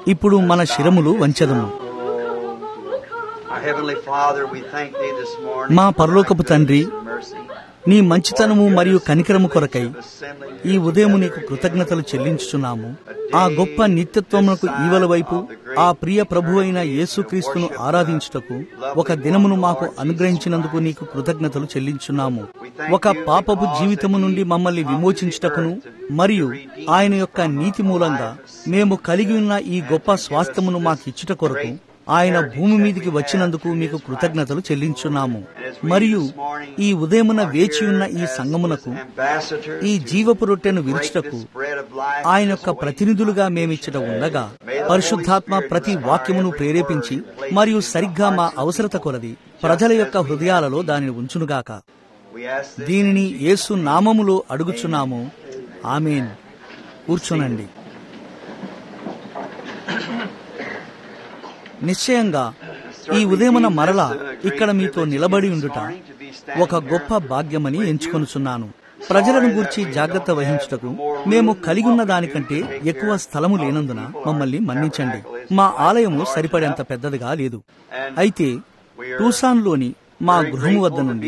ఇప్పుడు మన శిరములు వంచెదము Our Heavenly Father, we thank Thee this morning మా for పరలోకపు Thy తండ్రి, goodness and mercy. నీ మంచితనము మరియు కనికరము కొరకై Assembling ఈ ఉదయం నీకు కృతజ్ఞతలు చెల్లించుచున్నాము ఆ గొప్ప నిత్యత్వమునకు ఈవల వైపు ఆ ప్రియ ప్రభు అయిన యేసుక్రీస్తును ఆరాధించుటకు ఒక దినమును మాకు అనుగ్రహించినందుకు నీకు కృతజ్ఞతలు చెల్లించున్నాము ఒక పాపపు జీవితము నుండి మమ్మల్ని విమోచించుటకును మరియు ఆయన యొక్క నీతి మూలంగా మేము కలిగి ఉన్న ఈ గొప్ప స్వాస్థ్యమును మాకిచ్చుట కొరకు ఆయన భూమి మీదికి వచ్చినందుకు మీకు కృతజ్ఞతలు చెల్లించున్నాము మరియు ఈ ఉదయమున వేచి ఉన్న ఈ సంగమునకు ambassadors ఈ జీవపు రొట్టెను break విరుచుటకు this bread of life ఆయన this యొక్క way. ప్రతినిధులుగా మేమిచ్చట ఉండగా పరిశుద్ధాత్మ ప్రతి వాక్యమును ప్రేరేపించి మరియు సరిగ్గా మా అవసరత కొలది ప్రజల యొక్క హృదయాలలో దానిని ఉంచునుగాక We ask this దీనిని యేసు నామములో అడుగుచున్నాము ఆమెన్ కూర్చునండి నిశ్చయంగా ఈ ఉదయమున మరల ఇక్కడ మీతో నిలబడి ఉండుట ఒక గొప్ప భాగ్యమని ఎంచుకొనుచున్నాను ప్రజలను గూర్చి జాగ్రత్త వహించుటకు మేము కలిగి ఉన్న దానికంటే ఎక్కువ స్థలము లేనందున మమ్మల్ని మన్నించండి మా ఆలయము సరిపడేంత పెద్దదిగా లేదు అయితే టూసాన్లోని మా గృహము వద్ద నుండి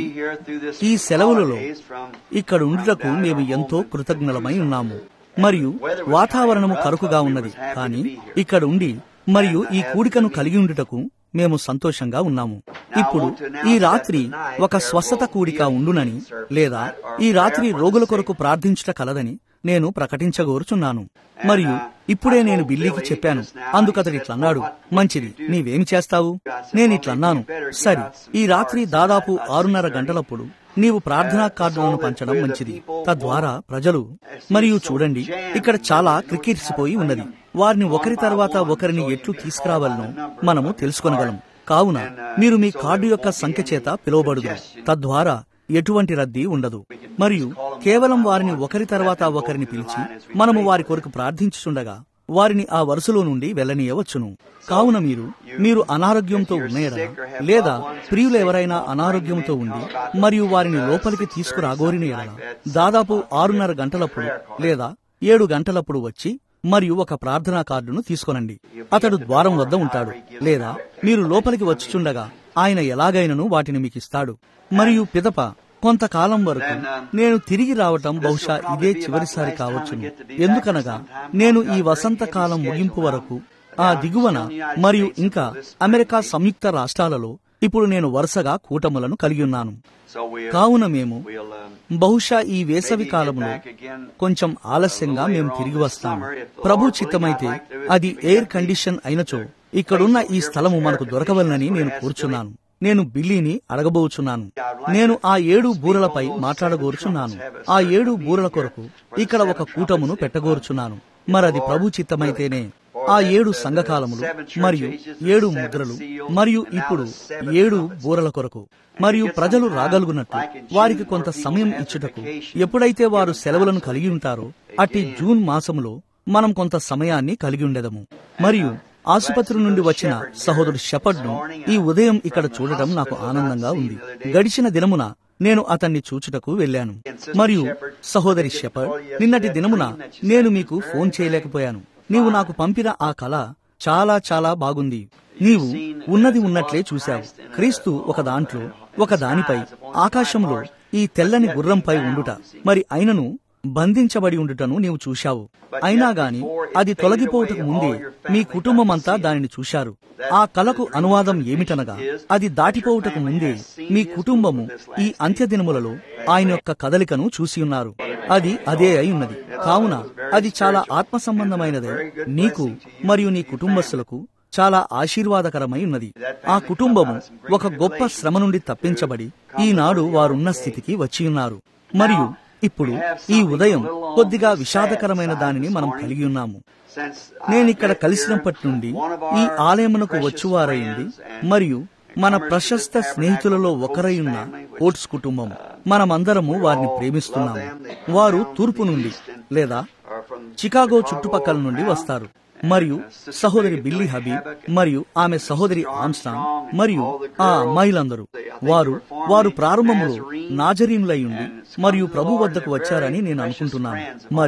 ఈ సెలవులలో ఇక్కడ ఉండుటకు మేము ఎంతో కృతజ్ఞులమై ఉన్నాము మరియు వాతావరణము కరుకుగా ఉన్నది కానీ ఇక్కడ ఉండి మరియు ఈ కూడికను కలిగి ఉండుటకు మేము సంతోషంగా ఉన్నాము ఇప్పుడు ఈ రాత్రి ఒక స్వస్థత కూడిక ఉండునని లేదా ఈ రాత్రి రోగుల కొరకు ప్రార్థించుట కలదని నేను ప్రకటించగోరుచున్నాను మరియు ఇప్పుడే నేను బిల్లీకి చెప్పాను అందుకతడు ఇట్లన్నాడు మంచిది నీవేమి చేస్తావు నేను ఇట్లన్నాను సరి ఈ రాత్రి దాదాపు ఆరున్నర గంటలప్పుడు నీవు ప్రార్థనా కార్డులను పంచడం మంచిది తద్వారా ప్రజలు మరియు చూడండి ఇక్కడ చాలా క్రికెట్సిపోయి ఉన్నది వారిని ఒకరి తర్వాత ఒకరిని ఎట్లు తీసుకురావాలనో మనము తెలుసుకొనగలం కావున మీరు మీ కార్డు యొక్క సంఖ్య చేత పిలువబడుదు తద్వారా ఎటువంటి రద్దీ ఉండదు మరియు కేవలం వారిని ఒకరి తర్వాత ఒకరిని పిలిచి మనము వారి కొరకు ప్రార్థించుచుండగా వారిని ఆ వరుసలో నుండి వెళ్ళనీయవచ్చును కావున మీరు మీరు అనారోగ్యంతో ఉన్నయడా లేదా ప్రియులు ఎవరైనా అనారోగ్యంతో ఉండి మరియు వారిని లోపలికి తీసుకురాగోరిన ఎడల దాదాపు ఆరున్నర గంటలప్పుడు లేదా ఏడు గంటలప్పుడు వచ్చి మరియు ఒక ప్రార్థనా కార్డును తీసుకొనండి అతడు ద్వారం వద్ద ఉంటాడు లేదా మీరు లోపలికి వచ్చుచుండగా ఆయన ఎలాగైనను వాటిని మీకు ఇస్తాడు మరియు పిదప కొంతకాలం వరకు నేను తిరిగి రావటం బహుశా ఇదే చివరిసారి కావచ్చును ఎందుకనగా నేను ఈ వసంతకాలం ముగింపు వరకు ఆ దిగువన మరియు ఇంకా అమెరికా సంయుక్త రాష్ట్రాలలో ఇప్పుడు నేను వరుసగా కూటములను కలిగి ఉన్నాను So we'll, కావున మేము we'll um, బహుశా ఈ వేసవి కాలంలో కొంచెం ఆలస్యంగా మేము తిరిగి వస్తాము ప్రభు చిత్తమైతే అది ఎయిర్ కండిషన్ అయినచో ఇక్కడున్న ఈ స్థలము మనకు దొరకవలనని నేను కూర్చున్నాను నేను బిల్లీని అడగబోచున్నాను నేను ఆ ఏడు బూరలపై మాట్లాడగోరుచున్నాను ఆ ఏడు బూరల కొరకు ఇక్కడ ఒక కూటమును పెట్టగోరుచున్నాను మరది ప్రభు చిత్తమైతేనే ఆ ఏడు సంఘకాలములు మరియు ఏడు ముద్రలు మరియు ఇప్పుడు ఏడు బూరల కొరకు మరియు ప్రజలు రాగలుగునట్లు వారికి కొంత సమయం ఇచ్చుటకు ఎప్పుడైతే వారు సెలవులను కలిగి ఉంటారో అట్టి జూన్ మాసములో మనం కొంత సమయాన్ని కలిగి ఉండదము మరియు ఆసుపత్రి నుండి వచ్చిన సహోదరుడు షపర్డ్ను ఈ ఉదయం ఇక్కడ చూడటం నాకు ఆనందంగా ఉంది గడిచిన దినమున నేను అతన్ని చూచుటకు వెళ్ళాను మరియు సహోదరి షెపర్డ్ నిన్నటి దినమున నేను మీకు ఫోన్ చేయలేకపోయాను నీవు నాకు పంపిన ఆ కళ చాలా చాలా బాగుంది నీవు ఉన్నది ఉన్నట్లే చూశావు క్రీస్తు ఒక దాంట్లో ఒక దానిపై ఆకాశంలో ఈ తెల్లని గుర్రంపై ఉండుట మరి అయినను బంధించబడి ఉండుటను నీవు చూశావు అయినా గాని అది తొలగిపోవటకు ముందే మీ కుటుంబమంతా దానిని చూశారు ఆ కలకు అనువాదం ఏమిటనగా అది దాటిపోవుటకు ముందే మీ కుటుంబము ఈ అంత్యదినములలో ఆయన యొక్క కదలికను చూసి ఉన్నారు అది అదే అయి ఉన్నది కావున అది చాలా ఆత్మ సంబంధమైనదే నీకు మరియు నీ కుటుంబస్తులకు చాలా ఆశీర్వాదకరమై ఉన్నది ఆ కుటుంబము ఒక గొప్ప శ్రమ నుండి తప్పించబడి ఈనాడు వారున్న స్థితికి వచ్చి ఉన్నారు మరియు ఇప్పుడు ఈ ఉదయం కొద్దిగా విషాదకరమైన దానిని మనం కలిగి ఉన్నాము since నేనిక్కడ కలిసినప్పటి నుండి ఈ ఆలయమునకు వచ్చువారైంది మరియు మన ప్రశస్త స్నేహితులలో ఒకరైయున్న ఓట్స్ కుటుంబం మనమందరము వారిని ప్రేమిస్తున్నాము వారు తూర్పు నుండి లేదా are from చికాగో చుట్టుపక్కల నుండి వస్తారు మరియు సహోదరి బిల్లీ హబీబ్ మరియు ఆమె సహోదరి ఆమ్స్టాంగ్ మరియు ఆ అమ్మాయిలందరూ వారు వారు ప్రారంభంలో నాజరీనులై ఉండి మరియు ప్రభు వద్దకు వచ్చారని నేను అనుకుంటున్నాను మరియు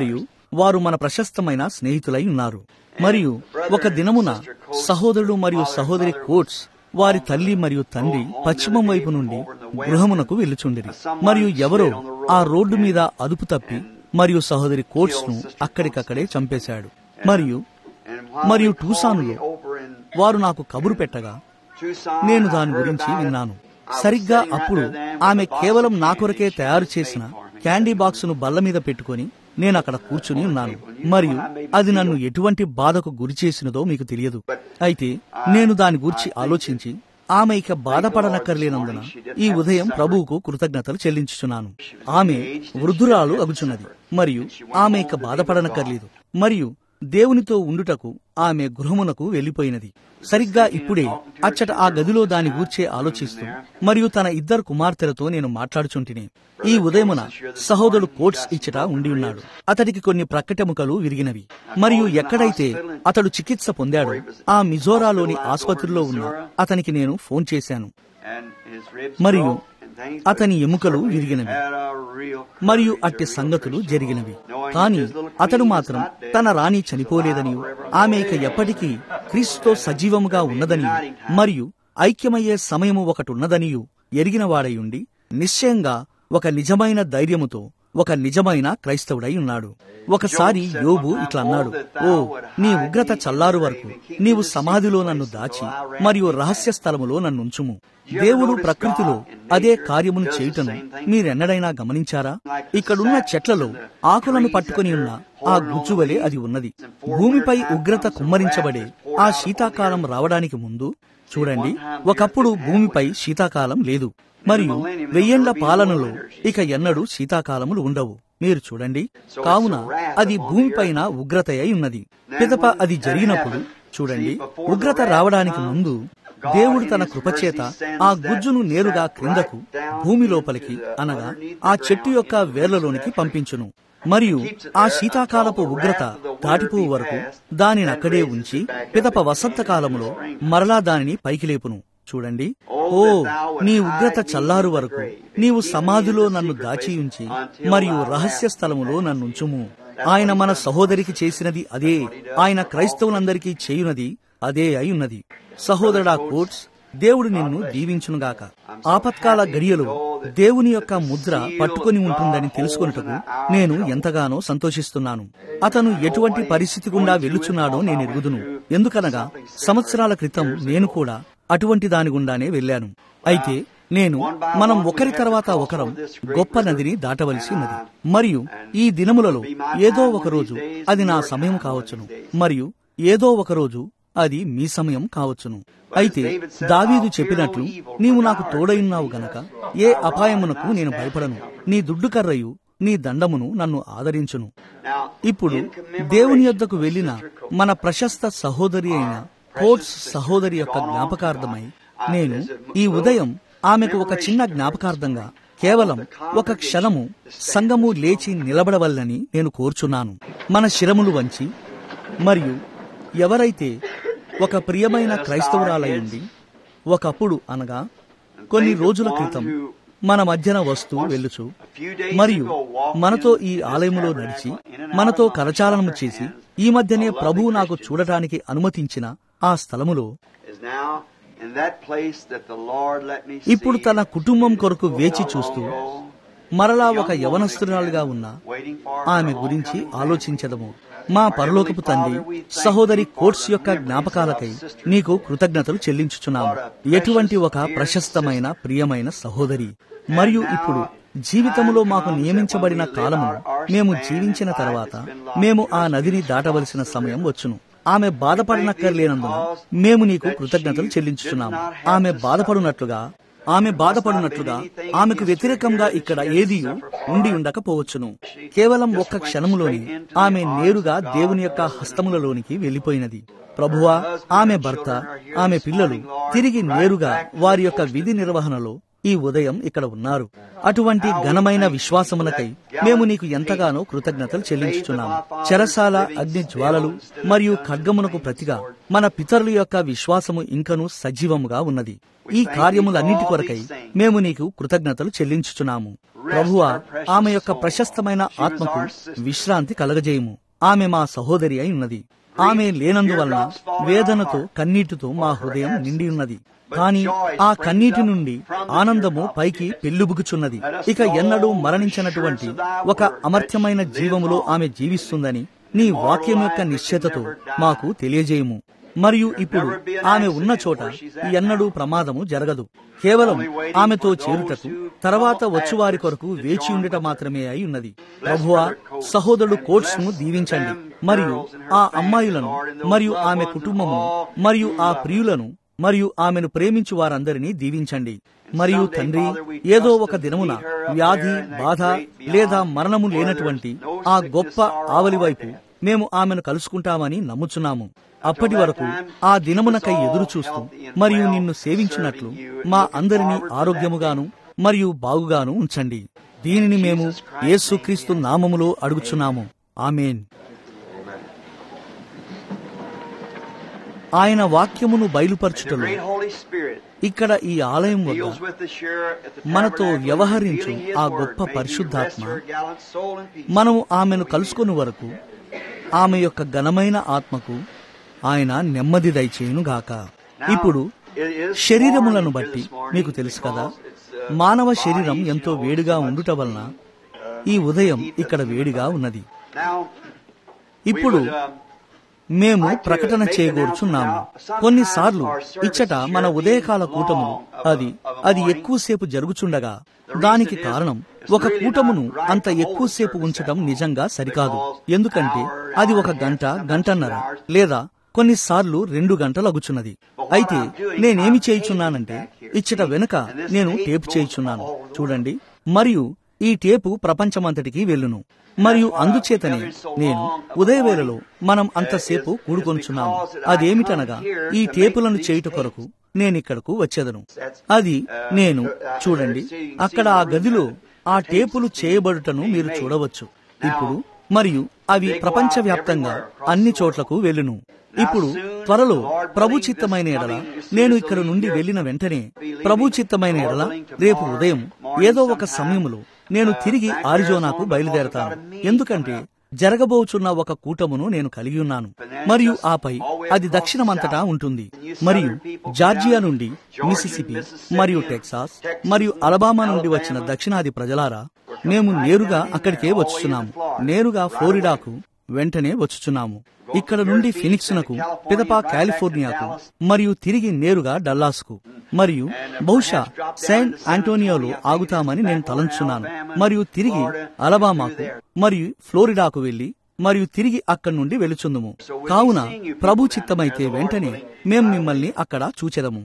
వారు మన ప్రశస్తమైన స్నేహితులై ఉన్నారు మరియు ఒక దినమున సహోదరుడు మరియు సహోదరి కోట్స్ వారి తల్లి మరియు తండ్రి పశ్చిమం వైపు నుండి గృహమునకు వెళ్ళుచుండిరి మరియు ఎవరో ఆ రోడ్డు మీద అదుపు తప్పి మరియు సహోదరి కోట్స్ ను అక్కడికక్కడే చంపేశాడు మరియు మరియు టూసానులో వారు నాకు కబురు పెట్టగా నేను దాని గురించి విన్నాను సరిగ్గా అప్పుడు ఆమె కేవలం నా కొరకే తయారు చేసిన క్యాండీ బాక్స్ ను బల్ల మీద పెట్టుకొని నేను అక్కడ కూర్చుని ఉన్నాను మరియు అది నన్ను ఎటువంటి బాధకు గురి చేసినదో మీకు తెలియదు అయితే నేను దాని గురించి ఆలోచించి ఆమె ఇక బాధపడనక్కర్లేనందున ఈ ఉదయం ప్రభువుకు కృతజ్ఞతలు చెల్లించుచున్నాను ఆమె వృద్ధురాలు అగుచున్నది మరియు ఆమె ఇక బాధపడనక్కర్లేదు మరియు దేవునితో ఉండుటకు ఆమె గృహమునకు వెళ్లిపోయినది సరిగ్గా ఇప్పుడే అచ్చట ఆ గదిలో దాని గూర్చే ఆలోచిస్తూ మరియు తన ఇద్దరు కుమార్తెలతో నేను మాట్లాడుచుంటిని ఈ ఉదయమున సహోదరుడు కోట్స్ ఇచ్చట ఉండి ఉన్నాడు అతడికి కొన్ని ప్రక్కటెముకలు విరిగినవి మరియు ఎక్కడైతే అతడు చికిత్స పొందాడో ఆ మిజోరాలోని ఆసుపత్రిలో ఉన్న అతనికి నేను ఫోన్ చేశాను మరియు అతని ఎముకలు విరిగినవి మరియు అట్టి సంగతులు జరిగినవి కాని అతడు మాత్రం తన రాణి చనిపోలేదని ఆమె ఇక ఎప్పటికీ క్రీస్తుతో సజీవముగా ఉన్నదని మరియు ఐక్యమయ్యే సమయము ఒకటున్నదనియు ఎరిగినవాడై ఉండి నిశ్చయంగా ఒక నిజమైన ధైర్యముతో ఒక నిజమైన క్రైస్తవుడై ఉన్నాడు ఒకసారి యోబు ఇట్లా అన్నాడు ఓ నీ ఉగ్రత చల్లారు వరకు నీవు సమాధిలో నన్ను దాచి మరియు రహస్య స్థలములో నన్నుంచుము దేవుడు ప్రకృతిలో అదే కార్యమును చేయుటను మీరెన్నడైనా గమనించారా ఇక్కడున్న చెట్లలో ఆకులను పట్టుకుని ఉన్న ఆ గుజ్జువలే అది ఉన్నది భూమిపై ఉగ్రత కుమ్మరించబడే ఆ శీతాకాలం రావడానికి ముందు చూడండి ఒకప్పుడు భూమిపై శీతాకాలం లేదు మరియు వెయ్యేండ్ల పాలనలో ఇక ఎన్నడూ శీతాకాలములు ఉండవు మీరు చూడండి కావున అది భూమిపైన ఉగ్రత అయి ఉన్నది పిదప అది జరిగినప్పుడు చూడండి ఉగ్రత రావడానికి ముందు దేవుడు తన కృపచేత ఆ గుజ్జును నేరుగా క్రిందకు భూమి లోపలికి అనగా ఆ చెట్టు యొక్క వేర్లలోనికి పంపించును మరియు ఆ శీతాకాలపు ఉగ్రత దాటిపో వరకు దానిని అక్కడే ఉంచి పిదప వసంతకాలములో మరలా దానిని పైకి లేపును చూడండి ఓ నీ ఉగ్రత చల్లారు వరకు నీవు సమాధిలో నన్ను దాచి ఉంచి మరియు రహస్య స్థలములో నన్నుంచుము ఆయన మన సహోదరికి చేసినది అదే ఆయన క్రైస్తవులందరికీ చేయునది అదే అయి సహోదరుడా కోట్స్ దేవుడు నిన్ను దీవించునుగాక ఆపత్కాల గడియలో దేవుని యొక్క ముద్ర పట్టుకొని ఉంటుందని తెలుసుకొనుటకు నేను ఎంతగానో సంతోషిస్తున్నాను అతను ఎటువంటి పరిస్థితి గుండా వెళ్ళుచున్నాడో నేను ఎరుగుదును ఎందుకనగా సంవత్సరాల క్రితం నేను కూడా అటువంటి దాని గుండానే వెళ్ళాను అయితే నేను మనం ఒకరి తర్వాత ఒకరం గొప్ప నదిని దాటవలసి ఉన్నది మరియు ఈ దినములలో ఏదో ఒక రోజు అది నా సమయం కావచ్చును మరియు ఏదో ఒక రోజు అది మీ సమయం కావచ్చును అయితే దావీదు చెప్పినట్లు నీవు నాకు తోడయున్నావు గనక ఏ అపాయమునకు నేను భయపడను నీ దుడ్డు కర్రయు నీ దండమును నన్ను ఆదరించును ఇప్పుడు దేవుని యొద్దకు వెళ్లిన మన ప్రశస్త సహోదరి అయిన కోట్స్ సహోదరి యొక్క జ్ఞాపకార్థమై నేను ఈ ఉదయం ఆమెకు ఒక చిన్న జ్ఞాపకార్థంగా కేవలం ఒక క్షణము సంగము లేచి నిలబడవల్లని నేను కోరుచున్నాను మన శిరములు వంచి మరియు ఎవరైతే ఒక ప్రియమైన క్రైస్తవురాలయ్యుండి ఒకప్పుడు అనగా కొన్ని రోజుల క్రితం మన మధ్యన వస్తూ వెళ్ళుచు మరియు మనతో ఈ ఆలయములో నడిచి మనతో కరచాలనము చేసి ఈ మధ్యనే ప్రభువు నాకు చూడటానికి అనుమతించిన ఆ స్థలములో ఇప్పుడు తన కుటుంబం కొరకు వేచి చూస్తూ మరలా ఒక యవనస్తురాలుగా ఉన్న ఆమె గురించి ఆలోచించదము మా పరలోకపు తండ్రి సహోదరి కోట్స్ యొక్క జ్ఞాపకాలకై నీకు కృతజ్ఞతలు చెల్లించుచున్నాము ఎటువంటి ఒక ప్రశస్తమైన ప్రియమైన సహోదరి మరియు ఇప్పుడు జీవితములో మాకు నియమించబడిన కాలమును మేము జీవించిన తర్వాత మేము ఆ నదిని దాటవలసిన సమయం వచ్చును ఆమె బాధపడనక్కర్లేనందున మేము నీకు కృతజ్ఞతలు చెల్లించుచున్నాము ఆమె బాధపడునట్లుగా ఆమె బాధపడినట్లుగా ఆమెకు వ్యతిరేకంగా ఇక్కడ ఏది ఉండి ఉండకపోవచ్చును కేవలం ఒక్క క్షణములోని ఆమె నేరుగా దేవుని యొక్క హస్తములలోనికి వెళ్లిపోయినది ప్రభువా ఆమె భర్త ఆమె పిల్లలు తిరిగి నేరుగా వారి యొక్క విధి నిర్వహణలో ఈ ఉదయం ఇక్కడ ఉన్నారు అటువంటి ఘనమైన విశ్వాసమునకై మేము నీకు ఎంతగానో కృతజ్ఞతలు చెల్లించుచున్నాము చెరసాల అగ్ని జ్వాలలు మరియు ఖడ్గమునకు ప్రతిగా మన పితరుల యొక్క విశ్వాసము ఇంకను సజీవముగా ఉన్నది ఈ కార్యములన్నిటి కొరకై మేము నీకు కృతజ్ఞతలు చెల్లించుచున్నాము ప్రభువా ఆమె యొక్క ప్రశస్తమైన ఆత్మకు విశ్రాంతి కలగజేయము ఆమె మా సహోదరి అయి ఉన్నది ఆమె లేనందువలన వేదనతో కన్నీటితో మా హృదయం నిండి ఉన్నది కాని ఆ కన్నీటి నుండి ఆనందము పైకి పెళ్ళుబుకుచున్నది ఇక ఎన్నడూ మరణించినటువంటి ఒక అమర్త్యమైన జీవములో ఆమె జీవిస్తుందని నీ వాక్యం యొక్క నిశ్చయతతో మాకు తెలియజేయము మరియు ఇప్పుడు ఆమె ఉన్న చోట ఎన్నడూ ప్రమాదము జరగదు కేవలం ఆమెతో చేరుటకు తర్వాత వచ్చువారి కొరకు వేచి ఉండట మాత్రమే అయి ఉన్నది ప్రభువా సహోదరుడు కోట్స్ ను దీవించండి మరియు ఆ అమ్మాయిలను మరియు ఆమె కుటుంబమును మరియు ఆ ప్రియులను మరియు ఆమెను ప్రేమించు వారందరినీ దీవించండి మరియు తండ్రి ఏదో ఒక దినమున వ్యాధి బాధ లేదా మరణము లేనటువంటి ఆ గొప్ప ఆవలి వైపు మేము ఆమెను కలుసుకుంటామని నమ్ముచున్నాము అప్పటి వరకు ఆ దినమునకై ఎదురు చూస్తూ మరియు నిన్ను సేవించినట్లు మా అందరినీ ఆరోగ్యముగాను మరియు బాగుగాను ఉంచండి దీనిని మేము యేసుక్రీస్తు నామములో అడుగుచున్నాము ఆమెన్ ఆయన వాక్యమును బయలుపరచుటలో Great Holy Spirit ఇక్కడ ఈ ఆలయం వద్ద deals with us here at the మనతో tabernacle, వ్యవహరించు revealing His ఆ word. గొప్ప May He పరిశుద్ధాత్మ rest her gallant soul in peace. మనము ఆమెను కలుసుకొని వరకు ఆమె యొక్క ఘనమైన ఆత్మకు ఆయన నెమ్మది దయచేయునుగాక ఇప్పుడు It is శరీరములను warm బట్టి this morning మీకు తెలుసు కదా because it's, uh, మానవ శరీరం bodies, ఎంతో you know, వేడిగా so much ఉండుట వలన uh, ఈ ఉదయం heat ఇక్కడ that's వేడిగా in the ఉన్నది body. Now, we ఇప్పుడు would, um, మేము ప్రకటన చేయగోరుచున్నాము కొన్నిసార్లు ఇచ్చట మన ఉదయకాల కూటములు అది అది ఎక్కువసేపు జరుగుచుండగా దానికి కారణం ఒక కూటమును అంత ఎక్కువసేపు ఉంచటం నిజంగా సరికాదు ఎందుకంటే అది ఒక గంట గంటన్నర లేదా కొన్నిసార్లు రెండు గంటలు అగుచున్నది అయితే నేనేమి చేయుచున్నానంటే ఇచ్చట వెనుక నేను టేపు చేయుచున్నాను చూడండి మరియు ఈ టేపు ప్రపంచమంతటికి వెళ్ళును మరియు అందుచేతనే నేను ఉదయవేళలో మనం అంతసేపు కూడుకొనుచున్నాము అదేమిటనగా ఈ టేపులను చేయుట కొరకు నేనిక్కడకు వచ్చేదను అది నేను చూడండి అక్కడ ఆ గదిలో ఆ టేపులు చేయబడుటను మీరు చూడవచ్చు ఇప్పుడు మరియు అవి ప్రపంచవ్యాప్తంగా అన్ని చోట్లకు వెళ్ళును ఇప్పుడు త్వరలో ప్రభు చిత్తమైన ఎడల నేను ఇక్కడ నుండి వెళ్లిన వెంటనే ప్రభు చిత్తమైన ఎడల రేపు ఉదయం ఏదో ఒక సమయంలో నేను తిరిగి ఆరిజోనాకు బయలుదేరతాను ఎందుకంటే జరగబోచున్న ఒక కూటమును నేను కలిగి ఉన్నాను మరియు ఆపై అది దక్షిణమంతటా ఉంటుంది మరియు జార్జియా నుండి మిసిసిపి మరియు టెక్సాస్ మరియు అలబామా నుండి వచ్చిన దక్షిణాది ప్రజలారా మేము నేరుగా అక్కడికే వచ్చుచున్నాము నేరుగా ఫ్లోరిడాకు వెంటనే వచ్చుచున్నాము ఇక్కడ నుండి ఫినిక్స్ నకు పిదపా కాలిఫోర్నియాకు మరియు తిరిగి నేరుగా డల్లాస్కు మరియు బహుశా శాన్ ఆంటోనియోలో ఆగుతామని నేను తలంచున్నాను మరియు తిరిగి అలబామాకు మరియు ఫ్లోరిడాకు వెళ్లి మరియు తిరిగి అక్కడి నుండి వెలుచుందుము కావున ప్రభు చిత్తమైతే వెంటనే మేం మిమ్మల్ని అక్కడ చూచెదము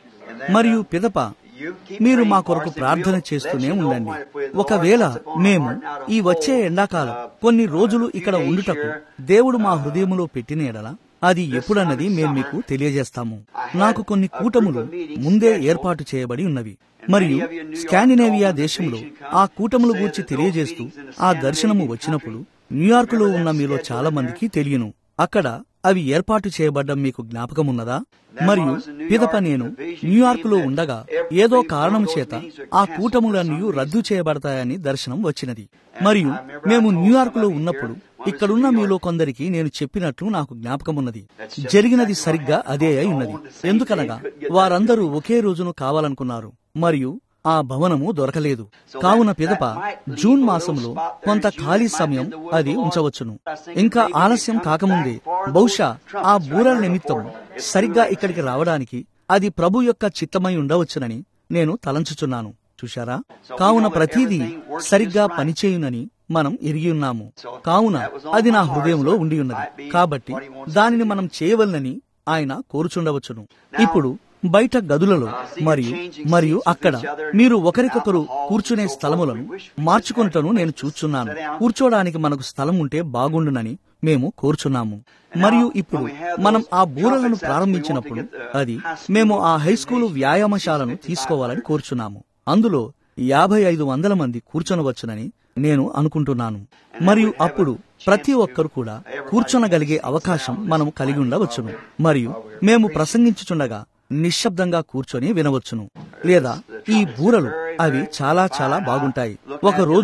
మరియు పిదప మీరు మా కొరకు ప్రార్థన చేస్తూనే ఉండండి ఒకవేళ మేము ఈ వచ్చే ఎండాకాలం కొన్ని రోజులు ఇక్కడ ఉండుటకు దేవుడు మా హృదయములో పెట్టిన ఎడల అది ఎప్పుడన్నది మేము మీకు తెలియజేస్తాము నాకు కొన్ని కూటములు ముందే ఏర్పాటు చేయబడి ఉన్నవి మరియు స్కాండినేవియా దేశంలో ఆ కూటముల గూర్చి తెలియజేస్తూ ఆ దర్శనము వచ్చినప్పుడు న్యూయార్కులో ఉన్న మీలో చాలా మందికి తెలియను అక్కడ అవి ఏర్పాటు చేయబడ్డం మీకు జ్ఞాపకమున్నదా మరియు పిదప నేను న్యూయార్కులో ఉండగా ఏదో కారణం చేత ఆ కూటములన్నీ రద్దు చేయబడతాయని దర్శనం వచ్చినది మరియు మేము న్యూయార్కులో ఉన్నప్పుడు ఇక్కడున్న మీలో కొందరికి నేను చెప్పినట్లు నాకు జ్ఞాపకమున్నది జరిగినది సరిగ్గా అదే అయి ఉన్నది ఎందుకనగా వారందరూ ఒకే రోజును కావాలనుకున్నారు మరియు ఆ భవనము దొరకలేదు కావున పిదప జూన్ మాసంలో కొంత ఖాళీ సమయం అది ఉంచవచ్చును ఇంకా ఆలస్యం కాకముందే బహుశా ఆ బూరల నిమిత్తం సరిగ్గా ఇక్కడికి రావడానికి అది ప్రభు యొక్క చిత్తమై ఉండవచ్చునని నేను తలంచుచున్నాను చూశారా కావున ప్రతిదీ సరిగ్గా పనిచేయునని మనం ఎరిగి ఉన్నాము కావున అది నా హృదయంలో ఉండి ఉన్నది కాబట్టి దానిని మనం చేయవలనని ఆయన కోరుచుండవచ్చును ఇప్పుడు బయట గదులలో మరియు మరియు అక్కడ మీరు ఒకరికొకరు కూర్చునే స్థలములను మార్చుకుంటను నేను చూచున్నాను కూర్చోడానికి మనకు స్థలం ఉంటే బాగుండునని మేము కోరుచున్నాము మరియు ఇప్పుడు మనం ఆ బూరలను ప్రారంభించినప్పుడు అది మేము ఆ హై స్కూలు వ్యాయామశాలను తీసుకోవాలని కోరుచున్నాము అందులో యాభై ఐదు వందల మంది కూర్చొనవచ్చునని నేను అనుకుంటున్నాను మరియు అప్పుడు ప్రతి ఒక్కరు కూడా కూర్చొనగలిగే అవకాశం మనం కలిగి ఉండవచ్చును మరియు మేము ప్రసంగించుచుండగా నిశ్శబ్దంగా కూర్చొని వినవచ్చును లేదా ఈ బూరలు అవి చాలా చాలా బాగుంటాయి ఒక రోజు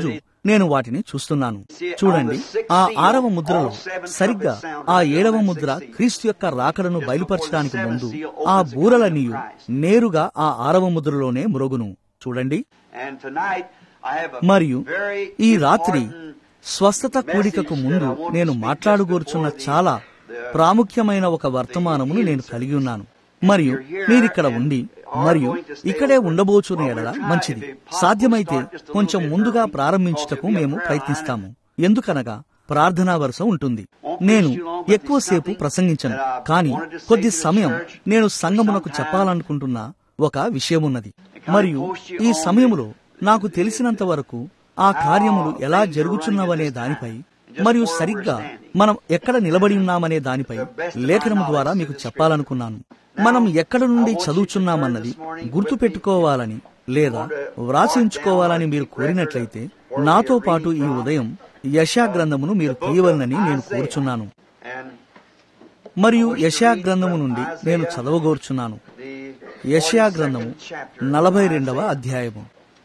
నేను వాటిని చూస్తున్నాను చూడండి ఆ ఆరవ ముద్రలో సరిగ్గా ఆ ఏడవ ముద్ర క్రీస్తు యొక్క రాకడను బయలుపరచడానికి ముందు ఆ బూరలన్నీయు నేరుగా ఆ ఆరవ ముద్రలోనే మ్రోగును చూడండి And tonight I have a మరియు very ఈ రాత్రి important స్వస్థత కూడికకు ముందు నేను మాట్లాడగోరుచున్న చాలా ప్రాముఖ్యమైన ఒక వర్తమానమును నేను కలిగి ఉన్నాను మరియు మీరిక్కడ ఉండి మరియు ఇక్కడే ఉండబోచున్న ఎడల మంచిది సాధ్యమైతే కొంచెం ముందుగా ప్రారంభించుటకు మేము ప్రయత్నిస్తాము ఎందుకనగా ప్రార్థనా వరుస ఉంటుంది నేను ఎక్కువసేపు ప్రసంగించను కానీ కొద్ది సమయం నేను సంగమునకు చెప్పాలనుకుంటున్న ఒక విషయమున్నది మరియు ఈ సమయములో నాకు తెలిసినంత వరకు ఆ కార్యములు ఎలా జరుగుచున్నవనే దానిపై మరియు సరిగ్గా మనం ఎక్కడ నిలబడి ఉన్నామనే దానిపై లేఖనము ద్వారా మీకు చెప్పాలనుకున్నాను మనం ఎక్కడ నుండి చదువుచున్నామన్నది గుర్తు పెట్టుకోవాలని లేదా వ్రాసించుకోవాలని మీరు కోరినట్లయితే నాతో పాటు ఈ ఉదయం యశా గ్రంథమును మీరు తీయవలనని నేను కోరుచున్నాను and మరియు యశా గ్రంథము నుండి నేను చదవగోరుచున్నాను the యశయా గ్రంథము 42nd chapter నలభై రెండవ అధ్యాయము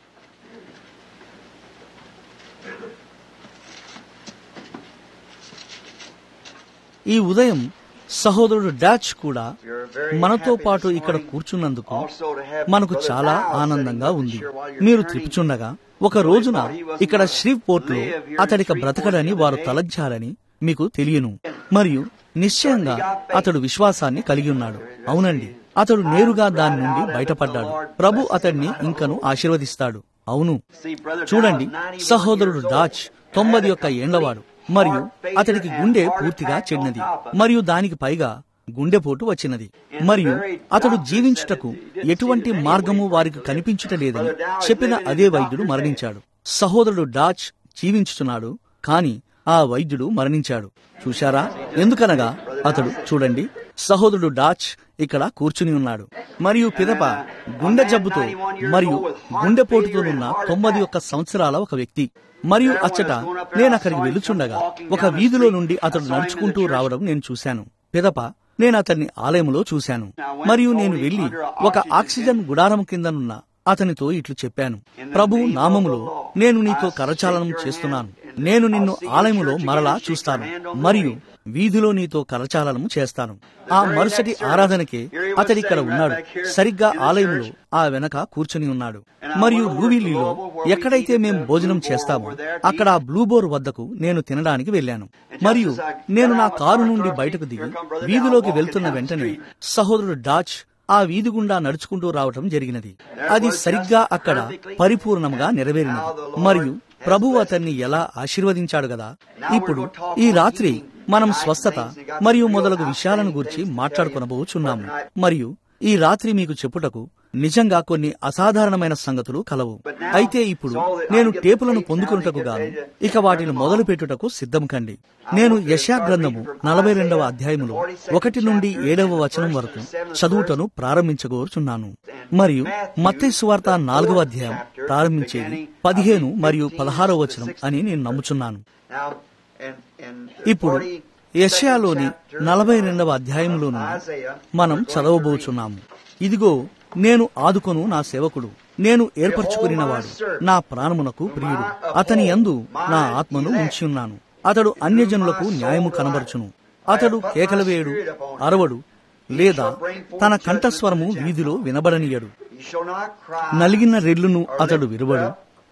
ఈ ఉదయం సహోదరుడు డాచ్ కూడా You're very మనతో happy పాటు this ఇక్కడ morning కూర్చున్నందుకు also to have మనకు Brother చాలా Dow ఆనందంగా sitting ఉంది here while you're మీరు turning. త్రిపుచుండగా ఒక రోజున ఇక్కడ శ్రీపోర్ట్ లో అతడికి బ్రతకడని వారు తలచారని మీకు తెలియను మరియు నిశ్చయంగా అతడు విశ్వాసాన్ని కలిగి ఉన్నాడు అవునండి అతడు నేరుగా దాని నుండి బయటపడ్డాడు ప్రభు అతడిని ఇంకను ఆశీర్వదిస్తాడు అవును See, Brother చూడండి Dow, 91 సహోదరుడు years old, డాచ్ తొంభై ఒక్క ఏండ్లవాడు మరియు అతడికి గుండె పూర్తిగా చెడినది మరియు దానికి పైగా గుండెపోటు వచ్చినది మరియు అతడు జీవించుటకు ఎటువంటి మార్గము వారికి కనిపించుట లేదని చెప్పిన అదే వైద్యుడు మరణించాడు సహోదరుడు డాచ్ జీవించుచున్నాడు కాని ఆ వైద్యుడు మరణించాడు చూశారా ఎందుకనగా అతడు చూడండి సహోదరుడు డాచ్ ఇక్కడ కూర్చుని ఉన్నాడు మరియు పిదప గుండె జబ్బుతో మరియు గుండెపోటుతోనున్న తొమ్మిది ఒక్క సంవత్సరాల ఒక వ్యక్తి మరియు అచ్చట నేను అక్కడికి వెలుచుండగా ఒక వీధిలో నుండి అతడు నడుచుకుంటూ రావడం నేను చూశాను పిదప నేను అతన్ని ఆలయంలో చూశాను మరియు నేను వెళ్లి ఒక ఆక్సిజన్ గుడారం కిందనున్న అతనితో ఇట్లు చెప్పాను ప్రభు నామములో నేను నీతో కరచాలనం చేస్తున్నాను నేను నిన్ను ఆలయములో మరలా చూస్తాను మరియు వీధిలో నీతో కరచాలనము చేస్తాను ఆ మరుసటి ఆరాధనకే అతడిక్కడ ఉన్నాడు సరిగ్గా ఆలయంలో ఆ వెనక కూర్చుని ఉన్నాడు మరియు లూవిలీలో ఎక్కడైతే మేము భోజనం చేస్తామో అక్కడ ఆ బ్లూబోర్ వద్దకు నేను తినడానికి వెళ్ళాను మరియు నేను నా కారు నుండి బయటకు దిగి వీధిలోకి వెళ్తున్న వెంటనే సహోదరుడు డాచ్ ఆ వీధి గుండా నడుచుకుంటూ రావటం జరిగినది అది సరిగ్గా అక్కడ పరిపూర్ణంగా నెరవేరినది మరియు ప్రభువు అతన్ని ఎలా ఆశీర్వదించాడు కదా ఇప్పుడు ఈ రాత్రి మనం స్వస్థత మరియు మొదలగు విషయాలను గురించి మాట్లాడుకొనబోచున్నాము మరియు ఈ రాత్రి మీకు చెప్పుటకు నిజంగా కొన్ని అసాధారణమైన సంగతులు కలవు అయితే ఇప్పుడు నేను టేపులను పొందుకున్నటకు గాను ఇక వాటిని మొదలు పెట్టుటకు సిద్ధం కండి నేను యశా గ్రంథము నలభై రెండవ అధ్యాయములో ఒకటి నుండి ఏడవ వచనం వరకు చదువుటను ప్రారంభించగోరుచున్నాను మరియు మత్తయి సువార్త నాలుగవ అధ్యాయం ప్రారంభించేది పదిహేను మరియు పదహారవ వచనం అని నేను నమ్ముచున్నాను Now, and, and ఇప్పుడు యెషయాలోని నలభై రెండవ అధ్యాయంలో నుండి మనం చదవబోచున్నాము ఇదిగో నేను ఆదుకొను నా సేవకుడు నేను ఏర్పరచుకునినవాడు నా ప్రాణమునకు ప్రియుడు అతని యందు నా ఆత్మను ఉంచి ఉన్నాను అతడు అన్యజనులకు న్యాయము కనబరచును అతడు కేకలవేయుడు అరవడు లేదా తన కంఠస్వరము వీధిలో వినబడనీయడు he shall not cry, నలిగిన రెల్లును అతడు విరువడు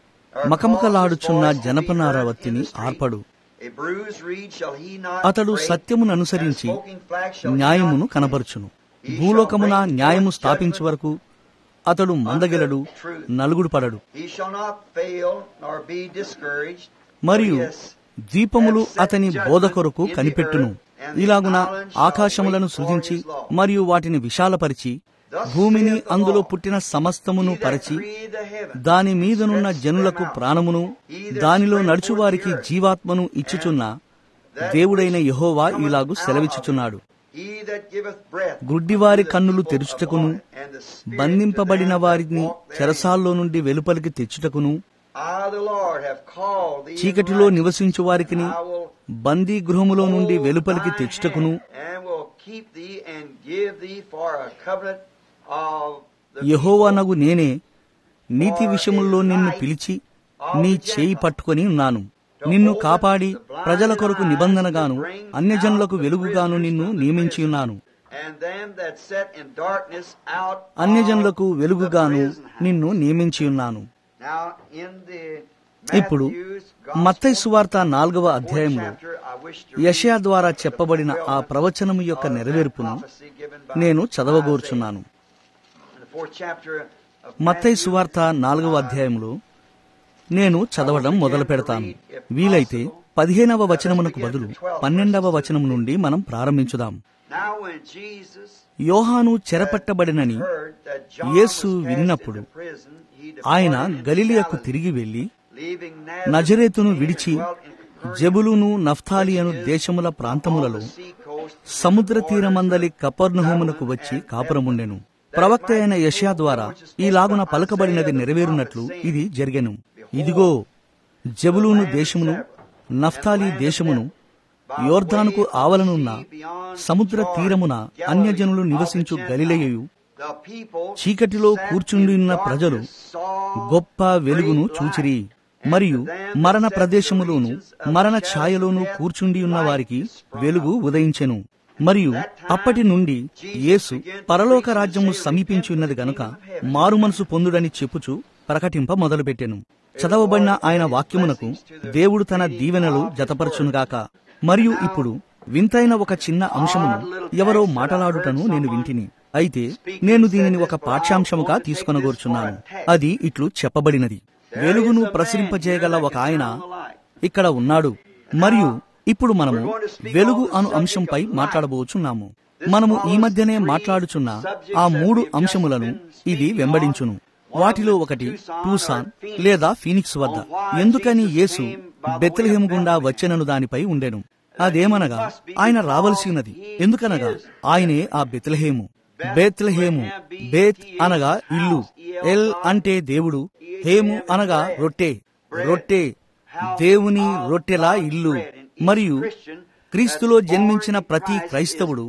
మకమకలాడుచున్న జనపనార వత్తిని ఆర్పడు a bruised reed shall he not అతడు break, సత్యమును అనుసరించి and smoking flax shall he న్యాయమును not కనబరుచును భూలోకమున న్యాయము స్థాపించు వరకు అతడు మందగెలడు నలుగుడు పడడు He shall not fail nor be discouraged. మరియు for he has దీపములు అతని బోధ కొరకు కనిపెట్టును ఇలాగున ఆకాశములను సృజించి మరియు వాటిని విశాలపరిచి భూమిని అందులో పుట్టిన సమస్తమును పరిచి breathed the heaven. దాని మీదనున్న జనులకు ప్రాణమును దానిలో నడుచువారికి జీవాత్మను ఇచ్చుచున్న దేవుడైన యెహోవా ఇలాగు సెలవిచ్చుచున్నాడు He that giveth breath గుడ్డివారి కన్నులు తెరుచుటకును and the spirit బంధింపబడిన to them వారిని that walk therein. చెరసాల్లో నుండి వెలుపలికి తెచ్చుటకును I, the Lord, have called thee చీకటిలో righteous. నివసించు వారికిని I will బందీ గృహములో నుండి hold వెలుపలికి thy తెచ్చుటకును hand, and will keep thee and give thee for a covenant of the యెహోవానగు నేనే నీతి విషయముల్లో నిన్ను పిలిచి నీ చేయి పట్టుకొని ఉన్నాను నిన్ను కాపాడి ప్రజల కొరకు నిబంధనగాను అన్యజనులకు వెలుగుగాను నిన్ను నియమించి ఉన్నాను And them that sat in darkness out అన్యజనులకు వెలుగుగాను నిన్ను నియమించి ఉన్నాను Now in the ఇప్పుడు Matthew's మత్తయి Gospel, సువార్త నాలుగవ fourth అధ్యాయంలో chapter, I wish to read యషయా ద్వారా చెప్పబడిన ఆ ప్రవచనము యొక్క of that నెరవేర్పును prophecy given by నేను చదవగోర్చున్నాను Isaiah. In the fourth chapter of మత్తయి Matthew, సువార్త నాలుగవ అధ్యాయంలో నేను చదవడం మొదలు పెడతాను వీలైతే పదిహేనవ వచనమునకు బదులు పన్నెండవ వచనము నుండి మనం ప్రారంభించుదాం Now when Jesus యోహాను చెరపట్టబడినని heard that John Yesu was cast వినినప్పుడు into prison, he ఆయన departed into గలిలియకు Galilee, తిరిగి వెళ్లి leaving Nazareth నజరేతును and విడిచి dwelt in Capernaum, జబులును నఫ్తాలి అను which is దేశముల ప్రాంతములలో on the sea coast, సముద్ర తీరమందలి కపర్నహూమునకు వచ్చి కాపురముండెను ప్రవక్త అయిన యషయా ద్వారా ఈలాగున పలకబడినది నెరవేరునట్లు ఇది జరిగెను ఇదిగో జబులూను దేశమును నఫ్తాలి దేశమును యోర్దానుకు ఆవలనున్న సముద్ర తీరమున అన్యజనులు నివసించు గలిలయయు the people చీకటిలో sat కూర్చుండి ఉన్న in ప్రజలు darkness, saw గొప్ప వెలుగును చూచిరి మరియు మరణ ప్రదేశములోను మరణ ఛాయలోను కూర్చుండి ఉన్న వారికి వెలుగు ఉదయించెను మరియు అప్పటి నుండి యేసు పరలోక రాజ్యము సమీపించి ఉన్నది గనుక మారుమనసు పొందుడని చెప్పుచు ప్రకటింప మొదలుపెట్టెను చదవబడిన ఆయన వాక్యమునకు దేవుడు తన దీవెనలు జతపరచునుగాక మరియు ఇప్పుడు వింతైన ఒక చిన్న అంశమును ఎవరో మాటలాడుటను నేను వింటిని అయితే నేను దీనిని ఒక పాఠ్యాంశముగా తీసుకొనగోర్చున్నాను అది ఇట్లు చెప్పబడినది వెలుగును ప్రసరింపజేయగల ఒక ఆయన ఇక్కడ ఉన్నాడు మరియు ఇప్పుడు మనము వెలుగు అను అంశంపై మాట్లాడబోచున్నాము మనము ఈ మధ్యనే మాట్లాడుచున్న ఆ మూడు అంశములను ఇది వెంబడించును వాటిలో ఒకటి టూసాన్ లేదా ఫీనిక్స్ వద్ద ఎందుకని యేసు బెత్లెహేము గుండా వచ్చెనను దానిపై ఉండెను అదేమనగా ఆయన రావలసినది ఎందుకనగా ఆయనే ఆ బెత్లెహేము బేత్లెహేము బేత్ అనగా ఇల్లు ఎల్ అంటే దేవుడు హేము అనగా రొట్టె రొట్టె దేవుని రొట్టెలా ఇల్లు మరియు క్రీస్తులో జన్మించిన ప్రతి క్రైస్తవుడు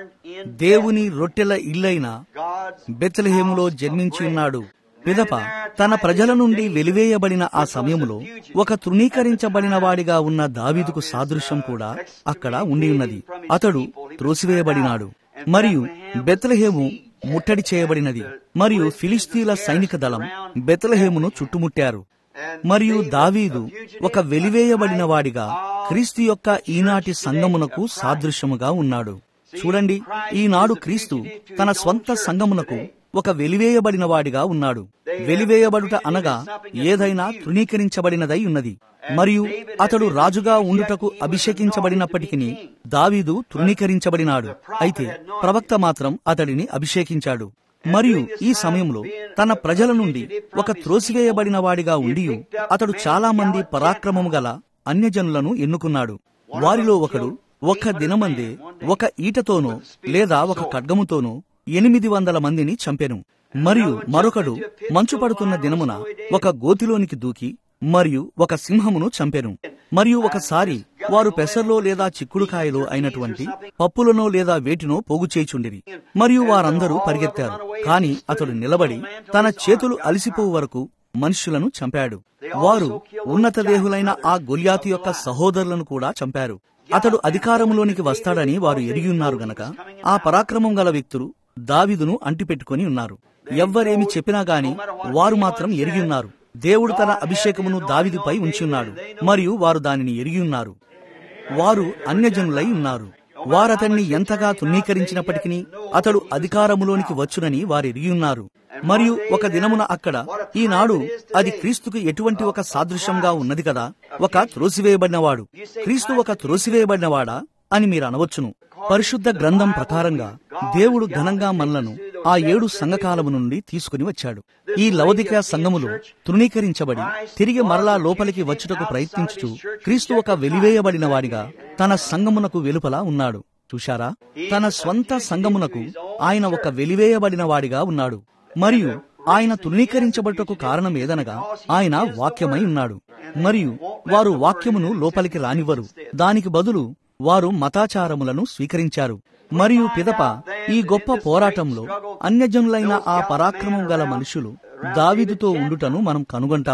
దేవుని రొట్టెల ఇల్లైన బెత్లెహేములో జన్మించి ఉన్నాడు పిదప తన ప్రజల నుండి వెలివేయబడిన ఆ సమయములో ఒక తృణీకరించబడిన వాడిగా ఉన్న దావీదుకు సాదృశ్యం కూడా అక్కడ ఉండి ఉన్నది అతడు త్రోసివేయబడినాడు మరియు బెత్లెహేము ముట్టడి చేయబడినది మరియు ఫిలిస్తీన్ల సైనిక దళం బెత్లెహేమును చుట్టుముట్టారు మరియు దావీదు ఒక వెలివేయబడిన వాడిగా క్రీస్తు యొక్క ఈనాటి సంగమునకు సాదృశ్యముగా ఉన్నాడు చూడండి ఈనాడు క్రీస్తు తన స్వంత సంగమునకు ఒక వెలివేయబడిన వాడిగా ఉన్నాడు వెలివేయబడుట అనగా ఏదైనా తృణీకరించబడినదై ఉన్నది మరియు అతడు రాజుగా ఉండుటకు అభిషేకించబడినప్పటికీ దావీదు తృణీకరించబడినాడు అయితే ప్రవక్త మాత్రం అతడిని అభిషేకించాడు మరియు ఈ సమయంలో తన ప్రజల నుండి ఒక త్రోసివేయబడిన వాడిగా ఉండి అతడు చాలా మంది పరాక్రమము గల అన్యజనులను ఎన్నుకున్నాడు వారిలో ఒకడు ఒక్క దినమందే ఒక ఈటతోనో లేదా ఒక ఖడ్గముతోనో ఎనిమిది వందల మందిని చంపెను మరియు మరొకడు మంచు పడుతున్న దినమున ఒక గోతిలోనికి దూకి మరియు ఒక సింహమును చంపెను మరియు ఒకసారి వారు పెసర్లో లేదా చిక్కుడుకాయలో అయినటువంటి పప్పులనో లేదా వేటినో పోగు చేయుచుండిరి మరియు వారందరూ పరిగెత్తారు కాని అతడు నిలబడి తన చేతులు అలిసిపోవు వరకు మనుష్యులను చంపాడు వారు ఉన్నత దేహులైన ఆ గొల్యాతు యొక్క సహోదరులను కూడా చంపారు అతడు అధికారంలోనికి వస్తాడని వారు ఎరిగి ఉన్నారు గనక ఆ పరాక్రమం గల వ్యక్తులు దావిదును అంటిపెట్టుకుని ఉన్నారు ఎవ్వరేమి చెప్పినా గాని వారు మాత్రం ఎరిగి ఉన్నారు దేవుడు తన అభిషేకమును దావిదిపై ఉంచున్నాడు మరియు వారు దానిని ఎరిగి ఉన్నారు వారు అన్యజనులై ఉన్నారు వారతన్ని ఎంతగా తృణీకరించినప్పటికీ అతడు అధికారములోనికి వచ్చునని వారు ఎరిగి ఉన్నారు మరియు ఒక దినమున అక్కడ ఈనాడు అది క్రీస్తుకు ఎటువంటి ఒక సాదృశ్యంగా ఉన్నది కదా ఒక త్రోసివేయబడినవాడు క్రీస్తు ఒక త్రోసివేయబడినవాడా అని మీరు అనవచ్చును పరిశుద్ధ గ్రంథం ప్రకారంగా దేవుడు ఘనంగా మనలను ఆ ఏడు సంఘకాలము నుండి తీసుకుని వచ్చాడు ఈ లవదిక సంఘములో తృణీకరించబడి తిరిగి మరలా లోపలికి వచ్చుటకు ప్రయత్నించుచు క్రీస్తు ఒక వెలివేయబడిన వాడిగా తన సంఘమునకు వెలుపల ఉన్నాడు చూశారా తన స్వంత సంఘమునకు ఆయన ఒక వెలివేయబడిన వాడిగా ఉన్నాడు మరియు ఆయన తృణీకరించబడుటకు కారణం ఏదనగా ఆయన వాక్యమై ఉన్నాడు మరియు వారు వాక్యమును లోపలికి రానివ్వరు దానికి బదులు వారు మతాచారములను స్వీకరించారు మరియు పిదప ఈ గొప్ప పోరాటంలో అన్యజనులైన ఆ పరాక్రమం గల మనుషులు దావిదుతో ఉండుటను మనం కనుగొంటాము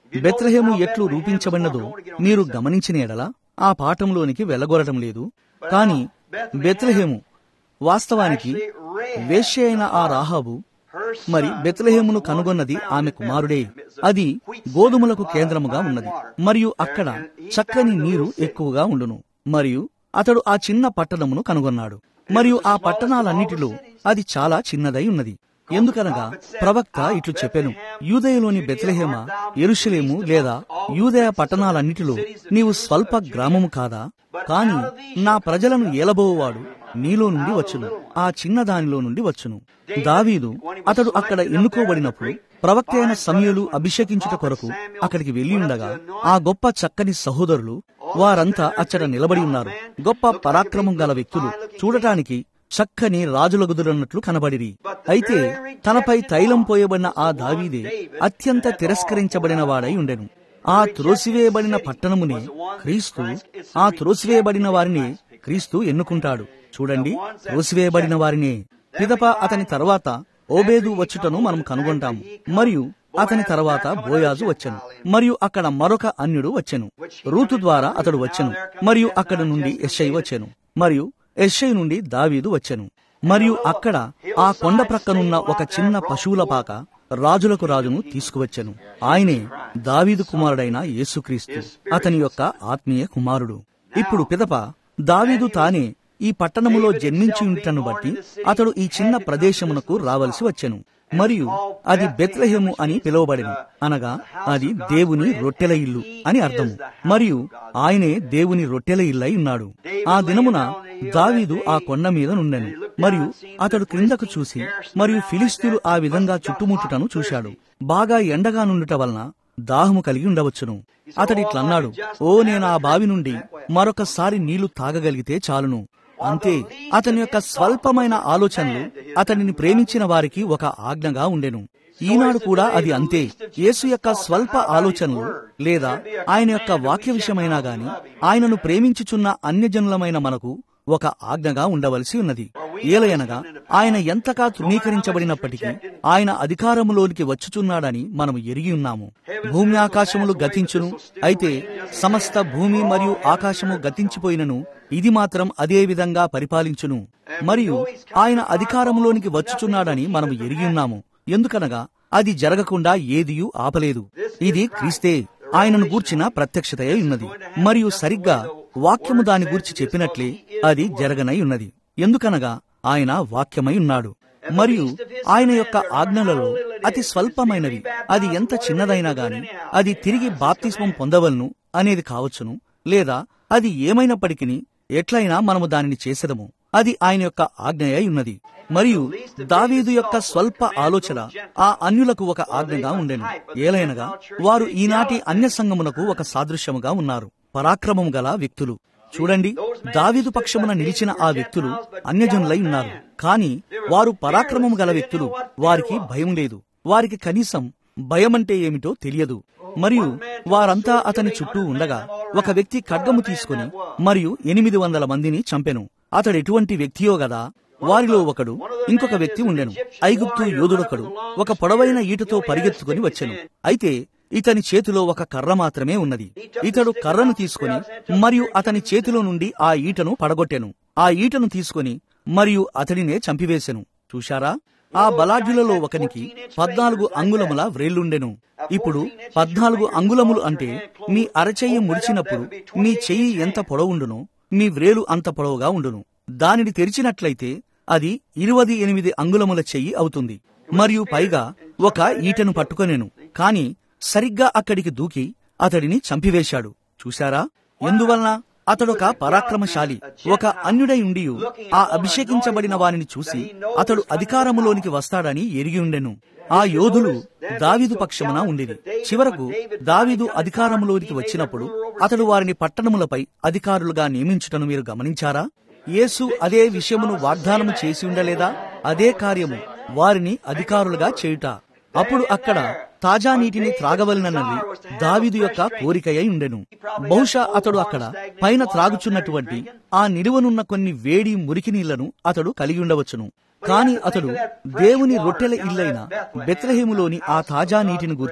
బెత్లహేము ఎట్లు రూపించబడినదో మీరు గమనించిన ఎడల ఆ పాఠంలోనికి వెళ్ళగొరటం లేదు కాని బెత్లహేము వాస్తవానికి వేశ్య అయిన ఆ రాహాబు మరి బెత్లహేమును కనుగొన్నది ఆమె కుమారుడే అది గోధుమలకు కేంద్రముగా ఉన్నది మరియు అక్కడ చక్కని నీరు ఎక్కువగా ఉండును మరియు అతడు ఆ చిన్న పట్టణమును కనుగొన్నాడు మరియు ఆ పట్టణాలన్నిటిలో అది చాలా చిన్నదై ఉన్నది ఎందుకనగా ప్రవక్త ఇట్లు చెప్పెను యూదయలోని బెత్లహేమ ఎరుషలేము లేదా యూదయ పట్టణాలన్నిటిలో నీవు స్వల్ప గ్రామము కాదా కాని నా ప్రజలను ఏలబోవాడు నీలో నుండి వచ్చును ఆ చిన్న దానిలో నుండి వచ్చును దావీదు అతడు అక్కడ ఎన్నుకోబడినప్పుడు ప్రవక్త అయిన సమయలు అభిషేకించుట కొరకు అక్కడికి వెళ్లి ఉండగా ఆ గొప్ప చక్కని సహోదరులు వారంతా అచ్చట నిలబడి ఉన్నారు గొప్ప పరాక్రమం గల వ్యక్తులు చూడటానికి చక్కని రాజుల గుదురన్నట్లు కనబడిరి అయితే తనపై తైలం పోయబడిన ఆ దావీదే అత్యంత తిరస్కరించబడిన వాడై ఉండెను ఆ త్రోసివేయబడిన పట్టణమునే క్రీస్తు ఆ త్రోసివేయబడిన వారిని క్రీస్తు ఎన్నుకుంటాడు చూడండి త్రోసివేయబడిన వారినే పిదప అతని తర్వాత ఓబేదు వచ్చుటను మనం కనుగొంటాము మరియు అతని తర్వాత బోయాజు వచ్చెను మరియు అక్కడ మరొక అన్యుడు వచ్చెను రూతు ద్వారా అతడు వచ్చెను మరియు అక్కడ నుండి ఎస్ఐ వచ్చెను మరియు ఎస్ఐ నుండి దావీదు వచ్చెను మరియు అక్కడ ఆ కొండ ప్రక్కనున్న ఒక చిన్న పశువుల పాక రాజులకు రాజును తీసుకువచ్చెను ఆయనే దావీదు కుమారుడైన యేసుక్రీస్తు అతని యొక్క ఆత్మీయ కుమారుడు ఇప్పుడు పిదప దావీదు తానే ఈ పట్టణములో జన్మించి ఉంటను బట్టి అతడు ఈ చిన్న ప్రదేశమునకు రావలసి వచ్చెను మరియు అది బెత్లహేము అని పిలువబడెను అనగా అది దేవుని రొట్టెల ఇల్లు అని అర్థము మరియు ఆయనే దేవుని రొట్టెల ఇల్లై ఉన్నాడు ఆ దినమున దావీదు ఆ కొండ మీద నుండెను మరియు అతడు క్రిందకు చూసి మరియు ఫిలిస్తీన్లు ఆ విధంగా చుట్టుముట్టుటను చూశాడు బాగా ఎండగా నుండుట వలన దాహము కలిగి ఉండవచ్చును అతడిట్లన్నాడు ఓ నేను ఆ బావి నుండి మరొకసారి నీళ్లు తాగగలిగితే చాలును అంతే అతని యొక్క స్వల్పమైన ఆలోచనలు అతనిని ప్రేమించిన వారికి ఒక ఆజ్ఞగా ఉండెను ఈనాడు కూడా అది అంతే యేసు యొక్క స్వల్ప ఆలోచనలు లేదా ఆయన యొక్క వాక్య విషయమైనా గాని ఆయనను ప్రేమించుచున్న అన్యజనులమైన మనకు ఒక ఆజ్ఞగా ఉండవలసి ఉన్నది ఏలయనగా ఆయన ఎంతగా తృణీకరించబడినప్పటికీ ఆయన అధికారములోనికి వచ్చుచున్నాడని మనము ఎరిగి ఉన్నాము భూమి ఆకాశములు గతించును అయితే సమస్త భూమి మరియు ఆకాశము గతించిపోయినను ఇది మాత్రం అదే విధంగా పరిపాలించును మరియు ఆయన అధికారములోనికి వచ్చుచున్నాడని మనము ఎరిగి ఉన్నాము ఎందుకనగా అది జరగకుండా ఏదియూ ఆపలేదు ఇది క్రీస్తే ఆయనను గూర్చిన ప్రత్యక్షతయే ఉన్నది మరియు సరిగ్గా వాక్యము దాని గూర్చి చెప్పినట్లే అది జరగనై ఉన్నది ఎందుకనగా ఆయన వాక్యమై ఉన్నాడు మరియు ఆయన యొక్క ఆజ్ఞలలో అతి స్వల్పమైనవి అది ఎంత చిన్నదైనా గాని అది తిరిగి బాప్తిస్మం పొందవలను అనేది కావచ్చును లేదా అది ఏమైనప్పటికీ ఎట్లయినా మనము దానిని చేసెదము అది ఆయన యొక్క ఆజ్ఞయై ఉన్నది మరియు దావీదు యొక్క స్వల్ప ఆలోచన ఆ అన్యులకు ఒక ఆజ్ఞగా ఉండెను ఏలైనగా వారు ఈనాటి అన్య సంఘమునకు ఒక సాదృశ్యముగా ఉన్నారు పరాక్రమము గల వ్యక్తులు చూడండి దావీదు పక్షమున నిలిచిన ఆ వ్యక్తులు అన్యజనులై ఉన్నారు కాని వారు పరాక్రమము గల వ్యక్తులు వారికి భయం లేదు వారికి కనీసం భయమంటే ఏమిటో తెలియదు మరియు వారంతా అతని చుట్టూ ఉండగా ఒక వ్యక్తి ఖడ్గము తీసుకుని మరియు ఎనిమిది వందల మందిని చంపెను అతడు ఎటువంటి వ్యక్తియో గదా వారిలో ఒకడు ఇంకొక వ్యక్తి ఉండెను ఐగుప్తు యోధుడొకడు ఒక పొడవైన ఈటతో పరిగెత్తుకుని వచ్చెను అయితే ఇతని చేతిలో ఒక కర్ర మాత్రమే ఉన్నది ఇతడు కర్రను తీసుకుని మరియు అతని చేతిలో నుండి ఆ ఈటను పడగొట్టెను ఆ ఈటను తీసుకుని మరియు అతడినే చంపివేశెను చూశారా ఆ బలాఢ్యులలో ఒకనికి పద్నాలుగు అంగుళముల వ్రేళ్లుండెను ఇప్పుడు పద్నాలుగు అంగుళములు అంటే మీ అరచెయ్యి ముడిచినప్పుడు మీ చెయ్యి ఎంత పొడవుండునో మీ వ్రేలు అంత పొడవుగా ఉండును దానిని తెరిచినట్లయితే అది ఇరువది ఎనిమిది అంగుళముల చెయ్యి అవుతుంది మరియు పైగా ఒక ఈటను పట్టుకొనెను కాని సరిగ్గా అక్కడికి దూకి అతడిని చంపివేశాడు చూశారా ఎందువలన అతడొక పరాక్రమశాలి ఒక అన్యుడై ఉండి ఆ అభిషేకించబడిన వానిని చూసి అతడు అధికారములోనికి వస్తాడని ఎరిగి ఉండెను ఆ యోధులు దావీదు పక్షమున ఉండేది చివరకు దావీదు అధికారములోనికి వచ్చినప్పుడు అతడు వారిని పట్టణములపై అధికారులుగా నియమించుటను మీరు గమనించారా యేసు అదే విషయమును వాగ్దానము చేసి ఉండలేదా అదే కార్యము వారిని అధికారులుగా చేయుట అప్పుడు అక్కడ తాజా నీటిని త్రాగవలనన్నది దావీదు యొక్క కోరికయై ఉండెను బహుశా అతడు అక్కడ పైన త్రాగుచున్నటువంటి ఆ నిలువనున్న కొన్ని వేడి మురికి నీళ్లను అతడు కలిగి ఉండవచ్చును కాని అతడు దేవుని రొట్టెల ఇల్లైన బెత్లహేములోని ఆ తాజా నీటిని గూర్చి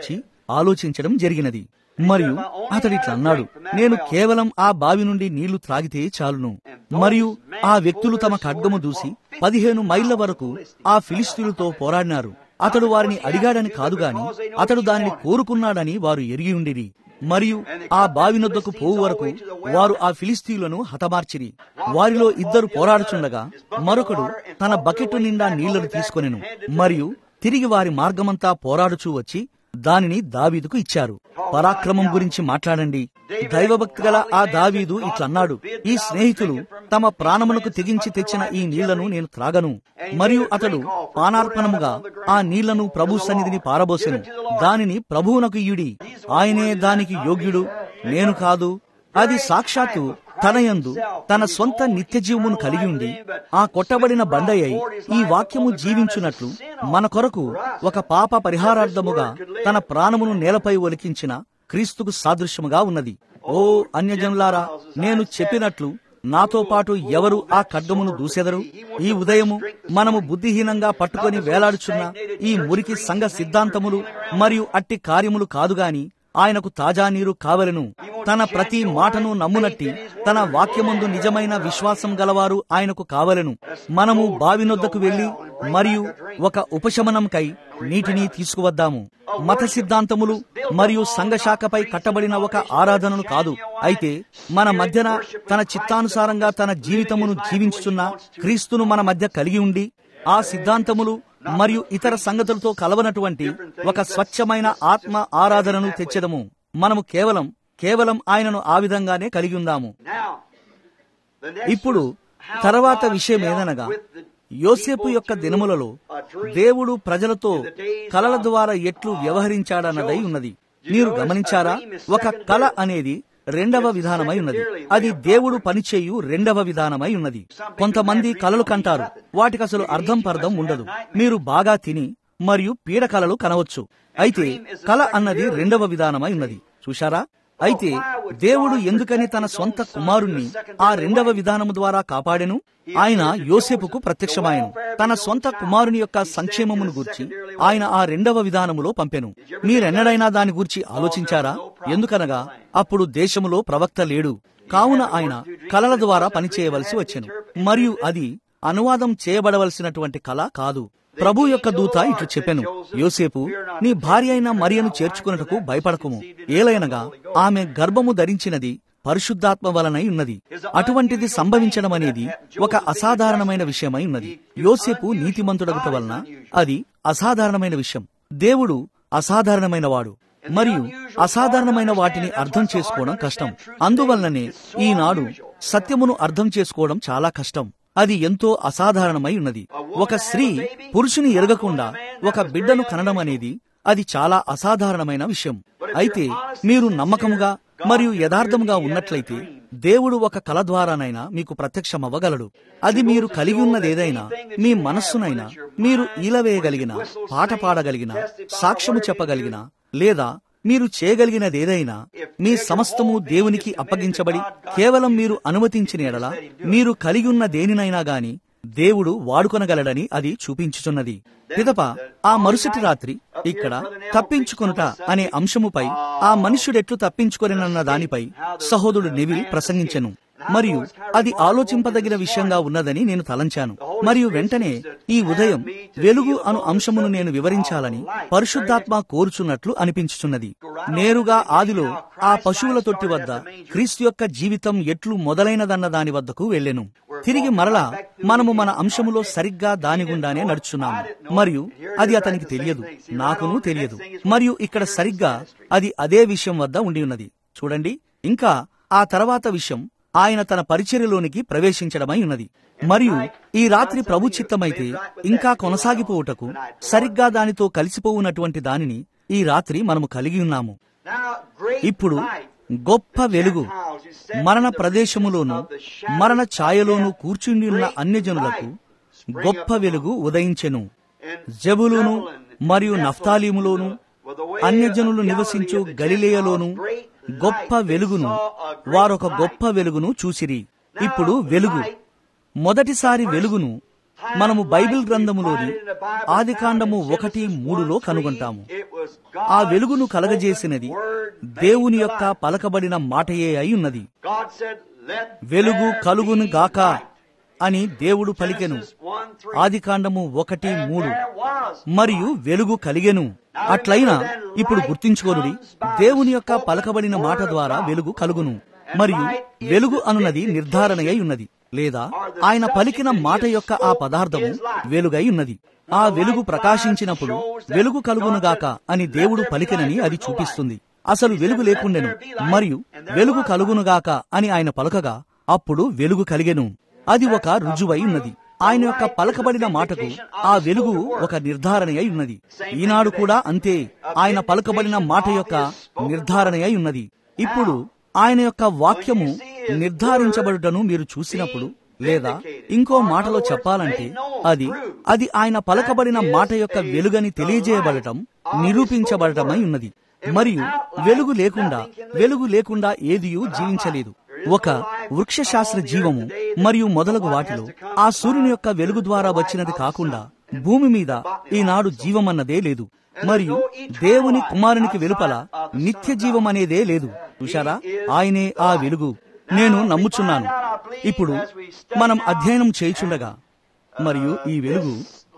ఆలోచించడం జరిగినది మరియు అతడిట్లా అన్నాడు నేను కేవలం ఆ బావి నుండి నీళ్లు త్రాగితే చాలును మరియు ఆ వ్యక్తులు తమ ఖడ్గము దూసి పదిహేను మైళ్ళ వరకు ఆ ఫిలిస్తీన్లతో పోరాడినారు అతడు వారిని అడిగాడని కాదు గాని అతడు దానిని కోరుకున్నాడని వారు ఎరిగి ఉండిరి మరియు ఆ బావినొద్దకు పోవు వరకు వారు ఆ ఫిలిస్తీన్లను హతమార్చిరి వారిలో ఇద్దరు పోరాడుచుండగా మరొకడు తన బకెట్టు నిండా నీళ్లను తీసుకొనెను మరియు తిరిగి వారి మార్గమంతా పోరాడుచూ వచ్చి దానిని దావీదుకు ఇచ్చారు పరాక్రమం గురించి మాట్లాడండి దైవభక్తి గల ఆ దావీదు ఇట్లన్నాడు ఈ స్నేహితులు తమ ప్రాణమునకు తెగించి తెచ్చిన ఈ నీళ్లను నేను త్రాగను మరియు అతడు పానార్పణముగా ఆ నీళ్లను ప్రభు సన్నిధిని పారబోసెను దానిని ప్రభువునకు ఇయుడి ఆయనే దానికి యోగ్యుడు నేను కాదు అది సాక్షాత్తు తనయందు తన సొంత నిత్య జీవమును కలిగి ఉండి ఆ కొట్టబడిన బండయ్య ఈ వాక్యము జీవించున్నట్లు మన కొరకు ఒక పాప పరిహారార్థముగా తన ప్రాణమును నేలపై ఒలికించిన క్రీస్తుకు సాదృశ్యముగా ఉన్నది ఓ అన్యజనులారా నేను చెప్పినట్లు నాతో పాటు ఎవరు ఆ ఖడ్గమును దూసెదరు ఈ ఉదయము మనము బుద్ధిహీనంగా పట్టుకొని వేలాడుచున్న ఈ మురికి సంఘ సిద్ధాంతములు మరియు అట్టి కార్యములు కాదుగాని ఆయనకు తాజా నీరు కావలను తన ప్రతి మాటను నమ్మునట్టి తన వాక్యమందు నిజమైన విశ్వాసం గలవారు ఆయనకు కావలను మనము బావినొద్దకు వెళ్లి మరియు ఒక ఉపశమనంకై నీటిని తీసుకువద్దాము మత సిద్ధాంతములు మరియు సంఘశాఖపై కట్టబడిన ఒక ఆరాధనను కాదు అయితే మన మధ్యన తన చిత్తానుసారంగా తన జీవితమును జీవించుచున్న క్రీస్తును మన మధ్య కలిగి ఉండి ఆ సిద్ధాంతములు మరియు ఇతర సంగతులతో కలవనటువంటి ఒక స్వచ్ఛమైన ఆత్మ ఆరాధనను తెచ్చెదము మనము కేవలం కేవలం ఆయనను ఆ విధంగానే కలిగి ఉందాము ఇప్పుడు తర్వాత విషయం ఏదనగా యోసేపు యొక్క దినములలో దేవుడు ప్రజలతో కలల ద్వారా ఎట్లు వ్యవహరించాడన్నదై ఉన్నది మీరు గమనించారా ఒక కళ అనేది రెండవ విధానమై ఉన్నది అది దేవుడు పనిచేయు రెండవ విధానమై ఉన్నది కొంతమంది కలలు కంటారు వాటికి అసలు అర్థం పర్థం ఉండదు మీరు బాగా తిని మరియు పీడ కలలు కనవచ్చు అయితే కళ అన్నది రెండవ విధానమై ఉన్నది చూశారా అయితే దేవుడు ఎందుకని తన సొంత కుమారుణ్ణి ఆ రెండవ విధానము ద్వారా కాపాడెను ఆయన యోసేపుకు ప్రత్యక్షమాయను తన సొంత కుమారుని యొక్క సంక్షేమమును గూర్చి ఆయన ఆ రెండవ విధానములో పంపెను మీరెన్నడైనా దాని గూర్చి ఆలోచించారా ఎందుకనగా అప్పుడు దేశములో ప్రవక్త లేడు కావున ఆయన కలల ద్వారా పనిచేయవలసి వచ్చెను మరియు అది అనువాదం చేయబడవలసినటువంటి కళ కాదు ప్రభు యొక్క దూత ఇట్లు చెప్పెను యోసేపు నీ భార్య అయిన మరియను చేర్చుకున్నటకు భయపడకుము ఏలైనగా ఆమె గర్భము ధరించినది పరిశుద్ధాత్మ వలనై ఉన్నది అటువంటిది సంభవించడం అనేది ఒక అసాధారణమైన విషయమై ఉన్నది యోసేపు నీతిమంతుడగుట వలన అది అసాధారణమైన విషయం దేవుడు అసాధారణమైన వాడు మరియు అసాధారణమైన వాటిని అర్థం చేసుకోవడం కష్టం అందువలననే ఈనాడు సత్యమును అర్థం చేసుకోవడం చాలా కష్టం అది ఎంతో అసాధారణమై ఉన్నది ఒక స్త్రీ పురుషుని ఎరగకుండా ఒక బిడ్డను కనడం అనేది అది చాలా అసాధారణమైన విషయం అయితే మీరు నమ్మకముగా మరియు యథార్థముగా ఉన్నట్లయితే దేవుడు ఒక కళ ద్వారానైనా మీకు ప్రత్యక్షమవ్వగలడు అది మీరు కలిగి ఉన్నదేదైనా మీ మనస్సునైనా మీరు ఈలవేయగలిగిన పాట పాడగలిగిన సాక్ష్యము చెప్పగలిగిన లేదా మీరు చేయగలిగినదేదైనా మీ సమస్తము దేవునికి అప్పగించబడి కేవలం మీరు అనుమతించిన ఎడల మీరు కలిగి ఉన్న దేనినైనా గాని దేవుడు వాడుకొనగలడని అది చూపించుచున్నది పిదప ఆ మరుసటి రాత్రి ఇక్కడ తప్పించుకొనుట అనే అంశముపై ఆ మనుష్యుడెట్లు తప్పించుకొనన్న దానిపై సహోదరుడు నెవిల్ ప్రసంగించెను మరియు అది ఆలోచింపదగిన విషయంగా ఉన్నదని నేను తలంచాను మరియు వెంటనే ఈ ఉదయం వెలుగు అను అంశమును నేను వివరించాలని పరిశుద్ధాత్మ కోరుచున్నట్లు అనిపించుచున్నది నేరుగా ఆదిలో ఆ పశువుల తొట్టి వద్ద క్రీస్తు యొక్క జీవితం ఎట్లు మొదలైనదన్న దాని వద్దకు వెళ్ళెను తిరిగి మరలా మనము మన అంశములో సరిగ్గా దాని గుండానే నడుచున్నాము మరియు అది అతనికి తెలియదు నాకును తెలియదు మరియు ఇక్కడ సరిగ్గా అది అదే విషయం వద్ద ఉండి ఉన్నది చూడండి ఇంకా ఆ తర్వాత విషయం ఆయన తన పరిచర్యలోనికి ప్రవేశించడమై ఉన్నది మరియు ఈ రాత్రి ప్రభు చిత్తమైతే ఇంకా కొనసాగిపోవుటకు సరిగ్గా దానితో కలిసిపోవునటువంటి దానిని ఈ రాత్రి మనము కలిగి ఉన్నాము ఇప్పుడు గొప్ప వెలుగు మరణ ప్రదేశములోను మరణ ఛాయలోను కూర్చుండి ఉన్న అన్యజనులకు గొప్ప వెలుగు ఉదయించెను జబులును మరియు నఫ్తాలీములోను అన్యజనులు నివసించు గలిలేయలోను గొప్ప వెలుగును వారొక గొప్ప వెలుగును చూసిరి ఇప్పుడు వెలుగు మొదటిసారి వెలుగును మనము బైబిల్ గ్రంథములోని ఆదికాండము ఒకటి మూడులో కనుగొంటాము ఆ వెలుగును కలగజేసినది దేవుని యొక్క పలకబడిన మాటయే అయి ఉన్నది వెలుగు కలుగును గాక అని దేవుడు పలికెను ఆదికాండము ఒకటి మూడు మరియు వెలుగు కలిగెను అట్లయినా ఇప్పుడు గుర్తించుకోనుడి దేవుని యొక్క పలకబడిన మాట ద్వారా వెలుగు కలుగును మరియు వెలుగు అనున్నది నిర్ధారణ అయి ఉన్నది లేదా ఆయన పలికిన మాట యొక్క ఆ పదార్థము వెలుగై ఉన్నది ఆ వెలుగు ప్రకాశించినప్పుడు వెలుగు కలుగునుగాక అని దేవుడు పలికినని అది చూపిస్తుంది అసలు వెలుగు లేకుండెను మరియు వెలుగు కలుగునుగాక అని ఆయన పలకగా అప్పుడు వెలుగు కలిగెను అది ఒక రుజువై ఉన్నది ఆయన యొక్క పలకబడిన మాటకు ఆ వెలుగు ఒక నిర్ధారణ అయి ఉన్నది ఈనాడు కూడా అంతే ఆయన పలకబడిన మాట యొక్క నిర్ధారణ అయి ఉన్నది ఇప్పుడు ఆయన యొక్క వాక్యము నిర్ధారించబడుటను మీరు చూసినప్పుడు లేదా ఇంకో మాటలో చెప్పాలంటే అది అది ఆయన పలకబడిన మాట యొక్క వెలుగని తెలియజేయబడటం నిరూపించబడటమై ఉన్నది మరియు వెలుగు లేకుండా వెలుగు లేకుండా ఏదియూ జీవించలేదు ఒక వృక్షశాస్త్ర జీవము మరియు మొదలగు వాటిలో ఆ సూర్యుని యొక్క వెలుగు ద్వారా వచ్చినది కాకుండా భూమి మీద ఈనాడు జీవమన్నదే లేదు మరియు దేవుని కుమారునికి వెలుపల నిత్య జీవం అనేదే లేదు చూశారా ఆయనే ఆ వెలుగు నేను నమ్ముచున్నాను ఇప్పుడు మనం అధ్యయనం చేయుచుండగా మరియు ఈ వెలుగు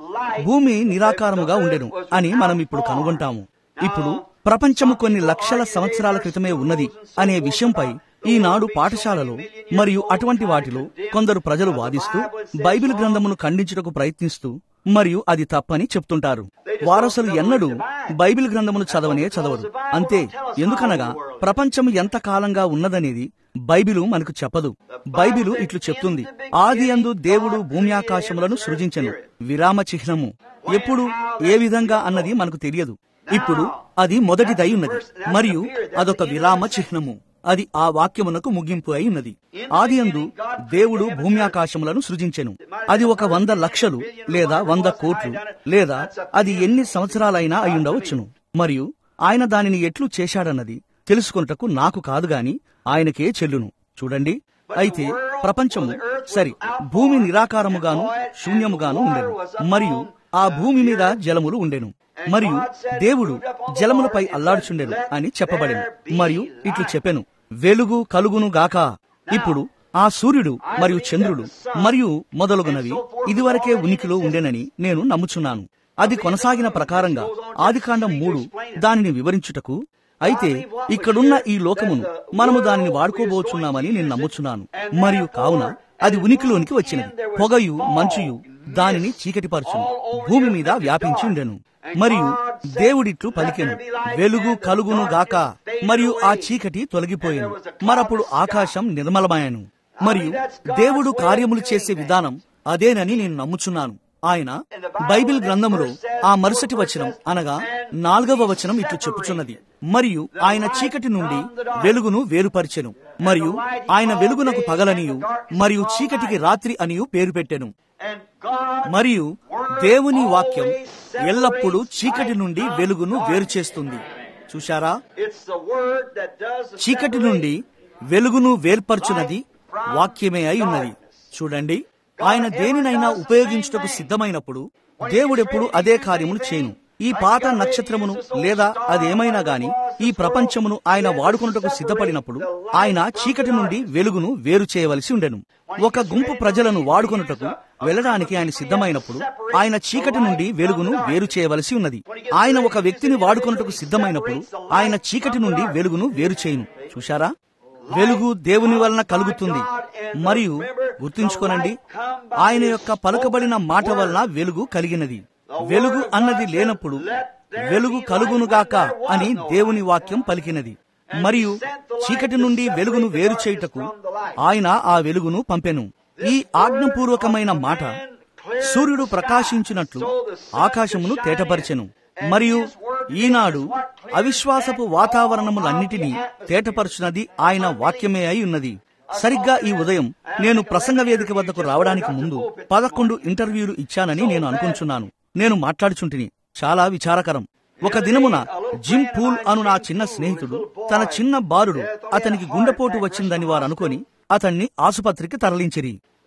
భూమి నిరాకారముగా ఉండెను అని మనం ఇప్పుడు కనుగొంటాము ఇప్పుడు ప్రపంచము కొన్ని లక్షల సంవత్సరాల క్రితమే ఉన్నది అనే విషయంపై ఈనాడు పాఠశాలలో మరియు అటువంటి వాటిలో కొందరు ప్రజలు వాదిస్తూ బైబిల్ గ్రంథమును ఖండించుటకు ప్రయత్నిస్తూ మరియు అది తప్పని చెప్తుంటారు వారసులు ఎన్నడూ బైబిల్ గ్రంథమును చదవనే చదవరు అంతే ఎందుకనగా ప్రపంచం ఎంత కాలంగా ఉన్నదనేది బైబిలు మనకు చెప్పదు బైబిలు ఇట్లు చెప్తుంది ఆది అందు దేవుడు భూమి ఆకాశములను సృజించను విరామ చిహ్నము ఎప్పుడు ఏ విధంగా అన్నది మనకు తెలియదు ఇప్పుడు అది మొదటిదై ఉన్నది మరియు అదొక విరామ చిహ్నము అది ఆ వాక్యమునకు ముగింపు అయి ఉన్నది ఆది అందు దేవుడు భూమి ఆకాశములను సృజించెను అది ఒక వంద లక్షలు లేదా వంద కోట్లు లేదా అది ఎన్ని సంవత్సరాలైనా అయ్యుండవచ్చును మరియు ఆయన దానిని ఎట్లు చేశాడన్నది తెలుసుకొనుటకు నాకు కాదు గాని ఆయనకే చెల్లును చూడండి అయితే ప్రపంచము సరి భూమి నిరాకారముగాను శూన్యముగాను ఉండెను మరియు ఆ భూమి మీద జలములు ఉండెను మరియు దేవుడు జలములపై అల్లాడుచుండెను అని చెప్పబడెను మరియు ఇట్లు చెప్పెను వెలుగు కలుగును గాక ఇప్పుడు ఆ సూర్యుడు మరియు చంద్రుడు మరియు మొదలగునవి ఇదివరకే ఉనికిలో ఉండెనని నేను నమ్ముచున్నాను అది కొనసాగిన ప్రకారంగా ఆదికాండం మూడు దానిని వివరించుటకు అయితే ఇక్కడున్న ఈ లోకమును మనము దానిని వాడుకోబోచున్నామని నేను నమ్ముచున్నాను మరియు కావున అది ఉనికిలోనికి వచ్చినది పొగయు మంచుయు దానిని చీకటిపరచును భూమి మీద వ్యాపించి ఉండెను మరియు దేవుడిట్లు పలికెను వెలుగు కలుగును గాక మరియు ఆ చీకటి తొలగిపోయాను మరప్పుడు ఆకాశం నిర్మలమాయను మరియు దేవుడు కార్యములు చేసే విధానం అదేనని నేను నమ్ముచున్నాను ఆయన బైబిల్ గ్రంథములో ఆ మరుసటి వచనం అనగా నాలుగవ వచనం ఇట్లు చెప్పుచున్నది మరియు ఆయన చీకటి నుండి వెలుగును వేరుపరిచెను మరియు ఆయన వెలుగునకు పగలనియు మరియు చీకటికి రాత్రి అనియు పేరు పెట్టెను మరియు దేవుని వాక్యం ఎల్లప్పుడూ చీకటి నుండి వెలుగును వేరు చేస్తుంది చూశారా చీకటి నుండి వెలుగును వేర్పరచునది వాక్యమే అయి ఉన్నది చూడండి ఆయన దేనినైనా ఉపయోగించుటకు సిద్ధమైనప్పుడు దేవుడెప్పుడు అదే కార్యములు చేయను ఈ పాత నక్షత్రమును లేదా అదేమైనా గాని ఈ ప్రపంచమును ఆయన వాడుకున్నటకు సిద్ధపడినప్పుడు ఆయన చీకటి నుండి వెలుగును వేరు చేయవలసి ఉండెను ఒక గుంపు ప్రజలను వాడుకొనుటకు వెళ్ళడానికి ఆయన సిద్ధమైనప్పుడు ఆయన చీకటి నుండి వెలుగును వేరు చేయవలసి ఉన్నది ఆయన ఒక వ్యక్తిని వాడుకొనుటకు సిద్ధమైనప్పుడు ఆయన చీకటి నుండి వెలుగును వేరు చేయును చూశారా వెలుగు దేవుని వలన కలుగుతుంది మరియు గుర్తుంచుకోనండి ఆయన యొక్క పలుకబడిన మాట వలన వెలుగు కలిగినది వెలుగు అన్నది లేనప్పుడు వెలుగు కలుగునుగాక అని దేవుని వాక్యం పలికినది మరియు చీకటి నుండి వెలుగును వేరు చేయుటకు ఆయన ఆ వెలుగును పంపెను ఈ ఆజ్ఞపూర్వకమైన మాట సూర్యుడు ప్రకాశించినట్లు ఆకాశమును తేటపరిచెను మరియు ఈనాడు అవిశ్వాసపు వాతావరణములన్నిటినీ తేటపరచునది ఆయన వాక్యమే అయి ఉన్నది సరిగ్గా ఈ ఉదయం నేను ప్రసంగ వేదిక వద్దకు రావడానికి ముందు పదకొండు ఇంటర్వ్యూలు ఇచ్చానని నేను అనుకుంటున్నాను నేను మాట్లాడుచుంటిని చాలా విచారకరం ఒక దినమున జిమ్ పూల్ అను నా చిన్న స్నేహితుడు తన చిన్న బాలుడు అతనికి గుండెపోటు వచ్చిందని వారు అనుకొని అతన్ని ఆసుపత్రికి తరలించిరి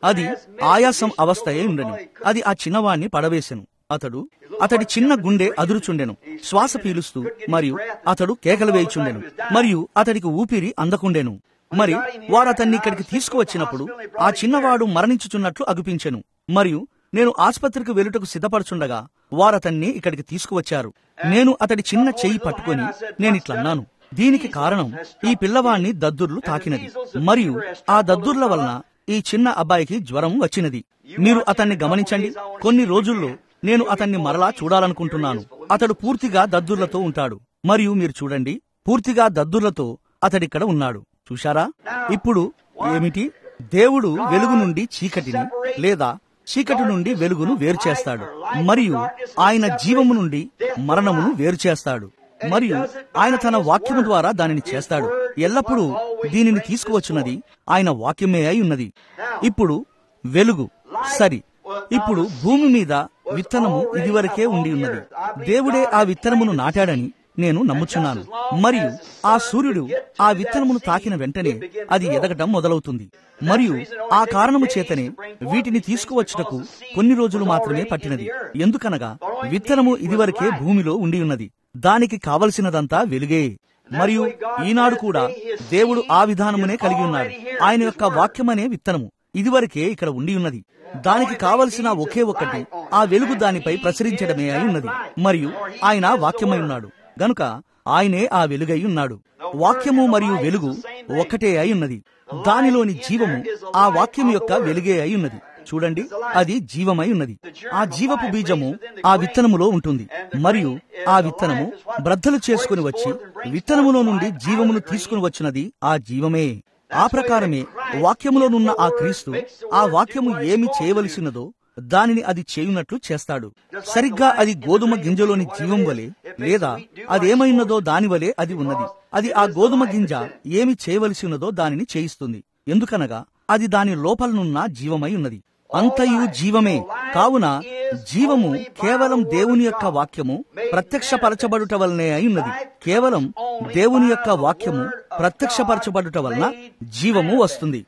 అది ఆయాసం అవస్థ అయి ఉండెను అది ఆ చిన్నవాణ్ణి పడవేశెను అతడు అతడి చిన్న గుండె అదురుచుండెను శ్వాస పీలుస్తూ మరియు అతడు కేకలు వేయుచుండెను మరియు అతడికి ఊపిరి అందకుండెను మరి వారు అతన్ని ఇక్కడికి తీసుకువచ్చినప్పుడు ఆ చిన్నవాడు మరణించుచున్నట్లు అగుపించెను మరియు నేను ఆసుపత్రికి వెలుటకు సిద్ధపడుచుండగా వారతన్ని ఇక్కడికి తీసుకువచ్చారు నేను అతడి చిన్న చెయ్యి పట్టుకొని నేనిట్లన్నాను దీనికి కారణం ఈ పిల్లవాణ్ణి దద్దుర్లు తాకినది మరియు ఆ దద్దుర్ల వలన ఈ చిన్న అబ్బాయికి జ్వరం వచ్చినది మీరు అతన్ని గమనించండి కొన్ని రోజుల్లో నేను అతన్ని మరలా చూడాలనుకుంటున్నాను అతడు పూర్తిగా దద్దుర్లతో ఉంటాడు మరియు మీరు చూడండి పూర్తిగా దద్దుర్లతో అతడిక్కడ ఉన్నాడు చూశారా ఇప్పుడు ఏమిటి దేవుడు వెలుగు నుండి చీకటిని లేదా చీకటి నుండి వెలుగును వేరు చేస్తాడు మరియు ఆయన జీవము నుండి మరణమును వేరు చేస్తాడు మరియు ఆయన తన వాక్యము ద్వారా దానిని చేస్తాడు ఎల్లప్పుడూ దీనిని తీసుకువచ్చున్నది ఆయన వాక్యమే అయి ఉన్నది ఇప్పుడు వెలుగు సరి ఇప్పుడు భూమి మీద విత్తనము ఇదివరకే ఉండి ఉన్నది దేవుడే ఆ విత్తనమును నాటాడని నేను నమ్ముచున్నాను మరియు ఆ సూర్యుడు ఆ విత్తనమును తాకిన వెంటనే అది ఎదగటం మొదలవుతుంది మరియు ఆ కారణము చేతనే వీటిని తీసుకువచ్చుటకు కొన్ని రోజులు మాత్రమే పట్టినది ఎందుకనగా విత్తనము ఇదివరకే భూమిలో ఉండి ఉన్నది దానికి కావలసినదంతా వెలుగే మరియు ఈనాడు కూడా దేవుడు ఆ విధానమునే కలిగి ఉన్నాడు ఆయన యొక్క వాక్యమనే విత్తనము ఇదివరకే ఇక్కడ ఉండి ఉన్నది దానికి కావలసిన ఒకే ఒక్కటి ఆ వెలుగు దానిపై ప్రసరించడమే అయి ఉన్నది మరియు ఆయన వాక్యమై ఉన్నాడు గనుక ఆయనే ఆ వెలుగై ఉన్నాడు వాక్యము మరియు వెలుగు ఒక్కటే అయి ఉన్నది దానిలోని జీవము ఆ వాక్యం యొక్క వెలుగే అయి ఉన్నది చూడండి అది జీవమై ఉన్నది ఆ జీవపు బీజము ఆ విత్తనములో ఉంటుంది మరియు ఆ విత్తనము బ్రద్దలు చేసుకుని వచ్చి విత్తనములో నుండి జీవమును తీసుకుని వచ్చినది ఆ జీవమే ఆ ప్రకారమే వాక్యములోనున్న ఆ క్రీస్తు ఆ వాక్యము ఏమి చేయవలసినదో దానిని అది చేయునట్లు చేస్తాడు సరిగ్గా అది గోధుమ గింజలోని జీవం వలె లేదా అదేమైనదో దాని వలె అది ఉన్నది అది ఆ గోధుమ గింజ ఏమి చేయవలసి ఉన్నదో దానిని చేయిస్తుంది ఎందుకనగా అది దాని లోపలనున్న జీవమై ఉన్నది అంతయు జీవమే కావున జీవము కేవలం దేవుని యొక్క వాక్యము ప్రత్యక్షపరచబడుట వలనే అయి ఉన్నది కేవలం దేవుని యొక్క వాక్యము ప్రత్యక్షపరచబడుట వలన జీవము వస్తుంది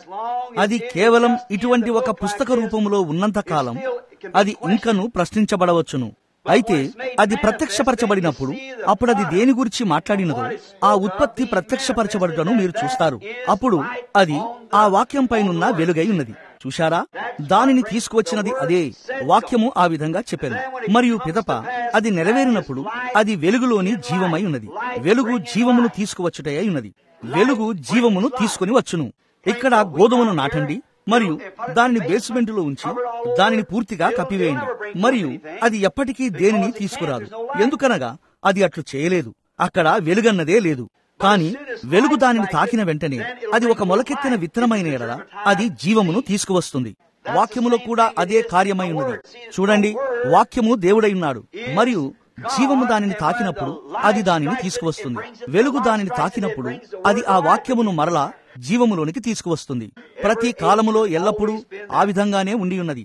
అది కేవలం ఇటువంటి ఒక పుస్తక రూపములో ఉన్నంత కాలం అది ఇంకను ప్రశ్నించబడవచ్చును అయితే అది ప్రత్యక్షపరచబడినప్పుడు అప్పుడు అది దేని గురించి మాట్లాడినదో ఆ ఉత్పత్తి ప్రత్యక్షపరచబడుటను మీరు చూస్తారు అప్పుడు అది ఆ వాక్యం పైనున్న వెలుగై ఉన్నది చూశారా దానిని తీసుకువచ్చినది అదే వాక్యము ఆ విధంగా చెప్పాను మరియు పిదప అది నెరవేరినప్పుడు అది వెలుగులోని జీవమై ఉన్నది వెలుగు జీవమును తీసుకువచ్చుటై ఉన్నది వెలుగు జీవమును తీసుకుని వచ్చును ఇక్కడ గోధుమను నాటండి మరియు దానిని బేస్మెంట్ లో ఉంచి దానిని పూర్తిగా కప్పివేయండి మరియు అది ఎప్పటికీ దేనిని తీసుకురాదు ఎందుకనగా అది అట్లు చేయలేదు అక్కడ వెలుగన్నదే లేదు కాని వెలుగు దానిని తాకిన వెంటనే అది ఒక మొలకెత్తిన విత్తనమైన ఎడల అది జీవమును తీసుకువస్తుంది వాక్యములో కూడా అదే కార్యమై ఉన్నది చూడండి వాక్యము దేవుడై ఉన్నాడు మరియు జీవము దానిని తాకినప్పుడు అది దానిని తీసుకువస్తుంది వెలుగు దానిని తాకినప్పుడు అది ఆ వాక్యమును మరలా జీవములోనికి తీసుకువస్తుంది ప్రతి కాలములో ఎల్లప్పుడూ ఆ విధంగానే ఉండి ఉన్నది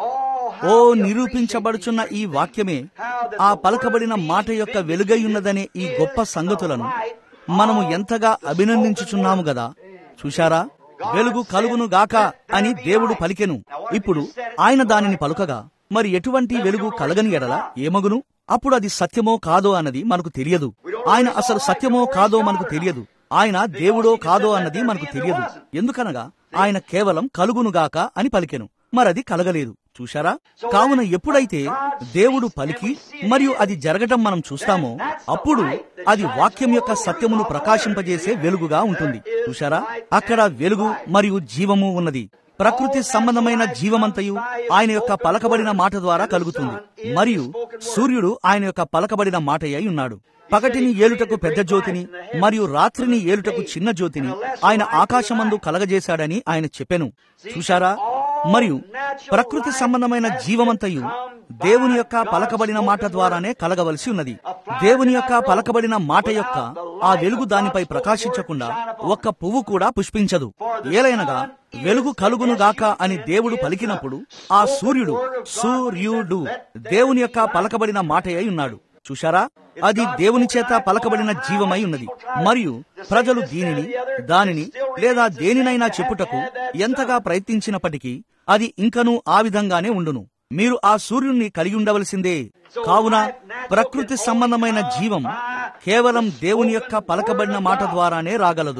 ఓ నిరూపించబడుచున్న ఈ వాక్యమే ఆ పలకబడిన మాట యొక్క వెలుగై ఉన్నదనే ఈ గొప్ప సంగతులను మనము ఎంతగా అభినందించుచున్నాము గదా చూశారా వెలుగు కలుగును గాక అని దేవుడు పలికెను ఇప్పుడు ఆయన దానిని పలుకగా మరి ఎటువంటి వెలుగు కలగని ఎడల ఏమగును అప్పుడు అది సత్యమో కాదో అన్నది మనకు తెలియదు ఆయన అసలు సత్యమో కాదో మనకు తెలియదు ఆయన దేవుడో కాదో అన్నది మనకు తెలియదు ఎందుకనగా ఆయన కేవలం కలుగునుగాక అని పలికెను మరది కలగలేదు చూశారా కావున ఎప్పుడైతే దేవుడు పలికి మరియు అది జరగటం మనం చూస్తామో అప్పుడు అది వాక్యం యొక్క సత్యమును ప్రకాశింపజేసే వెలుగుగా ఉంటుంది చూశారా అక్కడ వెలుగు మరియు జీవము ఉన్నది ప్రకృతి సంబంధమైన జీవమంతయు ఆయన యొక్క పలకబడిన మాట ద్వారా కలుగుతుంది మరియు సూర్యుడు ఆయన యొక్క పలకబడిన మాట అయి ఉన్నాడు పగటిని ఏలుటకు పెద్ద జ్యోతిని మరియు రాత్రిని ఏలుటకు చిన్న జ్యోతిని ఆయన ఆకాశమందు కలగజేశాడని ఆయన చెప్పెను చూశారా మరియు ప్రకృతి సంబంధమైన జీవమంతయు దేవుని యొక్క పలకబడిన మాట ద్వారానే కలగవలసి ఉన్నది దేవుని యొక్క పలకబడిన మాట యొక్క ఆ వెలుగు దానిపై ప్రకాశించకుండా ఒక్క పువ్వు కూడా పుష్పించదు ఏలైనగా వెలుగు కలుగునుగాక అని దేవుడు పలికినప్పుడు ఆ సూర్యుడు సూర్యుడు దేవుని యొక్క పలకబడిన మాట అయి ఉన్నాడు చూశారా అది దేవుని చేత పలకబడిన జీవమై ఉన్నది మరియు ప్రజలు దీనిని దానిని లేదా దేనినైనా చెప్పుటకు ఎంతగా ప్రయత్నించినప్పటికీ అది ఇంకనూ ఆ విధంగానే ఉండును మీరు ఆ సూర్యుణ్ణి కలిగి ఉండవలసిందే కావున ప్రకృతి సంబంధమైన జీవం కేవలం దేవుని యొక్క పలకబడిన మాట ద్వారానే రాగలదు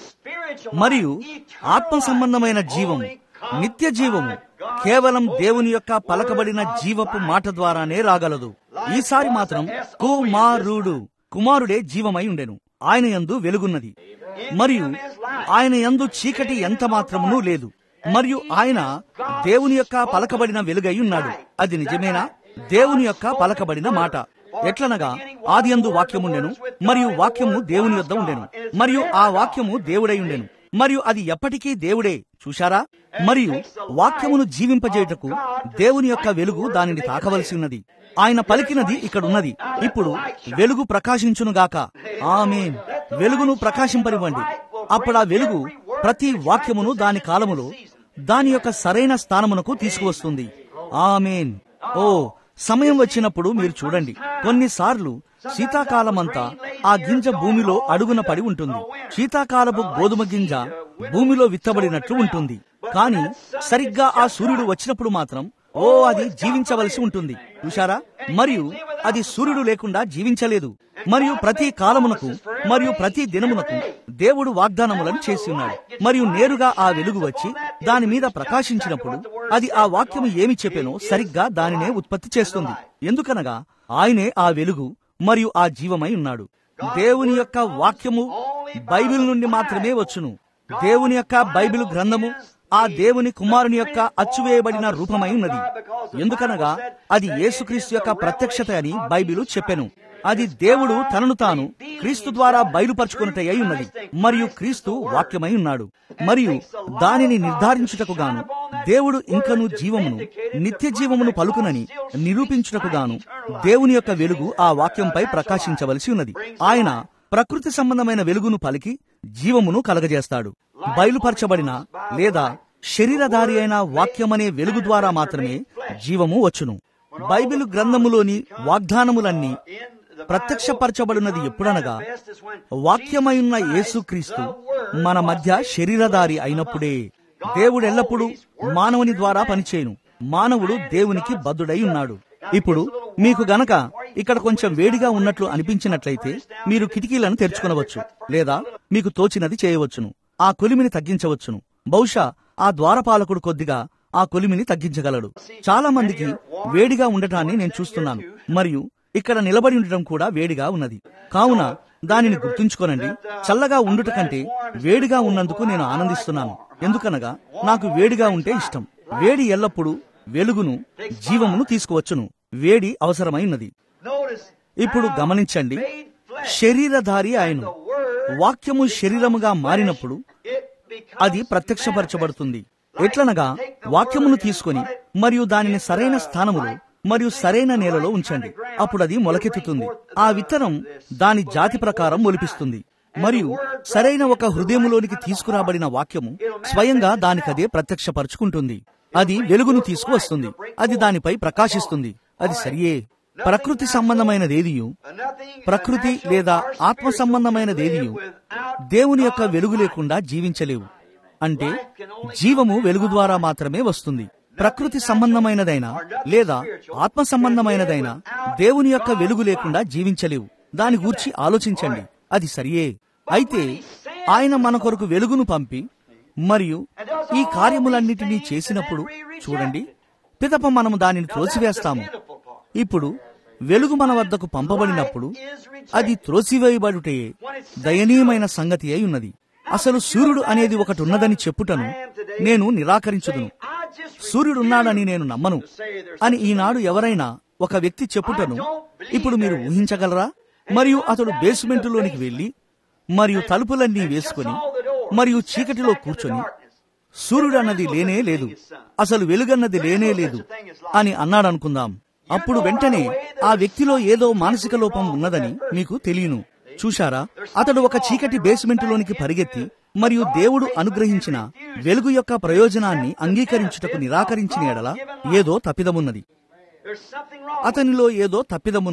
మరియు ఆత్మ సంబంధమైన జీవము నిత్య జీవము కేవలం దేవుని యొక్క పలకబడిన జీవపు మాట ద్వారానే రాగలదు ఈసారి మాత్రం కుమారుడు కుమారుడే జీవమై ఉండెను ఆయన యందు వెలుగున్నది మరియు ఆయన యందు చీకటి ఎంత మాత్రమునూ లేదు మరియు ఆయన దేవుని యొక్క పలకబడిన వెలుగై ఉన్నాడు అది నిజమేనా దేవుని యొక్క పలకబడిన మాట ఎట్లనగా ఆది అందు వాక్యముండెను మరియు వాక్యము దేవుని యొద్ద ఉండెను మరియు ఆ వాక్యము దేవుడై ఉండెను మరియు అది ఎప్పటికీ దేవుడే చూశారా మరియు వాక్యమును జీవింపజేయుటకు దేవుని యొక్క వెలుగు దానిని తాకవలసి ఉన్నది ఆయన పలికినది ఇక్కడున్నది ఇప్పుడు వెలుగు ప్రకాశించునుగాక ఆమేన్ వెలుగును ప్రకాశింపనివ్వండి అప్పుడు ఆ వెలుగు ప్రతి వాక్యమును దాని కాలములో దాని యొక్క సరైన స్థానమునకు తీసుకువస్తుంది ఆమేన్ ఓ సమయం వచ్చినప్పుడు మీరు చూడండి కొన్నిసార్లు శీతాకాలమంతా ఆ గింజ భూమిలో అడుగున పడి ఉంటుంది శీతాకాలపు గోధుమ గింజ భూమిలో విత్తబడినట్లు ఉంటుంది కానీ సరిగ్గా ఆ సూర్యుడు వచ్చినప్పుడు మాత్రం ఓ అది జీవించవలసి ఉంటుంది చూశారా మరియు అది సూర్యుడు లేకుండా జీవించలేదు మరియు ప్రతి కాలమునకు మరియు ప్రతి దినమునకు దేవుడు వాగ్దానములను చేసి ఉన్నాడు మరియు నేరుగా ఆ వెలుగు వచ్చి దాని మీద ప్రకాశించినప్పుడు అది ఆ వాక్యము ఏమి చెప్పానో సరిగ్గా దానినే ఉత్పత్తి చేస్తుంది ఎందుకనగా ఆయనే ఆ వెలుగు మరియు ఆ జీవమై ఉన్నాడు దేవుని యొక్క వాక్యము బైబిల్ నుండి మాత్రమే వచ్చును దేవుని యొక్క బైబిల్ గ్రంథము ఆ దేవుని కుమారుని యొక్క అచ్చువేయబడిన రూపమై ఉన్నది ఎందుకనగా అది యేసుక్రీస్తు యొక్క ప్రత్యక్షత అని బైబిలు చెప్పెను అది దేవుడు తనను తాను క్రీస్తు ద్వారా బయలుపరుచుకున్నట్టు అయి ఉన్నది మరియు క్రీస్తు వాక్యమై ఉన్నాడు మరియు దానిని నిర్ధారించుటకు గాను దేవుడు ఇంకను జీవమును నిత్య జీవమును పలుకునని నిరూపించుటకు గాను దేవుని యొక్క వెలుగు ఆ వాక్యంపై ప్రకాశించవలసి ఉన్నది ఆయన ప్రకృతి సంబంధమైన వెలుగును పలికి జీవమును కలగజేస్తాడు బయలుపరచబడిన లేదా శరీరధారి అయిన వాక్యమనే వెలుగు ద్వారా మాత్రమే జీవము వచ్చును బైబిల్ గ్రంథములోని వాగ్దానములన్నీ ప్రత్యక్షపరచబడినది ఎప్పుడనగా వాక్యమైయున్న యేసుక్రీస్తు మన మధ్య శరీరధారి అయినప్పుడే దేవుడు ఎల్లప్పుడూ మానవుని ద్వారా పనిచేయును మానవుడు దేవునికి బద్దుడై ఉన్నాడు ఇప్పుడు మీకు గనక ఇక్కడ కొంచెం వేడిగా ఉన్నట్లు అనిపించినట్లయితే మీరు కిటికీలను తెరుచుకునవచ్చు లేదా మీకు తోచినది చేయవచ్చును ఆ కొలిమిని తగ్గించవచ్చును బహుశా ఆ ద్వారపాలకుడు కొద్దిగా ఆ కొలిమిని తగ్గించగలడు చాలా మందికి వేడిగా ఉండటాన్ని నేను చూస్తున్నాను మరియు ఇక్కడ నిలబడి ఉండటం కూడా వేడిగా ఉన్నది కావున దానిని గుర్తుంచుకోనండి చల్లగా ఉండుట కంటే వేడిగా ఉన్నందుకు నేను ఆనందిస్తున్నాను ఎందుకనగా నాకు వేడిగా ఉంటే ఇష్టం వేడి ఎల్లప్పుడూ వెలుగును జీవమును తీసుకువచ్చును వేడి అవసరమైనది ఇప్పుడు గమనించండి శరీరధారి ఆయన వాక్యము శరీరముగా మారినప్పుడు అది ప్రత్యక్షపరచబడుతుంది ఎట్లనగా వాక్యమును తీసుకొని మరియు దానిని సరైన స్థానములో మరియు సరైన నేలలో ఉంచండి అప్పుడు అది మొలకెత్తుతుంది ఆ విత్తనం దాని జాతి ప్రకారం మొలిపిస్తుంది మరియు సరైన ఒక హృదయములోనికి తీసుకురాబడిన వాక్యము స్వయంగా దానికదే ప్రత్యక్షపరుచుకుంటుంది అది వెలుగును తీసుకువస్తుంది అది దానిపై ప్రకాశిస్తుంది అది సరియే ప్రకృతి సంబంధమైనదేదియు ప్రకృతి లేదా ఆత్మ సంబంధమైనదేదియు దేవుని యొక్క వెలుగు లేకుండా జీవించలేవు అంటే జీవము వెలుగు ద్వారా మాత్రమే వస్తుంది ప్రకృతి సంబంధమైనదైనా లేదా ఆత్మ సంబంధమైనదైనా దేవుని యొక్క వెలుగు లేకుండా జీవించలేవు దాని గూర్చి ఆలోచించండి అది సరియే అయితే ఆయన మన కొరకు వెలుగును పంపి మరియు ఈ కార్యములన్నిటినీ చేసినప్పుడు చూడండి పిదప మనము దానిని త్రోసివేస్తాము ఇప్పుడు వెలుగు మన వద్దకు పంపబడినప్పుడు అది త్రోసివేయబడుటే దయనీయమైన సంగతి అయి ఉన్నది అసలు సూర్యుడు అనేది ఒకటి ఉన్నదని చెప్పుటను నేను నిరాకరించుదును సూర్యుడున్నాడని నేను నమ్మను అని ఈనాడు ఎవరైనా ఒక వ్యక్తి చెప్పుటను ఇప్పుడు మీరు ఊహించగలరా మరియు అతడు బేస్మెంటులోనికి వెళ్లి మరియు తలుపులన్నీ వేసుకుని మరియు చీకటిలో కూర్చొని సూర్యుడు అన్నది లేనే లేదు అసలు వెలుగన్నది లేనే లేదు అని అన్నాడనుకుందాం అప్పుడు వెంటనే ఆ వ్యక్తిలో ఏదో మానసిక లోపం ఉన్నదని మీకు తెలియను చూశారా అతడు ఒక చీకటి బేస్మెంటులోనికి పరిగెత్తి మరియు దేవుడు అనుగ్రహించిన వెలుగు యొక్క ప్రయోజనాన్ని అంగీకరించుటకు నిరాకరించిన ఎడల ఏదో తప్పిదమున్నది అతనిలో ఏదో తప్పిదమున్నది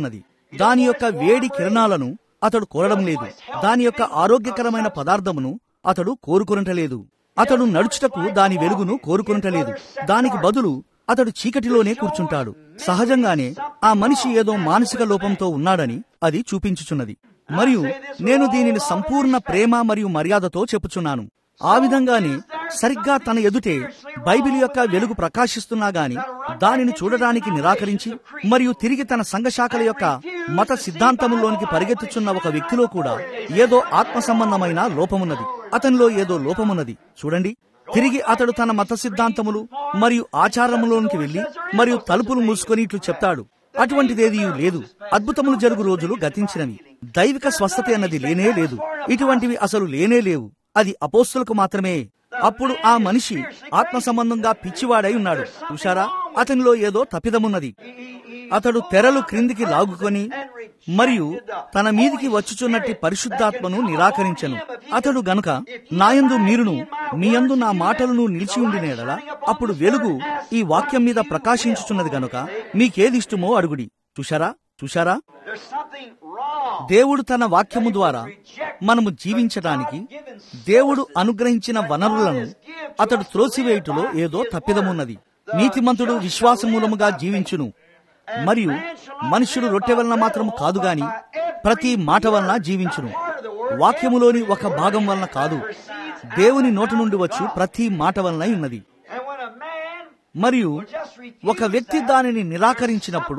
దాని యొక్క వేడి కిరణాలను అతడు కోరడం లేదు దాని యొక్క ఆరోగ్యకరమైన పదార్థమును అతడు కోరుకొనటలేదు అతడు నడుచుటకు దాని వెలుగును కోరుకొనటలేదు దానికి బదులు అతడు చీకటిలోనే కూర్చుంటాడు సహజంగానే ఆ మనిషి ఏదో మానసిక లోపంతో ఉన్నాడని అది చూపించుచున్నది మరియు నేను దీనిని సంపూర్ణ ప్రేమ మరియు మర్యాదతో చెప్పుచున్నాను ఆ విధంగానే సరిగ్గా తన ఎదుటే బైబిల్ యొక్క వెలుగు ప్రకాశిస్తున్నా గాని దానిని చూడడానికి నిరాకరించి మరియు తిరిగి తన సంఘశాఖల యొక్క మత సిద్ధాంతములోనికి పరిగెత్తుచున్న ఒక వ్యక్తిలో కూడా ఏదో ఆత్మ సంబంధమైన లోపమున్నది అతనిలో ఏదో లోపమున్నది చూడండి తిరిగి అతడు తన మత సిద్ధాంతములు మరియు ఆచారములోనికి వెళ్లి మరియు తలుపులు మూసుకొని ఇట్లు చెప్తాడు అటువంటిదేదీ లేదు అద్భుతములు జరుగు రోజులు గతించినవి దైవిక స్వస్థత అన్నది లేనే లేదు ఇటువంటివి అసలు లేనే లేవు అది అపోస్తులకు మాత్రమే అప్పుడు ఆ మనిషి ఆత్మ సంబంధంగా పిచ్చివాడై ఉన్నాడు చూశారా అతనిలో ఏదో తప్పిదమున్నది అతడు తెరలు క్రిందికి లాగుకొని మరియు తన మీదికి వచ్చుచున్నట్టి పరిశుద్ధాత్మను నిరాకరించను అతడు గనుక నాయందు మీరును మీయందు నా మాటలను నిలిచి ఉండినేడలా అప్పుడు వెలుగు ఈ వాక్యం మీద ప్రకాశించుచున్నది గనుక మీకేదిష్టమో అడుగుడి చూశారా చూశారా There's something wrong. దేవుడు తన వాక్యము ద్వారా మనము జీవించటానికి దేవుడు అనుగ్రహించిన వనరులను అతడు త్రోసివేయుటలో ఏదో తప్పిదమున్నది నీతిమంతుడు విశ్వాసమూలముగా జీవించును మరియు మనుషుడు రొట్టె వలన మాత్రము కాదు గాని ప్రతి మాట వలన జీవించును వాక్యములోని ఒక భాగం వలన కాదు దేవుని నోటి నుండి వచ్చు ప్రతి మాట వలన ఉన్నది And when a man మరియు just refuses ఒక వ్యక్తి దానిని నిరాకరించినప్పుడు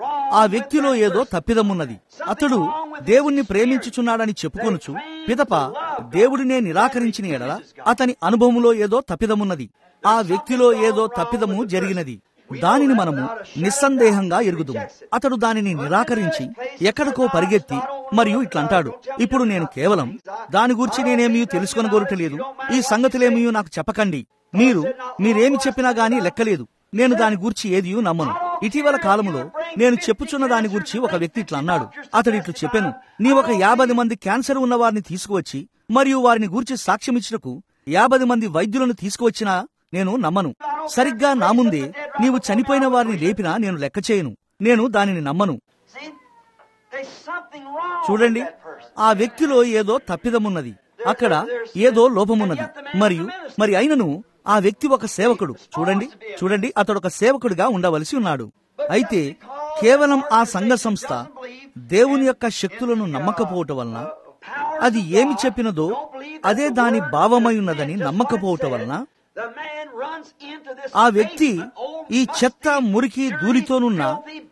ఆ వ్యక్తిలో ఏదో తప్పిదమున్నది అతడు దేవుణ్ణి ప్రేమించుచున్నాడని చెప్పుకొనుచు పిదప దేవుడినే నిరాకరించిన ఎడల అతని అనుభవములో ఏదో తప్పిదమున్నది ఆ వ్యక్తిలో ఏదో తప్పిదము జరిగినది దానిని మనము నిస్సందేహంగా ఎరుగుదుము అతడు దానిని నిరాకరించి ఎక్కడికో పరిగెత్తి మరియు ఇట్లంటాడు ఇప్పుడు నేను కేవలం దాని గురించి నేనేమీ తెలుసుకొనగోరటలేదు ఈ సంగతులేమీ నాకు చెప్పకండి మీరు మీరేమి చెప్పినా గానీ లెక్కలేదు నేను దాని గూర్చి ఏదియూ నమ్మను ఇటీవల కాలంలో నేను చెప్పుచున్న దాని గురించి ఒక వ్యక్తి ఇట్లా అన్నాడు అతడు ఇట్లు చెప్పాను నీ ఒక యాభై మంది క్యాన్సర్ ఉన్న వారిని తీసుకువచ్చి మరియు వారిని గూర్చి సాక్ష్యమిచ్చుటకు యాభై మంది వైద్యులను తీసుకువచ్చినా నేను నమ్మను సరిగ్గా నా ముందే నీవు చనిపోయిన వారిని లేపినా నేను లెక్క చేయను నేను దానిని నమ్మను See, there's something wrong చూడండి with that person. ఆ వ్యక్తిలో ఏదో తప్పిదమున్నది అక్కడ ఏదో లోపమున్నది మరియు మరి అయినను ఆ వ్యక్తి ఒక సేవకుడు చూడండి చూడండి అతడు ఒక సేవకుడిగా ఉండవలసి ఉన్నాడు అయితే కేవలం ఆ సంఘ సంస్థ దేవుని యొక్క శక్తులను నమ్మకపోవటం వలన అది ఏమి చెప్పినదో అదే దాని భావమై ఉన్నదని నమ్మకపోవటం వలన The man runs into this ఆ వ్యక్తి ఈ చెత్త మురికి ధూళితోనున్న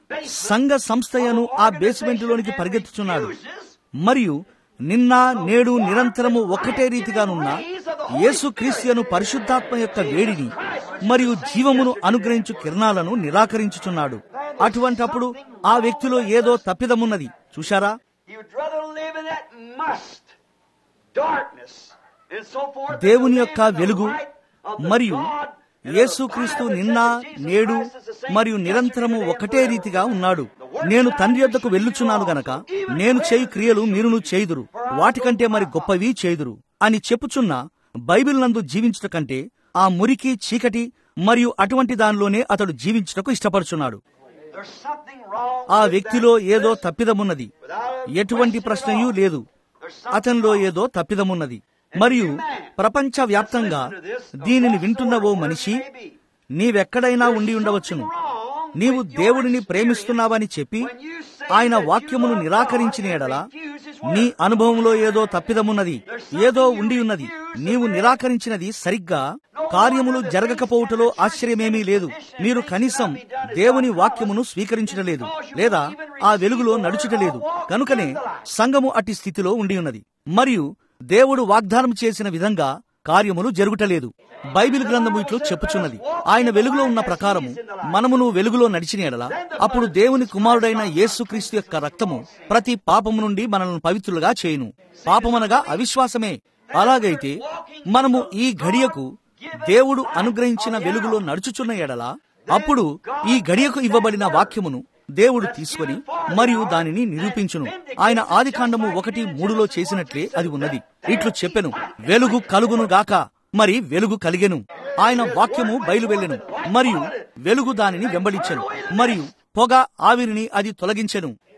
సంఘ సంస్థయను ఆ బేస్మెంట్లోనికి పరిగెత్తుచున్నాడు మరియు నిన్న నేడు నిరంతరము ఒక్కటే రీతిగానున్న యేసుక్రీస్తును పరిశుద్ధాత్మ యొక్క వేడిని మరియు జీవమును అనుగ్రహించు కిరణాలను నిరాకరించుచున్నాడు అటువంటప్పుడు ఆ వ్యక్తిలో ఏదో తప్పిదమున్నది చూశారా He would rather live in that must, darkness, and so forth. than దేవుని to యొక్క live in the వెలుగు light of the మరియు God and the యేసుక్రీస్తు Bible నిన్న says that Jesus నేడు Christ is the same మరియు yesterday, నిరంతరము today, and ఒకటే forever. రీతిగా ఉన్నాడు నేను తండ్రి యొద్దకు వెళ్ళుచున్నాను గనక నేను చేయి క్రియలు మీరును చేయుదురు వాటికంటే మరి గొప్పవి చేయుదురు అని చెప్పుచున్న బైబిల్ నందు జీవించుట కంటే ఆ మురికి చీకటి మరియు అటువంటి దానిలోనే అతడు జీవించుటకు ఇష్టపడుచున్నాడు There's something wrong ఆ with వ్యక్తిలో that ఏదో person. తప్పిదమున్నది Without a ఎటువంటి question ప్రశ్నయూ at all. లేదు There's something అతనిలో wrong. ఏదో తప్పిదమున్నది మరియు ప్రపంచ వ్యాప్తంగా దీనిని వింటున్న ఓ మనిషి నీవెక్కడైనా ఉండి ఉండవచ్చును నీవు దేవుడిని ప్రేమిస్తున్నావని చెప్పి ఆయన వాక్యమును నిరాకరించిన ఎడల నీ అనుభవంలో ఏదో తప్పిదమున్నది ఏదో ఉండి ఉన్నది నీవు నిరాకరించినది సరిగ్గా కార్యములు జరగకపోవుటలో ఆశ్చర్యమేమీ లేదు మీరు కనీసం దేవుని వాక్యమును స్వీకరించటలేదు లేదా ఆ వెలుగులో నడుచుటలేదు కనుకనే సంఘము అట్టి స్థితిలో ఉండి ఉన్నది మరియు దేవుడు వాగ్దానం చేసిన విధంగా కార్యములు జరుగుటలేదు బైబిల్ గ్రంథము ఇట్లు చెప్పుచున్నది ఆయన వెలుగులో ఉన్న ప్రకారము మనమును వెలుగులో నడిచిన ఎడల అప్పుడు దేవుని కుమారుడైన యేసుక్రీస్తు యొక్క రక్తము ప్రతి పాపము నుండి మనల్ని పవిత్రులుగా చేయును పాపమనగా అవిశ్వాసమే అలాగైతే మనము ఈ ఘడియకు దేవుడు అనుగ్రహించిన వెలుగులో నడుచుచున్న ఎడల అప్పుడు ఈ గడియకు ఇవ్వబడిన వాక్యమును దేవుడు తీసుకొని మరియు దానిని నిరూపించును ఆయన ఆదికాండము ఒకటి మూడులో చేసినట్లే అది ఉన్నది ఇట్లు చెప్పెను వెలుగు కలుగును గాక మరి వెలుగు కలిగెను ఆయన వాక్యము బయలువెళ్ళెను మరియు వెలుగు దానిని వెంబడించెను మరియు పొగ ఆవిరిని అది తొలగించెను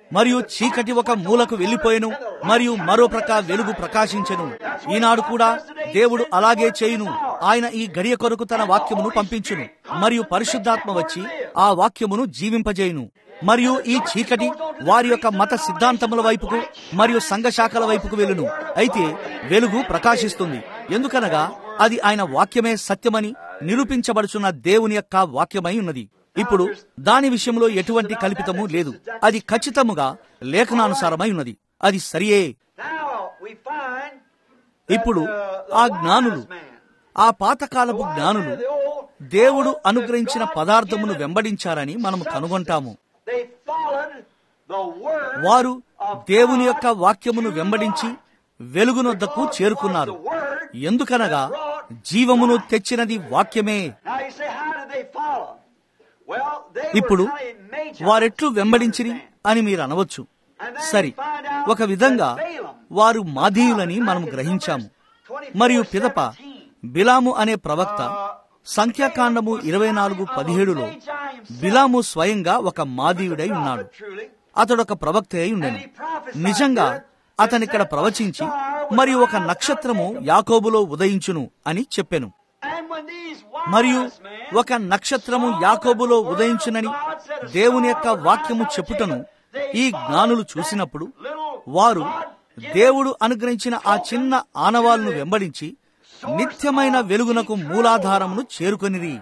మరియు చీకటి ఒక మూలకు వెళ్లిపోయెను మరియు మరో ప్రక్క వెలుగు ప్రకాశించెను ఈనాడు కూడా దేవుడు అలాగే చేయును ఆయన ఈ గడియ కొరకు తన వాక్యమును పంపించును మరియు పరిశుద్ధాత్మ వచ్చి ఆ వాక్యమును జీవింపజేయును మరియు ఈ చీకటి వారి యొక్క మత సిద్ధాంతముల వైపుకు మరియు సంఘ శాఖల వైపుకు వెళ్ళును అయితే వెలుగు ప్రకాశిస్తుంది ఎందుకనగా అది ఆయన వాక్యమే సత్యమని నిరూపించబడుచున్న దేవుని యొక్క వాక్యమై ఉన్నది ఇప్పుడు దాని విషయంలో ఎటువంటి కల్పితము లేదు అది ఖచ్చితముగా లేఖనానుసారమై ఉన్నది అది సరియే Now we find ఇప్పుడు ఆ జ్ఞానులు ఆ పాతకాలపు జ్ఞానులు దేవుడు అనుగ్రహించిన పదార్థమును వెంబడించారని మనము కనుగొంటాము they followed the word వారు దేవుని యొక్క వాక్యమును వెంబడించి వెలుగునొద్దకు చేరుకున్నారు ఎందుకనగా జీవమును తెచ్చినది వాక్యమే Now you say, how did they follow? Well, they ఇప్పుడు were kind of magi. వారెట్లు వెంబడించిరి అని మీరు అనవచ్చు సరి ఒక విధంగా వారు మాదీయులని మనం గ్రహించాము మరియు పిదప బిలాము అనే ప్రవక్త సంఖ్యాకాండము ఇరవై నాలుగు పదిహేడులో బిలాము స్వయంగా ఒక మాదీయుడై ఉన్నాడు Truly. అతడొక ప్రవక్త అయి ఉండెను నిజంగా అతనిక్కడ ప్రవచించి మరియు ఒక నక్షత్రము యాకోబులో ఉదయించును అని చెప్పెను And when these wise మరియు men ఒక నక్షత్రము యాకోబులో ఉదయించునని దేవుని యొక్క వాక్యము చెప్పుటను ఈ జ్ఞానులు చూసినప్పుడు వారు దేవుడు అనుగ్రహించిన ఆ చిన్న ఆనవాలను వెంబడించి నిత్యమైన వెలుగునకు మూలాధారమును చేరుకొనిరి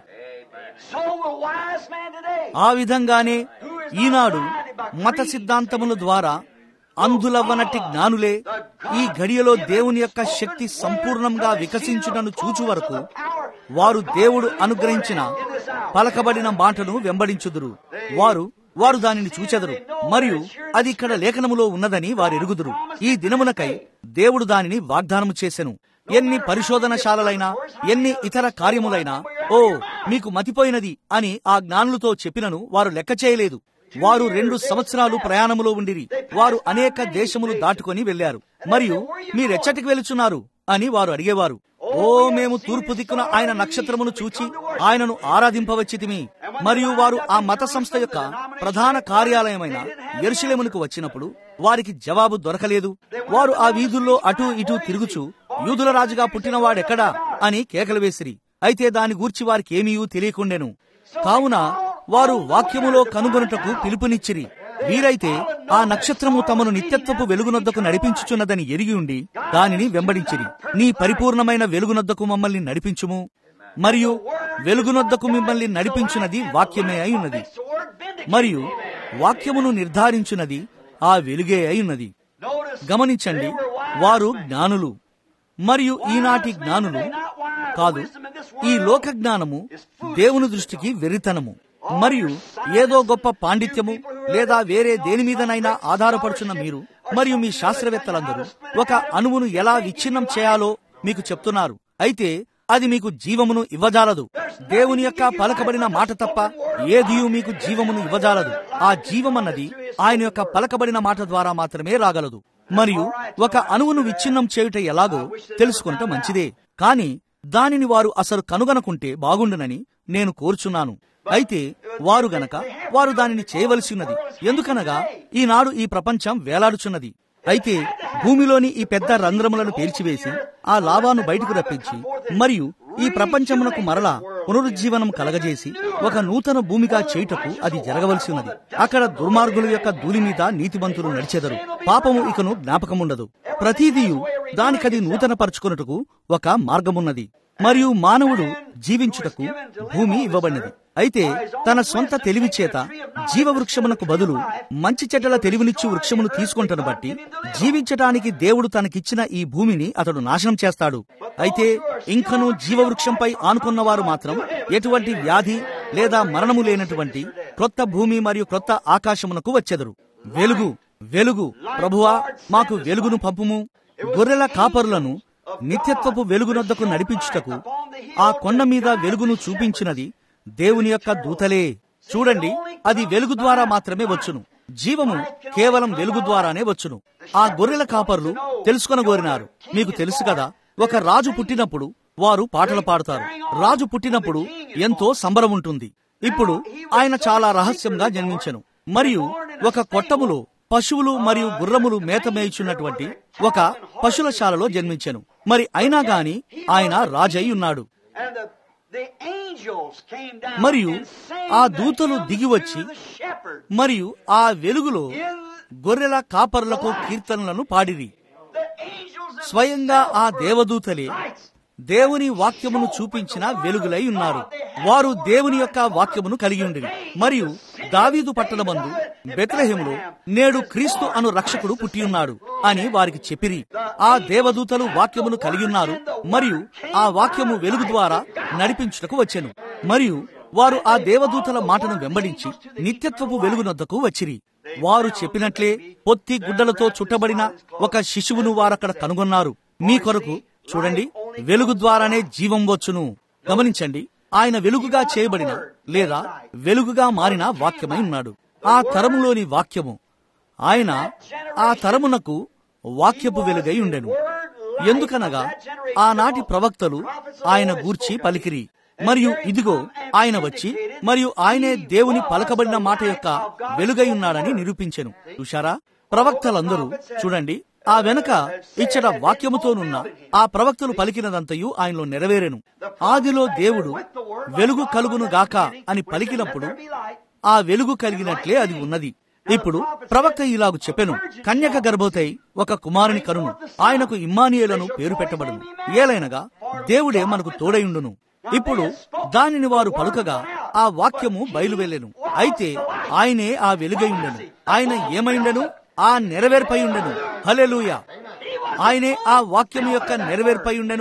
so will wise man today. ఆ విధంగానే ఈనాడు మత సిద్ధాంతముల ద్వారా అంధులవ్వనట్టి జ్ఞానులే ఈ గడియలో దేవుని యొక్క శక్తి సంపూర్ణంగా వికసించుటను చూచు వరకు వారు దేవుడు అనుగ్రహించిన పలకబడిన మాటను వెంబడించుదురు వారు వారు దానిని చూచెదరు మరియు అది ఇక్కడ లేఖనములో ఉన్నదని వారు ఎరుగుదురు ఈ దినమునకై దేవుడు దానిని వాగ్దానము చేసెను ఎన్ని పరిశోధనశాలలైనా ఎన్ని ఇతర కార్యములైనా ఓ మీకు మతిపోయినది అని ఆ జ్ఞానులతో చెప్పినను వారు లెక్క చేయలేదు వారు రెండు సంవత్సరాలు ప్రయాణములో ఉండిరి వారు అనేక దేశములు దాటుకొని వెళ్లారు మరియు మీరెచ్చటికి వెళుచున్నారు అని వారు అడిగేవారు ఓ మేము తూర్పు దిక్కున ఆయన నక్షత్రమును చూచి ఆయనను ఆరాధింపవచ్చితిమి మరియు వారు ఆ మత సంస్థ యొక్క ప్రధాన కార్యాలయమైన ఎరుశలేమునకు వచ్చినప్పుడు వారికి జవాబు దొరకలేదు వారు ఆ వీధుల్లో అటూ ఇటూ తిరుగుచు యూదుల రాజుగా పుట్టినవాడెక్కడా అని కేకలు వేసిరి అయితే దాని గూర్చి వారికి ఏమీ తెలియకుండెను కావున వారు వాక్యములో కనుగొనుటకు పిలుపునిచ్చిరి వీరైతే ఆ నక్షత్రము తమను నిత్యత్వపు వెలుగునొద్దకు నడిపించుచున్నదని ఎరిగి ఉండి దానిని వెంబడించిరి నీ పరిపూర్ణమైన వెలుగునొద్దకు మమ్మల్ని నడిపించుము మరియు వెలుగునొద్దకు మిమ్మల్ని నడిపించున్నది వాక్యమే అయి ఉన్నది The word vindicated. మరియు వాక్యమును నిర్ధారించున్నది ఆ వెలుగే అయి ఉన్నది Notice గమనించండి వారు జ్ఞానులు మరియు ఈనాటి జ్ఞానులు కాదు ఈ లోక జ్ఞానము దేవుని దృష్టికి వెరితనము మరియు ఏదో గొప్ప పాండిత్యము లేదా వేరే దేని మీదనైనా ఆధారపడుచున్న మీరు మరియు మీ శాస్త్రవేత్తలందరూ ఒక అణువును ఎలా విచ్ఛిన్నం చేయాలో మీకు చెప్తున్నారు అయితే అది మీకు జీవమును ఇవ్వజాలదు దేవుని యొక్క పలకబడిన మాట తప్ప ఏదియు మీకు జీవమును ఇవ్వజాలదు ఆ జీవమన్నది ఆయన యొక్క పలకబడిన మాట ద్వారా మాత్రమే రాగలదు మరియు ఒక అణువును విచ్ఛిన్నం చేయుట ఎలాగో తెలుసుకుంటే మంచిదే కాని దానిని వారు అసలు కనుగొనకుంటే బాగుండునని నేను కోరుచున్నాను అయితే వారు గనక వారు దానిని చేయవలసి ఉన్నది ఎందుకనగా ఈనాడు ఈ ప్రపంచం వేలాడుచున్నది అయితే భూమిలోని ఈ పెద్ద రంధ్రములను పేల్చివేసి ఆ లావాను బయటకు రప్పించి మరియు ఈ ప్రపంచమునకు మరలా పునరుజ్జీవనం కలగజేసి ఒక నూతన భూమిగా చేయుటకు అది జరగవలసి ఉన్నది అక్కడ దుర్మార్గుల యొక్క ధూళి మీద నీతిమంతులు నడిచెదరు పాపము ఇకను జ్ఞాపకముండదు ప్రతిదియు దానికది నూతన పరుచుకొనుటకు ఒక మార్గమున్నది మరియు మానవుడు జీవించుటకు భూమి ఇవ్వబడినది అయితే తన సొంత తెలివి చేత జీవవృక్షమునకు బదులు మంచి చెడ్డల తెలివినిచ్చు వృక్షమును తీసుకుంటను బట్టి జీవించటానికి దేవుడు తనకిచ్చిన ఈ భూమిని అతడు నాశనం చేస్తాడు అయితే ఇంకనూ జీవవృక్షంపై ఆనుకున్నవారు మాత్రం ఎటువంటి వ్యాధి లేదా మరణము లేనటువంటి క్రొత్త భూమి మరియు క్రొత్త ఆకాశమునకు వచ్చెదరు వెలుగు వెలుగు ప్రభువా మాకు వెలుగును పంపుము గొర్రెల కాపరులను నిత్యత్వపు వెలుగునొద్దకు నడిపించుటకు ఆ కొండ మీద వెలుగును చూపించినది దేవుని యొక్క దూతలే చూడండి అది వెలుగు ద్వారా మాత్రమే వచ్చును జీవము కేవలం వెలుగు ద్వారానే వచ్చును ఆ గొర్రెల కాపరులు తెలుసుకొనగోరినారు మీకు తెలుసు కదా ఒక రాజు పుట్టినప్పుడు వారు పాటలు పాడతారు రాజు పుట్టినప్పుడు ఎంతో సంబరం ఉంటుంది ఇప్పుడు ఆయన చాలా రహస్యంగా జన్మించెను మరియు ఒక కొట్టములో పశువులు మరియు గుర్రములు మేత మేయుచున్నటువంటి ఒక పశులశాలలో జన్మించెను మరి అయినా గాని ఆయన రాజై ఉన్నాడు And the, the angels came down మరియు and sang ఆ that దూతలు hymn దిగి వచ్చి to the shepherd. మరియు ఆ వెలుగులో In గొర్రెల కాపరులకు కీర్తనలను పాడిరి the angels స్వయంగా ఆ themselves were దేవదూతలే lights. దేవుని వాక్యమును చూపించిన వెలుగులై ఉన్నారు వారు దేవుని యొక్క వాక్యమును కలిగి ఉండిరి మరియు దావీదు పట్టణమందు బెత్లహేములో నేడు క్రీస్తు అను రక్షకుడు పుట్టి ఉన్నాడు అని వారికి చెప్పిరి ఆ దేవదూతలు వాక్యమును కలిగి ఉన్నారు మరియు ఆ వాక్యము వెలుగు ద్వారా నడిపించుటకు వచ్చెను మరియు వారు ఆ దేవదూతల మాటను వెంబడించి నిత్యత్వపు వెలుగునొద్దకు వచ్చిరి వారు చెప్పినట్లే పొత్తి గుడ్డలతో చుట్టబడిన ఒక శిశువును వారక్కడ కనుగొన్నారు మీ కొరకు చూడండి వెలుగు ద్వారానే జీవం వచ్చును గమనించండి ఆయన వెలుగుగా చేయబడిన లేదా వెలుగుగా మారిన వాక్యమై ఉన్నాడు ఆ తరములోని వాక్యము ఆయన ఆ తరమునకు వాక్యపు వెలుగై ఉండెను ఎందుకనగా ఆనాటి ప్రవక్తలు ఆయన గూర్చి పలికిరి మరియు ఇదిగో ఆయన వచ్చి మరియు ఆయనే దేవుని పలకబడిన మాట యొక్క వెలుగై ఉన్నాడని నిరూపించెను చూశారా ప్రవక్తలందరూ చూడండి ఆ వెనక ఇచ్చట వాక్యముతోనున్న ఆ ప్రవక్తలు పలికినదంతయు ఆయనలో నెరవేరెను ఆదిలో దేవుడు వెలుగు కలుగును గాక అని పలికినప్పుడు ఆ వెలుగు కలిగినట్లే అది ఉన్నది ఇప్పుడు ప్రవక్త ఇలాగు చెప్పెను కన్యక గర్భవతై ఒక కుమారుని కరును ఆయనకు ఇమ్మానియేలను పేరు పెట్టబడును ఏలైనగా దేవుడే మనకు తోడయుండును ఇప్పుడు దానిని వారు పలుకగా ఆ వాక్యము బయలువెళ్ళెను అయితే ఆయనే ఆ వెలుగయుండెను ఆయన ఏమైండెను ఆ నెరవేర్పై ఉండెను హలెలూయ ఆయనే ఆ వాక్యము యొక్క నెరవేర్పై ఉండెను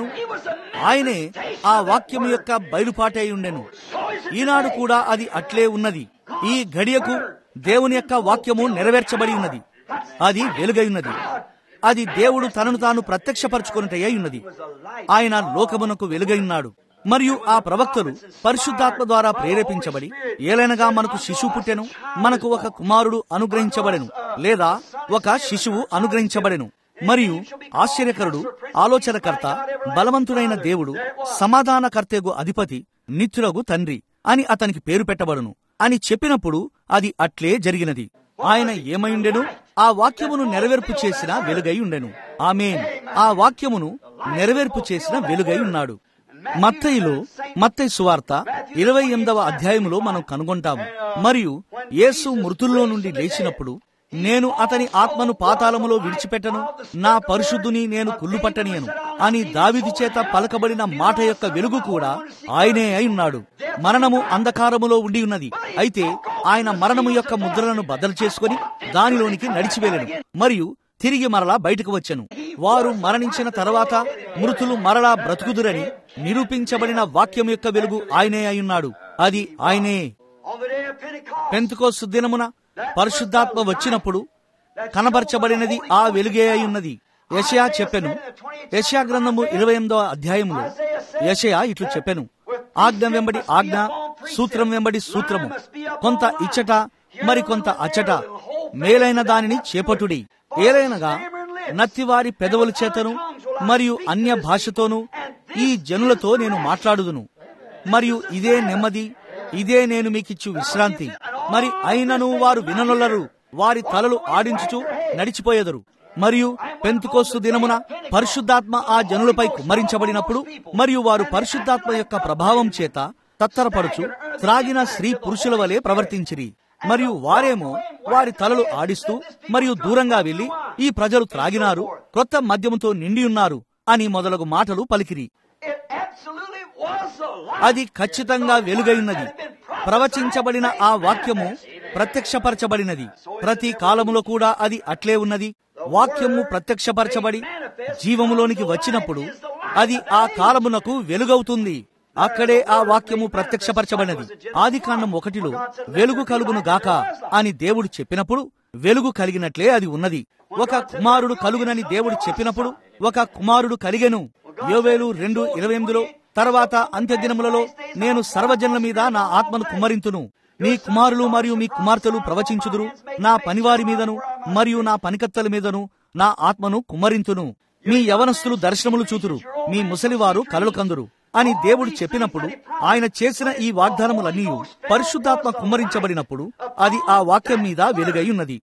ఆయనే ఆ వాక్యము యొక్క బయలుపాటై ఉండెను ఈనాడు కూడా అది అట్లే ఉన్నది ఈ గడియకు దేవుని యొక్క వాక్యము నెరవేర్చబడి ఉన్నది అది వెలుగై ఉన్నది అది దేవుడు తనను తాను ప్రత్యక్షపరచుకున్నటయ్యై ఉన్నది ఆయన లోకమునకు వెలుగై ఉన్నాడు మరియు ఆ ప్రవక్తలు పరిశుద్ధాత్మ ద్వారా ప్రేరేపించబడి ఏలైనగా మనకు శిశువు పుట్టెను మనకు ఒక కుమారుడు అనుగ్రహించబడెను లేదా ఒక శిశువు అనుగ్రహించబడెను మరియు ఆశ్చర్యకరుడు ఆలోచనకర్త బలవంతుడైన దేవుడు సమాధానకర్తెగు అధిపతి నిత్యులగు తండ్రి అని అతనికి పేరు పెట్టబడును అని చెప్పినప్పుడు అది అట్లే జరిగినది ఆయన ఏమైండెను ఆ వాక్యమును నెరవేర్పు చేసిన వెలుగై ఉండెను ఆమెన్ ఆ వాక్యమును నెరవేర్పు చేసిన వెలుగై ఉన్నాడు మత్తయిలో మత్తయి సువార్త ఇరవై ఎనిమిదవ అధ్యాయములో మనం కనుగొంటాము మరియు యేసు మృతుల్లో నుండి లేచినప్పుడు నేను అతని ఆత్మను పాతాళములో విడిచిపెట్టను నా పరిశుద్ధుని నేను కుళ్ళుపట్టనియను అని దావిది చేత పలకబడిన మాట యొక్క వెలుగు కూడా ఆయనే అయి ఉన్నాడు మరణము అంధకారములో ఉండి ఉన్నది అయితే ఆయన మరణము యొక్క ముద్రలను బద్దలు చేసుకుని దానిలోనికి నడిచివెళ్ళను మరియు తిరిగి మరలా బయటకు వచ్చెను వారు మరణించిన తర్వాత మృతులు మరలా బ్రతుకుదురని నిరూపించబడిన వాక్యం యొక్క వెలుగు ఆయనే అయ్యున్నాడు అది ఆయనే On the day of Pentecost, పెంతుకోసు దినమున పరిశుద్ధాత్మ వచ్చినప్పుడు కనబరచబడినది ఆ వెలుగే అయి ఉన్నది యషయా చెప్పెను యషయా గ్రంథము ఇరవై ఎనిమిదవ అధ్యాయములో యషయా ఇట్లు చెప్పెను ఆజ్ఞ వెంబడి ఆజ్ఞ సూత్రం వెంబడి సూత్రము కొంత ఇచ్చట మరి కొంత అచ్చట మేలైన దానిని చేపట్టుడి ఏలైనగా నత్తివారి పెదవుల చేతను మరియు అన్య భాషతోను ఈ జనులతో నేను మాట్లాడుదును మరియు ఇదే నెమ్మది ఇదే నేను మీకిచ్చు విశ్రాంతి మరి అయినను వారు విననొల్లరు వారి తలలు ఆడించుచు నడిచిపోయేదరు మరియు పెంతుకోస్తు దినమున పరిశుద్ధాత్మ ఆ జనులపై కుమ్మరించబడినప్పుడు మరియు వారు పరిశుద్ధాత్మ యొక్క ప్రభావం చేత తత్తరపడుచు త్రాగిన స్త్రీ పురుషుల వలె ప్రవర్తించిరి మరియు వారేమో వారి తలలు ఆడిస్తూ మరియు దూరంగా వెళ్లి ఈ ప్రజలు త్రాగినారు క్రొత్త మద్యముతో నిండి ఉన్నారు అని మొదలగు మాటలు పలికిరి it absolutely was the light. అది ఖచ్చితంగా వెలుగైనది ప్రవచించబడిన ఆ వాక్యము ప్రత్యక్షపరచబడినది ప్రతి కాలములో కూడా అది అట్లే ఉన్నది వాక్యము ప్రత్యక్షపరచబడి జీవములోనికి వచ్చినప్పుడు అది ఆ కాలమునకు వెలుగవుతుంది అక్కడే ఆ వాక్యము ప్రత్యక్షపరచబడినది ఆది కాండం ఒకటిలో వెలుగు కలుగును గాక అని దేవుడు చెప్పినప్పుడు వెలుగు కలిగినట్లే అది ఉన్నది ఒక కుమారుడు కలుగునని దేవుడు చెప్పినప్పుడు ఒక కుమారుడు కలిగెను యోవేలు రెండు ఇరవై ఎనిమిదిలో తర్వాత అంత్యదినములలో నేను సర్వజనుల మీద నా ఆత్మను కుమ్మరింతును మీ కుమారులు మరియు మీ కుమార్తెలు ప్రవచించుదురు నా పనివారి మీదను మరియు నా పనికత్తెల మీదను నా ఆత్మను కుమ్మరింతును మీ యవనస్తులు దర్శనములు చూతురు మీ ముసలివారు కలలు కందురు అని దేవుడు చెప్పినప్పుడు ఆయన చేసిన ఈ వాగ్దానములన్నీ పరిశుద్ధాత్మ కుమ్మరించబడినప్పుడు అది ఆ వాక్యం మీద వెలుగై ఉన్నది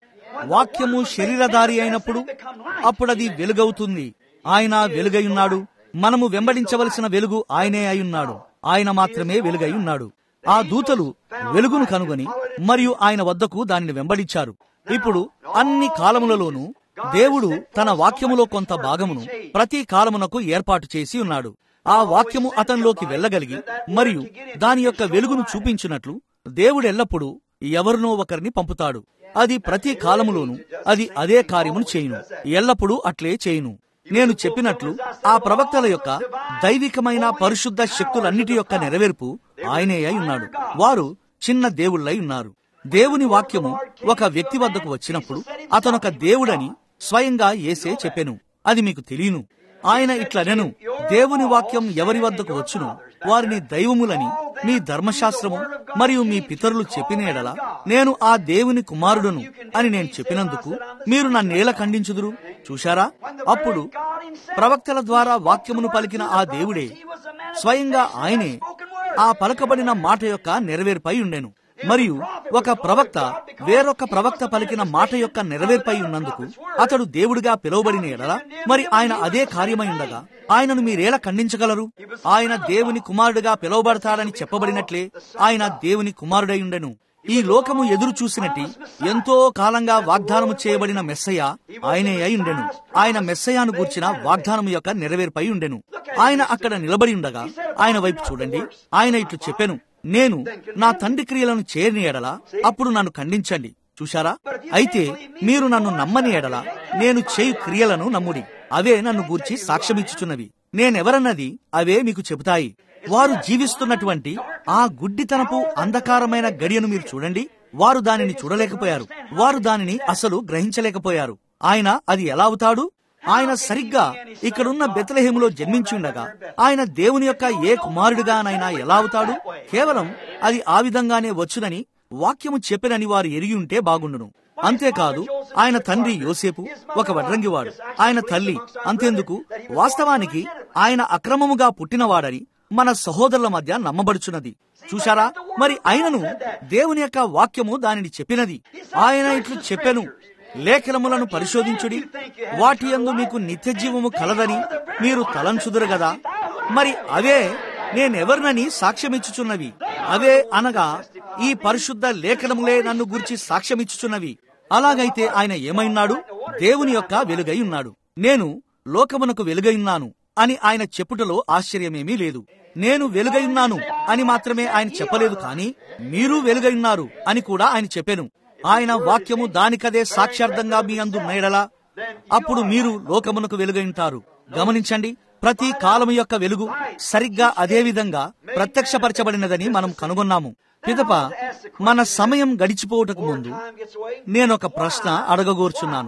వాక్యము శరీరధారి అయినప్పుడు అప్పుడది వెలుగవుతుంది ఆయన వెలుగై ఉన్నాడు మనము వెంబడించవలసిన వెలుగు ఆయనే అయి ఉన్నాడు ఆయన మాత్రమే వెలుగై ఉన్నాడు ఆ దూతలు వెలుగును కనుగొని మరియు ఆయన వద్దకు దానిని వెంబడించారు ఇప్పుడు అన్ని కాలములలోనూ దేవుడు తన వాక్యములో కొంత భాగమును ప్రతి కాలమునకు ఏర్పాటు చేసి ఉన్నాడు ఆ వాక్యము అతనిలోకి వెళ్ళగలిగి మరియు దాని యొక్క వెలుగును చూపించినట్లు దేవుడు ఎల్లప్పుడూ ఎవరినో ఒకరిని పంపుతాడు అది ప్రతి కాలములోనూ అది అదే కార్యమును చేయును ఎల్లప్పుడూ అట్లే చేయును నేను చెప్పినట్లు ఆ ప్రవక్తల యొక్క దైవికమైన పరిశుద్ధ శక్తులన్నిటి యొక్క నెరవేర్పు ఆయనే అయి ఉన్నాడు వారు చిన్న దేవుళ్ళై ఉన్నారు దేవుని వాక్యము ఒక వ్యక్తి వద్దకు వచ్చినప్పుడు అతనొక దేవుడని స్వయంగా ఏసే చెప్పెను అది మీకు తెలియను ఆయన ఇట్లనెను దేవుని వాక్యం ఎవరి వద్దకు వచ్చును వారిని దైవములని మీ ధర్మశాస్త్రము మరియు మీ పితరులు చెప్పిన ఎడల నేను ఆ దేవుని కుమారుడును అని నేను చెప్పినందుకు మీరు నన్నేల ఖండించుదురు చూశారా అప్పుడు ప్రవక్తల ద్వారా వాక్యమును పలికిన ఆ దేవుడే స్వయంగా ఆయనే ఆ పలకబడిన మాట యొక్క నెరవేర్పై ఉండెను మరియు ఒక ప్రవక్త వేరొక ప్రవక్త పలికిన మాట యొక్క నెరవేర్పై ఉన్నందుకు అతడు దేవుడిగా పిలువబడిన ఎడల మరి ఆయన అదే కార్యమై ఉండగా ఆయనను మీరేలా ఖండించగలరు ఆయన దేవుని కుమారుడిగా పిలువబడతాడని చెప్పబడినట్లే ఆయన దేవుని కుమారుడై ఉండెను ఈ లోకము ఎదురు చూసినట్టి ఎంతో కాలంగా వాగ్దానము చేయబడిన మెస్సయ్య ఆయనే అయి ఉండెను ఆయన మెస్సయాను గూర్చిన వాగ్దానము యొక్క నెరవేర్పై ఉండెను ఆయన అక్కడ నిలబడి ఉండగా ఆయన వైపు చూడండి ఆయన ఇట్లు చెప్పెను నేను నా తండ్రి క్రియలను చేయని ఎడల అప్పుడు నన్ను ఖండించండి చూశారా అయితే మీరు నన్ను నమ్మని ఎడల నేను చేయు క్రియలను నమ్ముడి అవే నన్ను గూర్చి సాక్ష్యమిచ్చుచున్నవి నేనెవరన్నది అవే మీకు చెబుతాయి వారు జీవిస్తున్నటువంటి ఆ గుడ్డితనపు అంధకారమైన గడియను మీరు చూడండి వారు దానిని చూడలేకపోయారు వారు దానిని అసలు గ్రహించలేకపోయారు ఆయన అది ఎలా అవుతాడు ఆయన సరిగ్గా ఇక్కడున్న బెతలహేములో జన్మించుండగా ఆయన దేవుని యొక్క ఏ కుమారుడిగానైనా ఎలా అవుతాడు కేవలం అది ఆ విధంగానే వచ్చునని వాక్యము చెప్పినని వారు ఎరిగి ఉంటే బాగుండును అంతేకాదు ఆయన తండ్రి యోసేపు ఒక వడ్రంగివాడు ఆయన తల్లి అంతేందుకు వాస్తవానికి ఆయన అక్రమముగా పుట్టినవాడని మన సహోదరుల మధ్య నమ్మబడుచున్నది చూశారా మరి ఆయనను దేవుని యొక్క వాక్యము దానిని చెప్పినది ఆయన ఇట్లు చెప్పెను లేఖనములను పరిశోధించుడి వాటి యందు మీకు నిత్య జీవము కలదని మీరు తలంచుదురు గదా మరి అవే నేనెవరినని సాక్ష్యమిచ్చుచున్నవి అవే అనగా ఈ పరిశుద్ధ లేఖనములే నన్ను గురించి సాక్ష్యమిచ్చుచున్నవి అలాగైతే ఆయన ఏమైనాడు దేవుని యొక్క వెలుగై ఉన్నాడు నేను లోకమునకు వెలుగై ఉన్నాను అని ఆయన చెప్పుటలో ఆశ్చర్యమేమీ లేదు నేను వెలుగై ఉన్నాను అని మాత్రమే ఆయన చెప్పలేదు కానీ మీరు వెలుగై ఉన్నారు అని కూడా ఆయన చెప్పాను ఆయన వాక్యము దానికదే సాక్ష్యార్థంగా మీ అందు మేడలా అప్పుడు మీరు లోకమునకు వెలుగైంటారు గమనించండి ప్రతి కాలము యొక్క వెలుగు సరిగ్గా అదే విధంగా ప్రత్యక్షపరచబడినదని మనం కనుగొన్నాము పిదప మన సమయం గడిచిపోవటకు ముందు నేనొక ప్రశ్న అడగగోర్చున్నాను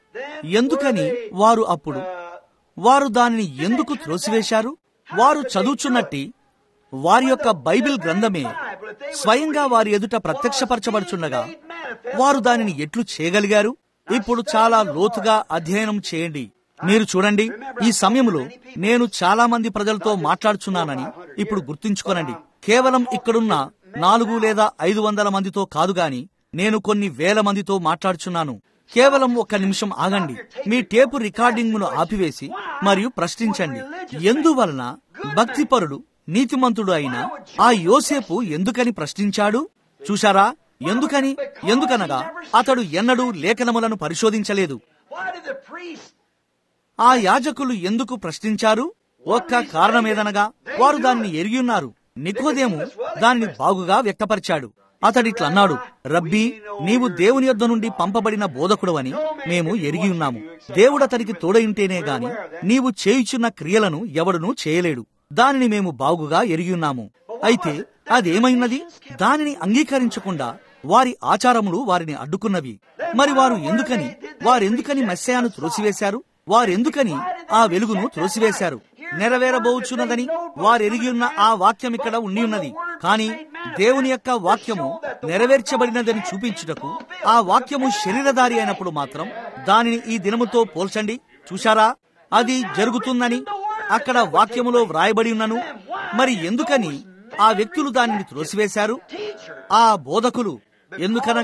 ఎందుకని వారు అప్పుడు వారు దానిని ఎందుకు త్రోసివేశారు వారు చదువుచున్నట్టి వారి యొక్క బైబిల్ గ్రంథమే స్వయంగా వారి ఎదుట ప్రత్యక్షపరచబడుచుండగా వారు దానిని ఎట్లు చేయగలిగారు ఇప్పుడు చాలా లోతుగా అధ్యయనం చేయండి మీరు చూడండి ఈ సమయంలో నేను చాలా మంది ప్రజలతో మాట్లాడుచున్నానని ఇప్పుడు గుర్తుంచుకోనండి కేవలం ఇక్కడున్న నాలుగు లేదా ఐదు వందల మందితో కాదు గాని నేను కొన్ని వేల మందితో మాట్లాడుచున్నాను కేవలం ఒక్క నిమిషం ఆగండి మీ టేపు రికార్డింగ్ను ఆపివేసి మరియు ప్రశ్నించండి ఎందువలన భక్తిపరుడు నీతిమంతుడు అయిన ఆ యోసేపు ఎందుకని ప్రశ్నించాడు చూశారా ఎందుకని ఎందుకనగా అతడు ఎన్నడూ లేఖనములను పరిశోధించలేదు ఆ యాజకులు ఎందుకు ప్రశ్నించారు ఒక్క కారణమేదనగా వారు దానిని ఎరిగి ఉన్నారు నికోదేము దానిని బాగుగా వ్యక్తపరిచాడు అతడిట్లన్నాడు రబ్బీ నీవు దేవుని యొద్ద నుండి పంపబడిన బోధకుడవని మేము ఎరిగి ఉన్నాము దేవుడు అతనికి తోడయింటేనే గాని నీవు చేయుచున్న క్రియలను ఎవడునూ చేయలేడు దానిని మేము బాగుగా ఎరిగి ఉన్నాము అయితే అదేమైనది దానిని అంగీకరించకుండా వారి ఆచారములు వారిని అడ్డుకున్నవి మరి వారు ఎందుకని వారెందుకని మెస్సయాను త్రోసివేశారు వారెందుకని ఆ వెలుగును త్రోసివేశారు నెరవేరబోచున్నదని వారెరిగి ఉన్న ఆ వాక్యం ఇక్కడ ఉండి ఉన్నది కానీ దేవుని యొక్క వాక్యము నెరవేర్చబడినదని చూపించుటకు ఆ వాక్యము శరీరధారి అయినప్పుడు మాత్రం దానిని ఈ దినముతో పోల్చండి చూశారా అది జరుగుతుందని అక్కడ వాక్యములో వ్రాయబడి ఉన్నను మరి ఎందుకని ఆ వ్యక్తులు దానిని త్రోసివేశారు ఆ బోధకులు ఎందుకనగా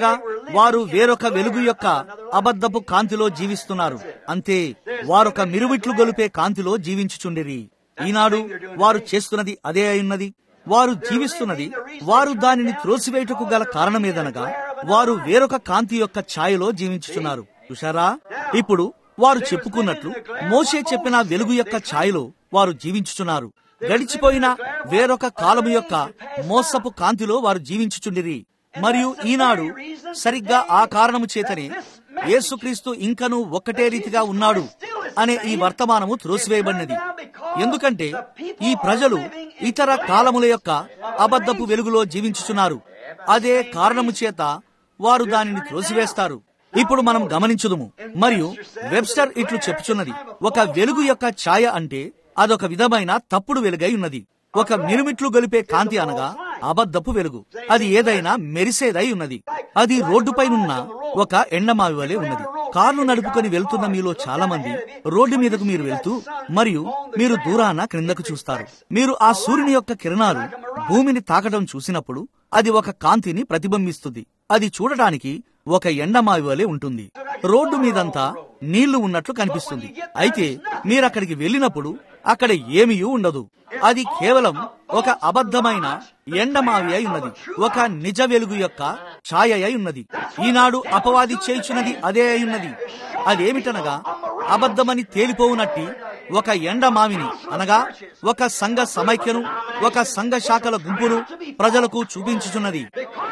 వారు వేరొక వెలుగు యొక్క అబద్ధపు కాంతిలో జీవిస్తున్నారు అంతే వారొక మిరువిట్లు గొలిపే కాంతిలో జీవించుచుండిరి ఈనాడు వారు చేస్తున్నది అదే అయిన్నది వారు జీవిస్తున్నది వారు దానిని త్రోసివేయుటకు గల కారణమేదనగా వారు వేరొక కాంతి యొక్క ఛాయలో జీవించుచున్నారు చూశారా ఇప్పుడు వారు చెప్పుకున్నట్లు మోషే చెప్పిన వెలుగు యొక్క ఛాయలో వారు జీవించుచున్నారు గడిచిపోయిన వేరొక కాలము యొక్క మోసపు కాంతిలో వారు జీవించుచుండిరి మరియు ఈనాడు సరిగ్గా ఆ కారణము చేతనే యేసుక్రీస్తు ఇంకను ఒక్కటే రీతిగా ఉన్నాడు అనే ఈ వర్తమానము త్రోసివేయబడినది ఎందుకంటే ఈ ప్రజలు ఇతర కాలముల యొక్క అబద్ధపు వెలుగులో జీవించుచున్నారు అదే కారణము చేత వారు దానిని త్రోసివేస్తారు ఇప్పుడు మనం గమనించుదుము మరియు వెబ్స్టర్ ఇట్లు చెప్పుచున్నది ఒక వెలుగు యొక్క ఛాయ అంటే అదొక విధమైన తప్పుడు వెలుగై ఉన్నది ఒక మిరుమిట్లు గొలిపే కాంతి అనగా అబద్ధపు వెలుగు అది ఏదైనా మెరిసేదై ఉన్నది అది రోడ్డుపైనున్న ఒక ఎండమావి వలె ఉన్నది కార్లు నడుపుకొని వెళ్తున్న మీలో చాలా మంది రోడ్డు మీదకు మీరు వెళ్తూ మరియు మీరు దూరాన క్రిందకు చూస్తారు మీరు ఆ సూర్యుని యొక్క కిరణాలు భూమిని తాకడం చూసినప్పుడు అది ఒక కాంతిని ప్రతిబింబిస్తుంది అది చూడటానికి ఒక ఎండమావి వలె ఉంటుంది రోడ్డు మీదంతా నీళ్లు ఉన్నట్లు కనిపిస్తుంది అయితే మీరక్కడికి వెళ్ళినప్పుడు అక్కడ ఏమీ ఉండదు అది కేవలం ఒక అబద్ధమైన ఎండమావి అయి ఉన్నది ఒక నిజ వెలుగు యొక్క ఛాయ అయి ఉన్నది ఈనాడు అపవాది చేయుచున్నది అదే అయి ఉన్నది అదేమిటనగా అబద్ధమని తేలిపోవునట్టి ఒక ఎండమావిని అనగా ఒక సంఘ సమైక్యను ఒక సంఘ శాఖల గుంపును ప్రజలకు చూపించుచున్నది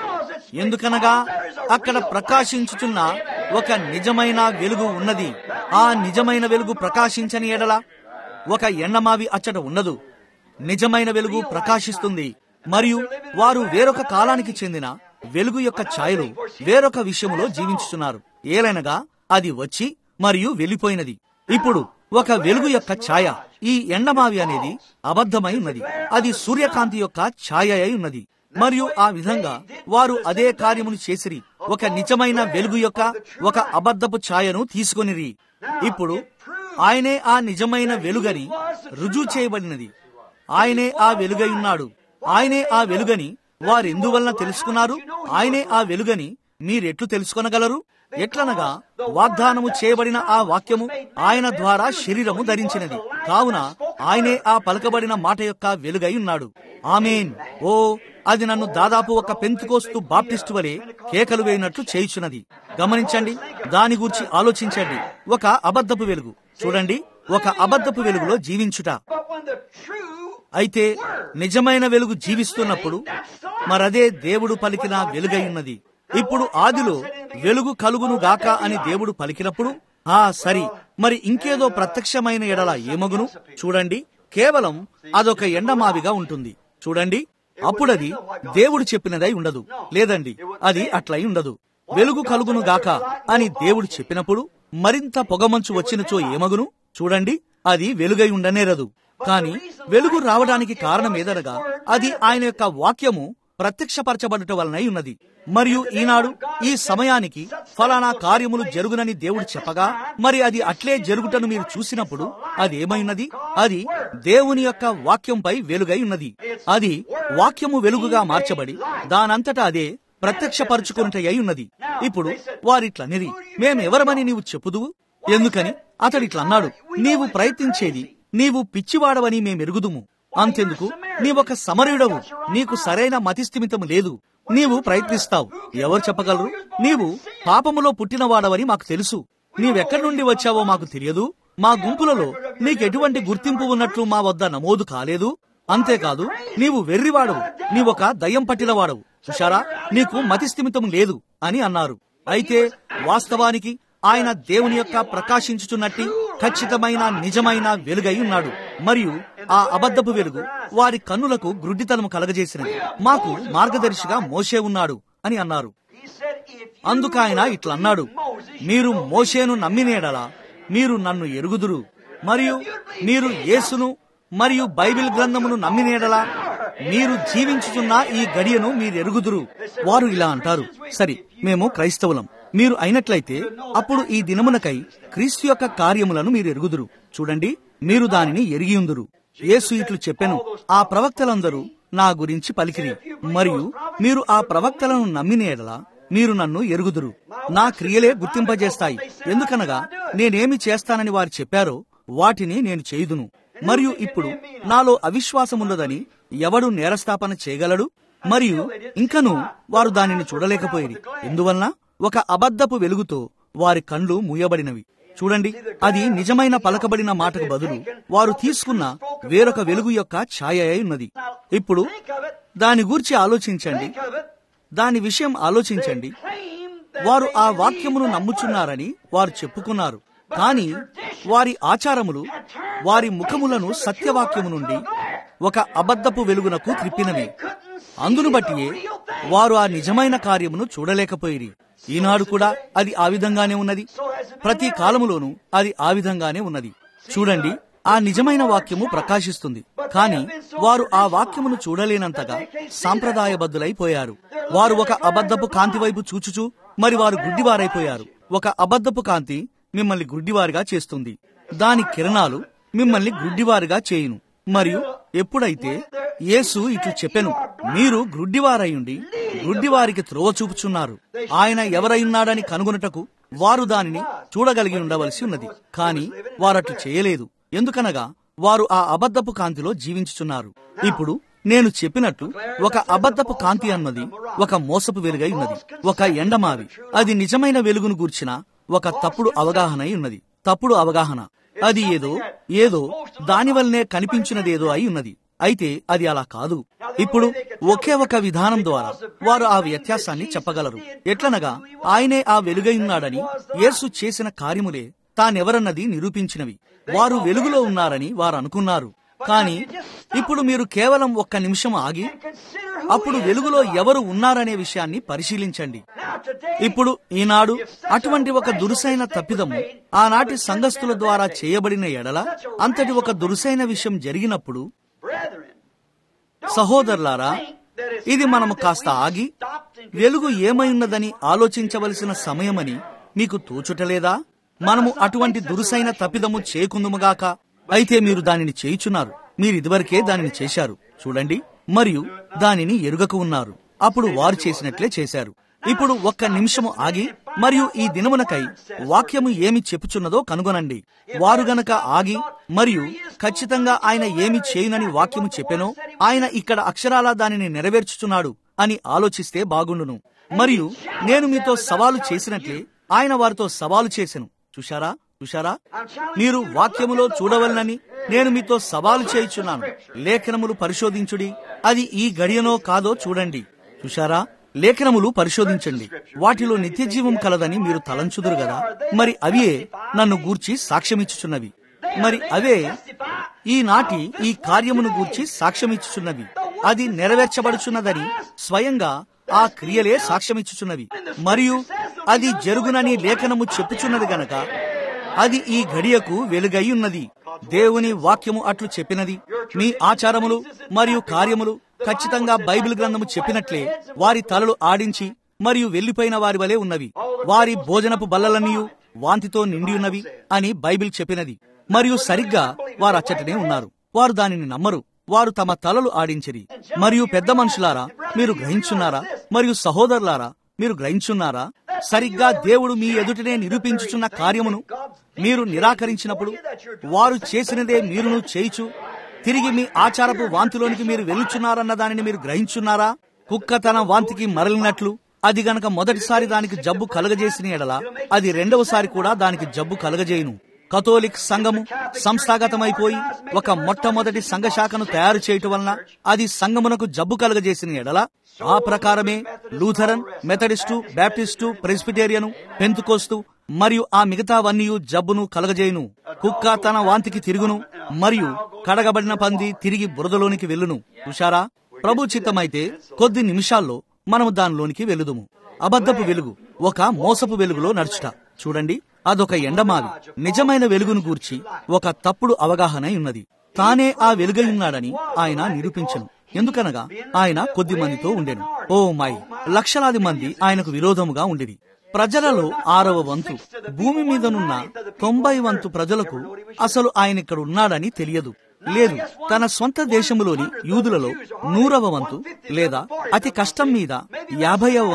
ఎందుకనగా అక్కడ ప్రకాశించుచున్న ఒక నిజమైన వెలుగు ఉన్నది ఆ నిజమైన వెలుగు ప్రకాశించని ఎడల ఒక ఎండమావి అచ్చట ఉండదు నిజమైన వెలుగు ప్రకాశిస్తుంది మరియు వారు వేరొక కాలానికి చెందిన వెలుగు యొక్క ఛాయలు వేరొక విషయములో జీవించుచున్నారు ఏలైనగా అది వచ్చి మరియు వెళ్ళిపోయినది ఇప్పుడు ఒక వెలుగు యొక్క ఛాయ ఈ ఎండమావి అనేది అబద్ధమై ఉన్నది అది సూర్యకాంతి యొక్క ఛాయ అయి ఉన్నది మరియు ఆ విధంగా వారు అదే కార్యమును చేసిరి ఒక నిజమైన వెలుగు యొక్క ఒక అబద్ధపు ఛాయను తీసుకొనిరి ఇప్పుడు ఆయనే ఆ నిజమైన వెలుగని రుజువు చేయబడినది ఆయనే ఆ వెలుగై ఉన్నాడు ఆయనే ఆ వెలుగని వారెందువలన తెలుసుకున్నారు ఆయనే ఆ వెలుగని మీరెట్లు తెలుసుకొనగలరు ఎట్లనగా వాగ్దానము చేయబడిన ఆ వాక్యము ఆయన ద్వారా శరీరము ధరించినది కావున ఆయనే ఆ పలకబడిన మాట యొక్క వెలుగై ఉన్నాడు ఆమెన్ ఓ అది నన్ను దాదాపు ఒక పెంతుకోస్తు బాప్టిస్టు వలె కేకలు వేయినట్లు చేయుచున్నది గమనించండి దాని గురించి ఆలోచించండి ఒక అబద్ధపు వెలుగు చూడండి ఒక అబద్ధపు వెలుగులో జీవించుట అయితే నిజమైన వెలుగు జీవిస్తున్నప్పుడు మరదే దేవుడు పలికిన వెలుగై ఉన్నది ఇప్పుడు ఆదిలో వెలుగు కలుగును గాక అని దేవుడు పలికినప్పుడు ఆ సరి మరి ఇంకేదో ప్రత్యక్షమైన ఎడల ఏమగును చూడండి కేవలం అదొక ఎండమావిగా ఉంటుంది చూడండి అప్పుడది దేవుడు చెప్పినదై ఉండదు లేదండి అది అట్లయి ఉండదు వెలుగు కలుగును గాక అని దేవుడు చెప్పినప్పుడు మరింత పొగమంచు వచ్చినచో ఏమగును చూడండి అది వెలుగై ఉండనేరదు కాని వెలుగు రావడానికి కారణం ఏదనగా అది ఆయన యొక్క వాక్యము ప్రత్యక్షపరచబడట వలనై ఉన్నది మరియు ఈనాడు ఈ సమయానికి ఫలానా కార్యములు జరుగునని దేవుడు చెప్పగా మరి అది అట్లే జరుగుటను మీరు చూసినప్పుడు అది ఏమైనది అది దేవుని యొక్క వాక్యంపై వెలుగై ఉన్నది అది వాక్యము వెలుగుగా మార్చబడి దానంతటా అదే ప్రత్యక్షపరచుకున్నట అయి ఉన్నది ఇప్పుడు వారిట్లనిది మేమెవరమని నీవు చెప్పుదువు ఎందుకని అతడిట్లన్నాడు నీవు ప్రయత్నించేది నీవు పిచ్చివాడవని మేమెరుగుదుము అంతెందుకు నీవొక సమరయుడవు నీకు సరైన మతిస్థిమితము లేదు నీవు ప్రయత్నిస్తావు ఎవరు చెప్పగలరు నీవు పాపములో పుట్టినవాడవని మాకు తెలుసు నీవెక్కడి నుండి వచ్చావో మాకు తెలియదు మా గుంపులలో నీకెటువంటి గుర్తింపు ఉన్నట్లు మా వద్ద నమోదు కాలేదు అంతేకాదు నీవు వెర్రివాడవు నీవొక దయ్యం పట్టినవాడవు చూశారా నీకు మతిస్థిమితం లేదు అని అన్నారు అయితే వాస్తవానికి ఆయన దేవుని యొక్క ప్రకాశించుచున్నట్టి ఖచ్చితమైన నిజమైన వెలుగై ఉన్నాడు మరియు ఆ అబద్ధపు వెలుగు వారి కన్నులకు గ్రుడ్డితనము కలగజేసినది మాకు మార్గదర్శిగా మోసే ఉన్నాడు అని అన్నారు అందుకాయన ఇట్లన్నాడు మీరు మోషేను నమ్మినేడలా మీరు నన్ను ఎరుగుదురు మరియు మీరు యేసును మరియు బైబిల్ గ్రంథమును నమ్మినేడలా మీరు జీవించుచున్న ఈ గడియను మీరు ఎరుగుదురు వారు ఇలా అంటారు సరి మేము క్రైస్తవులం మీరు అయినట్లయితే అప్పుడు ఈ దినమునకై క్రీస్తు యొక్క కార్యములను మీరు ఎరుగుదురు చూడండి మీరు దానిని ఎరిగియుందురు యేసు ఇట్లు చెప్పెను ఆ ప్రవక్తలందరూ నా గురించి పలికిరి మరియు మీరు ఆ ప్రవక్తలను నమ్మిన ఎడల మీరు నన్ను ఎరుగుదురు నా క్రియలే గుర్తింపజేస్తాయి ఎందుకనగా నేనేమి చేస్తానని వారు చెప్పారో వాటిని నేను చేయుదును మరియు ఇప్పుడు నాలో అవిశ్వాసమున్నదని ఎవడు నేరస్థాపన చేయగలడు మరియు ఇంకను వారు దానిని చూడలేకపోయేది ఎందువలన ఒక అబద్ధపు వెలుగుతో వారి కండ్లు మూయబడినవి చూడండి అది నిజమైన పలకబడిన మాటకు బదులు వారు తీసుకున్న వేరొక వెలుగు యొక్క ఛాయ అయి ఉన్నది ఇప్పుడు దాని గూర్చి ఆలోచించండి దాని విషయం ఆలోచించండి వారు ఆ వాక్యమును నమ్ముచున్నారని వారు చెప్పుకున్నారు కాని వారి ఆచారములు వారి ముఖములను సత్యవాక్యము నుండి ఒక అబద్ధపు వెలుగునకు త్రిప్పినవి అందును బట్టియే వారు ఆ నిజమైన కార్యమును చూడలేకపోయిరి ఈనాడు కూడా అది ఆ విధంగానే ఉన్నది ప్రతి కాలములోనూ అది ఆ విధంగానే ఉన్నది చూడండి ఆ నిజమైన వాక్యము ప్రకాశిస్తుంది కాని వారు ఆ వాక్యమును చూడలేనంతగా సాంప్రదాయబద్ధులైపోయారు వారు ఒక అబద్ధపు కాంతి వైపు చూచుచు మరి వారు గుడ్డివారైపోయారు ఒక అబద్ధపు కాంతి మిమ్మల్ని గుడ్డివారిగా చేస్తుంది దాని కిరణాలు మిమ్మల్ని గుడ్డివారిగా చేయును మరియు ఎప్పుడైతే యేసు ఇట్లు చెప్పెను మీరు గ్రుడ్డివారయుండి గ్రుడ్డివారికి త్రోవ చూపుచున్నారు ఆయన ఎవరైనాడని కనుగొనుటకు వారు దానిని చూడగలిగి ఉండవలసి ఉన్నది కాని వారట్లు చేయలేదు ఎందుకనగా వారు ఆ అబద్ధపు కాంతిలో జీవించుచున్నారు ఇప్పుడు నేను చెప్పినట్టు ఒక అబద్ధపు కాంతి అన్నది ఒక మోసపు వెలుగై ఉన్నది ఒక ఎండమావి అది నిజమైన వెలుగును గూర్చిన ఒక తప్పుడు అవగాహన అయి ఉన్నది తప్పుడు అవగాహన అది ఏదో ఏదో దాని వల్లనే కనిపించినదేదో అయి ఉన్నది అయితే అది అలా కాదు ఇప్పుడు ఒకే ఒక విధానం ద్వారా వారు ఆ వ్యత్యాసాన్ని చెప్పగలరు ఎట్లనగా ఆయనే ఆ వెలుగై ఉన్నాడని యేసు చేసిన కార్యములే తానెవరన్నది నిరూపించినవి వారు వెలుగులో ఉన్నారని వారు అనుకున్నారు కానీ ఇప్పుడు మీరు కేవలం ఒక్క నిమిషం ఆగి అప్పుడు వెలుగులో ఎవరు ఉన్నారనే విషయాన్ని పరిశీలించండి ఇప్పుడు ఈనాడు అటువంటి ఒక దురుసైన తప్పిదము ఆనాటి సంఘస్థుల ద్వారా చేయబడిన ఎడల అంతటి ఒక దురుసైన విషయం జరిగినప్పుడు సహోదరులారా ఇది మనము కాస్త ఆగి వెలుగు ఏమైన్నదని ఆలోచించవలసిన సమయమని మీకు తోచుటలేదా మనము అటువంటి దురుసైన తప్పిదము చేయకుందుముగాక అయితే మీరు దానిని చేయుచున్నారు మీరు ఇదివరకే దానిని చేశారు చూడండి మరియు దానిని ఎరుగక ఉన్నారు అప్పుడు వారు చేసినట్లే చేశారు ఇప్పుడు ఒక్క నిమిషము ఆగి మరియు ఈ దినమునకై వాక్యము ఏమి చెప్పుచున్నదో కనుగొనండి వారు గనక ఆగి మరియు ఖచ్చితంగా ఆయన ఏమి చేయునని వాక్యము చెప్పెనో ఆయన ఇక్కడ అక్షరాలా దానిని నెరవేర్చుచున్నాడు అని ఆలోచిస్తే బాగుండును మరియు నేను మీతో సవాలు చేసినట్లే ఆయన వారితో సవాలు చేసెను చూశారా చూశారా మీరు వాక్యములో చూడవలనని నేను మీతో సవాలు చేయుచున్నాను లేఖనములు పరిశోధించుడి అది ఈ గడియనో కాదో చూడండి చూశారా లేఖనములు పరిశోధించండి వాటిలో నిత్య జీవం కలదని మీరు తలంచుదురు గదా మరి అవే నన్ను గూర్చి సాక్ష్యమిచ్చుచున్నవి మరి అవే ఈనాటి ఈ కార్యమును గూర్చి సాక్ష్యమిచ్చుచున్నవి అది నెరవేర్చబడుచున్నదని స్వయంగా ఆ క్రియలే సాక్ష్యమిచ్చుచున్నవి మరియు అది జరుగునని లేఖనము చెప్పుచున్నది గనక అది ఈ గడియకు వెలుగై ఉన్నది దేవుని వాక్యము అట్లు చెప్పినది మీ ఆచారములు మరియు కార్యములు ఖచ్చితంగా బైబిల్ గ్రంథము చెప్పినట్లే వారి తలలు ఆడించి మరియు వెళ్లిపోయిన వారి వలె ఉన్నవి వారి భోజనపు బల్లలన్నీయు వాంతితో నిండి ఉన్నవి అని బైబిల్ చెప్పినది మరియు సరిగ్గా వారు అచ్చటనే ఉన్నారు వారు దానిని నమ్మరు వారు తమ తలలు ఆడించిరి మరియు పెద్ద మనుషులారా మీరు గ్రహించున్నారా మరియు సహోదరులారా మీరు గ్రహించున్నారా సరిగ్గా దేవుడు మీ ఎదుటనే నిరూపించుచున్న కార్యమును మీరు నిరాకరించినప్పుడు వారు చేసినదే మీరును చేయిచు తిరిగి మీ ఆచారపు వాంతిలోనికి మీరు వెలుచున్నారన్న దానిని మీరు గ్రహించున్నారా కుక్క తన వాంతికి మరలినట్లు అది గనక మొదటిసారి దానికి జబ్బు కలగజేసిన ఎడల అది రెండవసారి కూడా దానికి జబ్బు కలగజేయును కథోలిక్ సంఘము సంస్థాగతమైపోయి ఒక మొట్టమొదటి సంఘ శాఖను తయారు చేయటం వలన అది సంఘమునకు జబ్బు కలగజేసిన ఎడల ఆ ప్రకారమే Lutheran Methodist Baptist Presbyterian Pentecost మరియు ఆ మిగతావన్నీ జబ్బును కలగజేయును కుక్క తన వాంతికి తిరుగును మరియు కడగబడిన పంది తిరిగి బురదలోనికి వెళ్ళును చూశారా ప్రభు చిత్తమైతే కొద్ది నిమిషాల్లో మనము దానిలోనికి వెలుదుము అబద్ధపు వెలుగు ఒక మోసపు వెలుగులో నడుచుట చూడండి అదొక ఎండమావి నిజమైన వెలుగును గూర్చి ఒక తప్పుడు అవగాహన ఉన్నది తానే ఆ వెలుగై ఉన్నాడని ఆయన నిరూపించను ఎందుకనగా ఆయన కొద్ది మందితో ఉండెను ఓ మై లక్షలాది మంది ఆయనకు విరోధముగా ఉండేది ప్రజలలో ఆరవ వంతు భూమి మీదనున్న తొంభై వంతు ప్రజలకు అసలు ఆయన ఇక్కడ ఉన్నాడని తెలియదు లేదు తన సొంత దేశములోని యూదులలో నూరవ వంతు లేదా అతి కష్టం మీద యాభైవ వంతు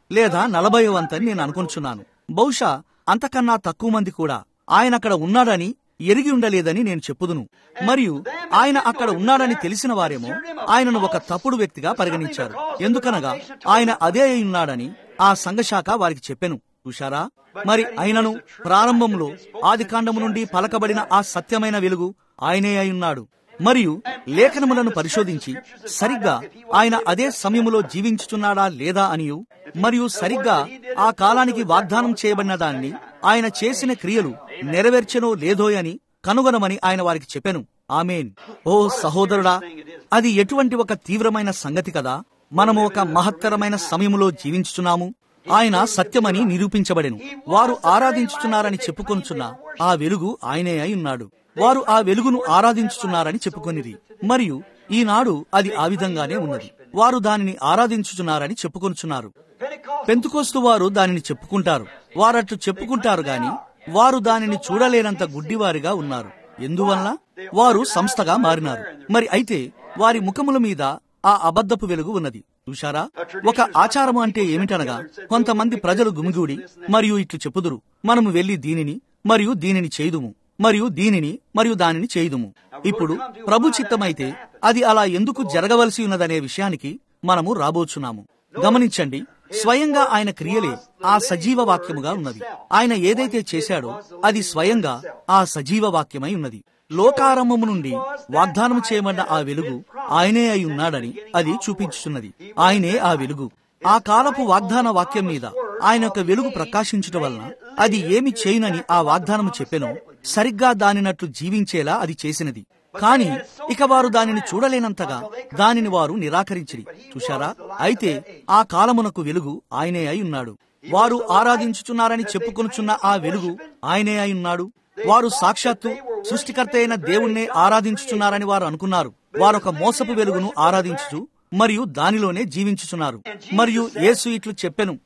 లేదా నలభై వంతని నేను అనుకుంటున్నాను బహుశా అంతకన్నా తక్కువ మంది కూడా ఆయన అక్కడ ఉన్నాడని ఎరిగి ఉండలేదని నేను చెప్పుదును మరియు ఆయన అక్కడ ఉన్నాడని తెలిసిన వారేమో ఆయనను ఒక తప్పుడు వ్యక్తిగా పరిగణించారు ఎందుకనగా ఆయన అదే అయి ఉన్నాడని ఆ సంఘశాఖ వారికి చెప్పెను చూశారా మరి అయినను ప్రారంభంలో ఆది కాండము నుండి పలకబడిన ఆ సత్యమైన వెలుగు ఆయనే అయి ఉన్నాడు మరియు లేఖనములను పరిశోధించి సరిగ్గా ఆయన అదే సమయములో జీవించుచున్నాడా లేదా అనియు మరియు సరిగ్గా ఆ కాలానికి వాగ్దానం చేయబడిన దాన్ని ఆయన చేసిన క్రియలు నెరవేర్చెనో లేదో అని కనుగొనమని ఆయన వారికి చెప్పెను ఆమెన్ ఓ సహోదరుడా అది ఎటువంటి ఒక తీవ్రమైన సంగతి కదా మనము ఒక మహత్తరమైన సమయములో జీవించుచున్నాము ఆయన సత్యమని నిరూపించబడెను వారు ఆరాధించుచున్నారని చెప్పుకొనుచున్న ఆ వెలుగు ఆయనే అయి ఉన్నాడు వారు ఆ వెలుగును ఆరాధించుచున్నారని చెప్పుకొనిది మరియు ఈనాడు అది ఆ విధంగానే ఉన్నది వారు దానిని ఆరాధించుచున్నారని చెప్పుకొనుచున్నారు పెంతుకోస్తు వారు దానిని చెప్పుకుంటారు వారట్లు చెప్పుకుంటారు గాని వారు దానిని చూడలేనంత గుడ్డివారిగా ఉన్నారు ఎందువల్ల వారు సంస్థగా మారినారు మరి అయితే వారి ముఖముల మీద ఆ అబద్ధపు వెలుగు ఉన్నది చూశారా ఒక ఆచారము అంటే ఏమిటనగా కొంతమంది ప్రజలు గుమిగూడి మరియు ఇట్లు చెప్పుదురు మనము వెళ్లి దీనిని మరియు దీనిని చేయుదుము మరియు దీనిని మరియు దానిని చేయుదుము ఇప్పుడు ప్రభు చిత్తమైతే అది అలా ఎందుకు జరగవలసి ఉన్నదనే విషయానికి మనము రాబోచున్నాము గమనించండి స్వయంగా ఆయన క్రియలే ఆ సజీవ వాక్యముగా ఉన్నది ఆయన ఏదైతే చేశాడో అది స్వయంగా ఆ సజీవ వాక్యమై ఉన్నది లోకారంభము నుండి వాగ్దానం చేయబడిన ఆ వెలుగు ఆయనే అయి ఉన్నాడని అది చూపించుచున్నది ఆయనే ఆ వెలుగు ఆ కాలపు వాగ్దాన వాక్యం మీద ఆయన యొక్క వెలుగు ప్రకాశించటం వలన అది ఏమి చేయునని ఆ వాగ్దానము చెప్పెనో సరిగ్గా దానినట్లు జీవించేలా అది చేసినది కాని ఇక వారు దానిని చూడలేనంతగా దానిని వారు నిరాకరించిరి చూశారా అయితే ఆ కాలమునకు వెలుగు ఆయనే అయి ఉన్నాడు వారు ఆరాధించుచున్నారని చెప్పుకొనుచున్న ఆ వెలుగు ఆయనే అయి ఉన్నాడు వారు సాక్షాత్తు సృష్టికర్త అయిన దేవుణ్ణే ఆరాధించుచున్నారని వారు అనుకున్నారు వారొక మోసపు వెలుగును ఆరాధించుచు మరియు దానిలోనే జీవించుచున్నారు మరియు యేసు ఇట్లు చెప్పెను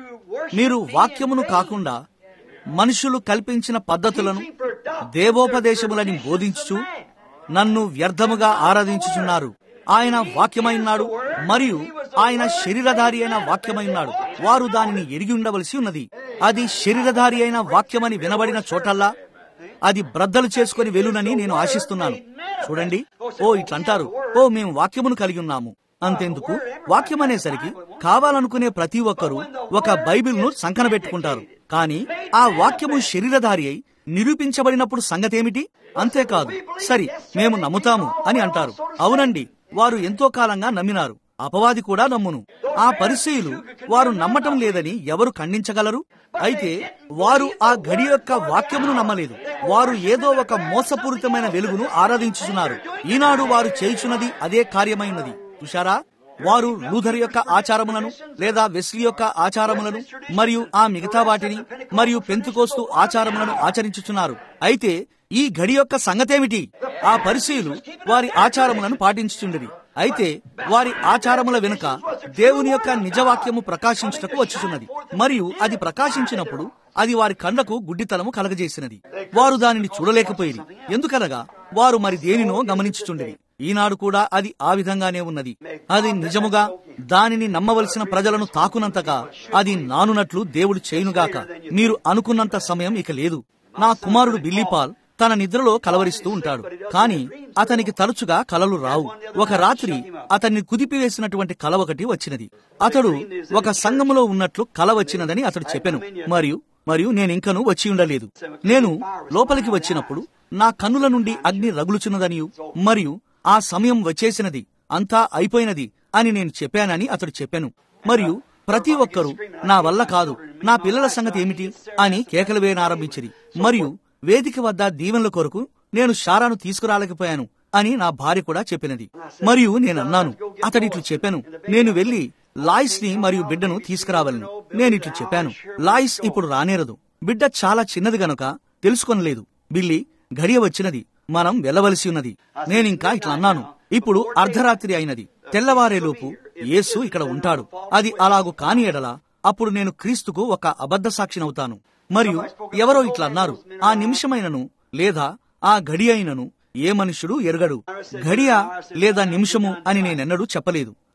మీరు వాక్యమును కాకుండా మనుషులు కల్పించిన పద్ధతులను దేవోపదేశములని బోధించుచు నన్ను వ్యర్థముగా ఆరాధించుచున్నారు ఆయన వాక్యమైనాడు మరియు ఆయన శరీరధారి అయిన వాక్యమైనాడు వారు దానిని ఎరిగి ఉండవలసి ఉన్నది అది శరీరధారి అయిన వాక్యమని వినబడిన చోటల్లా అది బ్రద్దలు చేసుకుని వెలునని నేను ఆశిస్తున్నాను చూడండి ఓ ఇట్లంటారు ఓ మేము వాక్యమును కలిగి ఉన్నాము అంతెందుకు వాక్యం అనేసరికి కావాలనుకునే ప్రతి ఒక్కరూ ఒక బైబిల్ను సంకన పెట్టుకుంటారు కానీ ఆ వాక్యము శరీరధారి అయి నిరూపించబడినప్పుడు సంగతేమిటి అంతేకాదు సరి మేము నమ్ముతాము అని అంటారు అవునండి వారు ఎంతో కాలంగా నమ్మినారు అపవాది కూడా నమ్మును ఆ పరిచయులు వారు నమ్మటం లేదని ఎవరు ఖండించగలరు అయితే వారు ఆ గడి యొక్క వాక్యమును నమ్మలేదు వారు ఏదో ఒక మోసపూరితమైన వెలుగును ఆరాధించుచున్నారు ఈనాడు వారు చేయుచున్నది అదే కార్యమైనది చూశారా వారు లూథర్ యొక్క ఆచారములను లేదా వెస్లీ యొక్క ఆచారములను మరియు ఆ మిగతా వాటిని మరియు పెంతుకోస్తు ఆచారములను ఆచరించుచున్నారు అయితే ఈ గడి యొక్క సంగతేమిటి ఆ పరిశీలు వారి ఆచారములను పాటించుచుండేది అయితే వారి ఆచారముల వెనుక దేవుని యొక్క నిజవాక్యము ప్రకాశించుటకు వచ్చుచున్నది మరియు అది ప్రకాశించినప్పుడు అది వారి కండకు గుడ్డితనము కలగజేసినది వారు దానిని చూడలేకపోయేది ఎందుకనగా వారు మరి దేనినో గమనించుచుండేది ఈనాడు కూడా అది ఆ విధంగానే ఉన్నది అది నిజముగా దానిని నమ్మవలసిన ప్రజలను తాకునంతగా అది నానునట్లు దేవుడు చేయునుగాక మీరు అనుకున్నంత సమయం ఇక లేదు నా కుమారుడు బిల్లీపాల్ తన నిద్రలో కలవరిస్తూ ఉంటాడు కానీ అతనికి తరచుగా కలలు రావు ఒక రాత్రి అతన్ని కుదిపివేసినటువంటి కల ఒకటి వచ్చినది అతడు ఒక సంఘములో ఉన్నట్లు కల వచ్చినదని అతడు చెప్పెను మరియు మరియు నేనింకను వచ్చి ఉండలేదు నేను లోపలికి వచ్చినప్పుడు నా కన్నుల నుండి అగ్ని రగులుచున్నదనియు మరియు ఆ సమయం వచ్చేసినది అంతా అయిపోయినది అని నేను చెప్పానని అతడు చెప్పాను మరియు ప్రతి ఒక్కరూ నా వల్ల కాదు నా పిల్లల సంగతి ఏమిటి అని కేకలు వేయనారంభించింది మరియు వేదిక వద్ద దీవెనల కొరకు నేను షారాను తీసుకురాలేకపోయాను అని నా భార్య కూడా చెప్పినది మరియు నేను అన్నాను అతడిట్లు చెప్పాను నేను వెళ్లి లాయిస్ ని మరియు బిడ్డను తీసుకురావాలను నేనిట్లు చెప్పాను లాయిస్ ఇప్పుడు రానేరదు బిడ్డ చాలా చిన్నది గనుక తెలుసుకొనలేదు బిల్లి గడియ వచ్చినది మనం వెళ్ళవలసి ఉన్నది నేనింకా ఇట్లా అన్నాను ఇప్పుడు అర్ధరాత్రి అయినది తెల్లవారేలోపు యేసు ఇక్కడ ఉంటాడు అది అలాగు కాని ఎడలా అప్పుడు నేను క్రీస్తుకు ఒక అబద్ధ సాక్షినవుతాను మరియు ఎవరో ఇట్లా అన్నారు ఆ నిమిషమైనను లేదా ఆ గడి అయినను ఏ మనుషుడు ఎరగడు గడియ లేదా నిమిషము అని నేనెన్నడూ చెప్పలేదు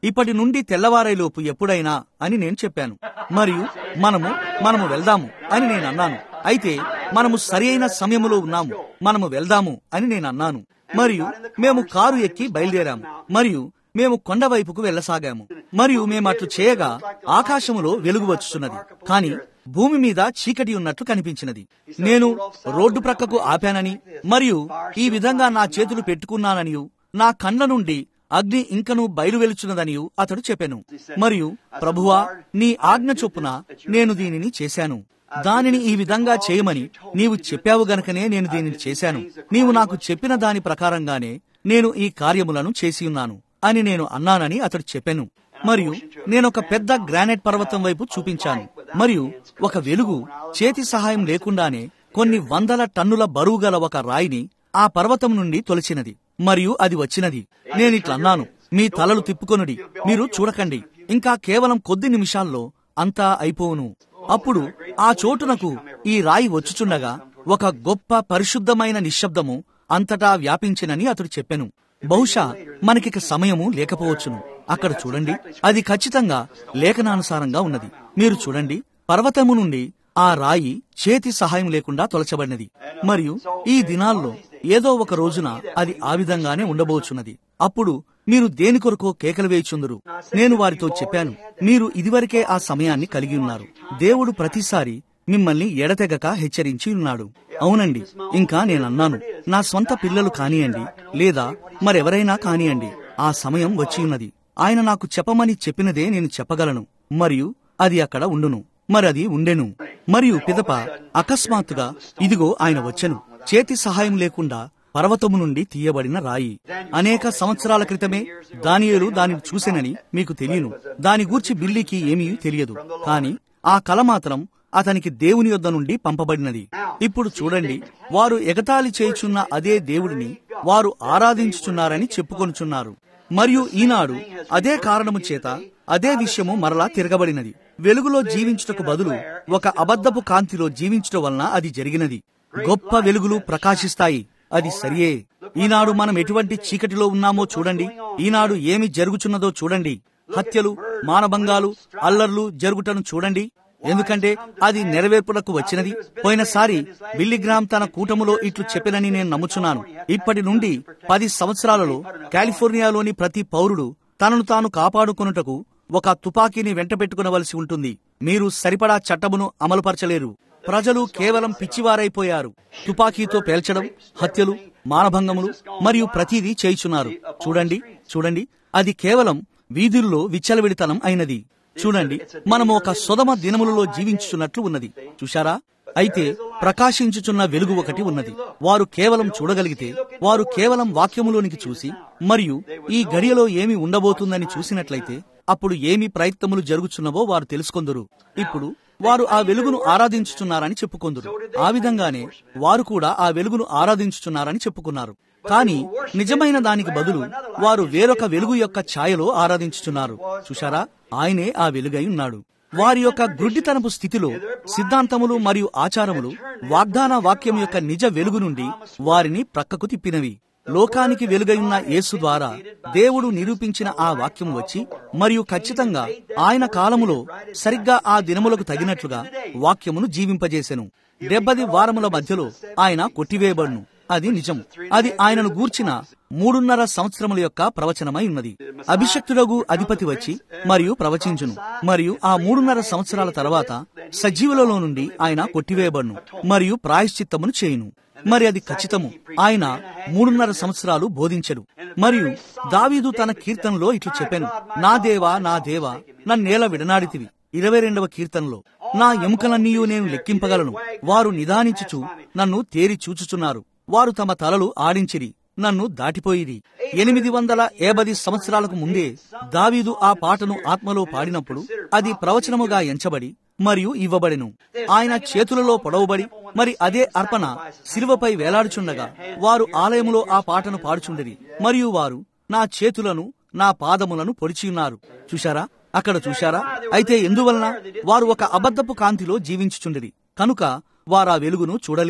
ఇప్పటి నుండి తెల్లవారేలోపు ఎప్పుడైనా అని నేను చెప్పాను మరియు మనము మనము వెళ్దాము అని నేను అన్నాను అయితే మనము సరి అయిన సమయములో ఉన్నాము మనము వెళ్దాము అని నేను అన్నాను మరియు మేము కారు ఎక్కి బయలుదేరాము మరియు మేము కొండ వైపుకు వెళ్ళసాగాము మరియు మేము అట్లు చేయగా ఆకాశములో వెలుగు వచ్చుచున్నది కాని భూమి మీద చీకటి ఉన్నట్లు కనిపించినది నేను రోడ్డు ప్రక్కకు ఆపానని మరియు ఈ విధంగా నా చేతులు పెట్టుకున్నాననియు నా కండ్ల నుండి అగ్ని ఇంకను బయలువెలుచున్నదనియు అతడు చెప్పాను మరియు ప్రభువా నీ ఆజ్ఞ చొప్పున నేను దీనిని చేశాను దానిని ఈ విధంగా చేయమని నీవు చెప్పావు గనుకనే నేను దీనిని చేశాను నీవు నాకు చెప్పిన దాని ప్రకారంగానే నేను ఈ కార్యములను చేసి ఉన్నాను అని నేను అన్నానని అతడు చెప్పాను మరియు నేనొక పెద్ద గ్రానైట్ పర్వతం వైపు చూపించాను మరియు ఒక వెలుగు చేతి సహాయం లేకుండానే కొన్ని వందల టన్నుల బరువు గల ఒక రాయిని ఆ పర్వతం నుండి తొలిచినది మరియు అది వచ్చినది నేనిట్లన్నాను మీ తలలు తిప్పుకొనుడి మీరు చూడకండి ఇంకా కేవలం కొద్ది నిమిషాల్లో అంతా అయిపోవును అప్పుడు ఆ చోటునకు ఈ రాయి వచ్చుచుండగా ఒక గొప్ప పరిశుద్ధమైన నిశ్శబ్దము అంతటా వ్యాపించినని అతడు చెప్పెను బహుశా మనకిక సమయము లేకపోవచ్చును అక్కడ చూడండి అది ఖచ్చితంగా లేఖనానుసారంగా ఉన్నది మీరు చూడండి పర్వతము నుండి ఆ రాయి చేతి సహాయం లేకుండా తొలచబడినది మరియు ఈ దినాల్లో ఏదో ఒక రోజున అది ఆ విధంగానే ఉండబోచున్నది అప్పుడు మీరు దేని కొరకు కేకలు వేయుచుందరు నేను వారితో చెప్పాను మీరు ఇదివరకే ఆ సమయాన్ని కలిగి ఉన్నారు దేవుడు ప్రతిసారి మిమ్మల్ని ఎడతెగక హెచ్చరించి ఉన్నాడు అవునండి ఇంకా నేనన్నాను నా స్వంత పిల్లలు కానియండి లేదా మరెవరైనా కానియండి ఆ సమయం వచ్చి ఉన్నది ఆయన నాకు చెప్పమని చెప్పినదే నేను చెప్పగలను మరియు అది అక్కడ ఉండును మరి అది ఉండెను మరియు పిదప అకస్మాత్తుగా ఇదిగో ఆయన వచ్చెను చేతి సహాయం లేకుండా పర్వతము నుండి తీయబడిన రాయి అనేక సంవత్సరాల క్రితమే దానియేలు దానిని చూసెనని మీకు తెలియను దాని గూర్చి బిల్లీకి ఏమీ తెలియదు కాని ఆ కల మాత్రం అతనికి దేవుని యొద్ద నుండి పంపబడినది ఇప్పుడు చూడండి వారు ఎగతాళి చేయుచున్న అదే దేవుడిని వారు ఆరాధించుచున్నారని చెప్పుకొనుచున్నారు మరియు ఈనాడు అదే కారణము చేత అదే విషయము మరలా తిరగబడినది వెలుగులో జీవించుటకు బదులు ఒక అబద్ధపు కాంతిలో జీవించటం వలన అది జరిగినది గొప్ప వెలుగులు ప్రకాశిస్తాయి అది సరియే ఈనాడు మనం ఎటువంటి చీకటిలో ఉన్నామో చూడండి ఈనాడు ఏమి జరుగుచున్నదో చూడండి హత్యలు మానభంగాలు అల్లర్లు జరుగుటను చూడండి ఎందుకంటే అది నెరవేర్పులకు వచ్చినది పోయినసారి బిల్లిగ్రామ్ తన కూటములో ఇట్లు చెప్పినని నేను నమ్ముచున్నాను ఇప్పటి నుండి పది సంవత్సరాలలో కాలిఫోర్నియాలోని ప్రతి పౌరుడు తనను తాను కాపాడుకొనుటకు ఒక తుపాకీని వెంట పెట్టుకునవలసి ఉంటుంది మీరు సరిపడా చట్టమును అమలుపరచలేరు ప్రజలు కేవలం పిచ్చివారైపోయారు తుపాకీతో పేల్చడం హత్యలు మానభంగములు మరియు ప్రతిదీ చేయుచున్నారు చూడండి చూడండి అది కేవలం వీధుల్లో విచ్చలవిడితనం అయినది చూడండి మనము ఒక సుధమ దినములలో జీవించుచున్నట్లు ఉన్నది చూశారా అయితే ప్రకాశించుచున్న వెలుగు ఒకటి ఉన్నది వారు కేవలం చూడగలిగితే వారు కేవలం వాక్యములోనికి చూసి మరియు ఈ గడియలో ఏమి ఉండబోతుందని చూసినట్లయితే అప్పుడు ఏమి ప్రయత్నములు జరుగుచున్నవో వారు తెలుసుకొందరు ఇప్పుడు వారు ఆ వెలుగును ఆరాధించుచున్నారని చెప్పుకొందరు ఆ విధంగానే వారు కూడా ఆ వెలుగును ఆరాధించుచున్నారని చెప్పుకున్నారు కానీ నిజమైన దానికి బదులు వారు వేరొక వెలుగు యొక్క ఛాయలో ఆరాధించుచున్నారు చూశారా ఆయనే ఆ వెలుగై ఉన్నాడు వారి యొక్క గ్రుడ్డితనపు స్థితిలో సిద్ధాంతములు మరియు ఆచారములు వాగ్దాన వాక్యం యొక్క నిజ వెలుగు నుండి వారిని ప్రక్కకు తిప్పినవి లోకానికి వెలుగైన యేసు ద్వారా దేవుడు నిరూపించిన ఆ వాక్యం వచ్చి మరియు ఖచ్చితంగా ఆయన కాలములో సరిగ్గా ఆ దినములకు తగినట్లుగా వాక్యమును జీవింపజేసెను డెబ్బది వారముల మధ్యలో ఆయన కొట్టివేయబడును అది నిజం అది ఆయనను గూర్చిన మూడున్నర సంవత్సరముల యొక్క ప్రవచనమై ఉన్నది అభిషక్తుడగు అధిపతి వచ్చి మరియు ప్రవచించును మరియు ఆ మూడున్నర సంవత్సరాల తర్వాత సజీవులలో నుండి ఆయన కొట్టివేయబడును మరియు ప్రాయశ్చిత్తమును చేయును మరి అది ఖచ్చితము ఆయన మూడున్నర సంవత్సరాలు బోధించడు మరియు దావీదు తన కీర్తనలో ఇట్లు చెప్పాను నా దేవా నా దేవా నన్నేల విడనాడితివి ఇరవై రెండవ కీర్తనలో నా ఎముకలన్నీయు నేను లెక్కింపగలను వారు నిదానించుచు నన్ను తేరి చూచుచున్నారు వారు తమ తలలు ఆడించిరి నన్ను దాటిపోయిరి ఎనిమిది వందల ఏబది సంవత్సరాలకు ముందే దావీదు ఆ పాటను ఆత్మలో పాడినప్పుడు అది ప్రవచనముగా ఎంచబడి మరియు ఇవ్వబడెను ఆయన చేతులలో పొడవబడి మరి అదే అర్పణ శిలువపై వేలాడుచుండగా వారు ఆలయములో ఆ పాటను పాడుచుండిరి మరియు వారు నా చేతులను నా పాదములను పొడిచియున్నారు చూశారా అక్కడ చూశారా అయితే ఎందువలన వారు ఒక అబద్ధపు కాంతిలో జీవించుచుండిరి కనుక వారా వెలుగును చూడలేదు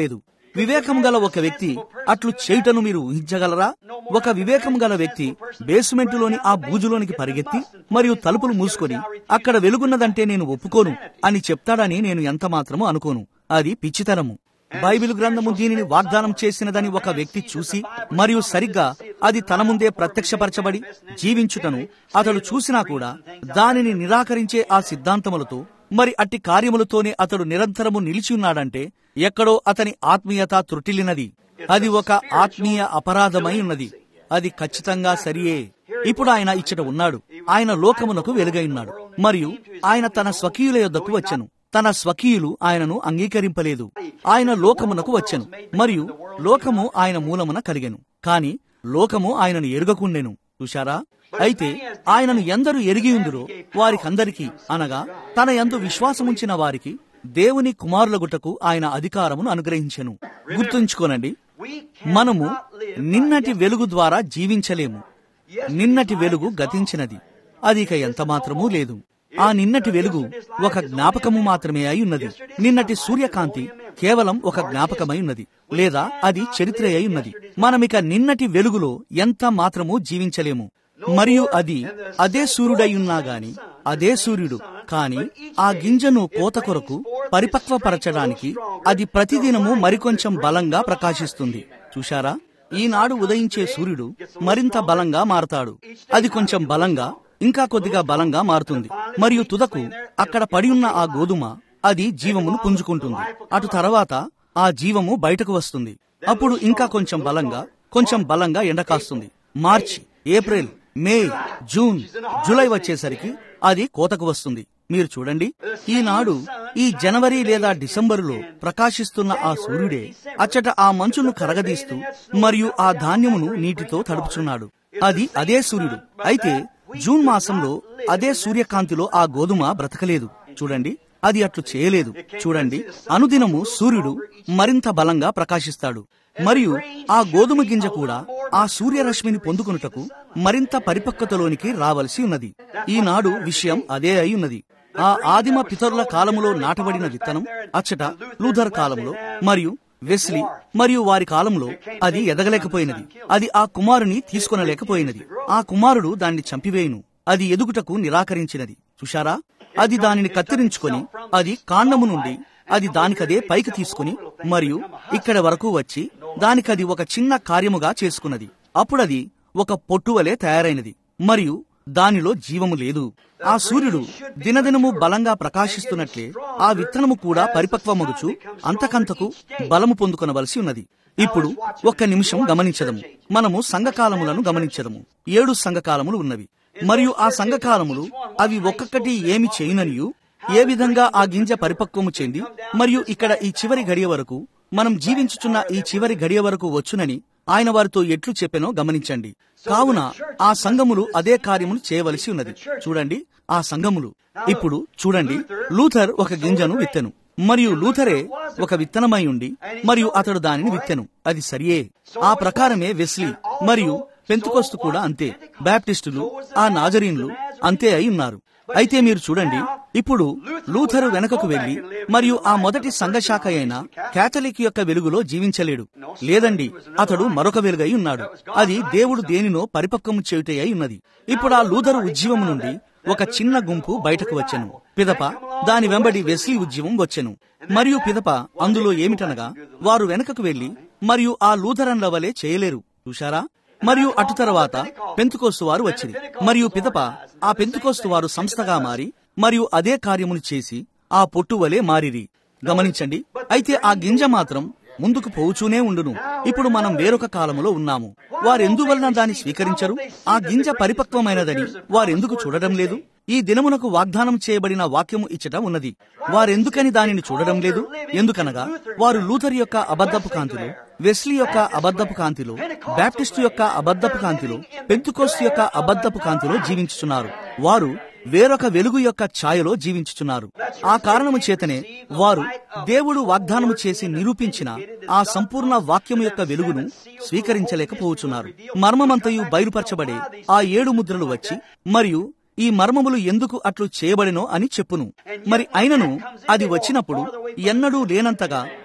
వివేకం గల ఒక వ్యక్తి అట్లు చేయుటను మీరు ఊహించగలరా ఒక వివేకం గల వ్యక్తి బేస్మెంటులోని ఆ బూజులోనికి పరిగెత్తి మరియు తలుపులు మూసుకొని అక్కడ వెలుగున్నదంటే నేను ఒప్పుకోను అని చెప్తాడని నేను ఎంత మాత్రమూ అనుకోను అది పిచ్చితనము బైబిల్ గ్రంథము దీనిని వాగ్దానం చేసినదని ఒక వ్యక్తి చూసి మరియు సరిగ్గా అది తన ముందే ప్రత్యక్షపరచబడి జీవించుటను అతడు చూసినా కూడా దానిని నిరాకరించే ఆ సిద్ధాంతములతో మరి అట్టి కార్యములతోనే అతడు నిరంతరము నిలిచి ఉన్నాడంటే ఎక్కడో అతని ఆత్మీయత త్రుటిల్లినది అది ఒక ఆత్మీయ అపరాధమై ఉన్నది అది ఖచ్చితంగా సరియే ఇప్పుడు ఆయన ఇచ్చట ఉన్నాడు ఆయన లోకమునకు వెలుగై ఉన్నాడు మరియు ఆయన తన స్వకీయుల యొద్దకు వచ్చెను తన స్వకీయులు ఆయనను అంగీకరింపలేదు ఆయన లోకమునకు వచ్చెను మరియు లోకము ఆయన మూలమున కలిగెను కాని లోకము ఆయనను ఎరుగకుండెను చూశారా అయితే ఆయనను ఎందరు ఎరిగి ఉందురో వారికందరికీ అనగా తన యందు విశ్వాసముంచిన వారికి దేవుని కుమారులగుటకు ఆయన అధికారమును అనుగ్రహించెను గుర్తుంచుకోనండి మనము నిన్నటి వెలుగు ద్వారా జీవించలేము నిన్నటి వెలుగు గతించినది అది ఇక ఎంత మాత్రమూ లేదు ఆ నిన్నటి వెలుగు ఒక జ్ఞాపకము మాత్రమే అయి ఉన్నది నిన్నటి సూర్యకాంతి కేవలం ఒక జ్ఞాపకమై ఉన్నది లేదా అది చరిత్ర అయి ఉన్నది మనమిక నిన్నటి వెలుగులో ఎంత మాత్రము జీవించలేము మరియు అది అదే సూర్యుడై ఉన్నా గాని అదే సూర్యుడు కాని ఆ గింజను కోత కొరకు పరిపక్వపరచడానికి అది ప్రతిదినము మరికొంచెం బలంగా ప్రకాశిస్తుంది చూశారా ఈనాడు ఉదయించే సూర్యుడు మరింత బలంగా మారతాడు అది కొంచెం బలంగా ఇంకా కొద్దిగా బలంగా మారుతుంది మరియు తుదకు అక్కడ పడి ఉన్న ఆ గోధుమ అది జీవమును పుంజుకుంటుంది అటు తర్వాత ఆ జీవము బయటకు వస్తుంది అప్పుడు ఇంకా కొంచెం బలంగా కొంచెం బలంగా ఎండ కాస్తుంది March April May June July వచ్చేసరికి అది కోతకు వస్తుంది మీరు చూడండి ఈనాడు ఈ జనవరి లేదా డిసెంబరులో ప్రకాశిస్తున్న ఆ సూర్యుడే అచ్చట ఆ మంచును కరగదీస్తూ మరియు ఆ ధాన్యమును నీటితో తడుపుచున్నాడు అది అదే సూర్యుడు అయితే జూన్ మాసంలో అదే సూర్యకాంతిలో ఆ గోధుమ బ్రతకలేదు చూడండి అది అట్లు చేయలేదు చూడండి అనుదినము సూర్యుడు మరింత బలంగా ప్రకాశిస్తాడు మరియు ఆ గోధుమ గింజ కూడా ఆ సూర్యరశ్మిని పొందుకున్నటకు మరింత పరిపక్వతలోనికి రావలసి ఉన్నది ఈనాడు విషయం అదే అయి ఉన్నది ఆ ఆదిమ పితరుల కాలములో నాటబడిన విత్తనం అచ్చట లూథర్ కాలంలో మరియు వెస్లీ మరియు వారి కాలంలో అది ఎదగలేకపోయినది అది ఆ కుమారుని తీసుకొనలేకపోయినది ఆ కుమారుడు దాన్ని చంపివేయును అది ఎదుగుటకు నిరాకరించినది చూశారా అది దానిని కత్తిరించుకొని అది కాండము నుండి అది దానికదే పైకి తీసుకుని మరియు ఇక్కడ వరకు వచ్చి దానికది ఒక చిన్న కార్యముగా చేసుకున్నది అప్పుడది ఒక పొట్టు వలె తయారైనది మరియు దానిలో జీవము లేదు ఆ సూర్యుడు దినదినము బలంగా ప్రకాశిస్తున్నట్లే ఆ విత్తనము కూడా పరిపక్వమగుచు అంతకంతకు బలము పొందుకొనవలసి ఉన్నది ఇప్పుడు ఒక్క నిమిషం గమనించదము మనము సంఘకాలములను గమనించదము ఏడు సంఘకాలములు ఉన్నవి మరియు ఆ సంఘకాలములు అవి ఒక్కొక్కటి ఏమి చేయుననియు ఏ విధంగా ఆ గింజ పరిపక్వము చెంది మరియు ఇక్కడ ఈ చివరి గడియ వరకు మనం జీవించుచున్న ఈ చివరి గడియ వరకు వచ్చునని ఆయన వారితో ఎట్లు చెప్పెనో గమనించండి కావున ఆ సంఘములు అదే కార్యమును చేయవలసి ఉన్నది చూడండి ఆ సంఘములు ఇప్పుడు చూడండి లూథర్ ఒక గింజను విత్తెను మరియు లూథరే ఒక విత్తనమై ఉండి మరియు అతడు దానిని విత్తెను అది సరియే ఆ ప్రకారమే వెస్లీ మరియు పెంతుకొస్తు కూడా అంతే బ్యాప్టిస్టులు ఆ నాజరీన్లు అంతే అయి ఉన్నారు అయితే మీరు చూడండి ఇప్పుడు లూథరు వెనకకు వెళ్లి మరియు ఆ మొదటి సంఘశాఖ అయిన కేథలిక్ యొక్క వెలుగులో జీవించలేడు లేదండి అతడు మరొక వెలుగై ఉన్నాడు అది దేవుడు దేనినో పరిపక్వము చేయుటే అయి ఉన్నది ఇప్పుడు ఆ లూథరు ఉద్యమం నుండి ఒక చిన్న గుంపు బయటకు వచ్చెను పిదప దాని వెంబడి వెస్లీ ఉద్యమం వచ్చెను మరియు పిదప అందులో ఏమిటనగా వారు వెనకకు వెళ్లి మరియు ఆ లూథరన్ల వలె చేయలేరు చూశారా మరియు అటు తర్వాత పెంతుకోస్తు వారు వచ్చింది మరియు పిదప ఆ పెంతుకోస్తు వారు సంస్థగా మారి మరియు అదే కార్యములు చేసి ఆ పొట్టు వలె మారిరి గమనించండి అయితే ఆ గింజ మాత్రం ముందుకు పోవుచూనే ఉండును ఇప్పుడు మనం వేరొక కాలములో ఉన్నాము వారెందువలన దాన్ని స్వీకరించరు ఆ గింజ పరిపక్వమైనదని వారెందుకు చూడడం లేదు ఈ దినమునకు వాగ్దానం చేయబడిన వాక్యము ఇచ్చట ఉన్నది వారెందుకని దానిని చూడడం లేదు ఎందుకనగా వారు లూథర్ యొక్క అబద్ధపు కాంతిలో వెస్లీ యొక్క అబద్ధపు కాంతిలో బ్యాప్టిస్టు యొక్క అబద్ధపు కాంతిలో పెంతుకోస్తు యొక్క అబద్ధపు కాంతిలో జీవించుచున్నారు వారు వేరొక వెలుగు యొక్క ఛాయలో జీవించుచున్నారు ఆ కారణము చేతనే వారు దేవుడు వాగ్దానము చేసి నిరూపించిన ఆ సంపూర్ణ వాక్యము యొక్క వెలుగును స్వీకరించలేకపోవచ్చున్నారు మర్మమంతయు బయలుపరచబడే ఆ ఏడు ముద్రలు వచ్చి మరియు ఈ మర్మములు ఎందుకు అట్లు చేయబడినో అని చెప్పును మరి అయినను అది వచ్చినప్పుడు ఎన్నడూ లేనంతగా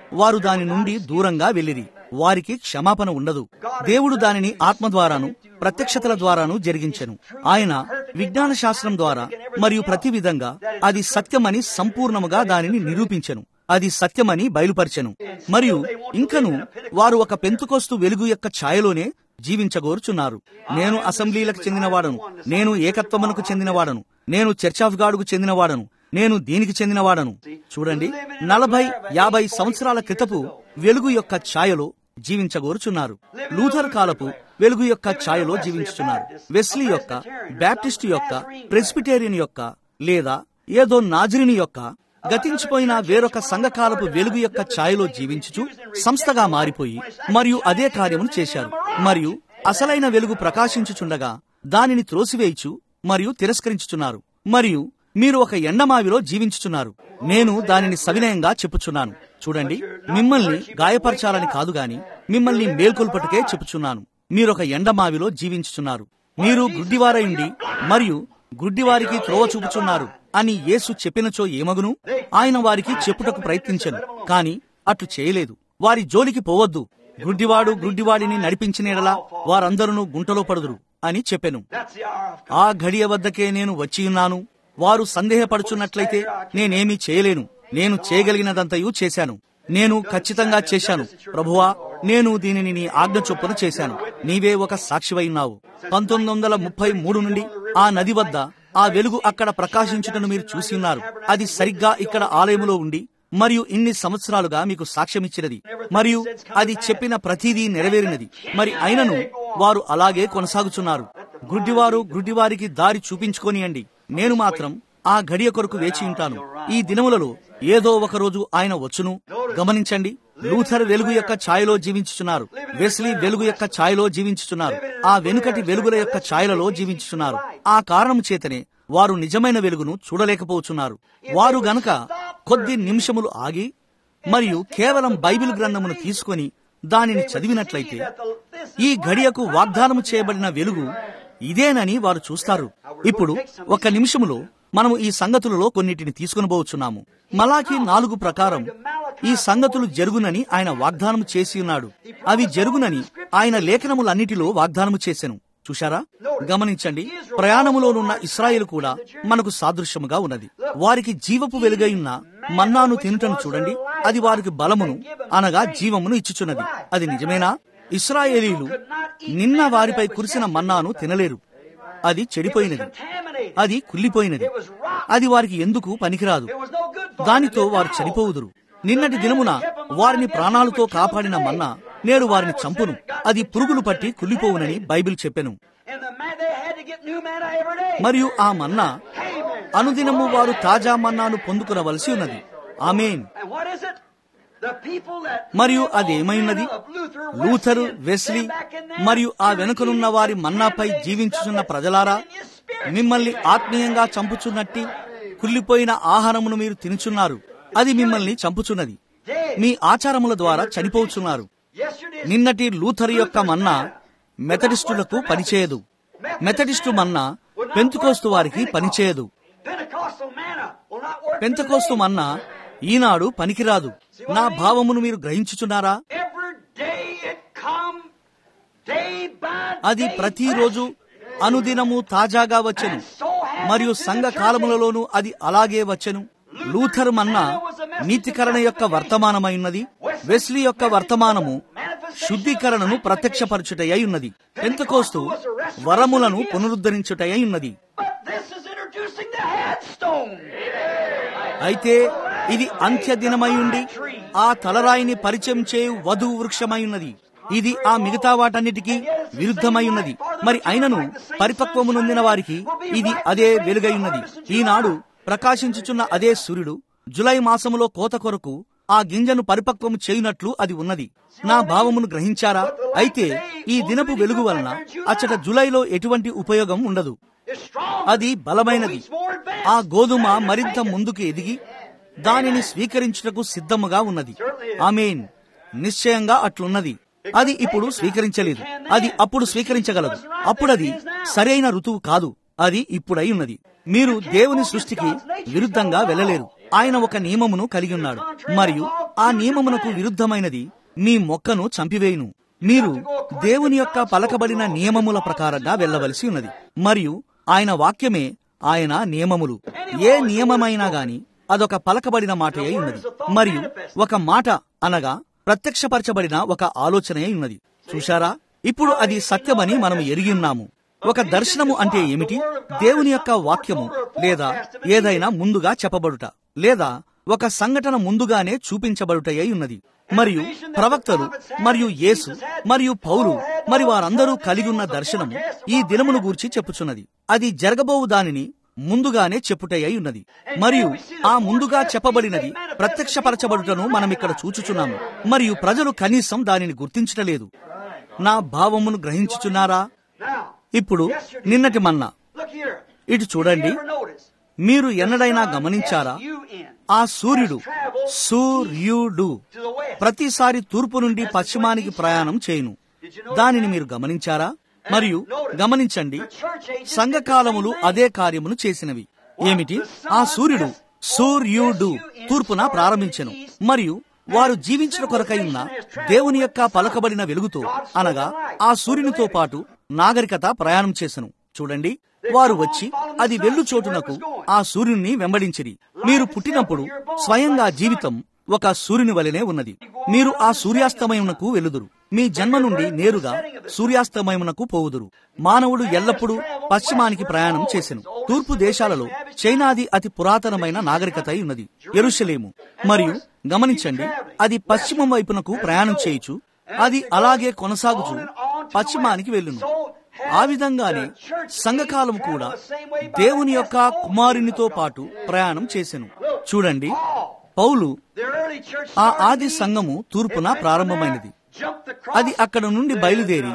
వారు దాని నుండి దూరంగా వెళ్ళిరి వారికి క్షమాపణ ఉండదు దేవుడు దానిని ఆత్మ ద్వారాను ప్రత్యక్షతల ద్వారాను జరిగించెను ఆయన విజ్ఞాన శాస్త్రం ద్వారా మరియు ప్రతి విధంగా అది సత్యమని సంపూర్ణముగా దానిని నిరూపించెను అది సత్యమని బయలుపరిచెను మరియు ఇంకను వారు ఒక పెంతుకోస్తు వెలుగు యొక్క ఛాయలోనే జీవించగోరుచున్నారు నేను అసెంబ్లీలకు చెందినవాడను నేను ఏకత్వమునకు చెందినవాడను నేను చర్చ్ ఆఫ్ గాడ్కు చెందినవాడను నేను దీనికి చెందినవాడను చూడండి నలభై యాభై సంవత్సరాల క్రితపు వెలుగు యొక్క ఛాయలో జీవించగోరుచున్నారు లూథర్ కాలపు వెలుగు యొక్క ఛాయలో జీవించుచున్నారు వెస్లీ యొక్క బ్యాప్టిస్ట్ యొక్క ప్రెస్పిటేరియన్ యొక్క లేదా ఏదో నాజరిని యొక్క గతించిపోయిన వేరొక సంఘకాలపు వెలుగు యొక్క ఛాయలో జీవించుచు సంస్థగా మారిపోయి మరియు అదే కార్యమును చేశారు మరియు అసలైన వెలుగు ప్రకాశించుచుండగా దానిని త్రోసివేయిచు మరియు తిరస్కరించుచున్నారు మరియు మీరు ఒక ఎండమావిలో జీవించుచున్నారు నేను దానిని సవినయంగా చెప్పుచున్నాను చూడండి మిమ్మల్ని గాయపరచాలని కాదు గాని మిమ్మల్ని మేల్కొల్పటకే చెప్పుచున్నాను మీరొక ఎండమావిలో జీవించుచున్నారు మీరు గుడ్డివారయుండి మరియు గుడ్డివారికి త్రోవ చూపుచున్నారు అని యేసు చెప్పినచో ఏమగును ఆయన వారికి చెప్పుటకు ప్రయత్నించను కాని అట్లు చేయలేదు వారి జోలికి పోవద్దు గుడ్డివాడు గుడ్డివాడిని నడిపించినలా వారందరూ గుంటలో పడుదురు అని చెప్పెను ఆ ఘడియ వద్దకే నేను వచ్చియున్నాను వారు సందేహపడుచున్నట్లయితే నేనేమీ చేయలేను నేను చేయగలిగినదంతయు చేశాను నేను ఖచ్చితంగా చేశాను ప్రభువా నేను దీనిని నీ ఆజ్ఞ చొప్పున చేశాను నీవే ఒక సాక్షివైనావు పంతొమ్మిది వందల ముప్పై మూడు నుండి ఆ నది వద్ద ఆ వెలుగు అక్కడ ప్రకాశించుటను మీరు చూసి ఉన్నారు అది సరిగ్గా ఇక్కడ ఆలయములో ఉండి మరియు ఇన్ని సంవత్సరాలుగా మీకు సాక్ష్యమిచ్చినది మరియు అది చెప్పిన ప్రతిదీ నెరవేరినది మరి అయినను వారు అలాగే కొనసాగుచున్నారు గుడ్డివారు గుడ్డివారికి దారి చూపించుకోనియండి నేను మాత్రం ఆ గడియ కొరకు వేచి ఉంటాను ఈ దినములలో ఏదో ఒక రోజు ఆయన వచ్చును గమనించండి లూథర్ వెలుగు యొక్క ఛాయలో జీవించుచున్నారు వెస్లీ వెలుగు యొక్క ఛాయలో జీవించుచున్నారు ఆ వెనుకటి వెలుగుల యొక్క ఛాయలలో జీవించుచున్నారు ఆ కారణం చేతనే వారు నిజమైన వెలుగును చూడలేకపోతున్నారు వారు గనక కొద్ది నిమిషములు ఆగి మరియు కేవలం బైబిల్ గ్రంథమును తీసుకొని దానిని చదివినట్లయితే ఈ గడియకు వాగ్దానము చేయబడిన వెలుగు ఇదేనని వారు చూస్తారు ఇప్పుడు ఒక నిమిషములో మనము ఈ సంగతులలో కొన్నిటిని తీసుకుని పోవచ్చున్నాము మలాకి నాలుగు ప్రకారం ఈ సంగతులు జరుగునని ఆయన వాగ్దానం చేసి ఉన్నాడు అవి జరుగునని ఆయన లేఖనములన్నిటిలో వాగ్దానము చేసెను చూశారా గమనించండి ప్రయాణములోనున్న ఇస్రాయేల్ కూడా మనకు సాదృశ్యముగా ఉన్నది వారికి జీవపు వెలుగైన మన్నాను తినుటను చూడండి అది వారికి బలమును అనగా జీవమును ఇచ్చుచున్నది అది నిజమేనా ఇస్రాయేలీలు నిన్న వారిపై కురిసిన మన్నాను తినలేరు అది చెడిపోయినది అది కుళ్ళిపోయినది అది వారికి ఎందుకు పనికిరాదు దానితో వారు చనిపోవుదురు నిన్నటి దినమున వారిని ప్రాణాలతో కాపాడిన మన్నా నేడు వారిని చంపును అది పురుగులు పట్టి కుళ్ళిపోవునని బైబిల్ చెప్పెను మరియు ఆ మన్నా అనుదినము వారు తాజా మన్నాను పొందుకునవలసి ఉన్నది ఆమెన్ మరియు అదేమైనది లూథరు వెస్లీ మరియు ఆ వెనుకనున్న వారి మన్నాపై జీవించుచున్న ప్రజలారా మిమ్మల్ని ఆత్మీయంగా చంపుచున్నట్టి కుళ్ళిపోయిన ఆహారమును మీరు తినుచున్నారు అది మిమ్మల్ని చంపుచున్నది మీ ఆచారముల ద్వారా చనిపోతున్నారు నిన్నటి లూథర్ యొక్క మన్నా మెథడిస్టులకు పనిచేయదు మెథడిస్టు మన్నా పెంతుకోస్తు వారికి పనిచేయదు పెంతకోస్తు మన్నా ఈనాడు పనికిరాదు నా భావమును మీరు గ్రహించుచున్నారా అది ప్రతిరోజు అనుదినము తాజాగా వచ్చెను మరియు సంఘ కాలములలోనూ అది అలాగే వచ్చెను లూథర్ మన్నా నీతికరణ యొక్క వర్తమానమైనది వెస్లీ యొక్క వర్తమానము శుద్ధీకరణను ప్రత్యక్షపరచుటయ్యి ఉన్నది ఎంతకోస్తూ వరములను పునరుద్ధరించుటయ్యి ఉన్నది అయితే ఇది అంత్య దినమైయుండి ఆ తలరాయిని పరిచయం చేయు వధువు వృక్షమైయున్నది ఇది ఆ మిగతా వాటన్నిటికీ విరుద్ధమైయున్నది మరి అయినను పరిపక్వము నొందిన వారికి ఇది అదే వెలుగైయున్నది ఈనాడు ప్రకాశించుచున్న అదే సూర్యుడు జులై మాసములో కోత కొరకు ఆ గింజను పరిపక్వము చేయునట్లు అది ఉన్నది నా భావమును గ్రహించారా అయితే ఈ దినపు వెలుగు వలన అచ్చట జులైలో ఎటువంటి ఉపయోగం ఉండదు అది బలమైనది ఆ గోధుమ మరింత ముందుకు ఎదిగి దానిని స్వీకరించుటకు సిద్ధముగా ఉన్నది ఆమెన్ నిశ్చయంగా అట్లున్నది అది ఇప్పుడు స్వీకరించలేదు అది అప్పుడు స్వీకరించగలదు అప్పుడది సరైన ఋతువు కాదు అది ఇప్పుడై ఉన్నది మీరు దేవుని సృష్టికి విరుద్ధంగా వెళ్ళలేరు ఆయన ఒక నియమమును కలిగి ఉన్నాడు మరియు ఆ నియమమునకు విరుద్ధమైనది మీ మొక్కను చంపివేయును మీరు దేవుని యొక్క పలకబడిన నియమముల ప్రకారంగా వెళ్ళవలసి ఉన్నది మరియు ఆయన వాక్యమే ఆయన నియమములు ఏ నియమమైనా గాని అదొక పలకబడిన మాట అయి ఉన్నది మరియు ఒక మాట అనగా ప్రత్యక్షపరచబడిన ఒక ఆలోచన అయి ఉన్నది చూశారా ఇప్పుడు అది సత్యమని మనం ఎరిగి ఉన్నాము ఒక దర్శనము అంటే ఏమిటి దేవుని యొక్క వాక్యము లేదా ఏదైనా ముందుగా చెప్పబడుట లేదా ఒక సంఘటన ముందుగానే చూపించబడుట అయి ఉన్నది మరియు ప్రవక్తలు మరియు యేసు మరియు పౌలు మరి వారందరూ కలిగి ఉన్న దర్శనము ఈ దినమును గూర్చి చెప్పుచున్నది అది జరగబోవు దానిని ముందుగానే చెప్పుటయ్యి ఉన్నది మరియు ఆ ముందుగా చెప్పబడినది ప్రత్యక్షపరచబడుటను మనం ఇక్కడ చూచుచున్నాము మరియు ప్రజలు కనీసం దానిని గుర్తించటలేదు నా భావమును గ్రహించుచున్నారా Now, ఇప్పుడు నిన్నటి మన్నా look here. ఇటు చూడండి Ever notice? మీరు ఎన్నడైనా గమనించారా S-U-N. ఆ సూర్యుడు సూర్యుడు To the west. ప్రతిసారి తూర్పు నుండి పశ్చిమానికి ప్రయాణం చేయును దానిని మీరు గమనించారా మరియు గమనించండి సంఘకాలములు అదే కార్యమును చేసినవి ఏమిటి ఆ సూర్యుడు సూర్యుడు తూర్పున ప్రారంభించెను మరియు వారు జీవించిన కొరకై ఉన్న దేవుని యొక్క పలకబడిన వెలుగుతో అనగా ఆ సూర్యునితో పాటు నాగరికత ప్రయాణం చేసెను చూడండి వారు వచ్చి అది వెళ్ళు చోటునకు ఆ సూర్యుని వెంబడించిరి మీరు పుట్టినప్పుడు స్వయంగా జీవితం ఒక సూర్యుని వలెనే ఉన్నది మీరు ఆ సూర్యాస్తమయమునకు వెలుదురు మీ జన్మ నుండి నేరుగా సూర్యాస్తమయమునకు పోవుదురు మానవుడు ఎల్లప్పుడూ పశ్చిమానికి ప్రయాణం చేసెను తూర్పు దేశాలలో చైనాది అతి పురాతనమైన నాగరికత అయి ఉన్నది ఎరుషలేము మరియు గమనించండి అది పశ్చిమం వైపునకు ప్రయాణం చేయుచు అది అలాగే కొనసాగుచు పశ్చిమానికి వెళ్ళును ఆ విధంగానే సంఘకాలం కూడా దేవుని యొక్క కుమారునితో పాటు ప్రయాణం చేసెను చూడండి పౌలు The early church ఆ started ఆది east, సంఘము తూర్పున ప్రారంభమైనది jumped across అది అక్కడ నుండి బయలుదేరి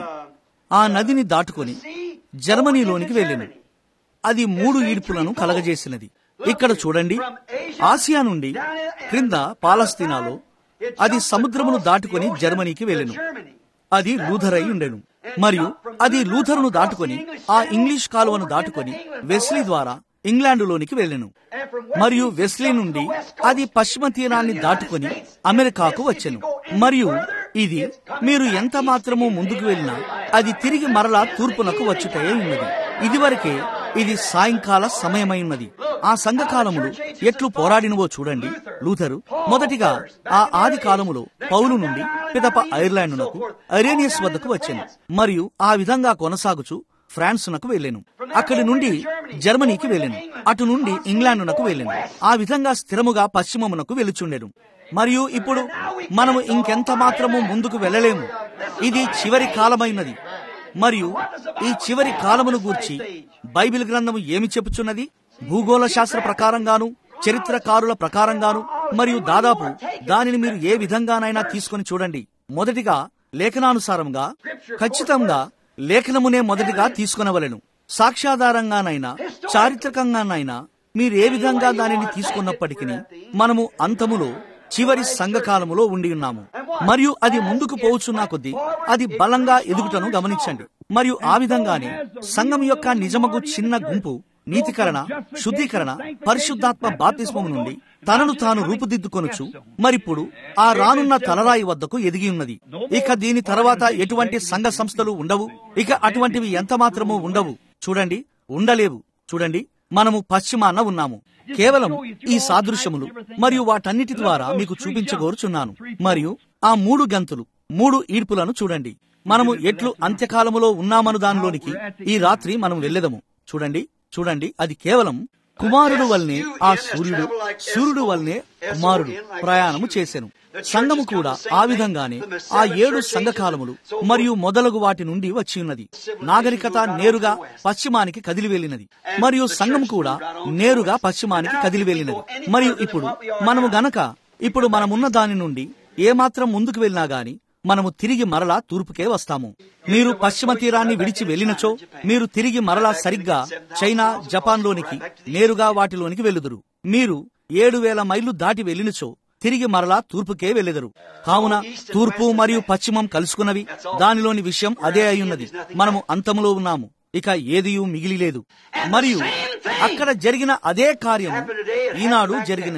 ఆ నదిని దాటుకొని జర్మనీలోనికి వెళ్ళింది అది మూడు ఈడ్పులను కలగజేసినది ఇక్కడ చూడండి ఆసియా నుండి క్రింద పాలస్తీనాలో అది సముద్రమును దాటుకొని జర్మనీకి వెళ్ళెను Germany. అది లూథర్ అయి ఉండెను మరియు అది లూథర్ను దాటుకొని ఆ ఇంగ్లీష్ కాలువను దాటుకొని వెస్లీ ద్వారా ఇంగ్లాండులోనికి వెళ్ళెను And from మరియు వెస్లీ నుండి అది పశ్చిమ తీరాన్ని దాటుకొని అమెరికాకు వచ్చెను మరియు ఇది మీరు ఎంత మాత్రము ముందుకు వెళ్ళినా అది తిరిగి మరలా తూర్పునకు వచ్చుటయే ఉన్నది ఇదివరకే ఇది సాయంకాల సమయమై ఉన్నది ఆ సంఘకాలములు ఎట్లు పోరాడినవో చూడండి లూథరు మొదటిగా ఆ ఆది కాలములో పౌలు నుండి పిదప ఐర్లాండునకు ఐరేనియస్ వద్దకు వచ్చాను మరియు ఆ విధంగా కొనసాగుచు ఫ్రాన్సునకు వెళ్ళాను అక్కడి నుండి జర్మనీకి వెళ్ళాను అటు నుండి ఇంగ్లాండునకు వెళ్ళాను ఆ విధంగా స్థిరముగా పశ్చిమమునకు వెలుచుండెను మరియు ఇప్పుడు మనము ఇంకెంత మాత్రము ముందుకు వెళ్ళలేము ఇది చివరి కాలమైనది మరియు ఈ చివరి కాలమును గూర్చి బైబిల్ గ్రంథము ఏమి చెప్పుచున్నది భూగోళ శాస్త్ర ప్రకారంగాను చరిత్రకారుల ప్రకారంగాను మరియు దాదాపు దానిని మీరు ఏ విధంగానైనా తీసుకొని చూడండి మొదటిగా లేఖనానుసారంగా ఖచ్చితంగా లేఖనమునే మొదటిగా తీసుకొనవలెను సాక్ష్యాధారంగానైనా చారిత్రకంగానైనా మీరు ఏ విధంగా దానిని తీసుకున్నప్పటికీ మనము అంతములో చివరి సంఘకాలములో ఉండి ఉన్నాము మరియు అది ముందుకు పోవచ్చున్న కొద్దీ అది బలంగా ఎదుగుటను గమనించండి మరియు ఆ విధంగానే సంఘం యొక్క నిజమగు చిన్న గుంపు నీతికరణ శుద్ధీకరణ పరిశుద్ధాత్మ బాప్తిస్మము నుండి తనను తాను రూపుదిద్దుకొనుచు మరిప్పుడు ఆ రానున్న తలరాయి వద్దకు ఎదిగి ఉన్నది ఇక దీని తర్వాత ఎటువంటి సంఘ సంస్థలు ఉండవు ఇక అటువంటివి ఎంత మాత్రమూ ఉండవు చూడండి ఉండలేవు చూడండి మనము పశ్చిమాన ఉన్నాము కేవలం ఈ సాదృశ్యములు మరియు వాటన్నిటి ద్వారా మీకు చూపించగోరుచున్నాను మరియు ఆ మూడు గంతులు మూడు ఈడ్పులను చూడండి మనము ఎట్లు అంత్యకాలములో ఉన్నామను దానిలోనికి ఈ రాత్రి మనం వెళ్ళెదము చూడండి చూడండి అది కేవలం కుమారుడు వల్లనే ఆ సూర్యుడు సూర్యుడు వల్లనే కుమారుడు ప్రయాణము చేసెను సంఘము కూడా ఆ విధంగానే ఆ ఏడు సంఘకాలములు మరియు మొదలగు వాటి నుండి వచ్చి ఉన్నది నాగరికత నేరుగా పశ్చిమానికి కదిలి వెళ్ళినది మరియు సంఘం కూడా నేరుగా పశ్చిమానికి కదిలి వెళ్ళినది మరియు ఇప్పుడు మనము గనక ఇప్పుడు మనమున్న దాని నుండి ఏమాత్రం ముందుకు వెళ్ళినా గాని మనము తిరిగి మరలా తూర్పుకే వస్తాము మీరు పశ్చిమ తీరాన్ని విడిచి వెళ్ళినచో మీరు తిరిగి మరలా సరిగ్గా చైనా జపాన్లోనికి నేరుగా వాటిలోనికి వెళ్ళుదురు మీరు ఏడు వేల మైళ్లు దాటి వెళ్ళినచో తిరిగి మరలా తూర్పుకే వెళ్ళెదరు కావున తూర్పు మరియు పశ్చిమం కలుసుకున్నవి దానిలోని విషయం అదే అయ్యున్నది మనము అంతములో ఉన్నాము ఇక ఏదియూ మిగిలి లేదు మరియు అక్కడ జరిగిన అదే కార్యము ఈనాడు జరిగినది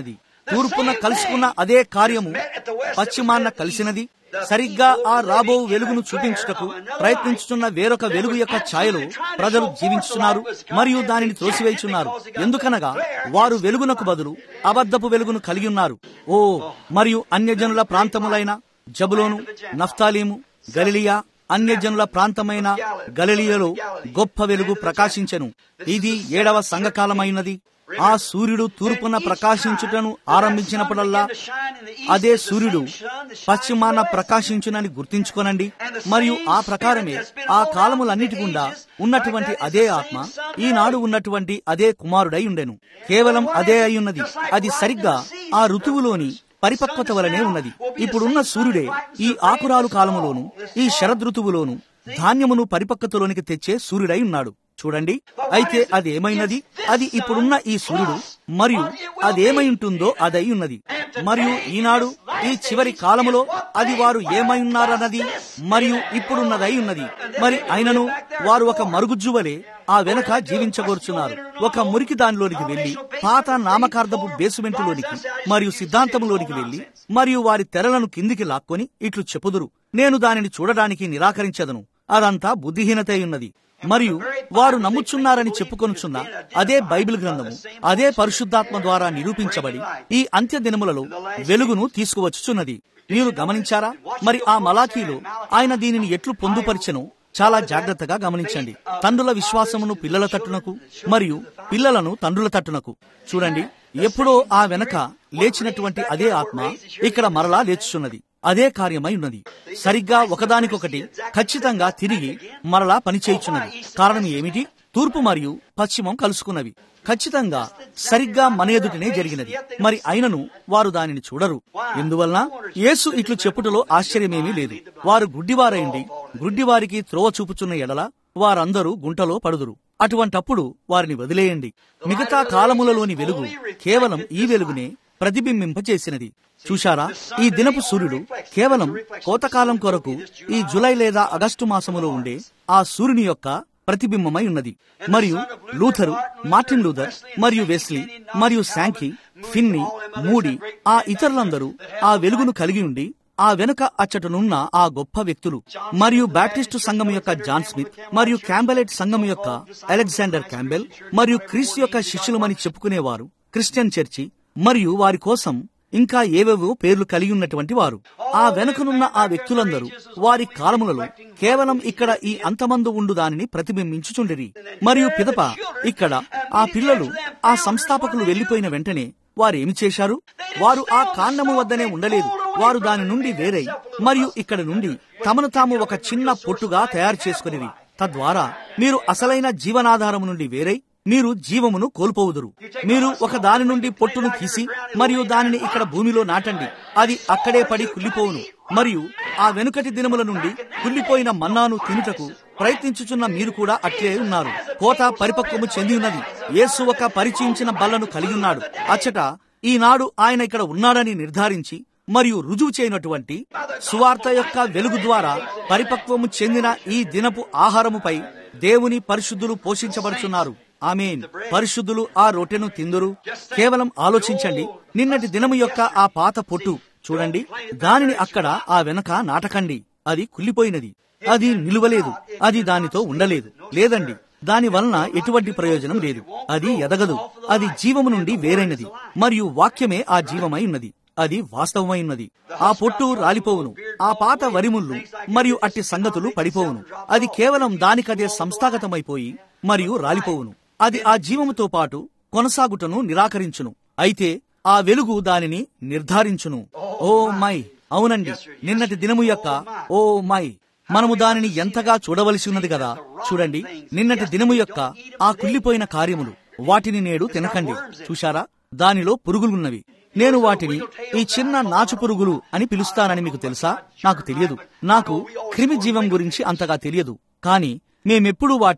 తూర్పున కలుసుకున్న అదే కార్యము పశ్చిమాన్న కలిసినది సరిగ్గా ఆ రాబో వెలుగును చూపించుటకు ప్రయత్నించుతున్న వేరొక వెలుగు యొక్క ఛాయలో ప్రజలు జీవించుతున్నారు మరియు దానిని త్రోసివేయుచున్నారు ఎందుకనగా వారు వెలుగునకు బదులు అబద్ధపు వెలుగును కలిగి ఉన్నారు ఓ మరియు అన్యజనుల ప్రాంతములైన జబులోను నఫ్తాలీము గలిలియా అన్యజనుల ప్రాంతమైన గలిలియలో గొప్ప వెలుగు ప్రకాశించెను ఇది ఏడవ సంఘకాలమైనది ఆ సూర్యుడు తూర్పున ప్రకాశించుటను ఆరంభించినప్పుడల్లా అదే సూర్యుడు పశ్చిమాన ప్రకాశించునని గుర్తించుకోనండి మరియు ఆ ప్రకారమే ఆ కాలములన్నిటి గుండా ఉన్నటువంటి అదే ఆత్మ ఈనాడు ఉన్నటువంటి అదే కుమారుడై ఉండెను కేవలం అదే అయి ఉన్నది అది సరిగ్గా ఆ ఋతువులోని పరిపక్వత వలనే ఉన్నది ఇప్పుడున్న సూర్యుడే ఈ ఆకురాలు కాలములోను ఈ శరదృతువులోను ధాన్యమును పరిపక్వతలోనికి తెచ్చే సూర్యుడై ఉన్నాడు చూడండి అయితే అదేమైనది అది ఇప్పుడున్న ఈ సూర్యుడు మరియు అదేమై ఉంటుందో అదై ఉన్నది మరియు ఈనాడు ఈ చివరి కాలములో అది వారు ఏమై ఉన్నారన్నది మరియు ఇప్పుడున్నదై ఉన్నది మరి అయినను వారు ఒక మరుగుజ్జు వలె ఆ వెనక జీవించగోర్చున్నారు ఒక మురికి దానిలోనికి వెళ్లి పాత నామకార్థపు బేసుమెంటులోనికి మరియు సిద్ధాంతములోనికి వెళ్లి మరియు వారి తెరలను కిందికి లాక్కొని ఇట్లు చెప్పుదురు నేను దానిని చూడడానికి నిరాకరించదను అదంతా బుద్ధిహీనత ఉన్నది మరియు వారు నమ్ముచున్నారని చెప్పుకొనుచున్న అదే బైబిల్ గ్రంథము అదే పరిశుద్ధాత్మ ద్వారా నిరూపించబడి ఈ అంత్య దినములలో వెలుగును తీసుకువచ్చుచున్నది మీరు గమనించారా మరి ఆ మలాఖీలో ఆయన దీనిని ఎట్లు పొందుపరిచెను చాలా జాగ్రత్తగా గమనించండి తండ్రుల విశ్వాసమును పిల్లల తట్టునకు మరియు పిల్లలను తండ్రుల తట్టునకు చూడండి ఎప్పుడో ఆ వెనక లేచినటువంటి అదే ఆత్మ ఇక్కడ మరలా లేచుచున్నది అదే కార్యమై ఉన్నది సరిగ్గా ఒకదానికొకటి ఖచ్చితంగా తిరిగి మరలా పనిచేయుచున్నది కారణం ఏమిటి తూర్పు మరియు పశ్చిమం కలుసుకున్నవి ఖచ్చితంగా సరిగ్గా మన ఎదుటనే జరిగినది మరి అయినను వారు దానిని చూడరు ఎందువలన యేసు ఇట్లు చెప్పుటలో ఆశ్చర్యమేమీ లేదు వారు గుడ్డివారైంది గుడ్డివారికి త్రోవ చూపుచున్న ఎడల వారందరూ గుంటలో పడుదురు అటువంటప్పుడు వారిని వదిలేయండి మిగతా కాలములలోని వెలుగు కేవలం ఈ వెలుగునే ప్రతిబింబింపచేసినది చూశారా ఈ దినపు సూర్యుడు కేవలం కోతకాలం కొరకు ఈ జులై లేదా ఆగస్టు మాసములో ఉండే ఆ సూర్యుని యొక్క ప్రతిబింబమై ఉన్నది మరియు లూథరు మార్టిన్ లూథర్ మరియు వెస్లీ మరియు శాంకీ ఫిన్ని మూడి ఆ ఇతరులందరూ ఆ వెలుగును కలిగి ఉండి ఆ వెనుక అచ్చటనున్న ఆ గొప్ప వ్యక్తులు మరియు బ్యాప్టిస్టు సంఘం యొక్క జాన్ స్మిత్ మరియు క్యాంబెలెట్ సంఘం యొక్క అలెగ్జాండర్ క్యాంబెల్ మరియు క్రీస్తు యొక్క శిష్యులమని చెప్పుకునేవారు క్రిస్టియన్ చర్చి మరియు వారి కోసం ఇంకా ఏవేవో పేర్లు కలిగి ఉన్నటువంటి వారు ఆ వెనుకనున్న ఆ వ్యక్తులందరూ వారి కాలములలో కేవలం ఇక్కడ ఈ అంతమందు ఉండు దానిని ప్రతిబింబించుచుండిరి మరియు పిదప ఇక్కడ ఆ పిల్లలు ఆ సంస్థాపకులు వెళ్లిపోయిన వెంటనే వారేమి చేశారు వారు ఆ కాండము వద్దనే ఉండలేదు వారు దాని నుండి వేరై మరియు ఇక్కడ నుండి తమను తాము ఒక చిన్న పొట్టుగా తయారు చేసుకునివి తద్వారా మీరు అసలైన జీవనాధారము నుండి వేరై మీరు జీవమును కోల్పోవుదురు మీరు ఒక దాని నుండి పొట్టును తీసి మరియు దానిని ఇక్కడ భూమిలో నాటండి అది అక్కడే పడి కుళ్ళిపోవును మరియు ఆ వెనుకటి దినముల నుండి కుళ్ళిపోయిన మన్నాను తినుటకు ప్రయత్నించుచున్న మీరు కూడా అట్లే ఉన్నారు కోత పరిపక్వము చెంది ఉన్నది యేసు ఒక పరిచయించిన బల్లను కలిగి ఉన్నాడు అచ్చట ఈనాడు ఆయన ఇక్కడ ఉన్నాడని నిర్ధారించి మరియు రుజువు చేయనటువంటి సువార్త యొక్క వెలుగు ద్వారా పరిపక్వము చెందిన ఈ దినపు ఆహారముపై దేవుని పరిశుద్ధులు పోషించబడుచున్నారు ఆమెన్ పరిశుద్ధులు ఆ రొట్టెను తిందురు కేవలం ఆలోచించండి నిన్నటి దినము యొక్క ఆ పాత పొట్టు చూడండి దానిని అక్కడ ఆ వెనక నాటకండి అది కుళ్ళిపోయినది అది నిలువలేదు అది దానితో ఉండలేదు లేదండి దాని వలన ఎటువంటి ప్రయోజనం లేదు అది ఎదగదు అది జీవము నుండి వేరైనది మరియు వాక్యమే ఆ జీవమై ఉన్నది అది వాస్తవమై ఉన్నది ఆ పొట్టు రాలిపోవును ఆ పాత వరిముళ్ళు మరియు అట్టి సంగతులు పడిపోవును అది కేవలం దానికదే సంస్థాగతమైపోయి మరియు రాలిపోవును అది ఆ జీవముతో పాటు కొనసాగుటను నిరాకరించును అయితే ఆ వెలుగు దానిని నిర్ధారించును ఓ మై అవునండి నిన్నటి దినము యొక్క ఓ మై మనము దానిని ఎంతగా చూడవలసి ఉన్నది కదా చూడండి నిన్నటి దినము యొక్క ఆ కుళ్ళిపోయిన కార్యములు వాటిని నేడు తినకండి చూశారా దానిలో పురుగులున్నవి నేను వాటిని ఈ చిన్న నాచు పురుగులు అని పిలుస్తానని మీకు తెలుసా నాకు తెలియదు నాకు క్రిమి జీవం గురించి అంతగా తెలియదు కాని మేమెప్పుడు వాటిని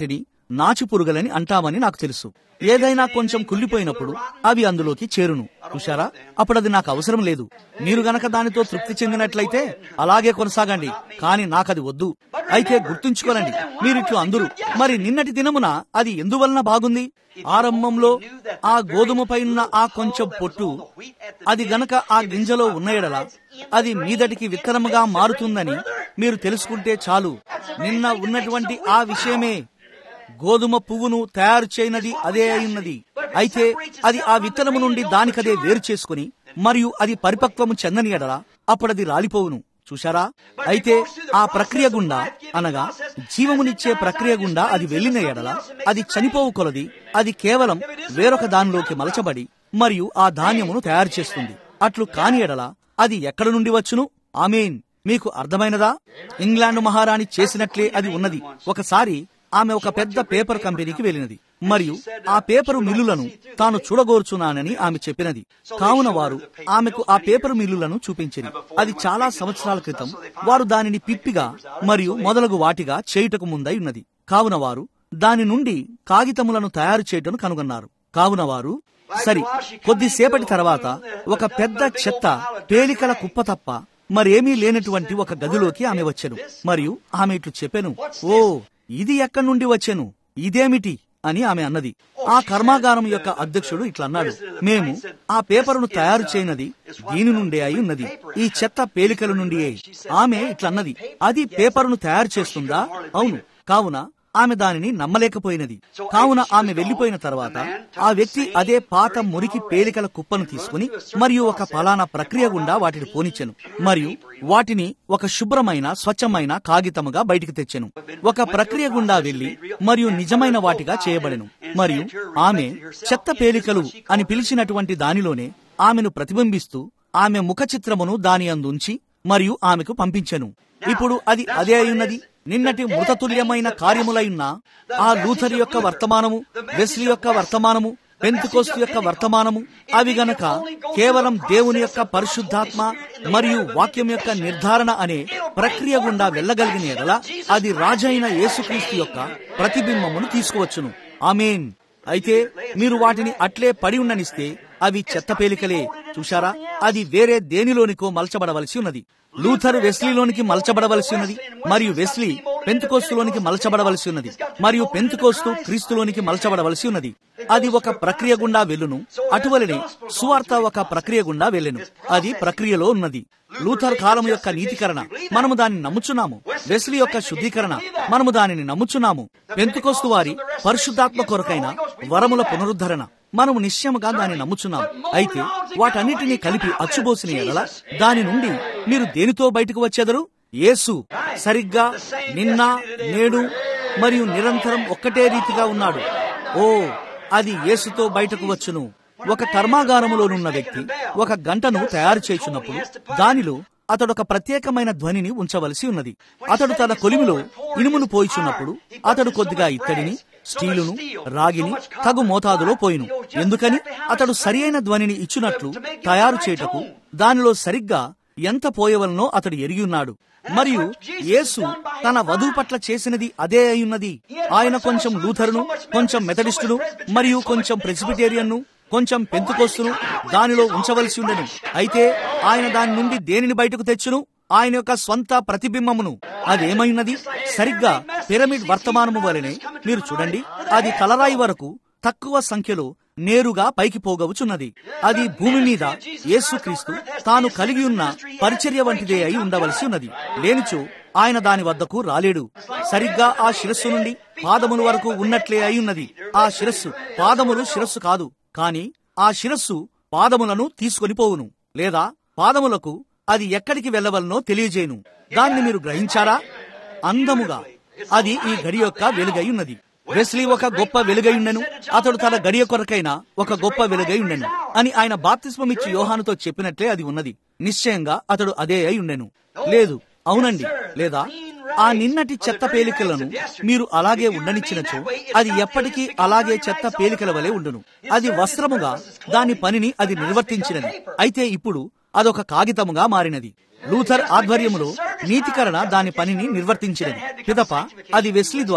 నాచు పురుగులని అంటామని నాకు తెలుసు ఏదైనా కొంచెం కుళ్ళిపోయినప్పుడు అవి అందులోకి చేరును చూశారా అప్పుడు అది నాకు అవసరం లేదు మీరు గనక దానితో తృప్తి చెందినట్లయితే అలాగే కొనసాగండి కానీ నాకది వద్దు అయితే గుర్తుంచుకోనండి మీరిట్లు అందరూ మరి నిన్నటి దినమున అది ఎందువలన బాగుంది ఆరంభంలో ఆ గోధుమపై ఉన్న ఆ కొంచెం పొట్టు అది గనక ఆ గింజలో ఉన్న ఎడల అది మీదటికి విత్తనముగా మారుతుందని మీరు తెలుసుకుంటే చాలు నిన్న ఉన్నటువంటి ఆ విషయమే గోధుమ పువ్వును తయారు చేయనది అదే అయింది అయితే అది ఆ విత్తనము నుండి దానికదే వేరు చేసుకుని మరియు అది పరిపక్వము చెందని ఎడల అప్పుడది రాలిపోవును చూశారా అయితే ఆ ప్రక్రియ గుండా అనగా జీవమునిచ్చే ప్రక్రియ గుండా అది వెళ్లిన ఎడల అది చనిపోవు కొలది అది కేవలం వేరొక దానిలోకి మలచబడి మరియు ఆ ధాన్యమును తయారు చేస్తుంది అట్లు కాని ఎడల అది ఎక్కడ నుండి వచ్చును ఆమెన్ మీకు అర్థమైనదా ఇంగ్లాండ్ మహారాణి చేసినట్లే అది ఉన్నది ఒకసారి ఆమె ఒక పెద్ద పేపర్ కంపెనీకి వెళ్ళినది మరియు ఆ పేపరు మిల్లులను తాను చూడగోరుచున్నానని ఆమె చెప్పినది కావున వారు ఆమెకు ఆ పేపర్ మిల్లులను చూపించింది అది చాలా సంవత్సరాల క్రితం వారు దానిని పిప్పిగా మరియు మొదలగు వాటిగా చేయుటకు ముందై ఉన్నది కావున వారు దాని నుండి కాగితములను తయారు చేయటం కనుగొన్నారు కావున వారు సరి కొద్దిసేపటి తర్వాత ఒక పెద్ద చెత్త పేలికల కుప్ప తప్ప మరేమీ లేనటువంటి ఒక గదిలోకి ఆమె వచ్చెను మరియు ఆమె ఇట్లు చెప్పెను ఓ ఇది ఎక్కడి నుండి వచ్చెను ఇదేమిటి అని ఆమె అన్నది ఆ కర్మాగారం యొక్క అధ్యక్షుడు ఇట్లా అన్నాడు మేము ఆ పేపరును తయారు చేయనది దీని నుండే అయి ఉన్నది ఈ చెత్త పేలికల నుండియే ఆమె ఇట్లా అన్నది అది పేపరును తయారు చేస్తుందా అవును కావున ఆమె దానిని నమ్మలేకపోయినది కావున ఆమె వెళ్లిపోయిన తర్వాత ఆ వ్యక్తి అదే పాత మురికి పేలికల కుప్పను తీసుకుని మరియు ఒక ఫలానా ప్రక్రియ గుండా వాటిని పోనిచ్చెను మరియు వాటిని ఒక శుభ్రమైన స్వచ్ఛమైన కాగితముగా బయటికి తెచ్చెను ఒక ప్రక్రియ గుండా వెళ్లి మరియు నిజమైన వాటిగా చేయబడెను మరియు ఆమె చెత్త పేలికలు అని పిలిచినటువంటి దానిలోనే ఆమెను ప్రతిబింబిస్తూ ఆమె ముఖ చిత్రమును దాని అందుంచి మరియు ఆమెకు పంపించెను ఇప్పుడు అది అదే అయున్నది నిన్నటి మృతతుల్యమైన కార్యములైన ఆ లూథర్ యొక్క వర్తమానము వెస్లీ యొక్క వర్తమానము పెంతుకోస్తు యొక్క వర్తమానము అవి గనక కేవలం దేవుని యొక్క పరిశుద్ధాత్మ మరియు వాక్యం యొక్క నిర్ధారణ అనే ప్రక్రియ గుండా వెళ్ళగలిగిన ఎడల అది రాజైన యేసుక్రీస్తు యొక్క ప్రతిబింబమును తీసుకువచ్చును ఆమెన్ అయితే మీరు వాటిని అట్లే పడి ఉండనిస్తే అవి చెత్త పేలికలే చూశారా అది వేరే దేనిలోనికో మలచబడవలసి ఉన్నది లూథర్ వెస్లీలోనికి మలచబడవలసి ఉన్నది మరియు వెస్లీ పెంతుకోస్తులోనికి మలచబడవలసి ఉన్నది మరియు పెంతుకోస్తు క్రీస్తులోనికి మలచబడవలసి ఉన్నది అది ఒక ప్రక్రియ గుండా వెళ్ళును అటువలనే సువార్త ఒక ప్రక్రియ గుండా వెళ్ళెను అది ప్రక్రియలో ఉన్నది లూథర్ కాలం యొక్క నీతికరణ మనము దానిని నమ్ముచున్నాము వెస్లీ యొక్క శుద్ధీకరణ మనము దానిని నమ్ముచున్నాము పెంతుకోస్తు వారి పరిశుద్ధాత్మ కొరకైన వరముల పునరుద్ధరణ మనము నిశ్చయముగా దాన్ని నమ్ముచున్నాం అయితే వాటన్నిటినీ కలిపి అచ్చుబోసిన ఎడల దాని నుండి మీరు దేనితో బయటకు వచ్చేదరు యేసు సరిగ్గా నిన్న నేడు మరియు నిరంతరం ఒక్కటే రీతిగా ఉన్నాడు ఓ అది యేసుతో బయటకు వచ్చును ఒక కర్మాగారములోనున్న వ్యక్తి ఒక గంటను తయారు చేయుచున్నప్పుడు దానిలో అతడు ఒక ప్రత్యేకమైన ధ్వనిని ఉంచవలసి ఉన్నది అతడు తన కొలిమిలో ఇనుమును పోయిచున్నప్పుడు అతడు కొద్దిగా ఇత్తడిని స్టీలును రాగిని తగు మోతాదులో పోయిను ఎందుకని అతడు సరియైన ధ్వనిని ఇచ్చునట్లు తయారు చేయుటకు దానిలో సరిగ్గా ఎంత పోయవలనో అతడు ఎరిగి ఉన్నాడు మరియు యేసు తన వధువు పట్ల చేసినది అదే అయ్యున్నది ఆయన కొంచెం లూథరును కొంచెం మెథడిస్టును మరియు కొంచెం ప్రెసిబిటేరియన్ను కొంచెం పెంతుకొస్తును దానిలో ఉంచవలసి ఉండను అయితే ఆయన దాని నుండి దేనిని బయటకు తెచ్చును ఆయన యొక్క స్వంత ప్రతిబింబమును అదేమైనది సరిగ్గా పిరమిడ్ వర్తమానము వలనే మీరు చూడండి అది తలరాయి వరకు తక్కువ సంఖ్యలో నేరుగా పైకి పోగవుచున్నది అది భూమి మీద యేసుక్రీస్తు తాను కలిగి ఉన్న పరిచర్య వంటిదే అయి ఉండవలసి ఉన్నది లేనిచో ఆయన దాని వద్దకు రాలేడు సరిగ్గా ఆ శిరస్సు నుండి పాదముల వరకు ఉన్నట్లే అయి ఉన్నది ఆ శిరస్సు పాదములు శిరస్సు కాదు కాని ఆ శిరస్సు పాదములను తీసుకొని పోవును లేదా పాదములకు అది ఎక్కడికి వెళ్ళవలనో తెలియజేయను దాన్ని మీరు గ్రహించారా అందముగా అది ఈ గడి యొక్క వెలుగై ఉన్నది వెస్లీ ఒక గొప్ప వెలుగై ఉండెను అతడు తన గడియ కొరకైన ఒక గొప్ప వెలుగై ఉండెను అని ఆయన బాప్తిస్మమిచ్చి యోహానుతో చెప్పినట్లే అది ఉన్నది నిశ్చయంగా అతడు అదే అయి ఉండెను లేదు అవునండి లేదా ఆ నిన్నటి చెత్త పేలికలను మీరు అలాగే ఉండనిచ్చినచో అది ఎప్పటికీ అలాగే చెత్త పేలికల వలె ఉండును అది వస్త్రముగా దాని పనిని అది నిర్వర్తించినది అయితే ఇప్పుడు అదొక కాగితముగా మారినది లూథర్ ఆధ్వర్యములో నీతికరణ దాని పనిని నిర్వర్తించినది పిదప అది వెస్లీ ద్వారా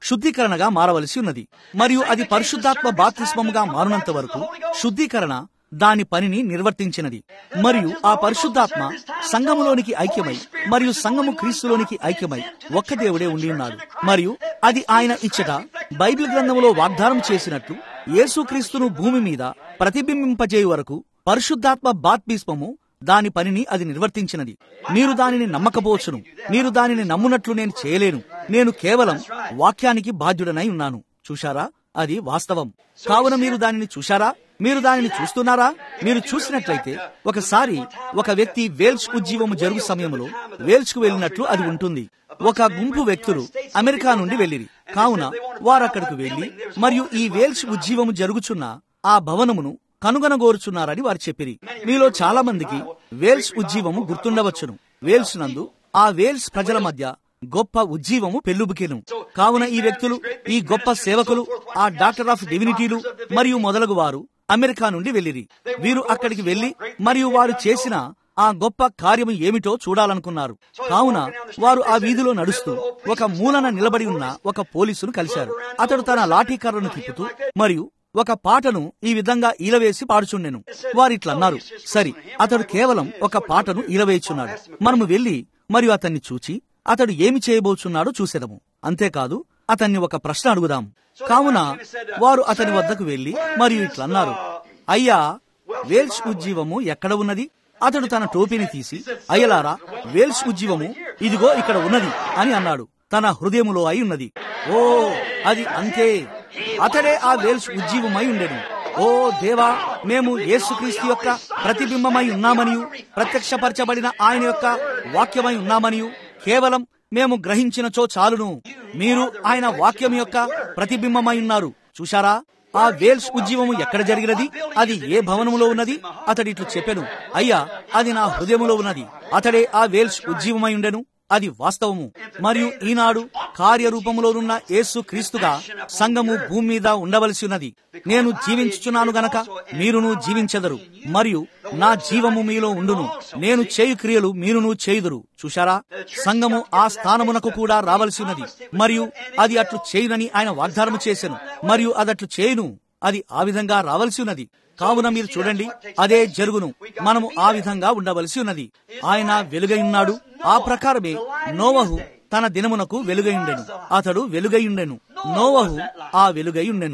శుద్ధీకరణగా మారవలసి ఉన్నది మరియు అది పరిశుద్ధాత్మ బాప్తిస్మముగా మారునంత వరకు శుద్ధీకరణ దాని పనిని నిర్వర్తించినది మరియు ఆ పరిశుద్ధాత్మ సంఘములోనికి ఐక్యమై మరియు సంఘము క్రీస్తులోనికి ఐక్యమై ఒక్క దేవుడే ఉండి ఉన్నాడు మరియు అది ఆయన ఇచ్చట బైబిల్ గ్రంథములో వాగ్దానం చేసినట్లు యేసుక్రీస్తును భూమి మీద ప్రతిబింబింపజేయు వరకు పరిశుద్ధాత్మ బాప్తిస్మము దాని పనిని అది నిర్వర్తించినది మీరు దానిని నమ్మకపోవచ్చును మీరు దానిని నమ్మునట్లు నేను చేయలేను నేను కేవలం వాక్యానికి బాధ్యుడనై ఉన్నాను చూశారా అది వాస్తవం కావున మీరు దానిని చూశారా మీరు దానిని చూస్తున్నారా మీరు చూసినట్లయితే ఒకసారి ఒక వ్యక్తి వేల్స్ ఉజ్జీవము జరుగు సమయంలో వేల్స్ కు వెళ్ళినట్లు అది ఉంటుంది ఒక గుంపు వ్యక్తులు అమెరికా నుండి వెళ్ళిరి కావున వారక్కడికి వెళ్లి మరియు ఈ వేల్స్ ఉజ్జీవము జరుగుచున్న ఆ భవనమును కనుగొనగోరుచున్నారని వారు చెప్పిరి మీలో చాలా మందికి వేల్స్ ఉజ్జీవము గుర్తుండవచ్చును వేల్స్ నందు ఆ వేల్స్ ప్రజల మధ్య గొప్ప ఉజ్జీవము పెల్లుబుకెను కావున ఈ వ్యక్తులు ఈ గొప్ప సేవకులు ఆ డాక్టర్ ఆఫ్ డివినిటీలు మరియు మొదలగు వారు అమెరికా నుండి వెళ్ళిరి వీరు అక్కడికి వెళ్లి మరియు వారు చేసిన ఆ గొప్ప కార్యము ఏమిటో చూడాలనుకున్నారు కావున వారు ఆ వీధిలో నడుస్తూ ఒక మూలన నిలబడి ఉన్న ఒక పోలీసును కలిశారు అతడు తన లాఠీ కర్రను తిప్పుతూ మరియు ఒక పాటను ఈ విధంగా ఈలవేసి పాడుచుండెను వారిట్లన్నారు సరి అతడు కేవలం ఒక పాటను ఈలవేయుచున్నాడు మనము వెళ్లి మరియు అతన్ని చూచి అతడు ఏమి చేయబోచున్నాడో చూసేదము అంతేకాదు అతన్ని ఒక ప్రశ్న అడుగుదాం కావున వారు అతని వద్దకు వెళ్లి మరియు ఇట్లన్నారు అయ్యా వేల్స్ ఉజ్జీవము ఎక్కడ ఉన్నది అతడు తన టోపీని తీసి అయ్యలారా వేల్స్ ఉజ్జీవము ఇదిగో ఇక్కడ ఉన్నది అని అన్నాడు తన హృదయములో అయి ఉన్నది ఓ అది అంతే అతడే ఆ వేల్స్ ఉజ్జీవమై ఉండెను ఓ దేవా మేము యేసుక్రీస్తు యొక్క ప్రతిబింబమై ఉన్నామనియు ప్రత్యక్షపరచబడిన ఆయన యొక్క వాక్యమై ఉన్నామనియు కేవలం మేము గ్రహించినచో చాలును మీరు ఆయన వాక్యం యొక్క ప్రతిబింబమై ఉన్నారు చూశారా ఆ వేల్స్ ఉజ్జీవము ఎక్కడ జరిగినది అది ఏ భవనములో ఉన్నది అతడి ఇట్లు చెప్పెను అయ్యా అది నా హృదయములో ఉన్నది అతడే ఆ వేల్స్ ఉజ్జీవమై ఉండెను అది వాస్తవము మరియు ఈనాడు కార్యరూపములోనున్న యేసు క్రీస్తుగా సంఘము భూమి మీద ఉండవలసి ఉన్నది నేను జీవించుచున్నాను గనక మీరును జీవించెదరు మరియు నా జీవము మీలో ఉండును నేను చేయు క్రియలు మీరును చేయుదురు చూశారా సంఘము ఆ స్థానమునకు కూడా రావలసి ఉన్నది మరియు అది అట్లు చేయునని ఆయన వాగ్దానము చేశాను మరియు అదట్లు చేయును అది ఆ విధంగా రావలసి ఉన్నది కావున మీరు చూడండి అదే జరుగును మనము ఆ విధంగా ఉండవలసి ఉన్నది ఆయన వెలుగైన్నాడు ఆ ప్రకారమే నోవహు తన దినమునకు వెలుగైండెను అతడు వెలుగైండెను నోవహు ఆ వెలుగైండెను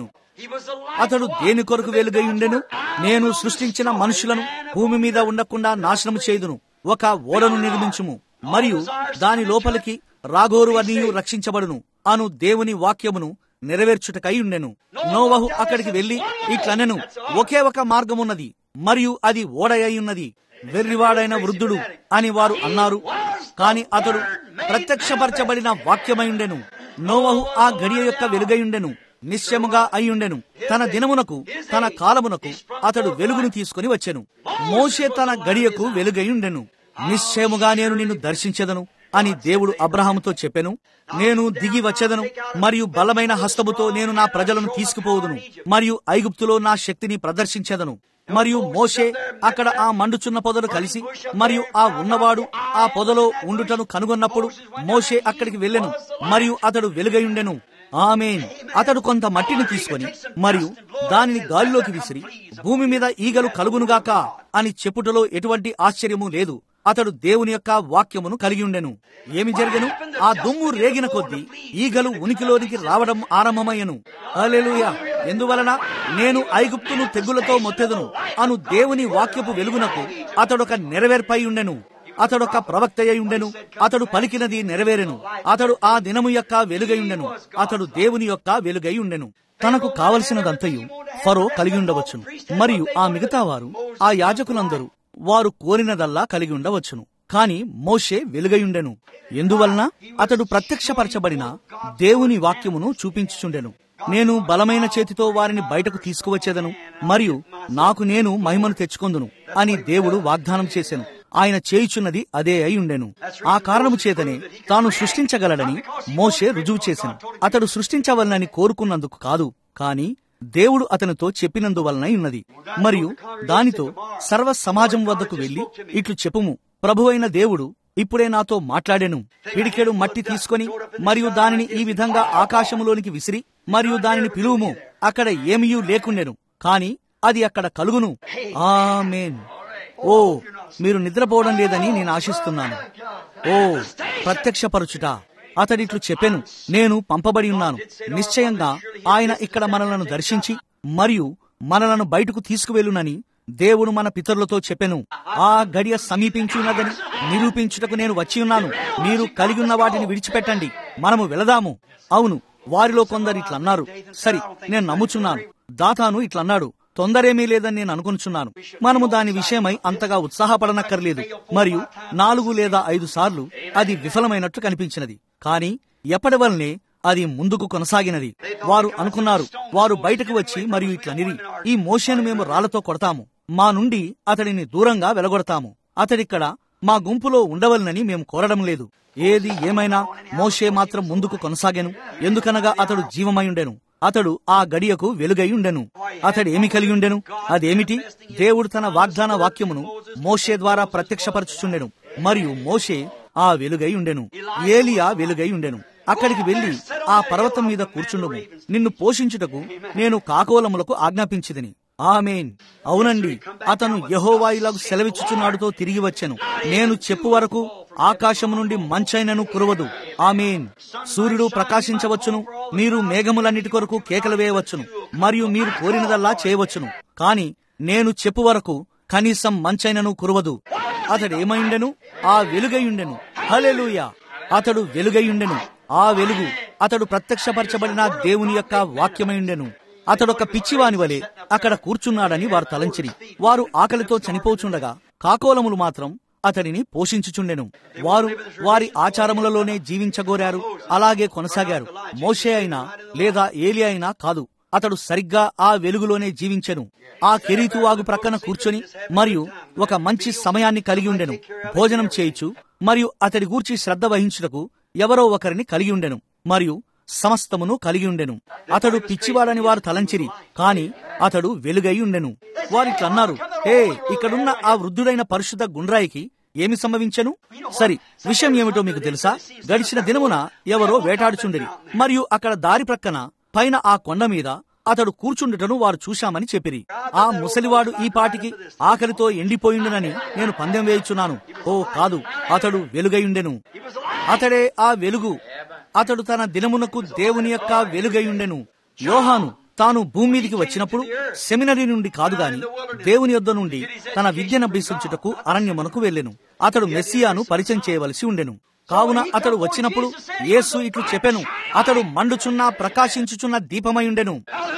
అతడు దేని కొరకు వెలుగైండెను నేను సృష్టించిన మనుషులను భూమి మీద ఉండకుండా నాశనము చేయుదును ఒక ఓడను నిర్మించుము మరియు దాని లోపలికి రాగోరు అనియు రక్షించబడును అను దేవుని వాక్యమును నెరవేర్చుటకై ఉండెను నోవహు అక్కడికి వెళ్లి ఇట్లనెను ఒకే ఒక మార్గమున్నది మరియు అది ఓడయ్యున్నది వెర్రివాడైన వృద్ధుడు అని వారు అన్నారు కాని అతడు ప్రత్యక్షపరచబడిన వాక్యమైయుండెను నోవహు ఆ గడియ యొక్క వెలుగయుండెను నిశ్చయముగా అయ్యుండెను తన దినమునకు తన కాలమునకు అతడు వెలుగును తీసుకుని వచ్చెను మోషే తన గడియకు వెలుగయుండెను నిశ్చయముగా నేను నిన్ను దర్శించెదను అని దేవుడు అబ్రహాముతో చెప్పెను నేను దిగి వచ్చేదను మరియు బలమైన హస్తముతో నేను నా ప్రజలను తీసుకుపోవుదును మరియు ఐగుప్తులో నా శక్తిని ప్రదర్శించేదను మరియు మోషే అక్కడ ఆ మండుచున్న పొదలు కలిసి మరియు ఆ ఉన్నవాడు ఆ పొదలో ఉండుటను కనుగొన్నప్పుడు మోషే అక్కడికి వెళ్ళెను మరియు అతడు వెలుగయుండెను ఆమెన్ అతడు కొంత మట్టిని తీసుకొని మరియు దానిని గాలిలోకి విసిరి భూమి మీద ఈగలు కలుగునుగాక అని చెప్పుటలో ఎటువంటి ఆశ్చర్యము లేదు అతడు దేవుని యొక్క వాక్యమును కలిగి ఉండెను ఏమి జరిగెను ఆ దుమ్ము రేగిన కొద్దీ ఈగలు ఉనికిలోనికి రావడం ఆరంభమయ్యను హల్లెలూయా ఎందువలన నేను ఐగుప్తును తెగులతో మొత్తెదును అను దేవుని వాక్యపు వెలుగునకు అతడొక నెరవేర్పై ఉండెను అతడొక ప్రవక్త అయి ఉండెను అతడు పలికినది నెరవేరెను అతడు ఆ దినము యొక్క వెలుగై ఉండెను అతడు దేవుని యొక్క వెలుగై ఉండెను తనకు కావలసినదంతయు ఫరో కలిగి ఉండవచ్చును మరియు ఆ మిగతా వారు ఆ యాజకులందరూ వారు కోరినదల్లా కలిగి ఉండవచ్చును కాని మోషే వెలుగయుండెను ఎందువలన అతడు ప్రత్యక్షపరచబడిన దేవుని వాక్యమును చూపించుచుండెను నేను బలమైన చేతితో వారిని బయటకు తీసుకువచ్చేదను మరియు నాకు నేను మహిమను తెచ్చుకొందును అని దేవుడు వాగ్దానం చేశాను ఆయన చేయుచున్నది అదే అయి ఉండెను ఆ కారణము చేతనే తాను సృష్టించగలడని మోషే రుజువు చేశాను అతడు సృష్టించవలనని కోరుకున్నందుకు కాదు కాని దేవుడు అతనితో చెప్పినందువలనై ఉన్నది మరియు దానితో సర్వ సమాజం వద్దకు వెళ్లి ఇట్లు చెప్పుము ప్రభువైన దేవుడు ఇప్పుడే నాతో మాట్లాడెను పిడికెడు మట్టి తీసుకొని మరియు దానిని ఈ విధంగా ఆకాశములోనికి విసిరి మరియు దానిని పిలువుము అక్కడ ఏమీయూ లేకుండెను కాని అది అక్కడ కలుగును ఆమేన్ ఓ మీరు నిద్రపోవడం లేదని నేను ఆశిస్తున్నాను ఓ ప్రత్యక్షపరచుట అతడిట్లు చెప్పెను నేను పంపబడి ఉన్నాను నిశ్చయంగా ఆయన ఇక్కడ మనలను దర్శించి మరియు మనలను బయటకు తీసుకువెళ్ళునని దేవుడు మన పితరులతో చెప్పెను ఆ గడియ సమీపించున్నదని నిరూపించుటకు నేను వచ్చి ఉన్నాను మీరు కలిగి ఉన్న వాటిని విడిచిపెట్టండి మనము వెళదాము అవును వారిలో కొందరు ఇట్లన్నారు సరి నేను నమ్ముచున్నాను దాతాను ఇట్లన్నాడు తొందరేమీ లేదని నేను అనుకుంటున్నాను మనము దాని విషయమై అంతగా ఉత్సాహపడనక్కర్లేదు మరియు నాలుగు లేదా ఐదు సార్లు అది విఫలమైనట్లు కనిపించినది కానీ ఎప్పటి వల్లనే అది ముందుకు కొనసాగినది వారు అనుకున్నారు వారు బయటకు వచ్చి మరియు ఇట్లనిరి ఈ మోషేను మేము రాళ్లతో కొడతాము మా నుండి అతడిని దూరంగా వెలగొడతాము అతడిక్కడ మా గుంపులో ఉండవలనని మేము కోరడం లేదు ఏది ఏమైనా మోషే మాత్రం ముందుకు కొనసాగాను ఎందుకనగా అతడు జీవమైయుండెను అతడు ఆ గడియకు వెలుగై ఉండెను అతడు ఏమి కలిగి ఉండెను అదేమిటి దేవుడు తన వాగ్దాన వాక్యమును మోషే ద్వారా ప్రత్యక్షపరచుచుండెను మరియు మోషే ఆ వెలుగై ఉండెను ఏలియా వెలుగై ఉండెను అక్కడికి వెళ్లి ఆ పర్వతం మీద కూర్చుండము నిన్ను పోషించుటకు నేను కాకోలములకు ఆజ్ఞాపించిదని ఆమెన్ అవునండి అతను యహోవాయిలకు సెలవిచ్చుచున్నాడుతో తిరిగి వచ్చెను నేను చెప్పు వరకు ఆకాశము నుండి మంచైనను కురవదు ఆమెన్ సూర్యుడు ప్రకాశించవచ్చును మీరు మేఘములన్నిటి కొరకు కేకలు వేయవచ్చును మరియు మీరు కోరినదల్లా చేయవచ్చును కాని నేను చెప్పు వరకు కనీసం మంచైనను కురవదు అతడేమైండెను ఆ వెలుగైయుండెను హలెలూయా అతడు వెలుగైయుండెను ఆ వెలుగు అతడు ప్రత్యక్షపరచబడిన దేవుని యొక్క వాక్యమైండెను అతడొక పిచ్చివాని వలె అక్కడ కూర్చున్నాడని వారు తలంచిరి వారు ఆకలితో చనిపోచుండగా కాకోలములు మాత్రం అతడిని పోషించుచుండెను వారు వారి ఆచారములలోనే జీవించగోరారు అలాగే కొనసాగారు మోషే అయినా లేదా ఏలి అయినా కాదు అతడు సరిగ్గా ఆ వెలుగులోనే జీవించెను ఆ కెరీతు వాగు ప్రక్కన కూర్చొని మరియు ఒక మంచి సమయాన్ని కలిగి ఉండెను భోజనం చేయిచు మరియు అతడి గూర్చి శ్రద్ధ వహించుటకు ఎవరో ఒకరిని కలిగి ఉండెను మరియు సమస్తమును కలిగి ఉండెను అతడు పిచ్చివాడని వారు తలంచిరి కాని అతడు వెలుగై ఉండెను వారిట్లన్నారు ఏ ఇక్కడున్న ఆ వృద్ధుడైన పరిశుద్ధ గుండ్రాయికి ఏమి సంభవించెను సరి విషయం ఏమిటో మీకు తెలుసా గడిచిన దినమున ఎవరో వేటాడుచుండిరి మరియు అక్కడ దారి ప్రక్కన పైన ఆ కొండ మీద అతడు కూర్చుండుటను వారు చూశామని చెప్పిరి ఆ ముసలివాడు ఈ పాటికి ఆకలితో ఎండిపోయిండునని నేను పందెం వేయుచున్నాను ఓ కాదు అతడు వెలుగైయుండెను అతడే ఆ వెలుగు అతడు తన దినమునకు దేవుని యొక్క వెలుగైయుండెను యోహాను తాను భూమి మీదికి వచ్చినప్పుడు సెమినరీ నుండి కాదు గాని దేవుని యొద్ద నుండి తన విద్యనభ్యసించుటకు అరణ్యమునకు వెళ్ళెను అతడు మెస్సియాను పరిచయం చేయవలసి ఉండెను కావున అతడు వచ్చినప్పుడు యేసు ఇట్లు చెప్పెను అతడు మండుచున్న ప్రకాశించుచున్న దీపమైయుండెను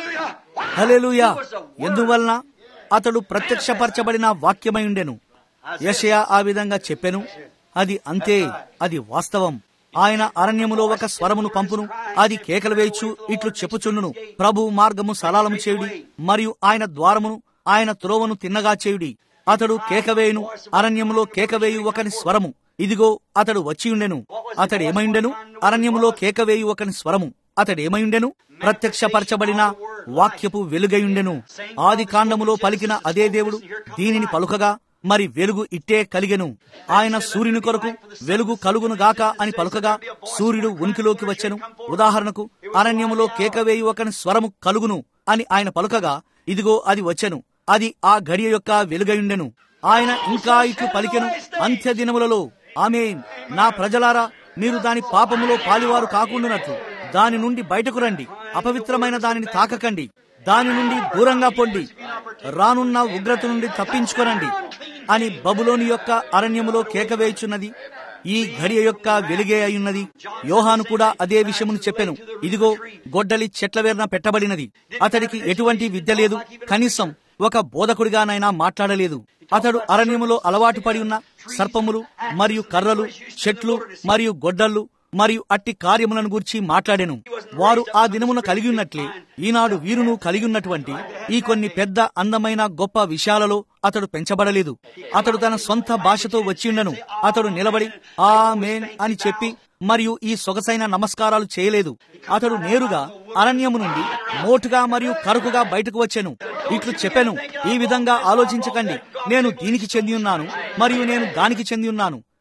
హలెలుయా ఎందువలన అతడు ప్రత్యక్షపరచబడిన వాక్యమైయుండెను యషయా ఆ విధంగా చెప్పెను అది అంతే అది వాస్తవం ఆయన అరణ్యములో ఒక స్వరమును పంపును అది కేకలు వేయచ్చు ఇట్లు చెప్పుచుండును ప్రభు మార్గము సలాలము చేయుడి మరియు ఆయన ద్వారమును ఆయన త్రోవను తిన్నగా చేయుడి అతడు కేకవేయును అరణ్యములో కేకవేయు ఒకని స్వరము ఇదిగో అతడు వచ్చియుండెను అతడేమైండెను అరణ్యములో కేకవేయు ఒకని స్వరము అతడేమైండెను ప్రత్యక్షపరచబడిన వాక్యపు వెలుగయుండెను ఆది కాండములో పలికిన అదే దేవుడు దీనిని పలుకగా మరి వెలుగు ఇట్టే కలిగెను ఆయన సూర్యుని కొరకు వెలుగు కలుగును గాక అని పలుకగా సూర్యుడు ఉనికిలోకి వచ్చెను ఉదాహరణకు అరణ్యములో కేకవేయు ఒకని స్వరము కలుగును అని ఆయన పలుకగా ఇదిగో అది వచ్చెను అది ఆ గడియ యొక్క వెలుగయుండెను ఆయన ఇంకా ఇట్లు పలికెను అంత్య దినములలో ఆమెన్ నా ప్రజలారా మీరు దాని పాపములో పాలివారు కాకుండానట్లు దాని నుండి బయటకు రండి అపవిత్రమైన దానిని తాకకండి దాని నుండి దూరంగా పొండి రానున్న ఉగ్రత నుండి తప్పించుకొనండి అని బబులోని యొక్క అరణ్యములో కేకవేయుచున్నది ఈ ఘడియ యొక్క వెలుగే అయ్యున్నది యోహాను కూడా అదే విషయమును చెప్పెను ఇదిగో గొడ్డలి చెట్ల వేరున పెట్టబడినది అతడికి ఎటువంటి విద్య లేదు కనీసం ఒక బోధకుడిగానైనా మాట్లాడలేదు అతడు అరణ్యములో అలవాటు పడి ఉన్న సర్పములు మరియు కర్రలు చెట్లు మరియు గొడ్డళ్ళు మరియు అట్టి కార్యములను గురించి మాట్లాడెను వారు ఆ దినమున కలిగి ఉన్నట్లే ఈనాడు వీరును కలిగి ఉన్నటువంటి ఈ కొన్ని పెద్ద అందమైన గొప్ప విషయాలలో అతడు పెంచబడలేదు అతడు తన సొంత భాషతో వచ్చిండను అతడు నిలబడి ఆ మేన్ అని చెప్పి మరియు ఈ సొగసైన నమస్కారాలు చేయలేదు అతడు నేరుగా అరణ్యము నుండి మోటుగా మరియు కరుకుగా బయటకు వచ్చెను ఇట్లు చెప్పెను ఈ విధంగా ఆలోచించకండి నేను దీనికి చెంది ఉన్నాను మరియు నేను దానికి చెంది ఉన్నాను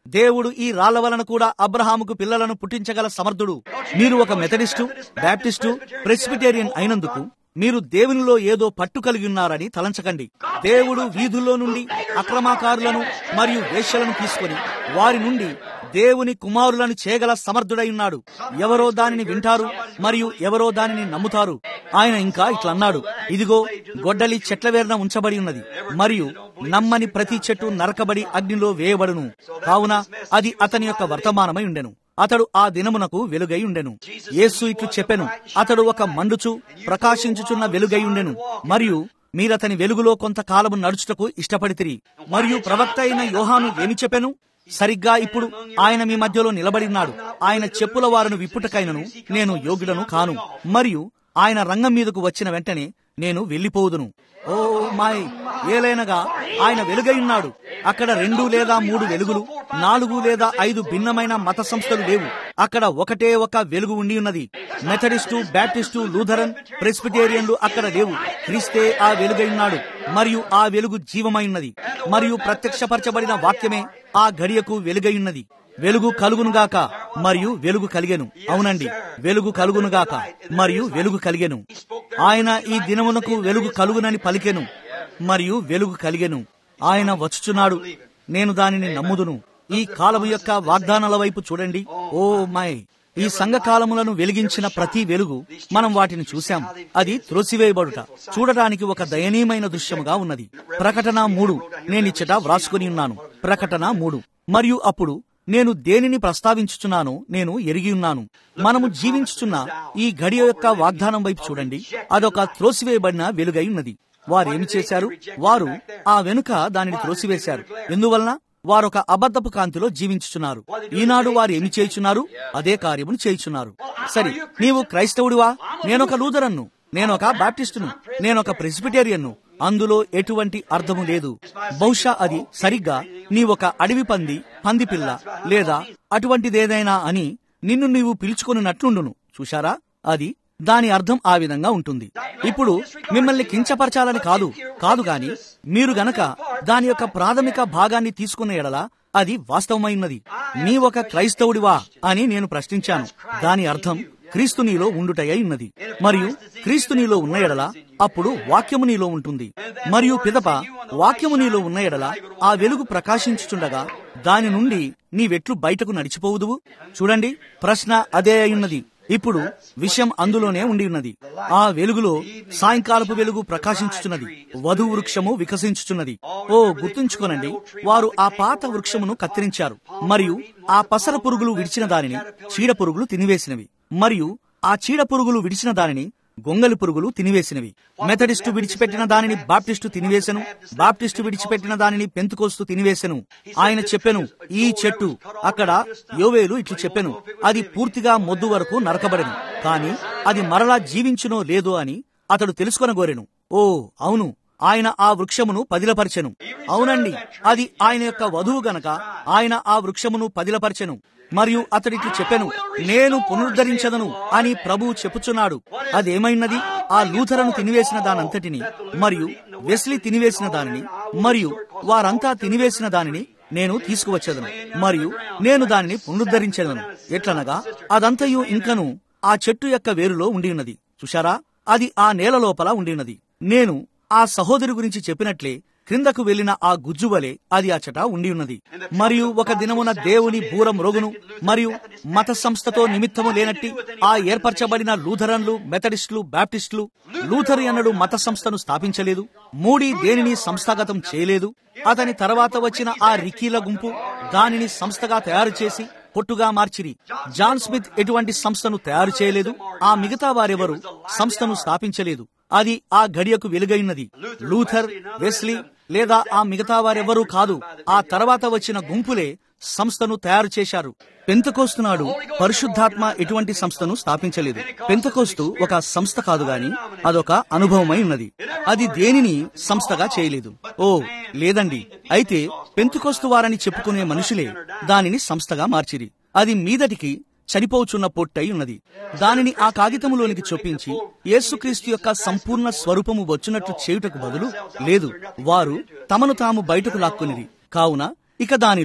దేవుడు ఈ రాళ్ల వలన కూడా అబ్రహాముకు పిల్లలను పుట్టించగల సమర్థుడు మీరు ఒక మెథడిస్టు బ్యాప్టిస్టు ప్రెస్బిటేరియన్ అయినందుకు మీరు దేవునిలో ఏదో పట్టు కలిగి ఉన్నారని తలంచకండి దేవుడు వీధుల్లో నుండి అక్రమాకారులను మరియు వేశ్యలను తీసుకొని వారి నుండి దేవుని కుమారులను చేయగల సమర్థుడై ఉన్నాడు ఎవరో దానిని వింటారు మరియు ఎవరో దానిని నమ్ముతారు ఆయన ఇంకా ఇట్లా అన్నాడు ఇదిగో గొడ్డలి చెట్ల వేరున ఉంచబడి ఉన్నది మరియు నమ్మని ప్రతి చెట్టు నరకబడి అగ్నిలో వేయబడును కావున అది అతని యొక్క వర్తమానమై ఉండెను అతడు ఆ దినమునకు వెలుగై ఉండెను యేసు ఇట్లు చెప్పెను అతడు ఒక మండుచు ప్రకాశించుచున్న వెలుగై ఉండెను మరియు మీరతని వెలుగులో కొంతకాలము నడుచుటకు ఇష్టపడితిరి మరియు ప్రవక్త అయిన యోహాను ఏమి చెప్పెను సరిగ్గా ఇప్పుడు ఆయన మీ మధ్యలో నిలబడినాడు ఆయన చెప్పుల వారిని విప్పుటకైనను నేను యోగ్యుడను కాను మరియు ఆయన రంగం మీదకు వచ్చిన వెంటనే నేను వెళ్లిపోదును ఓ మాయ్ ఏలైనగా ఆయన వెలుగై ఉన్నాడు అక్కడ రెండు లేదా మూడు వెలుగులు నాలుగు లేదా ఐదు భిన్నమైన మత సంస్థలు లేవు అక్కడ ఒకటే ఒక వెలుగు ఉండి ఉన్నది మెథడిస్టు బ్యాప్టిస్టు లూథరన్ ప్రెస్బిటేరియన్లు అక్కడ లేవు క్రీస్తే ఆ వెలుగై ఉన్నాడు మరియు ఆ వెలుగు జీవమై ఉన్నది మరియు ప్రత్యక్షపరచబడిన వాక్యమే ఆ గడియకు వెలుగై ఉన్నది వెలుగు కలుగునుగాక మరియు వెలుగు కలిగెను అవునండి వెలుగు కలుగునుగాక మరియు వెలుగు కలిగెను ఆయన ఈ దినమునకు వెలుగు కలుగునని పలికెను మరియు వెలుగు కలిగెను ఆయన వచ్చుచున్నాడు నేను దానిని నమ్ముదును ఈ కాలము యొక్క వాగ్దానాల వైపు చూడండి ఓ మై ఈ సంఘకాలములను వెలిగించిన ప్రతి వెలుగు మనం వాటిని చూశాం అది త్రోసివేయబడుట చూడటానికి ఒక దయనీయమైన దృశ్యముగా ఉన్నది ప్రకటన మూడు నేనిచ్చట వ్రాసుకుని ఉన్నాను ప్రకటన మూడు మరియు అప్పుడు నేను దేనిని ప్రస్తావించుచున్నానో నేను ఎరిగి ఉన్నాను మనము జీవించుచున్న ఈ గడియ యొక్క వాగ్దానం వైపు చూడండి అదొక త్రోసివేయబడిన వెలుగై ఉన్నది వారేమి చేశారు వారు ఆ వెనుక దానిని త్రోసివేశారు ఎందువలన వారొక అబద్ధపు కాంతిలో జీవించుచున్నారు ఈనాడు వారు ఏమి చేయుచున్నారు అదే కార్యమును చేయుచున్నారు సరే నీవు క్రైస్తవుడివా నేనొక లూథరన్ను నేనొక బాప్టిస్టును నేనొక ప్రెసిపిటేరియన్ను అందులో ఎటువంటి అర్థము లేదు బహుశా అది సరిగ్గా నీ ఒక అడవి పంది పంది పిల్ల లేదా అటువంటిదేదైనా అని నిన్ను నీవు పిలుచుకొనున్నట్లుండును చూశారా అది దాని అర్థం ఆ విధంగా ఉంటుంది ఇప్పుడు మిమ్మల్ని కించపరచాలని కాదు కాదు గాని మీరు గనక దాని యొక్క ప్రాథమిక భాగాన్ని తీసుకున్న ఎడల అది వాస్తవమైనది నీ ఒక క్రైస్తవుడివా అని నేను ప్రశ్నించాను దాని అర్థం క్రీస్తు నీలో ఉండుటయ్యి ఉన్నది మరియు క్రీస్తు నీలో ఉన్న ఎడల అప్పుడు వాక్యము నీలో ఉంటుంది మరియు పిదప వాక్యము నీలో ఉన్న ఎడల ఆ వెలుగు ప్రకాశించుచుండగా దాని నుండి నీవెట్లు బయటకు నడిచిపోవుదువు చూడండి ప్రశ్న అదే అయ్యున్నది ఇప్పుడు విషయం అందులోనే ఉండి ఉన్నది ఆ వెలుగులో సాయంకాలపు వెలుగు ప్రకాశించుచున్నది వధు వృక్షము వికసించుచున్నది ఓ గుర్తుంచుకోనండి వారు ఆ పాత వృక్షమును కత్తిరించారు మరియు ఆ పసర పురుగులు విడిచిన దానిని చీడ పురుగులు తినివేసినవి మరియు ఆ చీడ పురుగులు విడిచిన దానిని గొంగలి పురుగులు తినివేసినవి మెథడిస్టు విడిచిపెట్టిన దానిని బాప్టిస్టు తినివేశను బాప్టిస్టు విడిచిపెట్టిన దానిని పెంతుకోస్తూ తినివేశను ఆయన చెప్పెను ఈ చెట్టు అక్కడ యోవేలు ఇట్లు చెప్పెను అది పూర్తిగా మొద్దు వరకు నరకబడెను కాని అది మరలా జీవించునో లేదో అని అతడు తెలుసుకొనగోరెను ఓ అవును ఆయన ఆ వృక్షమును పదిలపరచెను అవునండి అది ఆయన యొక్క వధువు గనక ఆయన ఆ వృక్షమును పదిలపరచెను మరియు అతడికి చెప్పెను నేను పునరుద్ధరించదను అని ప్రభువు చెప్పుచున్నాడు అదేమైనది ఆ లూథరను తినివేసిన దానంతటిని మరియు వెస్లీ తినివేసిన దానిని మరియు వారంతా తినివేసిన దానిని నేను తీసుకువచ్చేదను మరియు నేను దానిని పునరుద్ధరించేదను ఎట్లనగా అదంతయు ఇంకను ఆ చెట్టు యొక్క వేరులో ఉండి ఉన్నది చూశారా అది ఆ నేల లోపల ఉండి ఉన్నది నేను ఆ సహోదరి గురించి చెప్పినట్లే క్రిందకు వెళ్లిన ఆ గుజ్జువలే అది అచట ఉండి ఉన్నది మరియు ఒక దినమున దేవుని బూరం రోగును మరియు మత సంస్థతో నిమిత్తము లేనట్టి ఆ ఏర్పరచబడిన లూథరన్లు మెథడిస్టులు బాప్టిస్టులు లూథరియనుడు మత సంస్థను స్థాపించలేదు మూడీ దేనిని సంస్థాగతం చేయలేదు అతని తర్వాత వచ్చిన ఆ రికీల గుంపు దానిని సంస్థగా తయారు చేసి పొట్టుగా మార్చిరి జాన్ స్మిత్ ఎటువంటి సంస్థను తయారు చేయలేదు ఆ మిగతా వారెవరు సంస్థను స్థాపించలేదు అది ఆ గడియకు వెలుగైనది లూథర్ వెస్లీ లేదా ఆ మిగతా వారెవరూ కాదు ఆ తర్వాత వచ్చిన గుంపులే సంస్థను తయారు చేశారు పెంతకోస్తు నాడు పరిశుద్ధాత్మ ఎటువంటి సంస్థను స్థాపించలేదు పెంతకోస్తు ఒక సంస్థ కాదు గాని అదొక అనుభవమై ఉన్నది అది దేనిని సంస్థగా చేయలేదు ఓ లేదండి అయితే పెంతుకోస్తు వారని చెప్పుకునే మనుషులే దానిని సంస్థగా మార్చిరి అది మీదటికి చనిపోచున్న పొట్టై ఉన్నది దానిని ఆ కాగితములోనికి చొప్పించి యేసుక్రీస్తు యొక్క సంపూర్ణ స్వరూపము వచ్చినట్లు చేయుటకు బదులు లేదు వారు తమను తాము బయటకు లాక్కునిది కావున ఇక దానిలో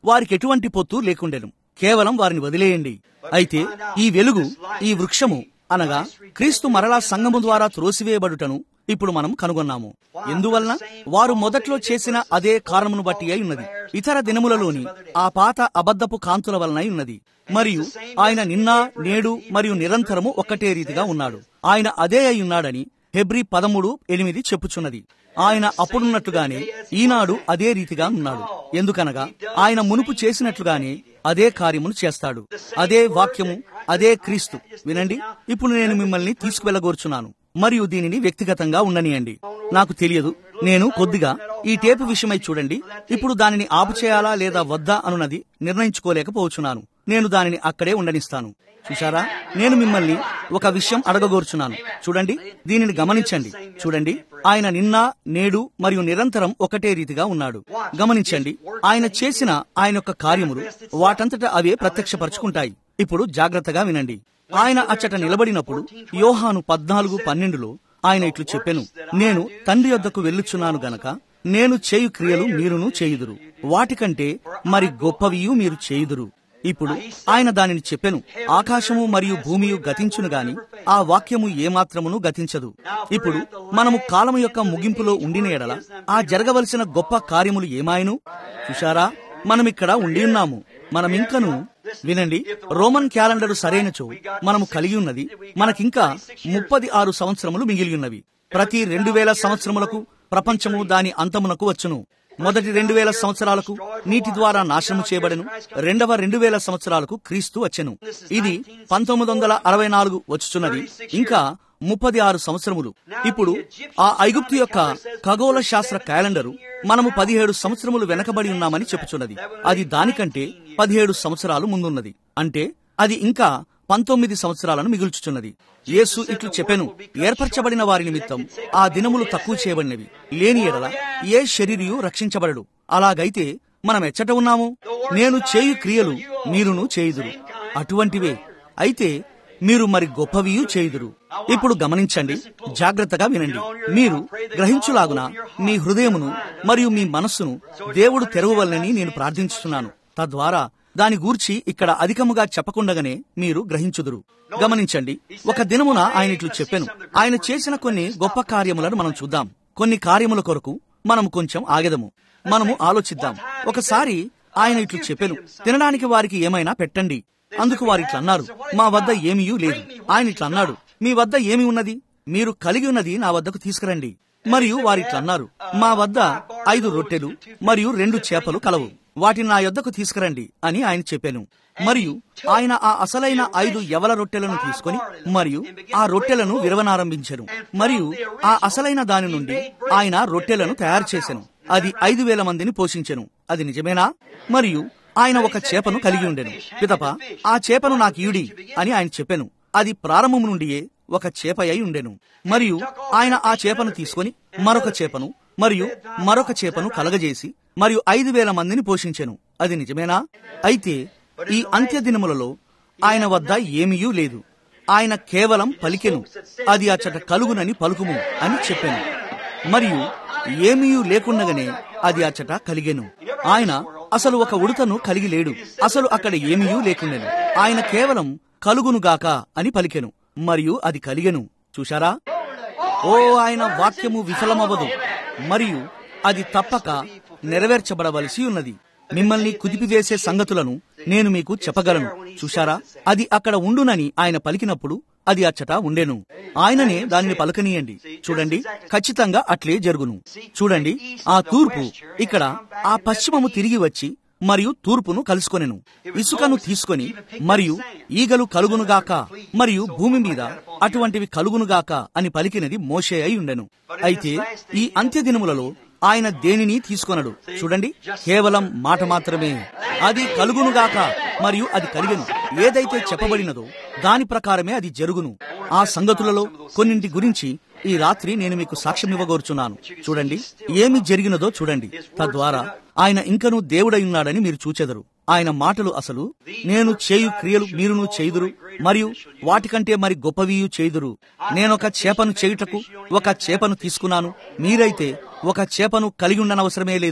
వారికి ఎటువంటి పొత్తు లేకుండెను కేవలం వారిని వదిలేయండి అయితే ఈ వెలుగు ఈ వృక్షము అనగా క్రీస్తు మరలా సంగము ద్వారా త్రోసివేయబడుటను ఇప్పుడు మనం కనుగొన్నాము ఎందువలన వారు మొదట్లో చేసిన అదే కారణమును బట్టి అయి ఉన్నది ఇతర దినములలోని ఆ పాత అబద్ధపు కాంతుల వలనై ఉన్నది మరియు ఆయన నిన్న నేడు మరియు నిరంతరము ఒక్కటే రీతిగా ఉన్నాడు ఆయన అదే అయి ఉన్నాడని హెబ్రి పదమూడు ఎనిమిది చెప్పుచున్నది ఆయన అప్పుడున్నట్లుగానే ఈనాడు అదే రీతిగా ఉన్నాడు ఎందుకనగా ఆయన మునుపు చేసినట్లుగానే అదే కార్యమును చేస్తాడు అదే వాక్యము అదే క్రీస్తు వినండి ఇప్పుడు నేను మిమ్మల్ని తీసుకువెళ్ళగోర్చున్నాను మరియు దీనిని వ్యక్తిగతంగా ఉండనియండి నాకు తెలియదు నేను కొద్దిగా ఈ టేపు విషయమై చూడండి ఇప్పుడు దానిని ఆపు చేయాలా లేదా వద్దా అనున్నది నిర్ణయించుకోలేకపోవచ్చున్నాను నేను దానిని అక్కడే ఉండనిస్తాను చూశారా నేను మిమ్మల్ని ఒక విషయం అడగగోర్చున్నాను చూడండి దీనిని గమనించండి చూడండి ఆయన నిన్న నేడు మరియు నిరంతరం ఒకటే రీతిగా ఉన్నాడు గమనించండి ఆయన చేసిన ఆయన యొక్క కార్యములు వాటంతట అవే ప్రత్యక్షపరచుకుంటాయి ఇప్పుడు జాగ్రత్తగా వినండి ఆయన అచ్చట నిలబడినప్పుడు యోహాను పద్నాలుగు పన్నెండులో ఆయన ఇట్లు చెప్పెను నేను తండ్రి యొద్దకు వెళ్ళుచున్నాను గనక నేను చేయు క్రియలు మీరును చేయుదురు వాటికంటే మరి గొప్పవియు మీరు చేయుదురు ఇప్పుడు ఆయన దానిని చెప్పెను ఆకాశము మరియు భూమియు గతించును గాని ఆ వాక్యము ఏమాత్రమును గతించదు ఇప్పుడు మనము కాలము యొక్క ముగింపులో ఉండిన ఎడల ఆ జరగవలసిన గొప్ప కార్యములు ఏమాయను చూశారా మనమిక్కడ ఉండి ఉన్నాము మనమింకను వినండి రోమన్ క్యాలెండర్ సరైనచో మనము కలిగి ఉన్నది మనకింకా ముప్పది ఆరు సంవత్సరములు మిగిలి ఉన్నవి ప్రతి రెండు వేల సంవత్సరములకు ప్రపంచము దాని అంతమునకు వచ్చును మొదటి రెండు వేల సంవత్సరాలకు నీటి ద్వారా నాశనము చేయబడెను రెండవ రెండు వేల సంవత్సరాలకు క్రీస్తు వచ్చెను ఇది పంతొమ్మిది వందల అరవై నాలుగు వచ్చుచున్నది ఇంకా ముప్పది ఆరు సంవత్సరములు ఇప్పుడు ఆ ఐగుప్తు యొక్క ఖగోళ శాస్త్ర క్యాలెండరు మనము పదిహేడు సంవత్సరములు వెనకబడి ఉన్నామని చెప్పుచున్నది అది దానికంటే పదిహేడు సంవత్సరాలు ముందున్నది అంటే అది ఇంకా పంతొమ్మిది సంవత్సరాలను మిగుల్చుచున్నది యేసు ఇట్లు చెప్పెను ఏర్పరచబడిన వారి నిమిత్తం ఆ దినములు తక్కువ చేయబడినవి లేని ఎడల ఏ శరీరియు రక్షించబడడు అలాగైతే మనం ఎచ్చట ఉన్నాము నేను చేయు క్రియలు మీరును చేయుదురు అటువంటివే అయితే మీరు మరి గొప్పవియు చేయుదురు ఇప్పుడు గమనించండి జాగ్రత్తగా వినండి మీరు గ్రహించులాగున మీ హృదయమును మరియు మీ మనస్సును దేవుడు తెరవవలనని నేను ప్రార్థించుతున్నాను తద్వారా దాని గూర్చి ఇక్కడ అధికముగా చెప్పకుండగానే మీరు గ్రహించుదురు గమనించండి ఒక దినమున ఆయన ఇట్లు చెప్పెను ఆయన చేసిన కొన్ని గొప్ప కార్యములను మనం చూద్దాం కొన్ని కార్యముల కొరకు మనం కొంచెం ఆగెదము మనము ఆలోచిద్దాం ఒకసారి ఆయన ఇట్లు చెప్పెను తినడానికి వారికి ఏమైనా పెట్టండి అందుకు వారు ఇట్లా అన్నారు మా వద్ద ఏమీయూ లేదు ఆయన ఇట్లా అన్నాడు మీ వద్ద ఏమి ఉన్నది మీరు కలిగి ఉన్నది నా వద్దకు తీసుకురండి మరియు వారిట్లా అన్నారు మా వద్ద ఐదు రొట్టెలు మరియు రెండు చేపలు కలవు వాటిని నా యొద్దకు తీసుకురండి అని ఆయన చెప్పాను మరియు ఆయన ఆ అసలైన ఐదు యవల రొట్టెలను తీసుకొని మరియు ఆ రొట్టెలను విరవనారంభించెను మరియు ఆ అసలైన దాని నుండి ఆయన రొట్టెలను తయారు చేసెను అది ఐదు వేల మందిని పోషించెను అది నిజమేనా మరియు ఆయన ఒక చేపను కలిగి ఉండెను పితప ఆ చేపను నాకు ఈడి అని ఆయన చెప్పెను అది ప్రారంభము నుండియే ఒక చేప అయి ఉండెను మరియు ఆయన ఆ చేపను తీసుకొని మరొక చేపను మరియు మరొక చేపను కలగజేసి మరియు ఐదు వేల మందిని పోషించెను అది నిజమేనా అయితే ఈ అంత్య దినములలో ఆయన వద్ద ఏమీయూ లేదు ఆయన కేవలం పలికెను అది అచ్చట కలుగునని పలుకుము అని చెప్పాను మరియు ఏమీయూ లేకుండగానే అది అచ్చట కలిగెను ఆయన అసలు ఒక ఉడతను కలిగి లేడు అసలు అక్కడ ఏమీయూ లేకుండెను ఆయన కేవలం కలుగునుగాక అని పలికెను మరియు అది కలిగెను చూశారా ఓ ఆయన వాక్యము విఫలమవ్వదు మరియు అది తప్పక నెరవేర్చబడవలసి ఉన్నది మిమ్మల్ని కుదిపివేసే సంగతులను నేను మీకు చెప్పగలను చూశారా అది అక్కడ ఉండునని ఆయన పలికినప్పుడు అది అచ్చట ఉండెను ఆయననే దానిని పలకనీయండి చూడండి ఖచ్చితంగా అట్లే జరుగును చూడండి ఆ తూర్పు ఇక్కడ ఆ పశ్చిమము తిరిగి వచ్చి మరియు తూర్పును కలుసుకొనెను ఇసుకను తీసుకొని మరియు ఈగలు కలుగునుగాక మరియు భూమి మీద అటువంటివి కలుగునుగాక అని పలికినది మోషే అయి ఉండెను అయితే ఈ అంత్య దినములలో ఆయన దేనిని తీసుకొనడు చూడండి కేవలం మాట మాత్రమే అది కలుగునుగాక మరియు అది కలిగెను ఏదైతే చెప్పబడినదో దాని ప్రకారమే అది జరుగును ఆ సంగతులలో కొన్నింటి గురించి ఈ రాత్రి నేను మీకు సాక్ష్యం ఇవ్వగోరుచున్నాను చూడండి ఏమి జరిగినదో చూడండి తద్వారా ఆయన ఇంకనూ దేవుడై మీరు చూచెదరు ఆయన మాటలు అసలు నేను చేయు క్రియలు మీరును చేయుదురు మరియు వాటికంటే మరి గొప్పవియు చేయుదురు నేనొక చేపను చేయుటకు ఒక చేపను తీసుకున్నాను మీరైతే ఒక చేపను కలిగి ఉండనవసరమే లేదు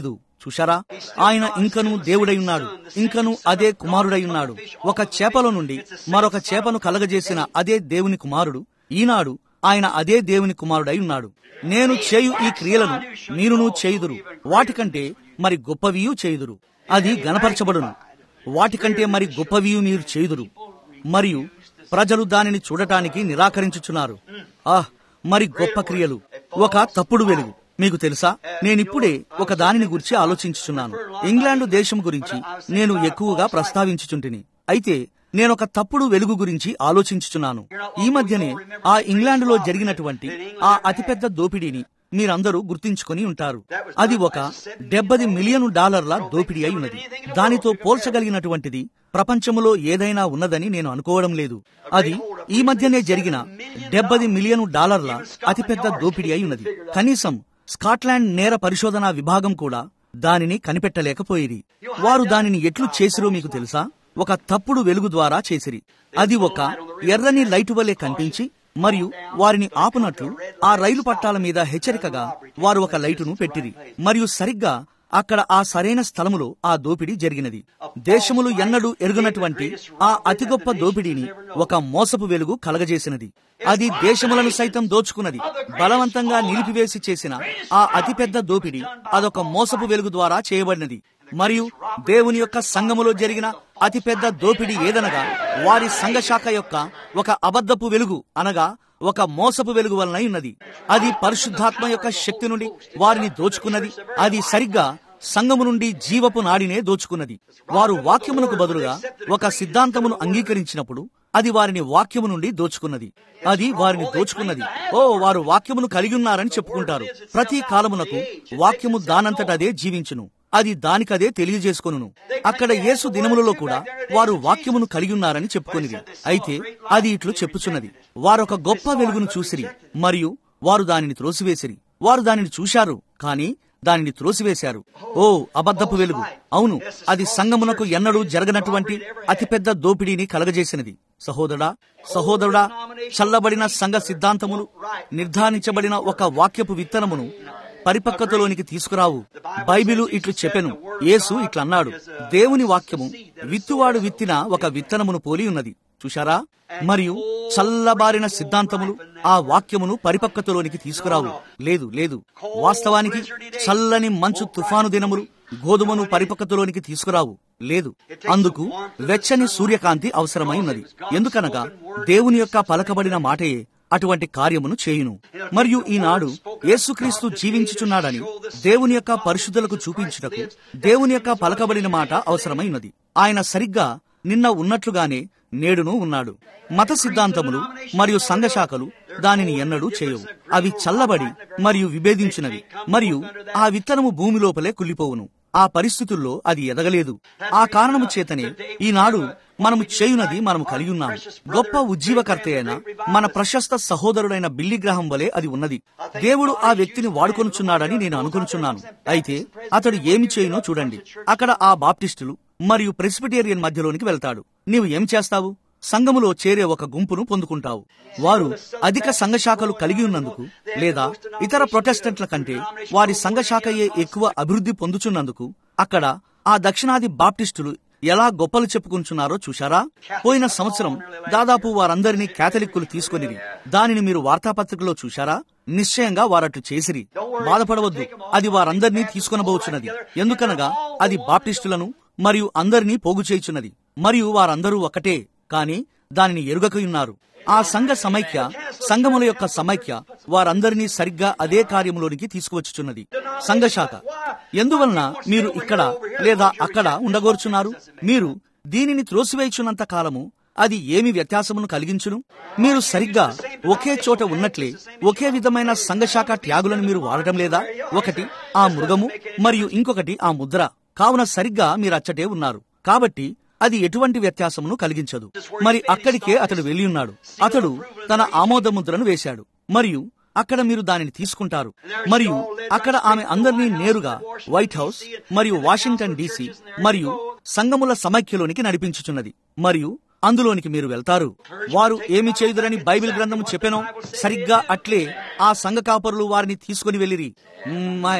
చూశారా ఆయన ఇంకను దేవుడై ఉన్నాడు ఇంకను అదే కుమారుడై ఉన్నాడు ఒక చేపలో నుండి మరొక చేపను కలగజేసిన అదే దేవుని కుమారుడు ఈనాడు ఆయన అదే దేవుని కుమారుడై ఉన్నాడు నేను చేయు ఈ క్రియలను మీరును చేయుదురు వాటికంటే మరి గొప్పవియు చేయుదురు అది గనపరచబడును వాటికంటే మరి గొప్పవియు మీరు చేయుదురు మరియు ప్రజలు దానిని చూడటానికి నిరాకరించుచున్నారు ఆహ్ మరి గొప్ప క్రియలు ఒక తప్పుడు వెలుగు మీకు తెలుసా నేనిప్పుడే ఒక దానిని గురించి ఆలోచించుచున్నాను ఇంగ్లాండ్ దేశం గురించి నేను ఎక్కువగా ప్రస్తావించుచుంటిని అయితే నేనొక తప్పుడు వెలుగు గురించి ఆలోచించుచున్నాను ఈ మధ్యనే ఆ ఇంగ్లాండులో జరిగినటువంటి ఆ అతిపెద్ద దోపిడీని మీరందరూ గుర్తించుకొని ఉంటారు అది ఒక డెబ్బది మిలియన్ డాలర్ల దోపిడీ అయి ఉన్నది దానితో పోల్చగలిగినటువంటిది ప్రపంచంలో ఏదైనా ఉన్నదని నేను అనుకోవడం లేదు అది ఈ మధ్యనే జరిగిన డెబ్బది మిలియన్ డాలర్ల అతిపెద్ద దోపిడీ అయి ఉన్నది కనీసం స్కాట్లాండ్ నేర పరిశోధనా విభాగం కూడా దానిని కనిపెట్టలేకపోయిరి వారు దానిని ఎట్లు చేసిరో మీకు తెలుసా ఒక తప్పుడు వెలుగు ద్వారా చేసిరి అది ఒక ఎర్రని లైటు వలె కనిపించి మరియు వారిని ఆపునట్లు ఆ రైలు పట్టాల మీద హెచ్చరికగా వారు ఒక లైటును పెట్టిరి మరియు సరిగ్గా అక్కడ ఆ సరైన స్థలములో ఆ దోపిడీ జరిగినది దేశములు ఎన్నడూ ఎరుగనటువంటి ఆ అతి గొప్ప దోపిడీని ఒక మోసపు వెలుగు కలగజేసినది అది దేశములను సైతం దోచుకున్నది బలవంతంగా నిలిపివేసి చేసిన ఆ అతిపెద్ద దోపిడీ అదొక మోసపు వెలుగు ద్వారా చేయబడినది మరియు దేవుని యొక్క సంఘములో జరిగిన అతిపెద్ద దోపిడీ ఏదనగా వారి సంఘ శాఖ యొక్క ఒక అబద్ధపు వెలుగు అనగా ఒక మోసపు వెలుగు వలన ఉన్నది అది పరిశుద్ధాత్మ యొక్క శక్తి నుండి వారిని దోచుకున్నది అది సరిగ్గా సంఘము నుండి జీవపు నాడినే దోచుకున్నది వారు వాక్యమునకు బదులుగా ఒక సిద్ధాంతమును అంగీకరించినప్పుడు అది వారిని వాక్యము నుండి దోచుకున్నది అది వారిని దోచుకున్నది ఓ వారు వాక్యమును కలిగి ఉన్నారని చెప్పుకుంటారు ప్రతి కాలమునకు వాక్యము దానంతట అదే జీవించును అది దానికదే తెలియజేసుకొనును అక్కడ యేసు దినములలో కూడా వారు వాక్యమును కలిగి ఉన్నారని చెప్పుకొనిది అయితే అది ఇట్లు చెప్పుచున్నది వారొక గొప్ప వెలుగును చూసిరి మరియు వారు దానిని త్రోసివేసిరి వారు దానిని చూశారు కాని దానిని త్రోసివేశారు ఓ అబద్ధపు వెలుగు అవును అది సంగమునకు ఎన్నడూ జరగనటువంటి అతిపెద్ద దోపిడీని కలగజేసినది సహోదరుడా సహోదరుడా చల్లబడిన సంఘ సిద్ధాంతములు నిర్ధారించబడిన ఒక వాక్యపు విత్తనమును పరిపక్వతలోనికి తీసుకురావు బైబిలు ఇట్లు చెప్పెను యేసు ఇట్లన్నాడు దేవుని వాక్యము విత్తువాడు విత్తిన ఒక విత్తనమును పోలి ఉన్నది చూశారా మరియు చల్లబారిన సిద్ధాంతములు ఆ వాక్యమును పరిపక్వతలోనికి తీసుకురావు లేదు లేదు వాస్తవానికి చల్లని మంచు తుఫాను దినములు గోధుమను పరిపక్వతలోనికి తీసుకురావు లేదు అందుకు వెచ్చని సూర్యకాంతి అవసరమై ఉన్నది ఎందుకనగా దేవుని యొక్క పలకబడిన మాటయే అటువంటి కార్యమును చేయును మరియు ఈనాడు యేసుక్రీస్తు జీవించుచున్నాడని దేవుని యొక్క పరిశుద్ధులకు చూపించుటకు దేవుని యొక్క పలకబడిన మాట అవసరమైనది ఆయన సరిగ్గా నిన్న ఉన్నట్లుగానే నేడును ఉన్నాడు మత సిద్ధాంతములు మరియు సంఘశాఖలు దానిని ఎన్నడూ చేయవు అవి చల్లబడి మరియు విభేదించినవి మరియు ఆ విత్తనము భూమి లోపలే కుళ్ళిపోవును ఆ పరిస్థితుల్లో అది ఎదగలేదు ఆ కారణము చేతనే ఈనాడు మనము చేయునది మనము కలిగి ఉన్నాము గొప్ప ఉజ్జీవకర్త అయిన మన ప్రశస్త సహోదరుడైన బిల్లి గ్రహం వలె అది ఉన్నది దేవుడు ఆ వ్యక్తిని వాడుకొనుచున్నాడని నేను అనుకొనుచున్నాను అయితే అతడు ఏమి చేయునో చూడండి అక్కడ ఆ బాప్టిస్టులు మరియు ప్రెస్బిటేరియన్ మధ్యలోనికి వెళ్తాడు నీవు ఏం చేస్తావు సంఘములో చేరే ఒక గుంపును పొందుకుంటావు వారు అధిక సంఘశాఖలు కలిగి ఉన్నందుకు లేదా ఇతర ప్రొటెస్టెంట్ల కంటే వారి సంఘశాఖయే ఎక్కువ అభివృద్ధి పొందుచున్నందుకు అక్కడ ఆ దక్షిణాది బాప్టిస్టులు ఎలా గొప్పలు చెప్పుకుంటున్నారో చూశారా పోయిన సంవత్సరం దాదాపు వారందరినీ కేథలిక్కులు తీసుకొనిరి దానిని మీరు వార్తాపత్రికలో చూశారా నిశ్చయంగా వారట్లు చేసిరి బాధపడవద్దు అది వారందరినీ తీసుకొనబోచున్నది ఎందుకనగా అది బాప్టిస్టులను మరియు అందరినీ పోగు చేయుచున్నది మరియు వారందరూ ఒకటే కాని దానిని ఎరుగకయున్నారు ఆ సంఘ సమైక్య సంఘముల యొక్క సమైక్య వారందరినీ సరిగ్గా అదే కార్యములోనికి తీసుకువచ్చుచున్నది సంఘశాఖ ఎందువలన మీరు ఇక్కడ లేదా అక్కడ ఉండగోరుచున్నారు మీరు దీనిని త్రోసివేయుచున్నంత కాలము అది ఏమి వ్యత్యాసమును కలిగించును మీరు సరిగ్గా ఒకే చోట ఉన్నట్లే ఒకే విధమైన సంఘశాఖ ట్యాగులను మీరు వాడటం లేదా ఒకటి ఆ మృగము మరియు ఇంకొకటి ఆ ముద్ర కావున సరిగ్గా మీరు అచ్చటే ఉన్నారు కాబట్టి అది ఎటువంటి వ్యత్యాసమును కలిగించదు మరి అక్కడికే అతడు వెళ్ళి ఉన్నాడు అతడు తన ఆమోద ముద్రను వేశాడు మరియు అక్కడ మీరు దానిని తీసుకుంటారు మరియు అక్కడ ఆమె అందరినీ నేరుగా వైట్ హౌస్ మరియు వాషింగ్టన్ డీసీ మరియు సంఘముల సమైక్యలోనికి నడిపించుచున్నది మరియు అందులోనికి మీరు వెళ్తారు వారు ఏమి చేయుదురని బైబిల్ గ్రంథం చెప్పెనో సరిగ్గా అట్లే ఆ సంఘ కాపరులు వారిని తీసుకుని వెళ్ళిరి మ్మాయ్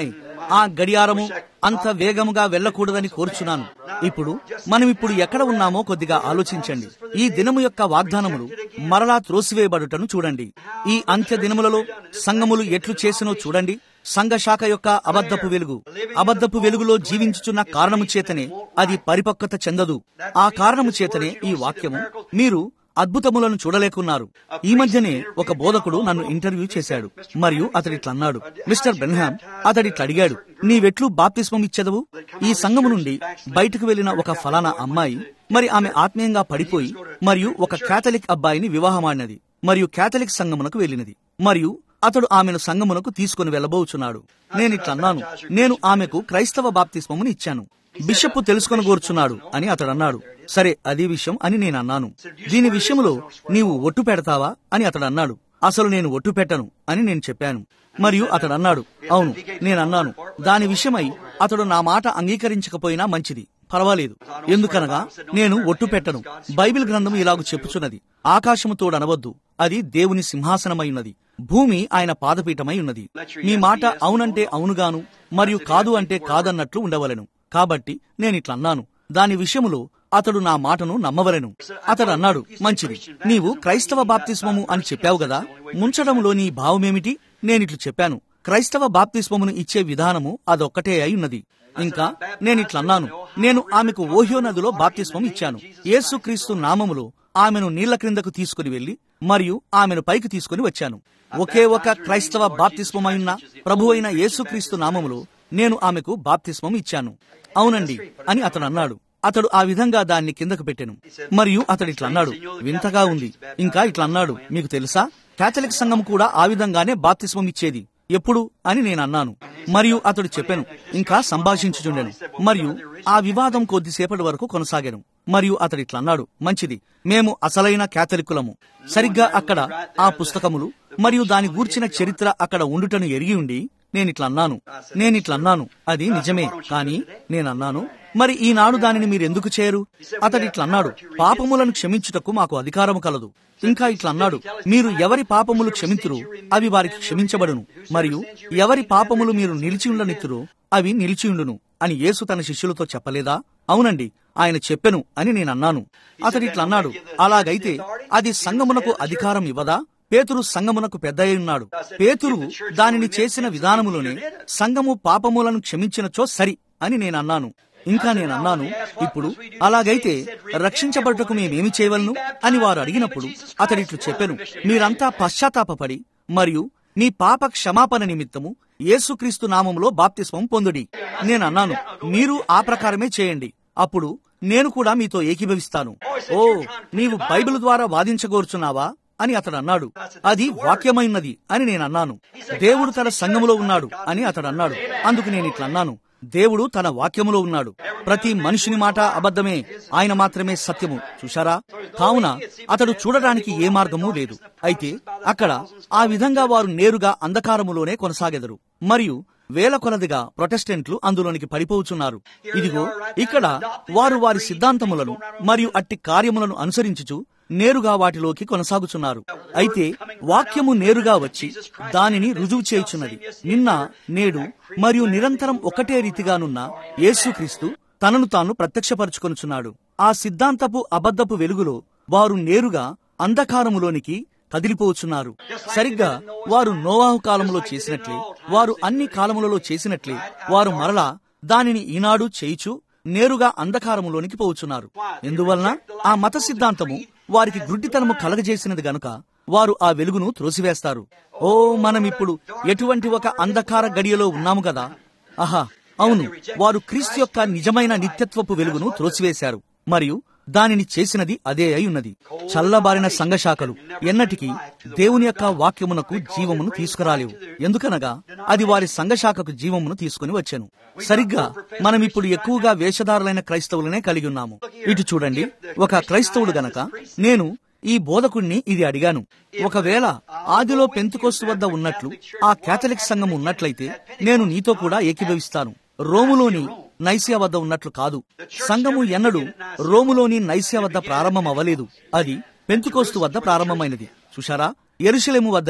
ఆ గడియారము అంత వేగముగా వెళ్ళకూడదని కోరుచున్నాను ఇప్పుడు మనం ఇప్పుడు ఎక్కడ ఉన్నామో కొద్దిగా ఆలోచించండి ఈ దినము యొక్క వాగ్దానములు మరలా త్రోసివేయబడుటను చూడండి ఈ అంత్య దినములలో సంఘములు ఎట్లు చేసినో చూడండి సంఘ శాఖ యొక్క అబద్ధపు వెలుగు అబద్ధపు వెలుగులో జీవించుచున్న కారణము చేతనే అది పరిపక్వత చెందదు ఆ కారణము చేతనే ఈ వాక్యము మీరు అద్భుతములను చూడలేకున్నారు ఈ మధ్యనే ఒక బోధకుడు నన్ను ఇంటర్వ్యూ చేశాడు మరియు అతడిట్లా అన్నాడు మిస్టర్ బెన్హామ్ అతడిట్లా అడిగాడు నీవెట్లు బాప్తిస్మం ఇచ్చెదవు ఈ సంఘము నుండి బయటకు వెళ్లిన ఒక ఫలానా అమ్మాయి మరి ఆమె ఆత్మీయంగా పడిపోయి మరియు ఒక కేథలిక్ అబ్బాయిని వివాహమాడినది మరియు కేథలిక్ సంఘమునకు వెళ్ళినది మరియు అతడు ఆమెను సంఘమునకు తీసుకుని వెళ్ళబోచున్నాడు నేనిట్లన్నాను నేను ఆమెకు క్రైస్తవ బాప్తిస్మముని ఇచ్చాను బిషప్ తెలుసుకొని కోరుచున్నాడు అని అతడు అన్నాడు సరే అది విషయం అని నేను అన్నాను దీని విషయంలో నీవు ఒట్టు పెడతావా అని అతడు అన్నాడు అసలు నేను ఒట్టు పెట్టను అని నేను చెప్పాను మరియు అతడు అన్నాడు అవును నేను అన్నాను దాని విషయమై అతడు నా మాట అంగీకరించకపోయినా మంచిది పర్వాలేదు ఎందుకనగా నేను ఒట్టు పెట్టను బైబిల్ గ్రంథం ఇలాగు చెప్పుచున్నది ఆకాశము తోడనవద్దు అది దేవుని సింహాసనమై ఉన్నది భూమి ఆయన పాదపీఠమై ఉన్నది మీ మాట అవునంటే అవునుగాను మరియు కాదు అంటే కాదన్నట్లు ఉండవలెను కాబట్టి నేనిట్లా అన్నాను దాని విషయములో అతడు నా మాటను నమ్మవలెను అతడు అన్నాడు మంచిది నీవు క్రైస్తవ బాప్తిస్మము అని చెప్పావు గదా ముంచడంలో నీ భావమేమిటి నేనిట్లు చెప్పాను క్రైస్తవ బాప్తిస్మమును ఇచ్చే విధానము అదొక్కటే అయి ఉన్నది ఇంకా నేనిట్లన్నాను నేను ఆమెకు ఓహియో నదిలో బాప్తిస్మం ఇచ్చాను యేసుక్రీస్తు నామములో ఆమెను నీళ్ల క్రిందకు తీసుకుని వెళ్లి మరియు ఆమెను పైకి తీసుకుని వచ్చాను ఒకే ఒక క్రైస్తవ బాప్తిస్మమైన ప్రభు అయిన యేసుక్రీస్తు నామములో నేను ఆమెకు బాప్తిస్మం ఇచ్చాను అవునండి అని అతడు అన్నాడు అతడు ఆ విధంగా దాన్ని కిందకు పెట్టెను మరియు అతడు ఇట్లా అన్నాడు వింతగా ఉంది ఇంకా ఇట్లా అన్నాడు మీకు తెలుసా కేథలిక్ సంఘం కూడా ఆ విధంగానే బాప్తిస్మం ఇచ్చేది ఎప్పుడు అని నేను అన్నాను మరియు అతడు చెప్పాను ఇంకా సంభాషించుచుండెను మరియు ఆ వివాదం కొద్దిసేపటి వరకు కొనసాగాను మరియు అతడు ఇట్లా అన్నాడు మంచిది మేము అసలైన కేథలికులము సరిగ్గా అక్కడ ఆ పుస్తకములు మరియు దాని గూర్చిన చరిత్ర అక్కడ ఉండుటను ఎరిగి ఉండి నేనిట్లా అన్నాను నేనిట్లా అన్నాను అది నిజమే కానీ నేనన్నాను మరి ఈనాడు దానిని మీరెందుకు చేయరు అతడు ఇట్లా అన్నాడు పాపములను క్షమించుటకు మాకు అధికారము కలదు ఇంకా ఇట్లా అన్నాడు మీరు ఎవరి పాపములు క్షమింతురు అవి వారికి క్షమించబడును మరియు ఎవరి పాపములు మీరు నిలిచి ఉండనిత్తురు అవి నిలిచియుండును అని యేసు తన శిష్యులతో చెప్పలేదా అవునండి ఆయన చెప్పెను అని నేనన్నాను అతడు ఇట్లా అన్నాడు అలాగైతే అది సంగమునకు అధికారం ఇవ్వదా పేతురు సంగమునకు పెద్ద ఉన్నాడు పేతురు దానిని చేసిన విధానములోనే సంగము పాపములను క్షమించినచో సరి అని నేనన్నాను ఇంకా నేనన్నాను ఇప్పుడు అలాగైతే రక్షించబడుటకు మేమేమి చేయవలను అని వారు అడిగినప్పుడు అతడిట్లు చెప్పెను మీరంతా పశ్చాత్తాపడి మరియు మీ పాప క్షమాపణ నిమిత్తము యేసుక్రీస్తు నామంలో బాప్తిస్మం పొందుడి నేనన్నాను మీరు ఆ ప్రకారమే చేయండి అప్పుడు నేను కూడా మీతో ఏకీభవిస్తాను ఓ నీవు బైబిల్ ద్వారా వాదించగోరుచున్నావా అని అతడు అన్నాడు అది వాక్యమైనది అని నేను అన్నాను దేవుడు తన సంఘములో ఉన్నాడు అని అతడు అన్నాడు అందుకు నేను ఇట్లా అన్నాను దేవుడు తన వాక్యములో ఉన్నాడు ప్రతి మనుషుని మాట అబద్ధమే ఆయన మాత్రమే సత్యము చూశారా కావున అతడు చూడడానికి ఏ మార్గము లేదు అయితే అక్కడ ఆ విధంగా వారు నేరుగా అంధకారములోనే కొనసాగెదరు మరియు వేల కొలదిగా ప్రొటెస్టెంట్లు అందులోనికి పడిపోవుచున్నారు ఇదిగో ఇక్కడ వారు వారి సిద్ధాంతములను మరియు అట్టి కార్యములను అనుసరించుచు నేరుగా వాటిలోకి కొనసాగుచున్నారు అయితే వాక్యము నేరుగా వచ్చి దానిని రుజువు చేయుచున్నది నిన్న నేడు మరియు నిరంతరం ఒకటే రీతిగానున్న యేసుక్రీస్తు తనను తాను ప్రత్యక్షపరుచుకొనుచున్నాడు ఆ సిద్ధాంతపు అబద్ధపు వెలుగులో వారు నేరుగా అంధకారములోనికి కదిలిపోవచ్చున్నారు సరిగ్గా వారు నోవాహు కాలములో చేసినట్లే వారు అన్ని కాలములలో చేసినట్లే వారు మరలా దానిని ఈనాడు చేయిచు నేరుగా అంధకారములోనికి పోవుచున్నారు ఎందువలన ఆ మత సిద్ధాంతము వారికి గుడ్డితనము కలగజేసినది గనుక వారు ఆ వెలుగును త్రోసివేస్తారు ఓ మనమిప్పుడు ఎటువంటి ఒక అంధకార గడియలో ఉన్నాము కదా ఆహా అవును వారు క్రీస్తు యొక్క నిజమైన నిత్యత్వపు వెలుగును త్రోసివేశారు మరియు దానిని చేసినది అదే అయి ఉన్నది చల్లబారిన సంఘశాఖలు ఎన్నటికీ దేవుని యొక్క వాక్యమునకు జీవమును తీసుకురాలేవు ఎందుకనగా అది వారి సంఘశాఖకు జీవమును తీసుకుని వచ్చాను సరిగ్గా మనం ఇప్పుడు ఎక్కువగా వేషధారులైన క్రైస్తవులనే కలిగి ఉన్నాము ఇటు చూడండి ఒక క్రైస్తవుడు గనక నేను ఈ బోధకుణ్ణి ఇది అడిగాను ఒకవేళ ఆదిలో పెంతుకోస్తు వద్ద ఉన్నట్లు ఆ కేథలిక్ సంఘం ఉన్నట్లయితే నేను నీతో కూడా ఏకీభవిస్తాను రోములోని నైసియా వద్ద ఉన్నట్లు కాదు సంఘము ఎన్నడూ రోములోని నైసియా వద్ద ప్రారంభం అవ్వలేదు అది పెంతుకోస్తు వద్ద ప్రారంభమైనది చూశారా ఎరుషలేము వద్దనే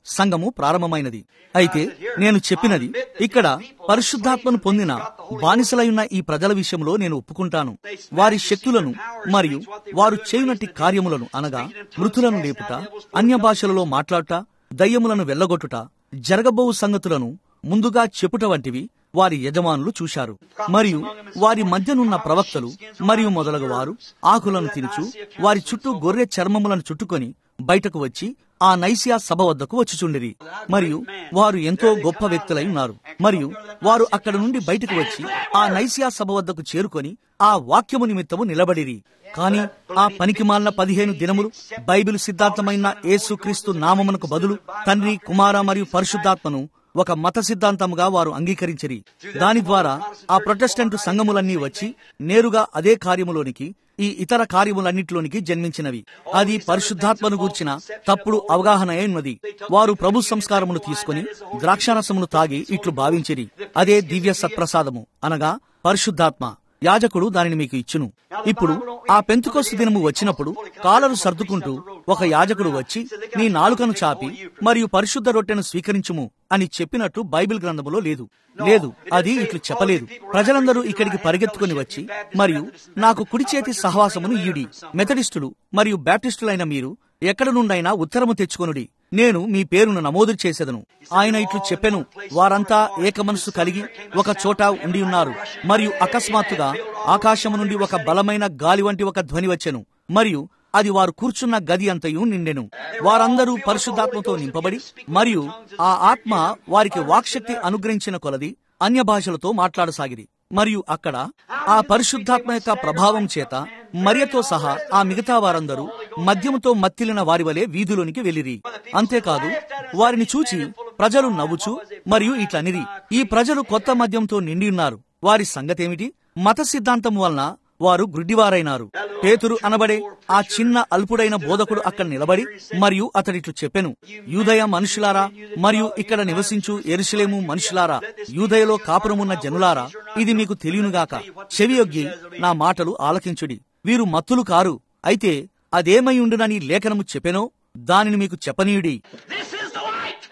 సంఘము ప్రారంభమైనది అయితే నేను చెప్పినది ఇక్కడ పరిశుద్ధాత్మను పొందిన బానిసలైన ఈ ప్రజల విషయంలో నేను ఒప్పుకుంటాను వారి శక్తులను మరియు వారు చేయునట్టి కార్యములను అనగా మృతులను లేపుట అన్య భాషలలో మాట్లాడుట దయ్యములను వెళ్ళగొట్టుట జరగబోవు సంగతులను ముందుగా చెప్పుట వంటివి వారి యజమానులు చూశారు మరియు వారి మధ్యనున్న ప్రవక్తలు మరియు మొదలగు వారు ఆకులను తినుచు వారి చుట్టూ గొర్రె చర్మములను చుట్టుకొని బయటకు వచ్చి ఆ నైసియా సభ వద్దకు వచ్చుచుండిరి మరియు వారు ఎంతో గొప్ప వ్యక్తులై ఉన్నారు మరియు వారు అక్కడ నుండి బయటకు వచ్చి ఆ నైసియా సభ వద్దకు చేరుకొని ఆ వాక్యము నిమిత్తము నిలబడిరి కాని ఆ పనికిమాలిన పదిహేను దినములు బైబిల్ సిద్ధాంతమైన యేసుక్రీస్తు నామమునకు బదులు తండ్రి కుమార మరియు పరిశుద్ధాత్మను ఒక మత సిద్ధాంతముగా వారు అంగీకరించిరి దాని ద్వారా ఆ ప్రొటెస్టెంట్ సంఘములన్నీ వచ్చి నేరుగా అదే కార్యములోనికి ఈ ఇతర కార్యములన్నిటిలోనికి జన్మించినవి అది పరిశుద్ధాత్మను గూర్చిన తప్పుడు అవగాహన ఉన్నది వారు ప్రభు సంస్కారమును తీసుకుని ద్రాక్షారసమును తాగి ఇట్లు భావించిరి అదే దివ్య సత్ప్రసాదము అనగా పరిశుద్ధాత్మ యాజకుడు దానిని మీకు ఇచ్చును ఇప్పుడు ఆ పెంతుకొస్తు దినము వచ్చినప్పుడు కాలరు సర్దుకుంటూ ఒక యాజకుడు వచ్చి నీ నాలుకను చాపి మరియు పరిశుద్ధ రొట్టెను స్వీకరించుము అని చెప్పినట్టు బైబిల్ గ్రంథములో లేదు లేదు అది ఇట్లు చెప్పలేదు ప్రజలందరూ ఇక్కడికి పరిగెత్తుకుని వచ్చి మరియు నాకు కుడి చేతి సహవాసమును ఈడి మెథడిస్టులు మరియు బ్యాప్టిస్టులైన మీరు ఎక్కడ నుండైనా ఉత్తరము తెచ్చుకొనుడి నేను మీ పేరును నమోదు చేసేదను ఆయన ఇట్లు చెప్పెను వారంతా ఏక మనస్సు కలిగి ఒక చోట ఉండి ఉన్నారు మరియు అకస్మాత్తుగా ఆకాశము నుండి ఒక బలమైన గాలి వంటి ఒక ధ్వని వచ్చెను మరియు అది వారు కూర్చున్న గది అంతయు నిండెను వారందరూ పరిశుద్ధాత్మతో నింపబడి మరియు ఆ ఆత్మ వారికి వాక్శక్తి అనుగ్రహించిన కొలది అన్య భాషలతో మాట్లాడసాగిరి మరియు అక్కడ ఆ పరిశుద్ధాత్మ యొక్క ప్రభావం చేత మరియతో సహా ఆ మిగతా వారందరూ మద్యముతో మత్తిలిన వారి వలె వీధిలోనికి వెళ్లిరి అంతేకాదు వారిని చూచి ప్రజలు నవ్వుచు మరియు ఇట్లనిరి ఈ ప్రజలు కొత్త మద్యంతో నిండి ఉన్నారు వారి సంగతేమిటి మత సిద్ధాంతం వలన వారు గ్రుడ్డివారైనారు పేతురు అనబడే ఆ చిన్న అల్పుడైన బోధకుడు అక్కడ నిలబడి మరియు అతడిట్లు చెప్పెను యూదయ మనుషులారా మరియు ఇక్కడ నివసించు ఎరుసలేము మనుషులారా యూదయలో కాపురమున్న జనులారా ఇది మీకు తెలియనుగాక చెవియొగ్గి నా మాటలు ఆలకించుడి వీరు మత్తులు కారు అయితే అదేమై ఉండునని లేఖనము చెప్పెనో దానిని మీకు చెప్పనీయుడి This is the light.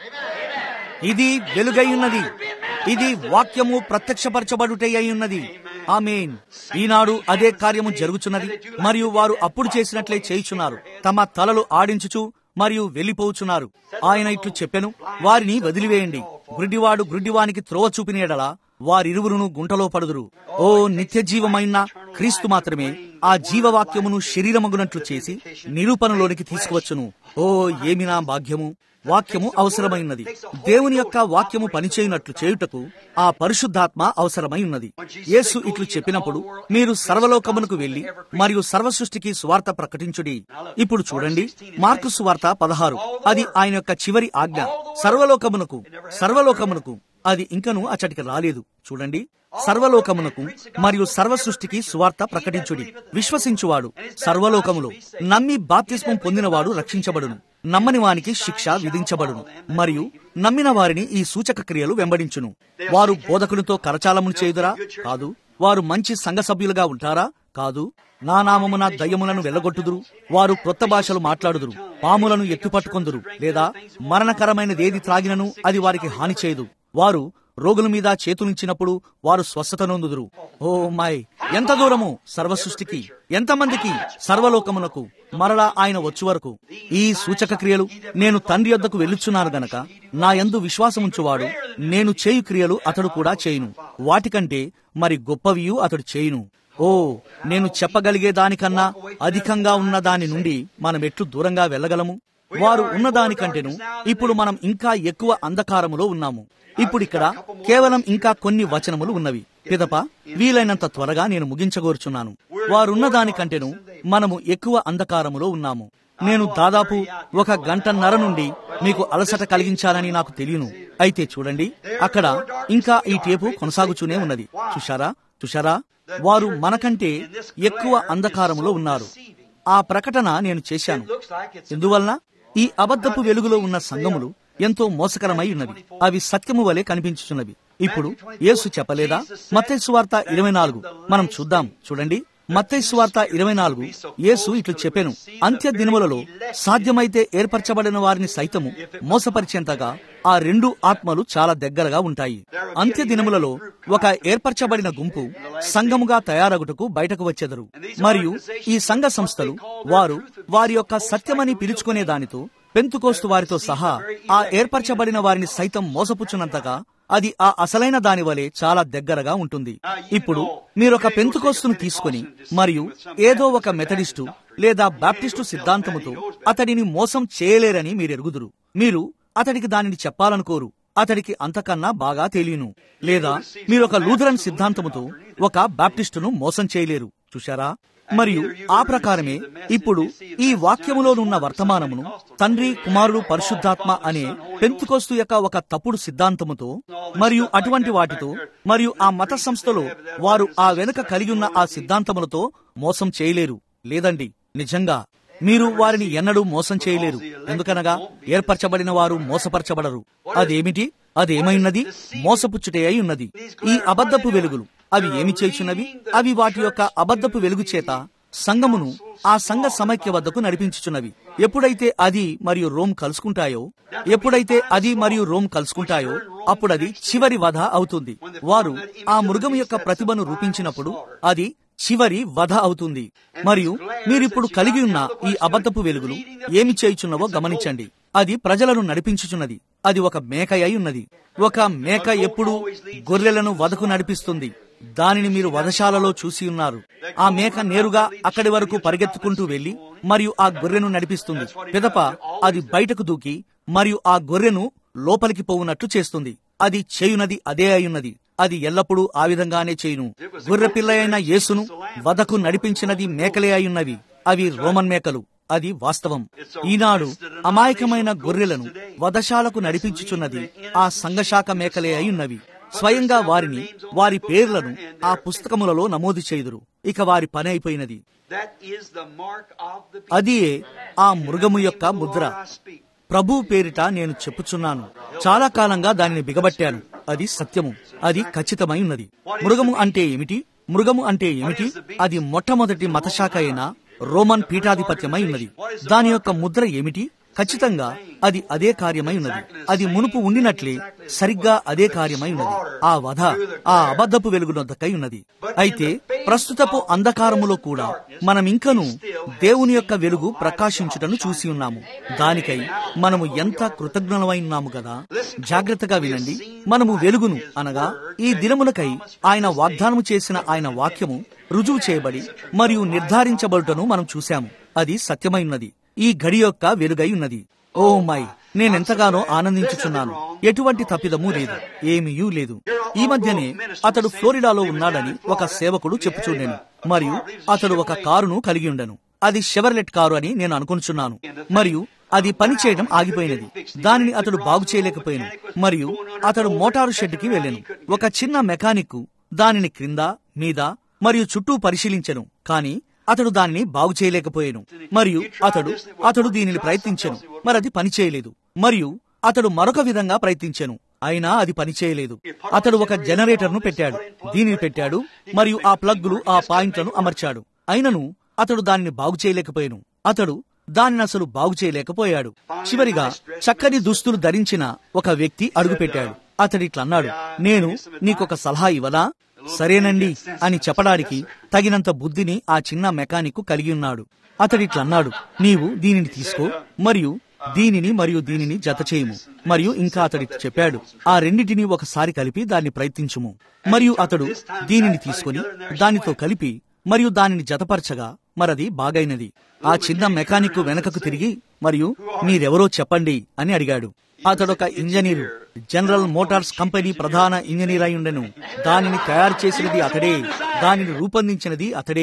ఇది వెలుగై ఉన్నది ఇది వాక్యము ప్రత్యక్షపరచబడుటే అయి ఉన్నది ఆమేన్ ఈనాడు అదే కార్యము జరుగుచున్నది మరియు వారు అప్పుడు చేసినట్లే చేయుచున్నారు తమ తలలు ఆడించుచు మరియు వెళ్లిపోవుచున్నారు ఆయన ఇట్లు చెప్పెను వారిని వదిలివేయండి గుడ్డివాడు గుడ్డివానికి త్రోవ చూపిన ఎడల వారిరువురును గుంటలో పడుదురు ఓ నిత్య జీవమైన క్రీస్తు మాత్రమే ఆ జీవవాక్యమును శరీరమగునట్లు చేసి నిరూపణలోనికి తీసుకువచ్చును ఓ ఏమి నా భాగ్యము వాక్యము అవసరమైనది దేవుని యొక్క వాక్యము పనిచేయునట్లు చేయుటకు ఆ పరిశుద్ధాత్మ అవసరమై ఉన్నది యేసు ఇట్లు చెప్పినప్పుడు మీరు సర్వలోకమునకు వెళ్లి మరియు సర్వ సృష్టికి స్వార్థ ప్రకటించుడి ఇప్పుడు చూడండి మార్కు సువార్త పదహారు అది ఆయన యొక్క చివరి ఆజ్ఞ సర్వలోకమునకు సర్వలోకమునకు అది ఇంకను అచ్చటికి రాలేదు చూడండి సర్వలోకమునకు మరియు సర్వ సృష్టికి సువార్త ప్రకటించుడి విశ్వసించువాడు సర్వలోకములో నమ్మి బాప్తిస్మం పొందినవాడు రక్షించబడును నమ్మని వానికి శిక్ష విధించబడును మరియు నమ్మిన వారిని ఈ సూచక క్రియలు వెంబడించును వారు బోధకునితో కరచాలమును చేయుదురా కాదు వారు మంచి సంఘ సభ్యులుగా ఉంటారా కాదు నా నామమున దయ్యములను వెళ్ళగొట్టుదురు వారు క్రొత్త భాషలు మాట్లాడుదురు పాములను ఎత్తుపట్టుకొందురు లేదా మరణకరమైనదేది త్రాగినను అది వారికి హాని చేయదు వారు రోగుల మీద చేతులుంచినప్పుడు వారు స్వస్థత నొందుదురు ఓ మై ఎంత దూరము సర్వ సృష్టికి ఎంతమందికి సర్వలోకమునకు మరలా ఆయన వచ్చు వరకు ఈ సూచక క్రియలు నేను తండ్రి యొద్దకు వెళ్ళుచున్నాను గనక నా యందు విశ్వాసముంచువాడు నేను చేయు క్రియలు అతడు కూడా చేయును వాటికంటే మరి గొప్పవియు అతడు చేయును ఓ నేను చెప్పగలిగే దానికన్నా అధికంగా ఉన్న దాని నుండి మనం ఎట్లు దూరంగా వెళ్ళగలము వారు ఉన్నదానికంటేను ఇప్పుడు మనం ఇంకా ఎక్కువ అంధకారములో ఉన్నాము ఇప్పుడు ఇక్కడ కేవలం ఇంకా కొన్ని వచనములు ఉన్నవి పిదప వీలైనంత త్వరగా నేను ముగించగోరుచున్నాను వారున్న దానికంటేను మనము ఎక్కువ అంధకారములో ఉన్నాము నేను దాదాపు ఒక గంటన్నర నుండి మీకు అలసట కలిగించాలని నాకు తెలియను అయితే చూడండి అక్కడ ఇంకా ఈ టేపు కొనసాగుతూనే ఉన్నది చూశారా చూశారా వారు మనకంటే ఎక్కువ అంధకారములో ఉన్నారు ఆ ప్రకటన నేను చేశాను ఎందువలన ఈ అబద్ధపు వెలుగులో ఉన్న సంఘములు ఎంతో మోసకరమై ఉన్నవి అవి సత్యము వలె కనిపించుచున్నవి ఇప్పుడు యేసు చెప్పలేదా మత్తయి సువార్త ఇరవై నాలుగు మనం చూద్దాం చూడండి మత్తయి సువార్త ఇరవై నాలుగు యేసు ఇట్లు చెప్పాను అంత్య దినములలో సాధ్యమైతే ఏర్పరచబడిన వారిని సైతము మోసపరిచేంతగా ఆ రెండు ఆత్మలు చాలా దగ్గరగా ఉంటాయి అంత్య దినములలో ఒక ఏర్పరచబడిన గుంపు సంఘముగా తయారగుటకు బయటకు వచ్చెదరు మరియు ఈ సంఘ సంస్థలు వారు వారి యొక్క సత్యమని పిలుచుకునే దానితో పెంతుకోస్తు వారితో సహా ఆ ఏర్పరచబడిన వారిని సైతం మోసపుచ్చునంతగా అది ఆ అసలైన దాని వలె చాలా దగ్గరగా ఉంటుంది ఇప్పుడు మీరొక పెంతుకోస్తును తీసుకుని మరియు ఏదో ఒక మెథడిస్టు లేదా బాప్టిస్టు సిద్ధాంతముతో అతడిని మోసం చేయలేరని మీరెరుగుదురు మీరు అతడికి దానిని చెప్పాలనుకోరు అతడికి అంతకన్నా బాగా తెలియను లేదా మీరొక లూథరన్ సిద్ధాంతముతో ఒక బాప్టిస్టును మోసం చేయలేరు చూశారా మరియు ఆ ప్రకారమే ఇప్పుడు ఈ వాక్యములోనున్న వర్తమానమును తండ్రి కుమారుడు పరిశుద్ధాత్మ అనే పెంతుకోస్తు యొక్క ఒక తప్పుడు సిద్ధాంతముతో మరియు అటువంటి వాటితో మరియు ఆ మత సంస్థలో వారు ఆ వెనుక కలిగి ఉన్న ఆ సిద్ధాంతములతో మోసం చేయలేరు లేదండి నిజంగా మీరు వారిని ఎన్నడూ మోసం చేయలేరు ఎందుకనగా ఏర్పరచబడిన వారు మోసపరచబడరు అదేమిటి అదేమైనది మోసపుచ్చుటే అయి ఉన్నది ఈ అబద్ధపు వెలుగులు అవి ఏమి చేయుచున్నవి అవి వాటి యొక్క అబద్ధపు వెలుగు చేత సంఘమును ఆ సంఘ సమైక్య వద్దకు నడిపించుచున్నవి ఎప్పుడైతే అది మరియు రోమ్ కలుసుకుంటాయో ఎప్పుడైతే అది మరియు రోమ్ కలుసుకుంటాయో అప్పుడది చివరి వధ అవుతుంది వారు ఆ మృగము యొక్క ప్రతిభను రూపించినప్పుడు అది చివరి వధ అవుతుంది మరియు మీరిప్పుడు కలిగి ఉన్న ఈ అబద్ధపు వెలుగులు ఏమి చేయుచున్నవో గమనించండి అది ప్రజలను నడిపించుచున్నది అది ఒక మేక అయి ఉన్నది ఒక మేక ఎప్పుడు గొర్రెలను వధకు నడిపిస్తుంది దానిని మీరు వధశాలలో చూసి ఉన్నారు ఆ మేక నేరుగా అక్కడి వరకు పరిగెత్తుకుంటూ వెళ్లి మరియు ఆ గొర్రెను నడిపిస్తుంది పిదప అది బయటకు దూకి మరియు ఆ గొర్రెను లోపలికి పోవునట్లు చేస్తుంది అది చేయునది అదే అయున్నది అది ఎల్లప్పుడూ ఆ విధంగానే చేయును గొర్రె పిల్ల అయిన యేసును వధకు నడిపించినది మేకలే అయున్నవి అవి రోమన్ మేకలు అది వాస్తవం ఈనాడు అమాయకమైన గొర్రెలను వధశాలకు నడిపించుచున్నది ఆ సంఘశాఖ మేకలే అయున్నవి స్వయంగా వారిని వారి పేర్లను ఆ పుస్తకములలో నమోదు చేయుదురు ఇక వారి పని అయిపోయినది అదియే ఆ మృగము యొక్క ముద్ర ప్రభు పేరిట నేను చెప్పుచున్నాను చాలా కాలంగా దానిని బిగబట్టాను అది సత్యము అది ఖచ్చితమై ఉన్నది మృగము అంటే ఏమిటి మృగము అంటే ఏమిటి అది మొట్టమొదటి మతశాఖ అయిన రోమన్ పీఠాధిపత్యమై ఉన్నది దాని యొక్క ముద్ర ఏమిటి ఖచ్చితంగా అది అదే కార్యమై ఉన్నది అది మునుపు ఉండినట్లే సరిగ్గా అదే కార్యమై ఉన్నది ఆ వధ ఆ అబద్ధపు వెలుగునొద్దకై ఉన్నది అయితే ప్రస్తుతపు అంధకారములో కూడా మనం ఇంకను దేవుని యొక్క వెలుగు ప్రకాశించుటను చూసి ఉన్నాము దానికై మనము ఎంత కృతజ్ఞులమై ఉన్నాము కదా జాగ్రత్తగా వినండి మనము వెలుగును అనగా ఈ దినములకై ఆయన వాగ్దానము చేసిన ఆయన వాక్యము రుజువు చేయబడి మరియు నిర్ధారించబడుటను మనం చూశాము అది సత్యమైనది ఈ గడి యొక్క వెలుగై ఉన్నది ఓ మై నేనెంతగానో ఆనందించుచున్నాను ఎటువంటి తప్పిదము లేదు ఏమీయూ లేదు ఈ మధ్యనే అతడు ఫ్లోరిడాలో ఉన్నాడని ఒక సేవకుడు చెప్పుచుండెను మరియు అతడు ఒక కారును కలిగి ఉండెను అది షెవర్లెట్ కారు అని నేను అనుకుంటున్నాను మరియు అది పని చేయడం ఆగిపోయినది దానిని అతడు బాగు చేయలేకపోయాను మరియు అతడు మోటారు షెడ్కి వెళ్ళాను ఒక చిన్న మెకానిక్ దానిని క్రింద మీద మరియు చుట్టూ పరిశీలించెను కానీ అతడు దానిని బాగు చేయలేకపోయాను మరియు అతడు అతడు దీనిని ప్రయత్నించెను మరి అది పని చేయలేదు మరియు అతడు మరొక విధంగా ప్రయత్నించెను అయినా అది పని చేయలేదు అతడు ఒక జనరేటర్ ను పెట్టాడు దీనిని పెట్టాడు మరియు ఆ ప్లగ్గులు ఆ పాయింట్లను అమర్చాడు అయినను అతడు దానిని బాగు చేయలేకపోయాను అతడు దానిని అసలు బాగు చేయలేకపోయాడు చివరిగా చక్కని దుస్తులు ధరించిన ఒక వ్యక్తి అడుగుపెట్టాడు అతడిట్లన్నాడు నేను నీకొక సలహా ఇవ్వదా సరేనండి అని చెప్పడానికి తగినంత బుద్ధిని ఆ చిన్న మెకానిక్ కలిగి ఉన్నాడు అతడిట్లన్నాడు నీవు దీనిని తీసుకో మరియు దీనిని మరియు దీనిని జత చేయుము మరియు ఇంకా అతడి చెప్పాడు ఆ రెండింటిని ఒకసారి కలిపి దాన్ని ప్రయత్నించుము మరియు అతడు దీనిని తీసుకుని దానితో కలిపి మరియు దానిని జతపరచగా మరది బాగైనది ఆ చిన్న మెకానిక్ వెనకకు తిరిగి మరియు మీరెవరో చెప్పండి అని అడిగాడు అతడొక ఇంజనీరు జనరల్ మోటార్స్ కంపెనీ ప్రధాన ఇంజనీర్ అయి ఉండెను దానిని తయారు చేసినది అతడే దానిని రూపొందించినది అతడే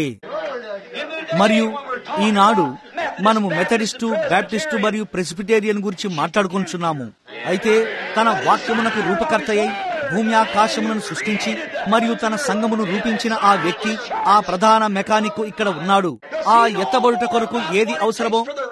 మరియు ఈనాడు మనము మెథడిస్టు బ్యాప్టిస్టు మరియు ప్రెసిపిటేరియన్ గురించి మాట్లాడుకుంటున్నాము అయితే తన వాక్యమునకు రూపకర్త అయి భూమి ఆకాశములను సృష్టించి మరియు తన సంఘమును రూపించిన ఆ వ్యక్తి ఆ ప్రధాన మెకానిక్ ఇక్కడ ఉన్నాడు ఆ ఎత్తబడుట కొరకు ఏది అవసరమో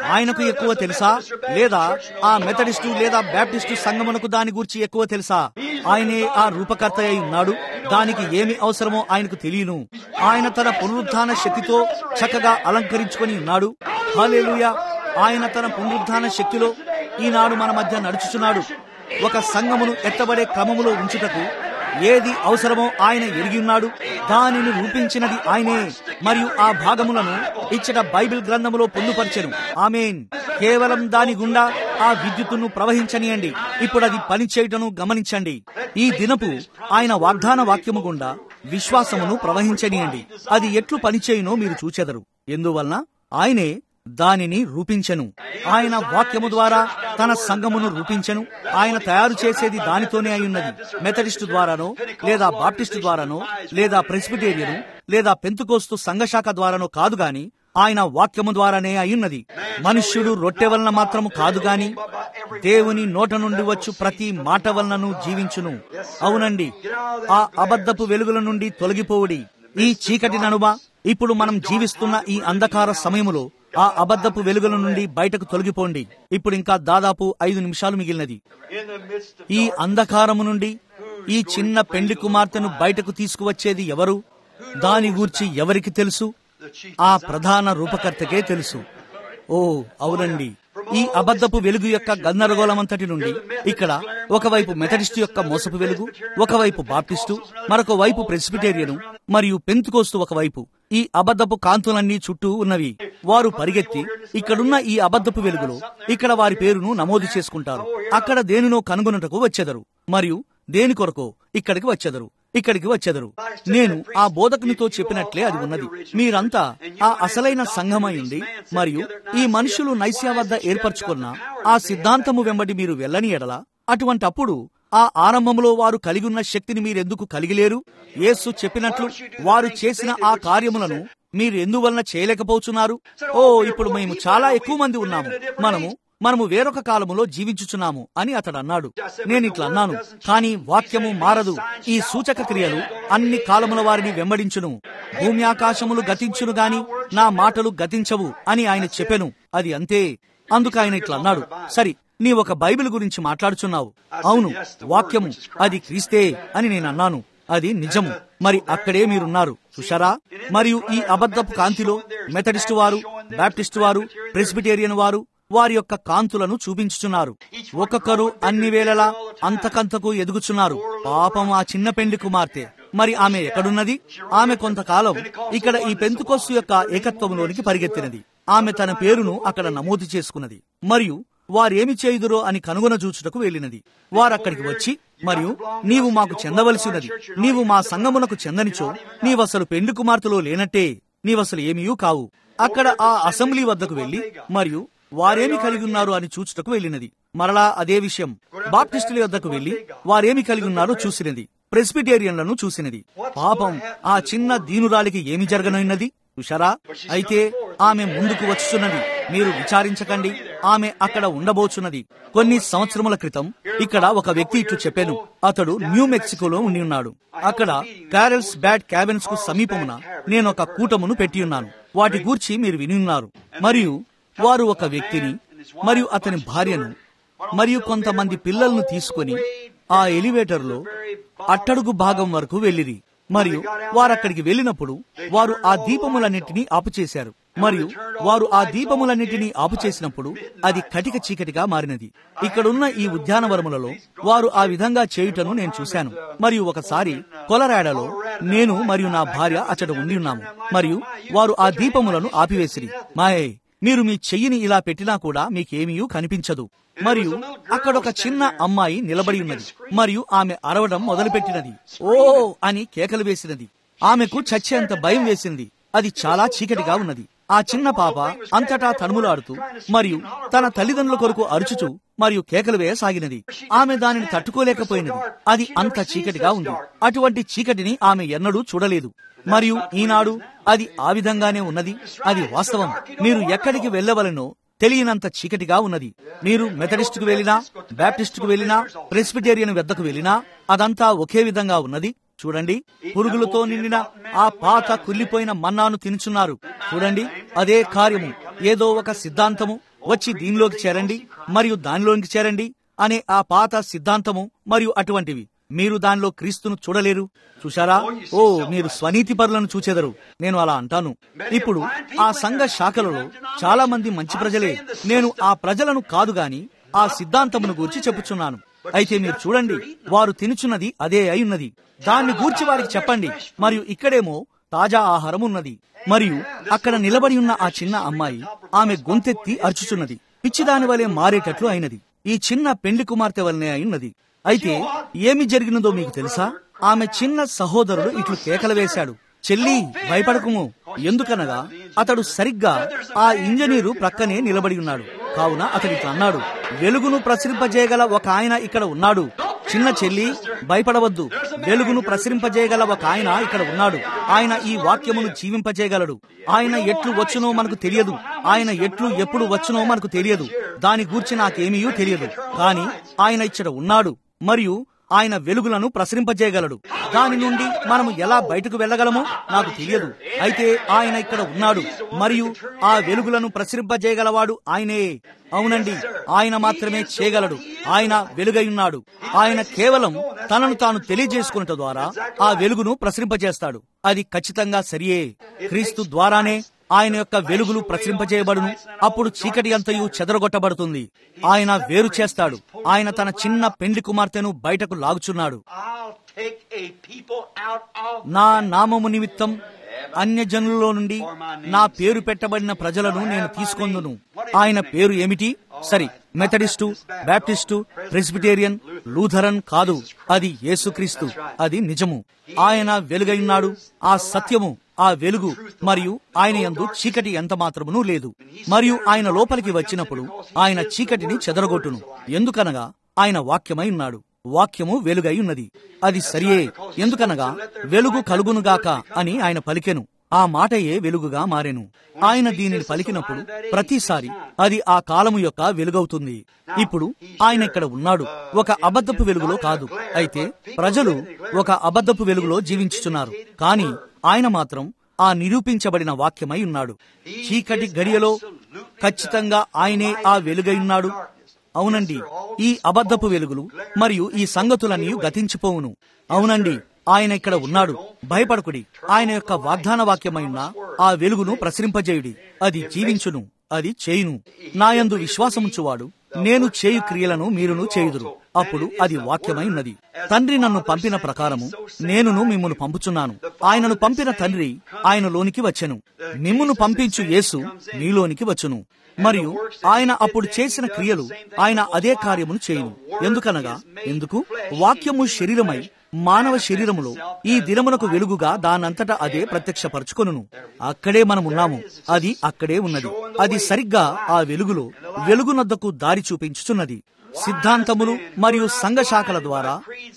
ఆయనకు ఎక్కువ తెలుసా లేదా ఆ మెథడిస్టు లేదా బ్యాప్టిస్టు సంగమునకు దాని గురించి ఎక్కువ తెలుసా ఆయనే ఆ రూపకర్త అయి ఉన్నాడు దానికి ఏమి అవసరమో ఆయనకు తెలియను ఆయన తన పునరుద్ధాన శక్తితో చక్కగా అలంకరించుకొని ఉన్నాడు హాలేలుయా ఆయన తన పునరుద్ధాన శక్తిలో ఈనాడు మన మధ్య నడుచుచున్నాడు ఒక సంఘమును ఎత్తబడే క్రమములో ఉంచుటకు ఏది అవసరమో ఆయన ఎరిగి ఉన్నాడు దానిని రూపించినది ఆయనే మరియు ఆ భాగములను ఇచ్చట బైబిల్ గ్రంథములో పొందుపరిచెను ఆమెన్ కేవలం దాని గుండా ఆ విద్యుత్తును ప్రవహించనియండి ఇప్పుడు అది పనిచేయటను గమనించండి ఈ దినపు ఆయన వాగ్దాన వాక్యము గుండా విశ్వాసమును ప్రవహించనియండి అది ఎట్లు పనిచేయునో మీరు చూచెదరు ఎందువలన ఆయనే దానిని రూపించెను ఆయన వాక్యము ద్వారా తన సంఘమును రూపించెను ఆయన తయారు చేసేది దానితోనే అయ్యున్నది మెథడిస్టు ద్వారానో లేదా బాప్టిస్టు ద్వారానో లేదా ప్రెస్బిటేరియను లేదా పెంతుకోస్తు సంఘశాఖ ద్వారానో కాదు గాని ఆయన వాక్యము ద్వారానే అయ్యున్నది మనుష్యుడు రొట్టె వలన మాత్రము కాదు గాని దేవుని నోట నుండి వచ్చు ప్రతి మాట వలనను జీవించును అవునండి ఆ అబద్ధపు వెలుగుల నుండి తొలగిపోవుడి ఈ చీకటి నడుమ ఇప్పుడు మనం జీవిస్తున్న ఈ అంధకార సమయములో ఆ అబద్ధపు వెలుగుల నుండి బయటకు తొలగిపోండి ఇప్పుడు ఇంకా దాదాపు ఐదు నిమిషాలు మిగిలినది In the midst of ఈ అంధకారము నుండి ఈ చిన్న పెండ్లి కుమార్తెను బయటకు తీసుకువచ్చేది ఎవరు దాని గూర్చి ఎవరికి తెలుసు ఆ ప్రధాన రూపకర్తకే తెలుసు ఓ అవునండి ఈ అబద్ధపు వెలుగు యొక్క గందరగోళమంతటి నుండి ఇక్కడ ఒకవైపు మెథడిస్టు యొక్క మోసపు వెలుగు ఒకవైపు బాప్టిస్టు మరొక వైపు ప్రెస్బిటేరియను మరియు పెంతుకోస్తు ఒకవైపు ఈ అబద్ధపు కాంతులన్నీ చుట్టూ ఉన్నవి వారు పరిగెత్తి ఇక్కడున్న ఈ అబద్ధపు వెలుగులో ఇక్కడ వారి పేరును నమోదు చేసుకుంటారు అక్కడ దేనినో కనుగొనుటకు వచ్చెదరు మరియు దేని కొరకో ఇక్కడికి వచ్చెదరు ఇక్కడికి వచ్చెదరు నేను ఆ బోధకునితో చెప్పినట్లే అది ఉన్నది మీరంతా ఆ అసలైన సంఘమై ఉండి మరియు ఈ మనుషులు నైస్య వద్ద ఏర్పరచుకున్న ఆ సిద్ధాంతము వెంబడి మీరు వెళ్ళని ఎడల అటువంటప్పుడు ఆ ఆరంభంలో వారు కలిగి ఉన్న శక్తిని మీరెందుకు కలిగిలేరు యేసు చెప్పినట్లు వారు చేసిన ఆ కార్యములను మీరు ఎందువలన చేయలేకపోతున్నారు ఓ ఇప్పుడు మేము చాలా ఎక్కువ మంది ఉన్నాము మనము మనము వేరొక కాలములో జీవించుచున్నాము అని అతడు అన్నాడు నేను ఇట్లా అన్నాను కానీ వాక్యము మారదు ఈ సూచక క్రియలు అన్ని కాలముల వారిని వెంబడించును భూమి ఆకాశములు గతించును గాని నా మాటలు గతించవు అని ఆయన చెప్పెను అది అంతే అందుకు ఆయన ఇట్లా అన్నాడు సరి నీ ఒక బైబిల్ గురించి మాట్లాడుచున్నావు అవును వాక్యము అది క్రీస్తే అని నేను అన్నాను అది నిజము మరి అక్కడే మీరున్నారు చూశారా మరియు ఈ అబద్ధపు కాంతిలో మెథడిస్టు వారు బాప్టిస్టు వారు ప్రెస్బిటేరియన్ వారు వారి యొక్క కాంతులను చూపించుచున్నారు ఒక్కొక్కరు అన్ని వేళలా అంతకంతకు ఎదుగుచున్నారు పాపం ఆ చిన్న పెండ్లి కుమార్తె మరి ఆమె ఎక్కడున్నది ఆమె కొంతకాలం ఇక్కడ ఈ పెంతుకొస్సు యొక్క ఏకత్వంలోనికి పరిగెత్తినది ఆమె తన పేరును అక్కడ నమోదు చేసుకున్నది మరియు వారేమి చేయుదురో అని కనుగొన చూచుటకు వెళ్ళినది వారక్కడికి వచ్చి మరియు నీవు మాకు చెందవలసి ఉన్నది నీవు మా సంగమునకు చెందనిచో నీవసలు పెండ్లి కుమార్తెలో లేనట్టే నీవసలు ఏమీయూ కావు అక్కడ ఆ అసెంబ్లీ వద్దకు వెళ్లి మరియు వారేమి కలిగి ఉన్నారు అని చూచుటకు వెళ్ళినది మరలా అదే విషయం బాప్టిస్టుల వద్దకు వెళ్లి వారేమి కలిగి ఉన్నారో చూసినది ప్రెస్బిటేరియన్లను చూసినది పాపం ఆ చిన్న దీనురాలికి ఏమి జరగనున్నది చూశారా అయితే ఆమె ముందుకు వచ్చుచున్నది మీరు విచారించకండి ఆమె అక్కడ ఉండబోచున్నది కొన్ని సంవత్సరముల క్రితం ఇక్కడ ఒక వ్యక్తి ఇట్లు చెప్పాను అతడు న్యూ మెక్సికోలో ఉండి ఉన్నాడు అక్కడ క్యారెల్స్ బ్యాడ్ క్యాబిన్స్ కు సమీపమున నేను ఒక కూటమును పెట్టి ఉన్నాను వాటి గూర్చి మీరు విని ఉన్నారు మరియు వారు ఒక వ్యక్తిని మరియు అతని భార్యను మరియు కొంతమంది పిల్లలను తీసుకొని ఆ ఎలివేటర్లో అట్టడుగు భాగం వరకు వెళ్ళిరి మరియు వారక్కడికి వెళ్ళినప్పుడు వారు ఆ దీపములన్నింటినీ ఆపుచేశారు మరియు వారు ఆ దీపములన్నింటినీ ఆపుచేసినప్పుడు అది కటిక చీకటిగా మారినది ఇక్కడున్న ఈ ఉద్యానవనములలో వారు ఆ విధంగా చేయుటను నేను చూశాను మరియు ఒకసారి కొలరాడలో నేను మరియు నా భార్య అచ్చట ఉండి ఉన్నాము మరియు వారు ఆ దీపములను ఆపివేసిరి మాయే మీరు మీ చెయ్యిని ఇలా పెట్టినా కూడా మీకేమీ కనిపించదు మరియు అక్కడ ఒక చిన్న అమ్మాయి నిలబడి ఉన్నది మరియు ఆమె అరవడం మొదలుపెట్టినది ఓ అని కేకలు వేసినది ఆమెకు చచ్చేంత భయం వేసింది అది చాలా చీకటిగా ఉన్నది ఆ చిన్న పాప అంతటా తనుములాడుతూ మరియు తన తల్లిదండ్రుల కొరకు అరుచుచూ మరియు కేకలు వేయసాగినది ఆమె దానిని తట్టుకోలేకపోయినది అది అంత చీకటిగా ఉంది అటువంటి చీకటిని ఆమె ఎన్నడూ చూడలేదు మరియు ఈనాడు అది ఆ విధంగానే ఉన్నది అది వాస్తవం మీరు ఎక్కడికి వెళ్ళవలనో తెలియనంత చీకటిగా ఉన్నది మీరు మెథడిస్టుకు వెళ్ళినా బ్యాప్టిస్టుకు వెళ్ళినా ప్రెస్బిటేరియన్ వద్దకు వెళ్ళినా అదంతా ఒకే విధంగా ఉన్నది చూడండి పురుగులతో నిండిన ఆ పాత కుళ్ళిపోయిన మన్నాను తినుచున్నారు చూడండి అదే కార్యము ఏదో ఒక సిద్ధాంతము వచ్చి దీనిలోకి చేరండి మరియు దానిలోకి చేరండి అనే ఆ పాత సిద్ధాంతము మరియు అటువంటివి మీరు దానిలో క్రీస్తును చూడలేరు చూశారా ఓ మీరు స్వనీతి పరులను చూచెదరు నేను అలా అంటాను ఇప్పుడు ఆ సంఘ శాఖలలో చాలా మంది మంచి ప్రజలే నేను ఆ ప్రజలను కాదు గాని ఆ సిద్ధాంతమును గూర్చి చెప్పుచున్నాను అయితే మీరు చూడండి వారు తినుచున్నది అదే అయి దాన్ని గూర్చి వారికి చెప్పండి మరియు ఇక్కడేమో తాజా ఆహారం ఉన్నది మరియు అక్కడ నిలబడి ఉన్న ఆ చిన్న అమ్మాయి ఆమె గొంతెత్తి అర్చుచున్నది పిచ్చిదాని వలె మారేటట్లు అయినది ఈ చిన్న పెండ్లి కుమార్తె వలనే అయినది అయితే ఏమి జరిగినదో మీకు తెలుసా ఆమె చిన్న సహోదరుడు ఇట్లు కేకలు వేశాడు చెల్లి భయపడకుము ఎందుకనగా అతడు సరిగ్గా ఆ ఇంజనీరు ప్రక్కనే నిలబడి ఉన్నాడు కావున అతడు ఇట్లా అన్నాడు వెలుగును ప్రసరింపజేయగల ఒక ఆయన ఇక్కడ ఉన్నాడు చిన్న చెల్లి భయపడవద్దు వెలుగును ప్రసరింపజేయగల ఒక ఆయన ఇక్కడ ఉన్నాడు ఆయన ఈ వాక్యమును జీవింపజేయగలడు ఆయన ఎట్లు వచ్చునో మనకు తెలియదు ఆయన ఎట్లు ఎప్పుడు వచ్చునో మనకు తెలియదు దాని గూర్చి నాకేమీ తెలియదు కాని ఆయన ఇక్కడ ఉన్నాడు మరియు ఆయన వెలుగులను ప్రసరింపజేయగలడు దాని నుండి మనము ఎలా బయటకు వెళ్ళగలమో నాకు తెలియదు అయితే ఆయన ఇక్కడ ఉన్నాడు మరియు ఆ వెలుగులను ప్రసరింపజేయగలవాడు ఆయనే అవునండి ఆయన మాత్రమే చేయగలడు ఆయన వెలుగై ఉన్నాడు ఆయన కేవలం తనను తాను తెలియజేసుకున్నట ద్వారా ఆ వెలుగును ప్రసరింపజేస్తాడు అది ఖచ్చితంగా సరియే క్రీస్తు ద్వారానే ఆయన యొక్క వెలుగులు ప్రసరింపజేయబడును అప్పుడు చీకటి అంతయు చెదరగొట్టబడుతుంది ఆయన వేరు చేస్తాడు ఆయన తన చిన్న పెండ్లి కుమార్తెను బయటకు లాగుచున్నాడు I'll take a people out of నా నామము నిమిత్తం అన్యజనులలో నుండి నా పేరు పెట్టబడిన ప్రజలను నేను తీసుకొందును ఆయన పేరు ఏమిటి సరి మెథడిస్టు బాప్టిస్టు ప్రెస్బిటేరియన్ లూథరన్ కాదు అది యేసుక్రీస్తు అది నిజము ఆయన వెలుగైనాడు ఆ సత్యము ఆ వెలుగు మరియు ఆయన యందు చీకటి ఎంత మాత్రమును లేదు మరియు ఆయన లోపలికి వచ్చినప్పుడు ఆయన చీకటిని చెదరగొట్టును ఎందుకనగా ఆయన వాక్యమై ఉన్నాడు వాక్యము వెలుగై ఉన్నది అది సరియే ఎందుకనగా వెలుగు కలుగునుగాక అని ఆయన పలికెను ఆ మాటయే వెలుగుగా మారెను ఆయన దీనిని పలికినప్పుడు ప్రతిసారి అది ఆ కాలము యొక్క వెలుగవుతుంది ఇప్పుడు ఆయన ఇక్కడ ఉన్నాడు ఒక అబద్ధపు వెలుగులో కాదు అయితే ప్రజలు ఒక అబద్ధపు వెలుగులో జీవించుచున్నారు కానీ ఆయన మాత్రం ఆ నిరూపించబడిన వాక్యమై ఉన్నాడు చీకటి గడియలో ఖచ్చితంగా ఆయనే ఆ వెలుగై ఉన్నాడు అవునండి ఈ అబద్ధపు వెలుగులు మరియు ఈ సంగతులన్నీ గతించిపోవును అవునండి ఆయన ఇక్కడ ఉన్నాడు భయపడకుడి ఆయన యొక్క వాగ్దాన వాక్యమైన ఆ వెలుగును ప్రసరింపజేయుడి అది జీవించును అది చేయును నాయందు విశ్వాసముంచువాడు నేను చేయు క్రియలను మీరును చేయుదురు అప్పుడు అది వాక్యమై ఉన్నది తండ్రి నన్ను పంపిన ప్రకారము నేనును మిమ్మును పంపుచున్నాను ఆయనను పంపిన తండ్రి ఆయనలోనికి వచ్చెను మిమ్మును పంపించు యేసు మీలోనికి వచ్చును మరియు ఆయన అప్పుడు చేసిన క్రియలు ఆయన అదే కార్యమును చేయును ఎందుకనగా ఎందుకు వాక్యము శరీరమై మానవ శరీరములో ఈ దినమునకు వెలుగుగా దానంతటా అదే ప్రత్యక్షపరచుకొనును అక్కడే మనమున్నాము అది అక్కడే ఉన్నది అది సరిగ్గా ఆ వెలుగులో వెలుగునద్దకు దారి చూపించుచున్నది సిద్ధాంతములు మరియు సంఘ శాఖల ద్వారా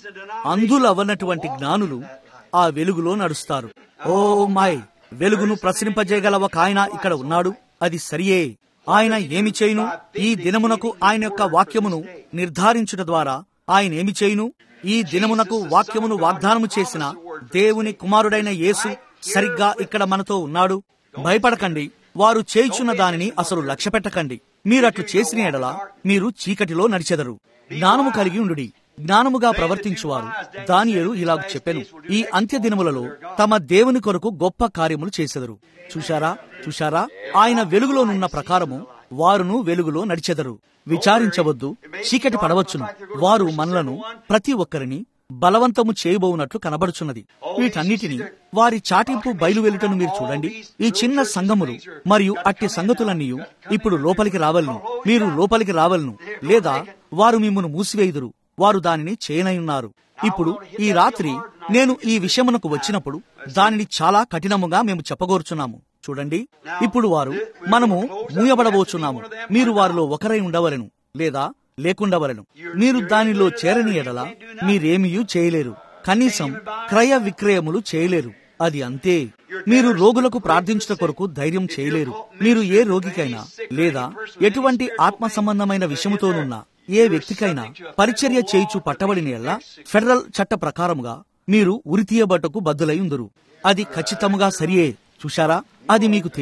అంధులవనటువంటి జ్ఞానులు ఆ వెలుగులో నడుస్తారు ఓ మై వెలుగును ప్రసరింపజేయగల ఒక ఆయన ఇక్కడ ఉన్నాడు అది సరియే ఆయన ఏమి చేయును ఈ దినమునకు ఆయన యొక్క వాక్యమును నిర్ధారించుట ద్వారా ఆయన ఏమి చేయును ఈ దినమునకు వాక్యమును వాగ్దానము చేసిన దేవుని కుమారుడైన యేసు సరిగ్గా ఇక్కడ మనతో ఉన్నాడు భయపడకండి వారు చేయుచున్న దానిని అసలు లక్ష్య పెట్టకండి మీరట్లు చేసిన ఎడల మీరు చీకటిలో నడిచెదరు జ్ఞానము కలిగి ఉండుడి జ్ఞానముగా ప్రవర్తించువారు దానియేలు ఇలాగ చెప్పెను ఈ అంత్య దినములలో తమ దేవుని కొరకు గొప్ప కార్యములు చేసెదరు చూశారా చూశారా ఆయన వెలుగులోనున్న ప్రకారము వారును వెలుగులో నడిచెదరు విచారించవద్దు చీకటి పడవచ్చును వారు మనలను ప్రతి ఒక్కరిని బలవంతము చేయబోనట్లు కనబడుచున్నది వీటన్నిటిని వారి చాటింపు బయలువెలుటను మీరు చూడండి ఈ చిన్న సంఘములు మరియు అట్టి సంగతులన్నీ ఇప్పుడు లోపలికి రావలను మీరు లోపలికి రావలను లేదా వారు మిమ్మను మూసివేయుదురు వారు దానిని చేయనయున్నారు ఇప్పుడు ఈ రాత్రి నేను ఈ విషయమునకు వచ్చినప్పుడు దానిని చాలా కఠినముగా మేము చెప్పగోరుచున్నాము చూడండి ఇప్పుడు వారు మనము మూయబడబోచున్నాము మీరు వారిలో ఒకరై ఉండవలను లేదా లేకుండవలను మీరు దానిలో చేరని ఎడల మీరేమీ చేయలేరు కనీసం క్రయ విక్రయములు చేయలేరు అది అంతే మీరు రోగులకు ప్రార్థించట కొరకు ధైర్యం చేయలేరు మీరు ఏ రోగికైనా లేదా ఎటువంటి ఆత్మ సంబంధమైన విషయముతోనున్న ఏ వ్యక్తికైనా పరిచర్య చేయిచు పట్టబడిన ఎల్లా ఫెడరల్ చట్ట ప్రకారముగా మీరు ఉరితీయబట్టకు బద్దులై ఉందరు అది ఖచ్చితముగా సరియే చూశారా అది మీకు తెలియను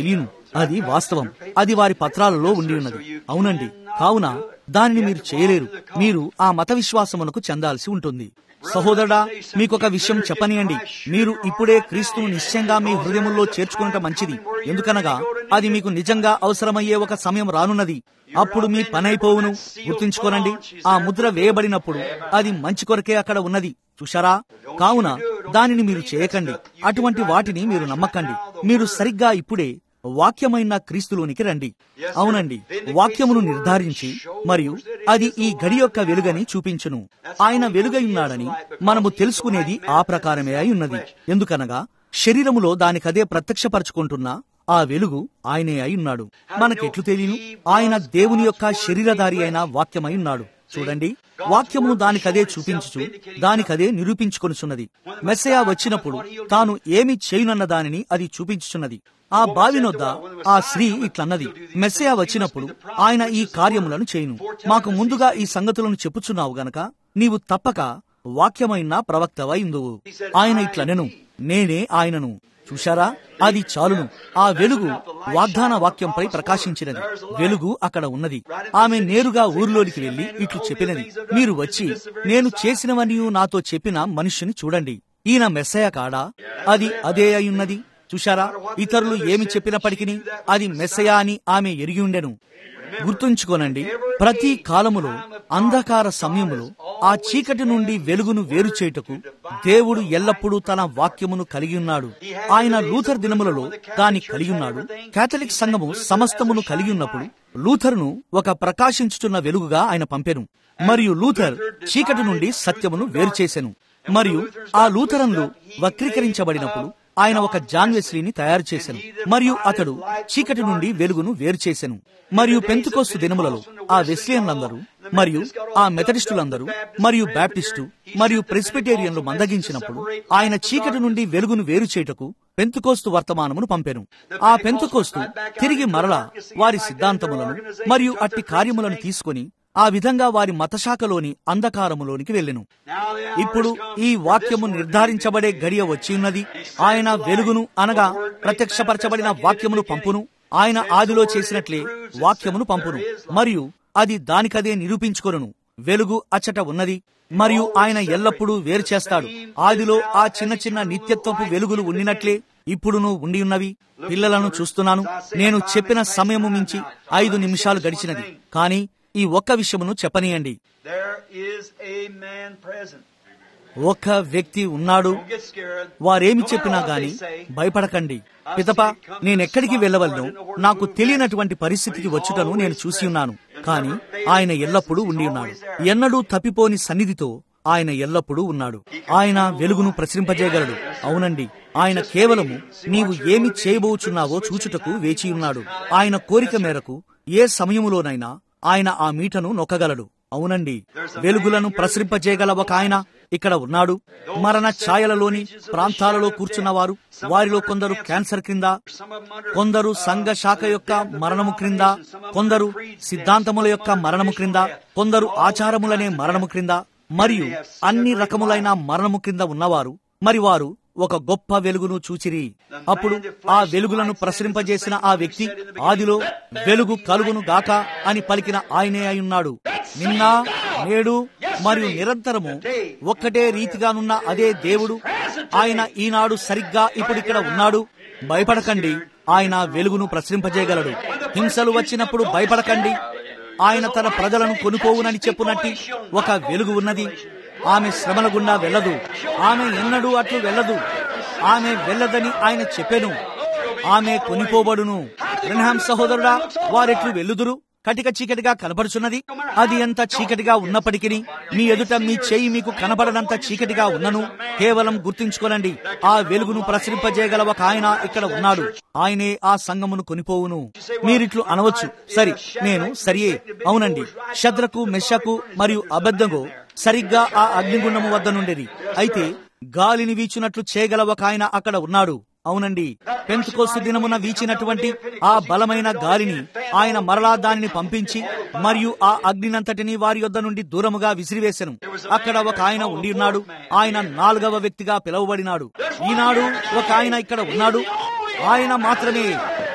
అది వాస్తవం అది వారి పత్రాలలో ఉండి ఉన్నది అవునండి కావున దానిని మీరు చేయలేరు మీరు ఆ మత విశ్వాసమునకు చెందాల్సి ఉంటుంది సహోదరుడా మీకొక విషయం చెప్పనియండి మీరు ఇప్పుడే క్రీస్తును నిశ్చయంగా మీ హృదయముల్లో చేర్చుకునటం మంచిది ఎందుకనగా అది మీకు నిజంగా అవసరమయ్యే ఒక సమయం రానున్నది అప్పుడు మీ పని అయిపోవును గుర్తుంచుకోనండి ఆ ముద్ర వేయబడినప్పుడు అది మంచి కొరకే అక్కడ ఉన్నది చూశారా కావున దానిని మీరు చేయకండి అటువంటి వాటిని మీరు నమ్మకండి మీరు సరిగ్గా ఇప్పుడే వాక్యమైన క్రీస్తులోనికి రండి అవునండి వాక్యమును నిర్ధారించి మరియు అది ఈ గడి యొక్క వెలుగని చూపించును ఆయన వెలుగై ఉన్నాడని మనము తెలుసుకునేది ఆ ప్రకారమే అయి ఉన్నది ఎందుకనగా శరీరములో దానికదే ప్రత్యక్షపరచుకుంటున్న ఆ వెలుగు ఆయనే అయి ఉన్నాడు మనకెట్లు తెలియను ఆయన దేవుని యొక్క శరీరధారి అయిన వాక్యమై ఉన్నాడు చూడండి వాక్యము దానికదే చూపించుచు దానికదే నిరూపించుకొనుచున్నది మెస్సయా వచ్చినప్పుడు తాను ఏమి చేయునన్న దానిని అది చూపించుచున్నది ఆ బావినొద్ద ఆ స్త్రీ ఇట్లన్నది మెస్సయా వచ్చినప్పుడు ఆయన ఈ కార్యములను చేయును మాకు ముందుగా ఈ సంగతులను చెప్పుచున్నావు గనక నీవు తప్పక వాక్యమైన ప్రవక్తవై ఇందువు ఆయన ఇట్లనెను నేనే ఆయనను చూశారా అది చాలును ఆ వెలుగు వాగ్దాన వాక్యంపై ప్రకాశించినది వెలుగు అక్కడ ఉన్నది ఆమె నేరుగా ఊరిలోనికి వెళ్లి ఇట్లు చెప్పినది మీరు వచ్చి నేను చేసినవని నాతో చెప్పిన మనుష్యుని చూడండి ఈయన మెస్సయ కాడా అది అదే అయ్యున్నది చూశారా ఇతరులు ఏమి చెప్పినప్పటికీ అది మెస్సయా అని ఆమె ఎరిగి ఉండెను గుర్తుంచుకోనండి ప్రతి కాలములో అంధకార సమయములో ఆ చీకటి నుండి వెలుగును వేరు చేయుటకు దేవుడు ఎల్లప్పుడూ తన వాక్యమును కలిగి ఉన్నాడు ఆయన లూథర్ దినములలో దాన్ని కలిగి ఉన్నాడు కేథలిక్ సంఘము సమస్తమును కలిగి ఉన్నప్పుడు లూథర్ను ఒక ప్రకాశించుచున్న వెలుగుగా ఆయన పంపెను మరియు లూథర్ చీకటి నుండి సత్యమును వేరు చేసెను మరియు ఆ లూథరన్లు వక్రీకరించబడినప్పుడు ఆయన ఒక జాన్ వెస్లీని తయారు చేశాను మరియు అతడు చీకటి నుండి వెలుగును వేరు చేశాను మరియు పెంతుకోస్తు దినములలో ఆ వెస్లియన్లందరూ మరియు ఆ మెథడిస్టులందరూ మరియు బ్యాప్టిస్టు మరియు ప్రెస్బిటేరియన్లు మందగించినప్పుడు ఆయన చీకటి నుండి వెలుగును వేరు చేయుటకు పెంతుకోస్తు వర్తమానమును పంపెను ఆ పెంతుకోస్తు తిరిగి మరల వారి సిద్ధాంతములను మరియు అట్టి కార్యములను తీసుకొని ఆ విధంగా వారి మతశాఖలోని అంధకారములోనికి వెళ్ళెను ఇప్పుడు ఈ వాక్యము నిర్ధారించబడే గడియ వచ్చి ఉన్నది ఆయన వెలుగును అనగా ప్రత్యక్షపరచబడిన వాక్యమును పంపును ఆయన ఆదిలో చేసినట్లే వాక్యమును పంపును మరియు అది దానికదే నిరూపించుకొనును వెలుగు అచ్చట ఉన్నది మరియు ఆయన ఎల్లప్పుడూ వేరు చేస్తాడు ఆదిలో ఆ చిన్న చిన్న నిత్యత్వపు వెలుగులు ఉండినట్లే ఇప్పుడును ఉండి ఉన్నవి పిల్లలను చూస్తున్నాను నేను చెప్పిన సమయము మించి ఐదు నిమిషాలు గడిచినది కానీ ఈ ఒక్క విషయమును చెప్పనీయండి There is a man present. ఒక్క వ్యక్తి ఉన్నాడు Don't get scared. వారేమి No matter చెప్పినా what గాని they say, భయపడకండి పిదప నేనెక్కడికి వెళ్ళవలను నాకు తెలియనటువంటి పరిస్థితికి వచ్చుటను నేను చూసి ఉన్నాను కానీ ఆయన ఎల్లప్పుడూ ఉండి ఉన్నాడు ఎన్నడూ తప్పిపోని సన్నిధితో ఆయన ఎల్లప్పుడూ ఉన్నాడు ఆయన వెలుగును ప్రసరింపజేయగలడు అవునండి ఆయన కేవలము నీవు ఏమి చేయబోచున్నావో చూచుటకు వేచి ఉన్నాడు ఆయన కోరిక మేరకు ఏ సమయములోనైనా ఆయన ఆ మీటను నొక్కగలడు అవునండి వెలుగులను ప్రసరింపజేయగల ఒక ఆయన ఇక్కడ ఉన్నాడు మరణ ఛాయలలోని ప్రాంతాలలో కూర్చున్నవారు వారిలో కొందరు క్యాన్సర్ క్రింద కొందరు సంఘ శాఖ యొక్క మరణము క్రింద కొందరు సిద్ధాంతముల యొక్క మరణము క్రింద కొందరు ఆచారములనే మరణము క్రింద మరియు అన్ని రకములైన మరణము క్రింద ఉన్నవారు మరి వారు ఒక గొప్ప వెలుగును చూచిరి అప్పుడు ఆ వెలుగులను ప్రసరింపజేసిన ఆ వ్యక్తి ఆదిలో వెలుగు కలుగును గాక అని పలికిన ఆయనే అయి నిన్న నేడు మరియు నిరంతరము ఒక్కటే రీతిగానున్న అదే దేవుడు ఆయన ఈనాడు సరిగ్గా ఇప్పుడు ఇక్కడ ఉన్నాడు భయపడకండి ఆయన వెలుగును ప్రసరింపజేయగలడు హింసలు వచ్చినప్పుడు భయపడకండి ఆయన తన ప్రజలను కొనుకోవునని చెప్పునట్టి ఒక వెలుగు ఉన్నది ఆమె శ్రమల గుండా వెళ్ళదు ఆమె ఎన్నడూ అట్లు వెళ్ళదు ఆమె వెళ్ళదని ఆయన చెప్పెను ఆమె కొనిపోబడును బ్రహ్మాం సహోదరుడా వారెట్లు వెళ్ళుదురు కటిక చీకటిగా కనపడుచున్నది అది ఎంత చీకటిగా ఉన్నప్పటికీ మీ ఎదుట మీ చేయి మీకు కనబడనంత చీకటిగా ఉన్నను కేవలం గుర్తుంచుకోనండి ఆ వెలుగును ప్రసరింపజేయగల ఒక ఆయన ఇక్కడ ఉన్నాడు ఆయనే ఆ సంగమును కొనిపోవును మీరిట్లు అనవచ్చు సరి నేను సరియే అవునండి శద్రకు మెషకు మరియు అబద్ధంగో సరిగ్గా ఆ అగ్నిగుండము వద్ద నుండేది అయితే గాలిని వీచినట్లు చేయగల ఒక ఆయన అక్కడ ఉన్నాడు అవునండి పెంతుకోస్తు దినమున వీచినటువంటి ఆ బలమైన గాలిని ఆయన మరలా దానిని పంపించి మరియు ఆ అగ్నినంతటిని వారి యొద్ద నుండి దూరముగా విసిరివేశను అక్కడ ఒక ఆయన ఉండి ఉన్నాడు ఆయన నాలుగవ వ్యక్తిగా పిలువబడినాడు ఈనాడు ఒక ఆయన ఇక్కడ ఉన్నాడు ఆయన మాత్రమే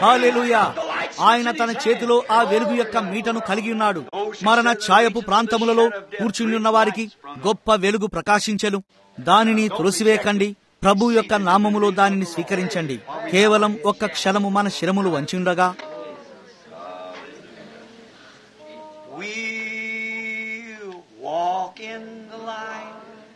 హల్లెలూయా ఆయన తన చేతిలో ఆ వెలుగు యొక్క మీటను కలిగి ఉన్నాడు మరణ ఛాయపు ప్రాంతములలో కూర్చుని ఉన్న వారికి గొప్ప వెలుగు ప్రకాశించెను దానిని తులసివేకండి ప్రభు యొక్క నామములో దానిని స్వీకరించండి కేవలం ఒక్క క్షణము మన శిరములు వంచిండగా We walk in the light,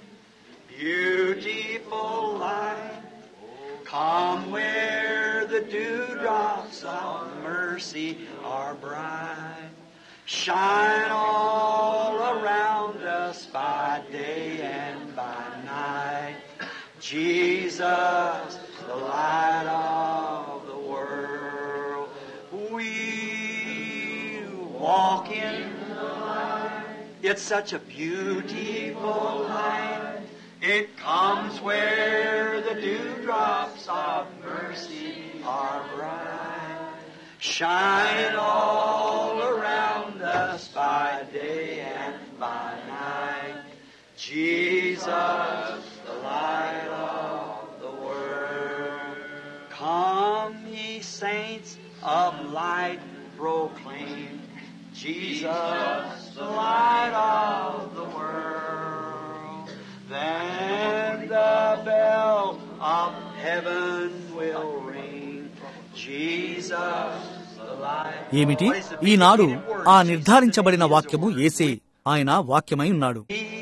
beautiful light. Come where the dewdrops of mercy are bright. Shine all around us by day and by night. Jesus, the light of the world. We walk in the light. It's such a beautiful light. It comes where the dewdrops of mercy are bright. Shine all around us by day and by night. Jesus, the light of the world. Come, ye saints of light, proclaim Jesus, the light of the world. Then the bell of heaven will ring. Jesus, the light. ఏమిటి ఈనాడు ఆ నిర్ధారించబడిన వాక్యము ఏసే ఆయన వాక్యమై ఉన్నాడు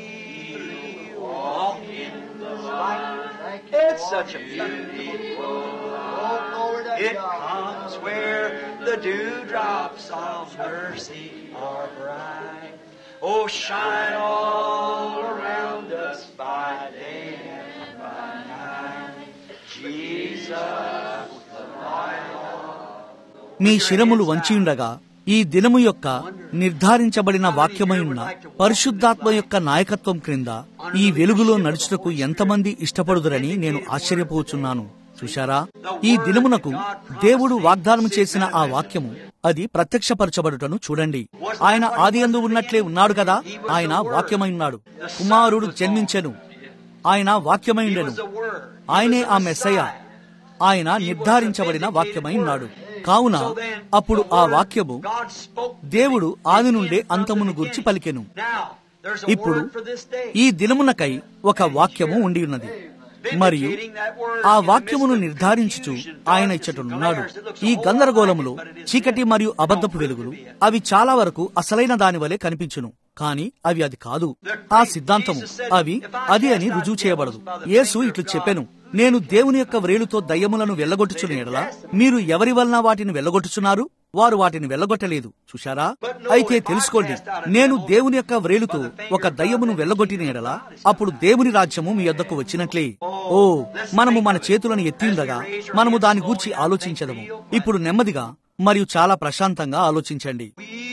walk in the light. It's such a beautiful light. It comes where the dewdrops of mercy are bright. Oh, shine all around us by day and by night. Jesus, the light మీ శిరములు వంచియుండగా ఈ దినము యొక్క నిర్ధారించబడిన వాక్యమై ఉన్న పరిశుద్ధాత్మ యొక్క నాయకత్వం క్రింద ఈ వెలుగులో నడుచుటకు ఎంతమంది ఇష్టపడుదురని నేను ఆశ్చర్యపోచున్నాను చూశారా ఈ దినమునకు దేవుడు వాగ్దానం చేసిన ఆ వాక్యము అది ప్రత్యక్షపరచబడుటను చూడండి ఆయన ఆది అందు ఉన్నట్లే ఉన్నాడు కదా ఆయన వాక్యమై ఉన్నాడు కుమారుడు జన్మించెను ఆయన వాక్యమై ఉండెను ఆయనే ఆ మెస్సయ్య ఆయన నిర్ధారించబడిన వాక్యమై ఉన్నాడు కావున అప్పుడు ఆ వాక్యము దేవుడు ఆది నుండే అంతమును గురించి పలికెను ఇప్పుడు ఈ దినమునకై ఒక వాక్యము ఉండి ఉన్నది మరియు ఆ వాక్యమును నిర్ధారించుచు ఆయన ఇచ్చటనున్నాడు ఈ గందరగోళములో చీకటి మరియు అబద్ధపు వెలుగులు అవి చాలా వరకు అసలైన దాని వలె కనిపించును కానీ అవి అది కాదు ఆ సిద్ధాంతము అవి అది అని రుజువు చేయబడదు యేసు ఇట్లు చెప్పెను నేను దేవుని యొక్క వ్రేలుతో దయ్యములను వెళ్ళగొట్టుచున్న ఎడల మీరు ఎవరి వలన వాటిని వెళ్ళగొట్టుచున్నారు వారు వాటిని వెళ్ళగొట్టలేదు చూశారా అయితే తెలుసుకోండి నేను దేవుని యొక్క వ్రేలుతో ఒక దయ్యమును వెళ్ళగొట్టిన ఎడల అప్పుడు దేవుని రాజ్యము మీ యొద్దకు వచ్చినట్లే ఓ మనము మన చేతులను ఎత్తిండగా మనము దాని గూర్చి ఆలోచించదము ఇప్పుడు నెమ్మదిగా మరియు చాలా ప్రశాంతంగా ఆలోచించండి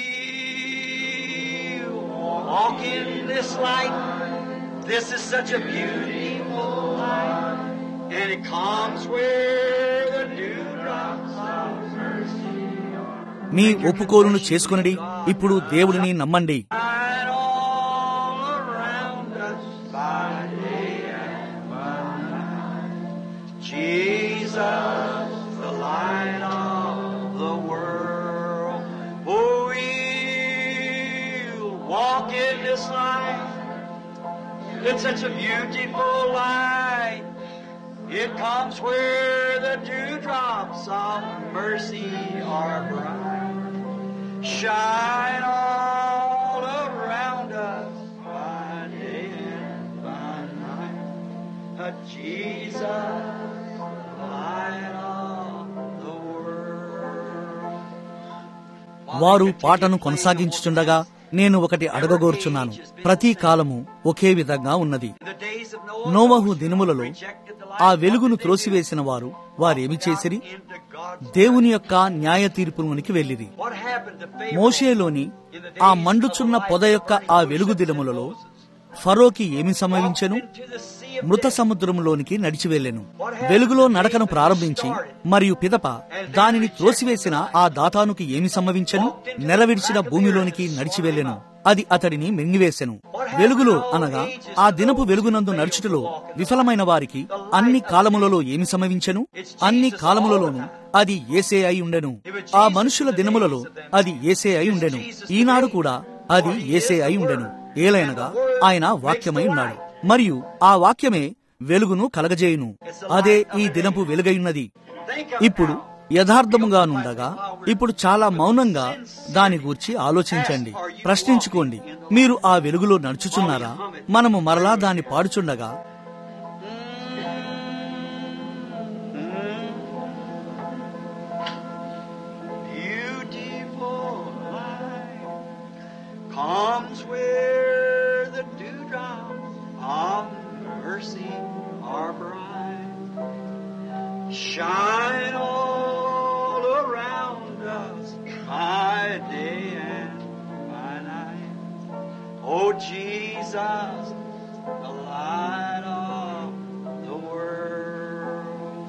Walk in this light. This is such a beautiful light. And it comes where the dewdrops of mercy మీ ఒప్పుకోలును చేసుకునడి ఇప్పుడు దేవుడిని నమ్మండి shine all around us by day and by night. Jesus, the light of the world. Oh, we'll walk in this light. It's such a beautiful light. It comes where the dewdrops of mercy are bright. Shine all around us by day and by night. Uh, Jesus, the light of the world. వారు పాటను కొనసాగించుచుండగా నేను ఒకటి అడగగోరుచున్నాను ప్రతి కాలము ఒకే విధంగా ఉన్నది In the days of Noah, నోవహు దినములలో rejected the ఆ light వెలుగును త్రోసివేసిన వారు వారేమి చేసిరి into God's దేవుని యొక్క న్యాయ తీర్పులోనికి వెళ్ళిరి What happened to Pharaoh? మోషేలోని ఆ మండుచున్న పొద యొక్క ఆ వెలుగు దినములలో ఫరోకి ఏమి సంభవించెను into the sea of మృత సముద్రములోనికి నడిచి వెళ్ళెను వెలుగులో నడకను ప్రారంభించి మరియు పిదప దానిని త్రోసివేసిన ఆ దాతానుకి ఏమి సంభవించెను నెలవిడిచిన భూమిలోనికి నడిచి వెళ్ళెను అది అతడిని మింగివేసెను వెలుగులో అనగా ఆ దినపు వెలుగునందు నడుచుటలో విఫలమైన వారికి అన్ని కాలములలో ఏమి సంభవించెను అన్ని కాలములలోనూ అది ఏసే అయి ఉండెను ఆ మనుషుల దినములలో అది ఏసే అయి ఉండెను ఈనాడు కూడా అది ఏసే అయి ఉండెను ఏలైనగా ఆయన వాక్యమై ఉన్నాడు మరియు ఆ వాక్యమే వెలుగును కలగజేయును అదే ఈ దినపు వెలుగైయున్నది ఇప్పుడు యథార్థముగానుండగా ఇప్పుడు చాలా మౌనంగా దాని గూర్చి ఆలోచించండి ప్రశ్నించుకోండి మీరు ఆ వెలుగులో నడుచుచున్నారా మనము మరలా దాన్ని పాడుచుండగా Beautiful light comes where the dewdrops of mercy are bright. Shine all around us by day and by night. Oh Jesus, the light of the world.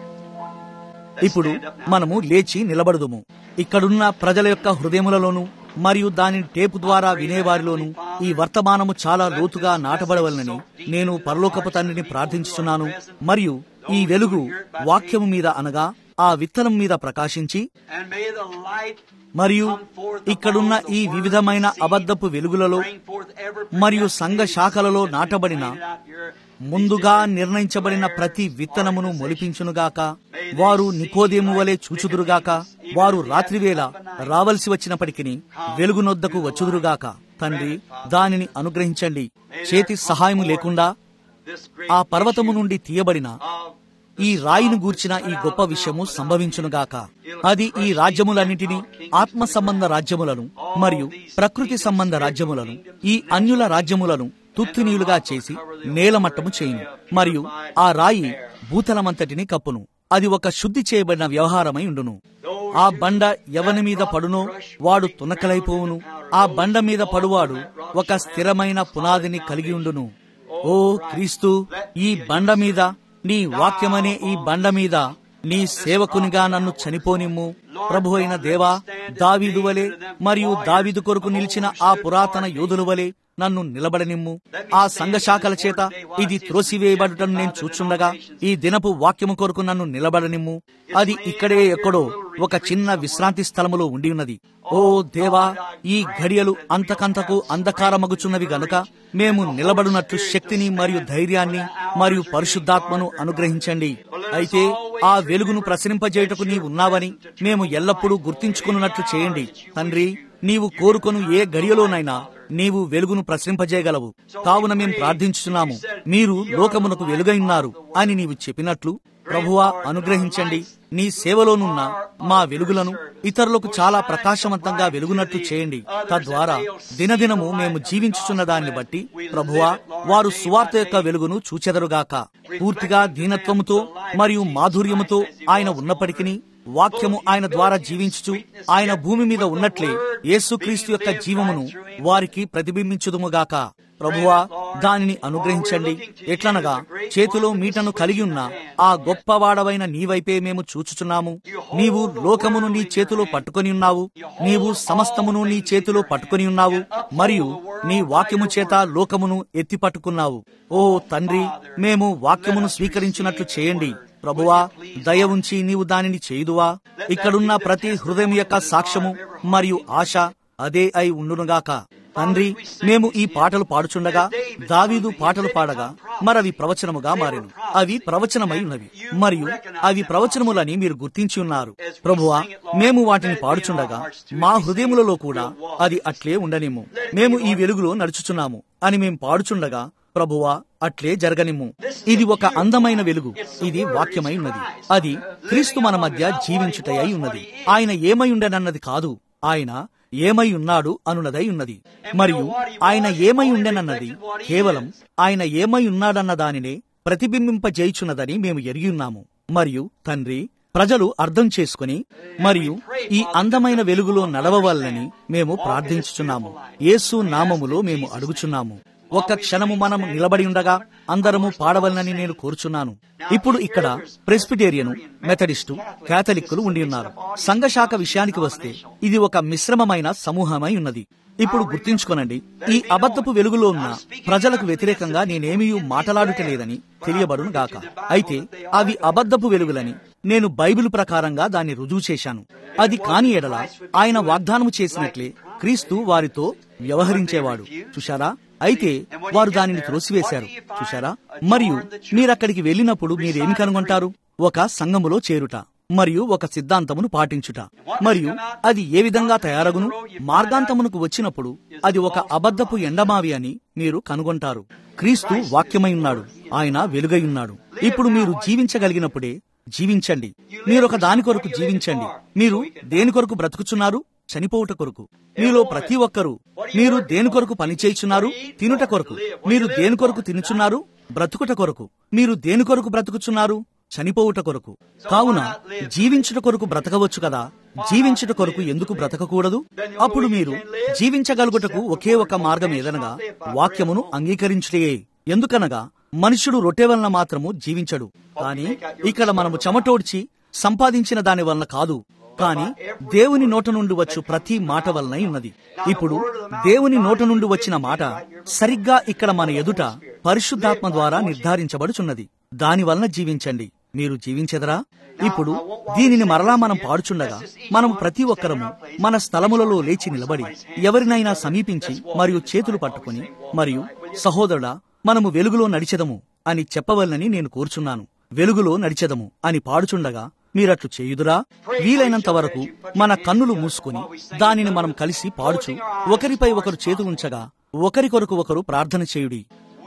Let's ఇప్పుడు stand up now. మనము లేచి నిలబడదుము ఇక్కడున్న ప్రజల యొక్క హృదయములలోను మరియు దానిని టేపు ద్వారా వినేవారిలోను ఈ వర్తమానము చాలా లోతుగా నాటబడవలనని నేను పరలోకపు తండ్రిని ప్రార్థించుచున్నాను మరియు ఈ వెలుగు వాక్యము మీద అనగా ఆ విత్తనం మీద ప్రకాశించి And may the light మరియు come forth ఇక్కడున్న upon the ఈ world వివిధమైన seed, అబద్ధపు వెలుగులలో bring forth every మరియు productive సంఘ శాఖలలో seed that's been నాటబడిన planted out here. ముందుగా నిర్ణయించబడిన ప్రతి విత్తనమును మొలిపించునుగాక వారు నికోదేము వలె చూచుదురుగాక వారు రాత్రివేళ రావలసి వచ్చినప్పటికీ వెలుగునొద్దకు వచ్చుదురుగాక తండ్రి దానిని అనుగ్రహించండి చేతి సహాయము లేకుండా This great ఆ పర్వతము నుండి తీయబడిన of ఈ రాయిని గూర్చిన ఈ గొప్ప విషయము సంభవించునుగాక అది ఈ రాజ్యములన్నిటినీ ఆత్మ సంబంధ రాజ్యములను మరియు ప్రకృతి సంబంధ రాజ్యములను ఈ అన్యుల రాజ్యములను తుత్తినీయులుగా చేసి నేలమట్టము చేయును మరియు ఆ రాయి భూతలమంతటిని కప్పును అది ఒక శుద్ధి చేయబడిన వ్యవహారమై ఉండును ఆ బండ ఎవని మీద పడునో వాడు తునకలైపోవును ఆ బండ మీద పడువాడు ఒక స్థిరమైన పునాదిని కలిగి ఉండును ఓ క్రీస్తు ఈ బండ మీద నీ వాక్యమనే ఈ బండ మీద నీ సేవకునిగా నన్ను చనిపోనిమ్ము ప్రభు అయిన దేవా దావీదు వలె మరియు దావీదు కొరకు నిలిచిన ఆ పురాతన యోధుల వలె నన్ను నిలబడనిమ్ము ఆ సంఘ శాఖల చేత ఇది త్రోసివేయబడటం నేను చూచుండగా ఈ దినపు వాక్యము కొరకు నన్ను నిలబడనిమ్ము అది ఇక్కడే ఎక్కడో ఒక చిన్న విశ్రాంతి స్థలములో ఉండి ఉన్నది ఓ దేవా ఈ ఘడియలు అంతకంతకు అంధకారమగుచున్నవి గనుక మేము నిలబడినట్లు శక్తిని మరియు ధైర్యాన్ని మరియు పరిశుద్ధాత్మను అనుగ్రహించండి అయితే ఆ వెలుగును ప్రసరింపజేయుటకు నీవు ఉన్నావని మేము ఎల్లప్పుడూ గుర్తించుకున్నట్లు చేయండి తండ్రి నీవు కోరుకొను ఏ గడియలోనైనా నీవు వెలుగును ప్రసరింపజేయగలవు కావున మేము ప్రార్థించుచున్నాము మీరు లోకమునకు వెలుగై ఉన్నారు అని నీవు చెప్పినట్లు ప్రభువా అనుగ్రహించండి నీ సేవలోనున్న మా వెలుగులను ఇతరులకు చాలా ప్రకాశవంతంగా వెలుగునట్లు చేయండి తద్వారా దినదినము మేము జీవించుచున్న దాన్ని బట్టి ప్రభువా వారు సువార్త యొక్క వెలుగును చూచెదరుగాక పూర్తిగా దీనత్వముతో మరియు మాధుర్యముతో ఆయన ఉన్నప్పటికీ వాక్యము ఆయన ద్వారా జీవించుచు ఆయన భూమి మీద ఉన్నట్లే యేసుక్రీస్తు యొక్క జీవమును వారికి ప్రతిబింబించుదుముగాక ప్రభువా దానిని అనుగ్రహించండి ఎట్లనగా చేతిలో మీటను కలిగి ఉన్న ఆ గొప్పవాడవైన నీవైపే మేము చూచుచున్నాము నీవు లోకమును నీ చేతిలో పట్టుకొని ఉన్నావు నీవు సమస్తమును నీ చేతిలో పట్టుకొని ఉన్నావు మరియు నీ వాక్యము చేత లోకమును ఎత్తి పట్టుకున్నావు ఓ తండ్రి మేము వాక్యమును స్వీకరించినట్లు చేయండి ప్రభువా దయ ఉంచి నీవు దానిని చేయుదువా ఇక్కడున్న ప్రతి హృదయం యొక్క సాక్ష్యము మరియు ఆశ అదే అయి ఉండునుగాక తండ్రి మేము ఈ పాటలు పాడుచుండగా దావీదు పాటలు పాడగా మరవి ప్రవచనముగా మారెను అవి ప్రవచనమై ఉన్నవి మరియు అవి ప్రవచనములని మీరు గుర్తించి ఉన్నారు ప్రభువా మేము వాటిని పాడుచుండగా మా హృదయములలో కూడా అది అట్లే ఉండనేము మేము ఈ వెలుగులో నడుచుచున్నాము అని మేము పాడుచుండగా ప్రభువా అట్లే జరగనిమ్ము ఇది ఒక అందమైన వెలుగు ఇది వాక్యమై ఉన్నది అది క్రీస్తు మన మధ్య జీవించుటై ఉన్నది ఆయన ఏమై ఉండనన్నది కాదు ఆయన ఏమై ఉన్నాడు అనున్నదై ఉన్నది మరియు ఆయన ఏమై ఉండెనన్నది కేవలం ఆయన ఏమై ఉన్నాడన్న దానినే ప్రతిబింబింపజేయుచున్నదని మేము ఎరిగి ఉన్నాము మరియు తండ్రి ప్రజలు అర్థం చేసుకుని మరియు ఈ అందమైన వెలుగులో నడవవాలని మేము ప్రార్థించుచున్నాము యేసు నామములో మేము అడుగుచున్నాము ఒక్క క్షణము మనం నిలబడి ఉండగా అందరము పాడవలనని నేను కోరుచున్నాను ఇప్పుడు ఇక్కడ ప్రెస్పిటేరియను మెథడిస్టు కేథలిక్కులు ఉండి ఉన్నారు సంఘశాఖ విషయానికి వస్తే ఇది ఒక మిశ్రమమైన సమూహమై ఉన్నది ఇప్పుడు గుర్తుంచుకోనండి ఈ అబద్ధపు వెలుగులో ఉన్న ప్రజలకు వ్యతిరేకంగా నేనేమీ మాటలాడుటలేదని తెలియబడును గాక అయితే అవి అబద్ధపు వెలుగులని నేను బైబిల్ ప్రకారంగా దాన్ని రుజువు చేశాను అది కాని ఎడల ఆయన వాగ్దానం చేసినట్లే క్రీస్తు వారితో వ్యవహరించేవాడు చూశారా అయితే వారు దానిని త్రోసివేశారు చూశారా మరియు మీరక్కడికి వెళ్ళినప్పుడు మీరేమి కనుగొంటారు ఒక సంఘములో చేరుట మరియు ఒక సిద్ధాంతమును పాటించుట మరియు అది ఏ విధంగా తయారగును మార్గాంతమునకు వచ్చినప్పుడు అది ఒక అబద్ధపు ఎండమావి అని మీరు కనుగొంటారు క్రీస్తు వాక్యమై ఉన్నాడు ఆయన వెలుగై ఉన్నాడు ఇప్పుడు మీరు జీవించగలిగినప్పుడే జీవించండి మీరు ఒక దాని కొరకు జీవించండి మీరు దేని కొరకు బ్రతుకుచున్నారు చనిపోవుట కొరకు మీలో ప్రతి ఒక్కరూ మీరు దేని కొరకు పని చేయుచున్నారు తినుట కొరకు మీరు దేని కొరకు తినుచున్నారు బ్రతుకుట కొరకు మీరు దేని కొరకు బ్రతుకుచున్నారు చనిపోవుట కొరకు కావున జీవించుట కొరకు బ్రతకవచ్చు కదా జీవించుట కొరకు ఎందుకు బ్రతకకూడదు అప్పుడు మీరు జీవించగలుగుటకు ఒకే ఒక మార్గం ఏదనగా వాక్యమును అంగీకరించుటే ఎందుకనగా మనుష్యుడు రొట్టె వలన మాత్రము జీవించడు కాని ఇక్కడ మనము చెమటోడ్చి సంపాదించిన దాని వలన కాదు కాని దేవుని నోట నుండి వచ్చు ప్రతి మాట వలన ఉన్నది ఇప్పుడు దేవుని నోట నుండి వచ్చిన మాట సరిగ్గా ఇక్కడ మన ఎదుట పరిశుద్ధాత్మ ద్వారా నిర్ధారించబడుచున్నది దాని వలన జీవించండి మీరు జీవించెదరా ఇప్పుడు దీనిని మరలా మనం పాడుచుండగా మనము ప్రతి ఒక్కరము మన స్థలములలో లేచి నిలబడి ఎవరినైనా సమీపించి మరియు చేతులు పట్టుకుని మరియు సహోదరుడా మనము వెలుగులో నడిచెదము అని చెప్పవలనని నేను కోరుచున్నాను వెలుగులో నడిచెదము అని పాడుచుండగా మీరట్లు చేయుదురా వీలైనంత వరకు మన కన్నులు మూసుకుని దానిని మనం కలిసి పాడుచు ఒకరిపై ఒకరు చేతు ఉంచగా ఒకరి కొరకు ఒకరు ప్రార్థన చేయుడి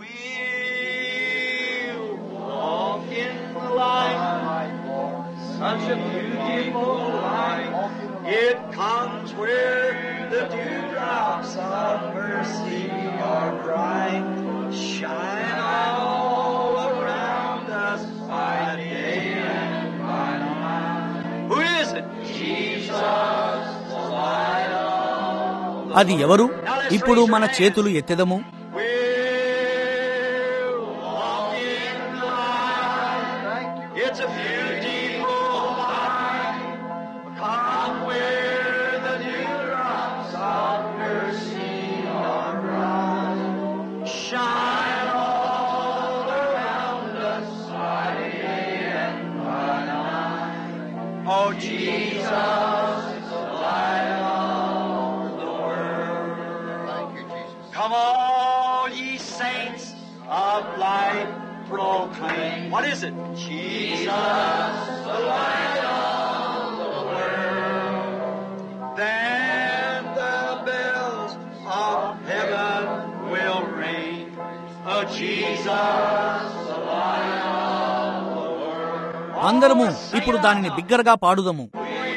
We'll walk in the light, such a beautiful light. It comes where the dewdrops of mercy are bright, shine all around us by day and by night. Who is it? Jesus, the light of అది ఎవరు ఇప్పుడు మన చేతులు ఎత్తెదము We'll walk in the light. It's a beautiful light. Come where the dewdrops of mercy are bright. Shine all around us by day and by night. Oh, Jesus, the light of the world. Come all ye saints of light proclaim. What is it? Jesus, the light of the world. Then the bells of heaven will ring. Oh, Jesus, the light of the world. అందరము ఇప్పుడు దానిని బిగ్గరగా పాడుదము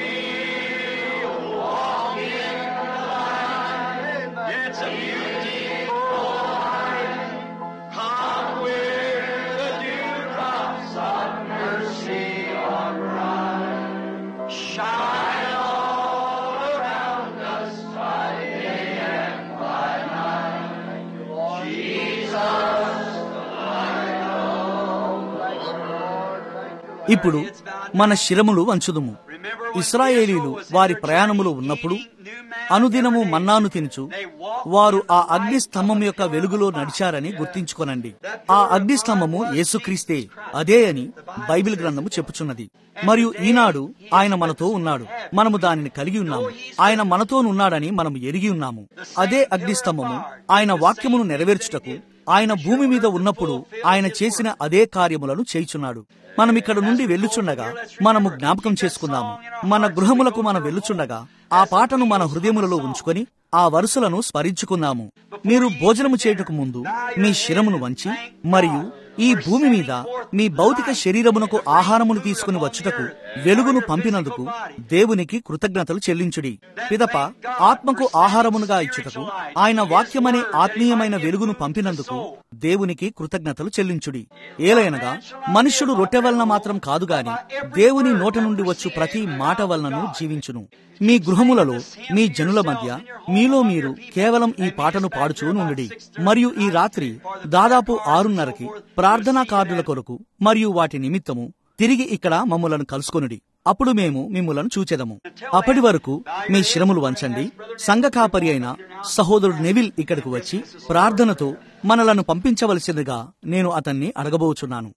It's a beautiful light. Come where the dewdrops of mercy are bright. Shine all around us by day and by night. Jesus, the light of the world. ఇప్పుడు మన శిరములు వంచుదుము ఇస్రాయేలీలు వారి ప్రయాణములో ఉన్నప్పుడు అనుదినము మన్నాను తినుచు వారు ఆ అగ్ని స్తంభం యొక్క వెలుగులో నడిచారని గుర్తించుకొనండి ఆ అగ్ని స్తంభము యేసుక్రీస్తే అదే అని బైబిల్ గ్రంథము చెప్పుచున్నది మరియు ఈనాడు ఆయన మనతో ఉన్నాడు మనము దానిని కలిగి ఉన్నాము ఆయన మనతోనున్నాడని మనము ఎరిగి ఉన్నాము అదే అగ్ని స్తంభము ఆయన వాక్యమును నెరవేర్చుటకు ఆయన భూమి మీద ఉన్నప్పుడు ఆయన చేసిన అదే కార్యములను చేయుచున్నాడు మనం ఇక్కడ నుండి వెళ్ళుచుండగా మనము జ్ఞాపకం చేసుకుందాము మన గృహములకు మనం వెళ్ళుచుండగా ఆ పాటను మన హృదయములలో ఉంచుకొని ఆ వరుసలను స్మరించుకుందాము మీరు భోజనము చేయుటకు ముందు మీ శిరమును వంచి మరియు ఈ భూమి మీద మీ భౌతిక శరీరమునకు ఆహారమును తీసుకుని వచ్చుటకు వెలుగును పంపినందుకు దేవునికి కృతజ్ఞతలు చెల్లించుడి పిదప ఆత్మకు ఆహారమునుగా ఇచ్చుటకు ఆయన వాక్యమనే ఆత్మీయమైన వెలుగును పంపినందుకు దేవునికి కృతజ్ఞతలు చెల్లించుడి ఏలైనగా మనుష్యుడు రొట్టె వలన మాత్రం కాదు గాని దేవుని నోట నుండి వచ్చు ప్రతి మాట వలనను జీవించును మీ గృహములలో మీ జనుల మధ్య మీలో మీరు కేవలం ఈ పాటను పాడుచూ నుండి మరియు ఈ రాత్రి దాదాపు ఆరున్నరకి ప్రార్థనా కార్డుల కొరకు మరియు వాటి నిమిత్తము తిరిగి ఇక్కడ మమ్మలను కలుసుకొనుడి అప్పుడు మేము మిమ్ములను చూచెదము అప్పటి వరకు మీ శిరములు వంచండి సంఘ కాపరి అయిన సహోదరుడు నెవిల్ ఇక్కడికి వచ్చి ప్రార్థనతో మనలను పంపించవలసిందిగా నేను అతన్ని అడగబోచున్నాను